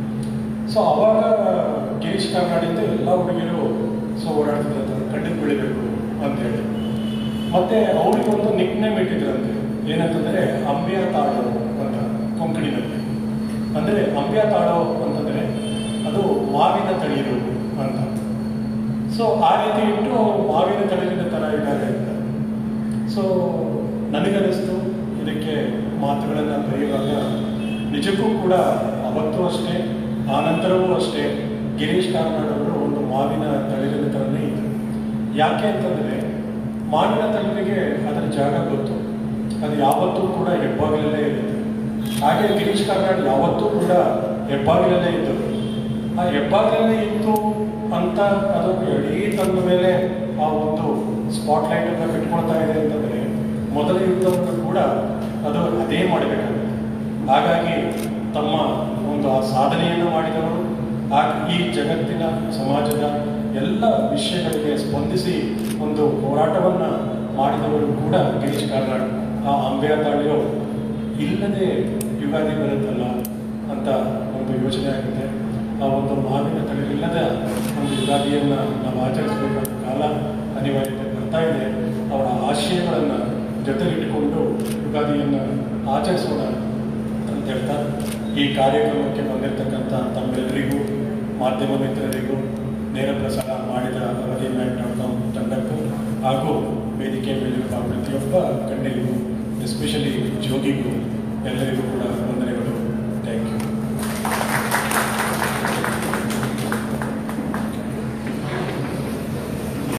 ಸೊ ಅವಾಗ ಗಿರೀಶ್ ಕಾರ್ನಾಡಿಂದ ಎಲ್ಲ ಹುಡುಗಿರು ಸೊ ಓಡಾಡ್ತಿದ್ದಂತ ಕಣ್ಣಿಗೆ ಬೆಳಿಬೇಕು ಅಂತ ಹೇಳಿ ಮತ್ತೆ ಅವರಿಗೊಂದು ನಿಕ್ ನೇಮ್ ಇಟ್ಟಿದ್ರಂತೆ ಏನಂತಂದ್ರೆ ಅಂಬ್ಯ ತಾಳು ಅಂತ ಕೊಂಕಣಿನಲ್ಲಿ ಅಂದ್ರೆ ಅಂಬ್ಯ ತಾಳು ಅಂತಂದ್ರೆ ಅದು ಮಾವಿನ ತಳಿರು ಅಂತ ಸೊ ಆ ರೀತಿ ಇಟ್ಟು ಅವರು ಮಾವಿನ ತಳಿರಿನ ತರ ಇದ್ದಾರೆ ಅಂತ ಸೊ ನನಗನ್ನಿಸ್ತು ಇದಕ್ಕೆ ಮಾತುಗಳನ್ನು ಬರೆಯುವಾಗ ನಿಜಕ್ಕೂ ಕೂಡ ಅವತ್ತು ಅಷ್ಟೇ ಆನಂತರವೂ ಅಷ್ಟೇ ಗಿರೀಶ್ ಕಾರ್ನಾಡ್ ಅವರು ಒಂದು ಮಾವಿನ ತಳಿರಿನ ಥರನೇ ಇದ್ರು ಯಾಕೆ ಅಂತಂದರೆ ಮಾವಿನ ತಳಿರಿಗೆ ಅದರ ಜಾಗ ಗೊತ್ತು ಅದು ಯಾವತ್ತೂ ಕೂಡ ಹೆಬ್ಬಾಗಿಲಲ್ಲೇ ಇರುತ್ತೆ ಹಾಗೆ ಗಿರೀಶ್ ಕಾರ್ನಾಡ್ ಯಾವತ್ತೂ ಕೂಡ ಹೆಬ್ಬಾಗಿಲಲ್ಲೇ ಇದ್ದರು ಆ ಹೆಬ್ಬಾಗಿಲಲ್ಲೇ ಇತ್ತು ಅಂತ ಅದು ಇಡೀ ತಂದ ಮೇಲೆ ಆ ಒಂದು ಸ್ಪಾಟ್ಲೈಟನ್ನು ಬಿಟ್ಕೊಳ್ತಾ ಇದೆ ಅಂತಂದರೆ ಮೊದಲ ಯುದ್ಧವನ್ನು ಕೂಡ ಅದು ಅದೇ ಮಾಡಬೇಕಾಗುತ್ತೆ ಹಾಗಾಗಿ ತಮ್ಮ ಒಂದು ಆ ಸಾಧನೆಯನ್ನು ಮಾಡಿದವರು ಆ ಈ ಜಗತ್ತಿನ ಸಮಾಜದ ಎಲ್ಲ ವಿಷಯಗಳಿಗೆ ಸ್ಪಂದಿಸಿ ಒಂದು ಹೋರಾಟವನ್ನು ಮಾಡಿದವರು ಕೂಡ ಗಿರೀಶ್ ಕಾರ್ನಾಡ್ ಆ ಅಂಬೆಯ ತಾಳಿಯೋ ಇಲ್ಲದೆ ಯುಗಾದಿ ಬರುತ್ತಲ್ಲ ಅಂತ ಒಂದು ಯೋಚನೆ ಆಗುತ್ತೆ ಆ ಒಂದು ಮಾವಿನ ತಳಿಯಿಲ್ಲದ ಒಂದು ಯುಗಾದಿಯನ್ನು ನಾವು ಆಚರಿಸಬೇಕಾದ ಕಾಲ ಅನಿವಾರ್ಯತೆ ಬರ್ತಾ ಇದೆ ಅವರ ಆಶಯಗಳನ್ನು ಜೊತೆಗಿಟ್ಟುಕೊಂಡು ಯುಗಾದಿಯನ್ನು ಆಚರಿಸೋಣ ಅಂತ ಹೇಳ್ತಾ ಈ ಕಾರ್ಯಕ್ರಮಕ್ಕೆ ಬಂದಿರತಕ್ಕಂಥ ತಮ್ಮೆಲ್ಲರಿಗೂ ಮಾಧ್ಯಮ ಮಿತ್ರರಿಗೂ ನೇರ ಪ್ರಸಾರ ಮಾಡಿದ ಅವಧಿ ಮ್ಯಾಟ್ ಡಾಟ್ ಕಾಮ್ ತಂಡಕ್ಕೂ ಹಾಗೂ ವೇದಿಕೆ ಮೇಲಿರುವ ಪ್ರತಿಯೊಬ್ಬ ಗಣ್ಯರಿಗೂ ಎಸ್ಪೆಷಲಿ ಜೋಗಿಗೂ ಎಲ್ಲರಿಗೂ ಕೂಡ ವಂದನೆಗಳು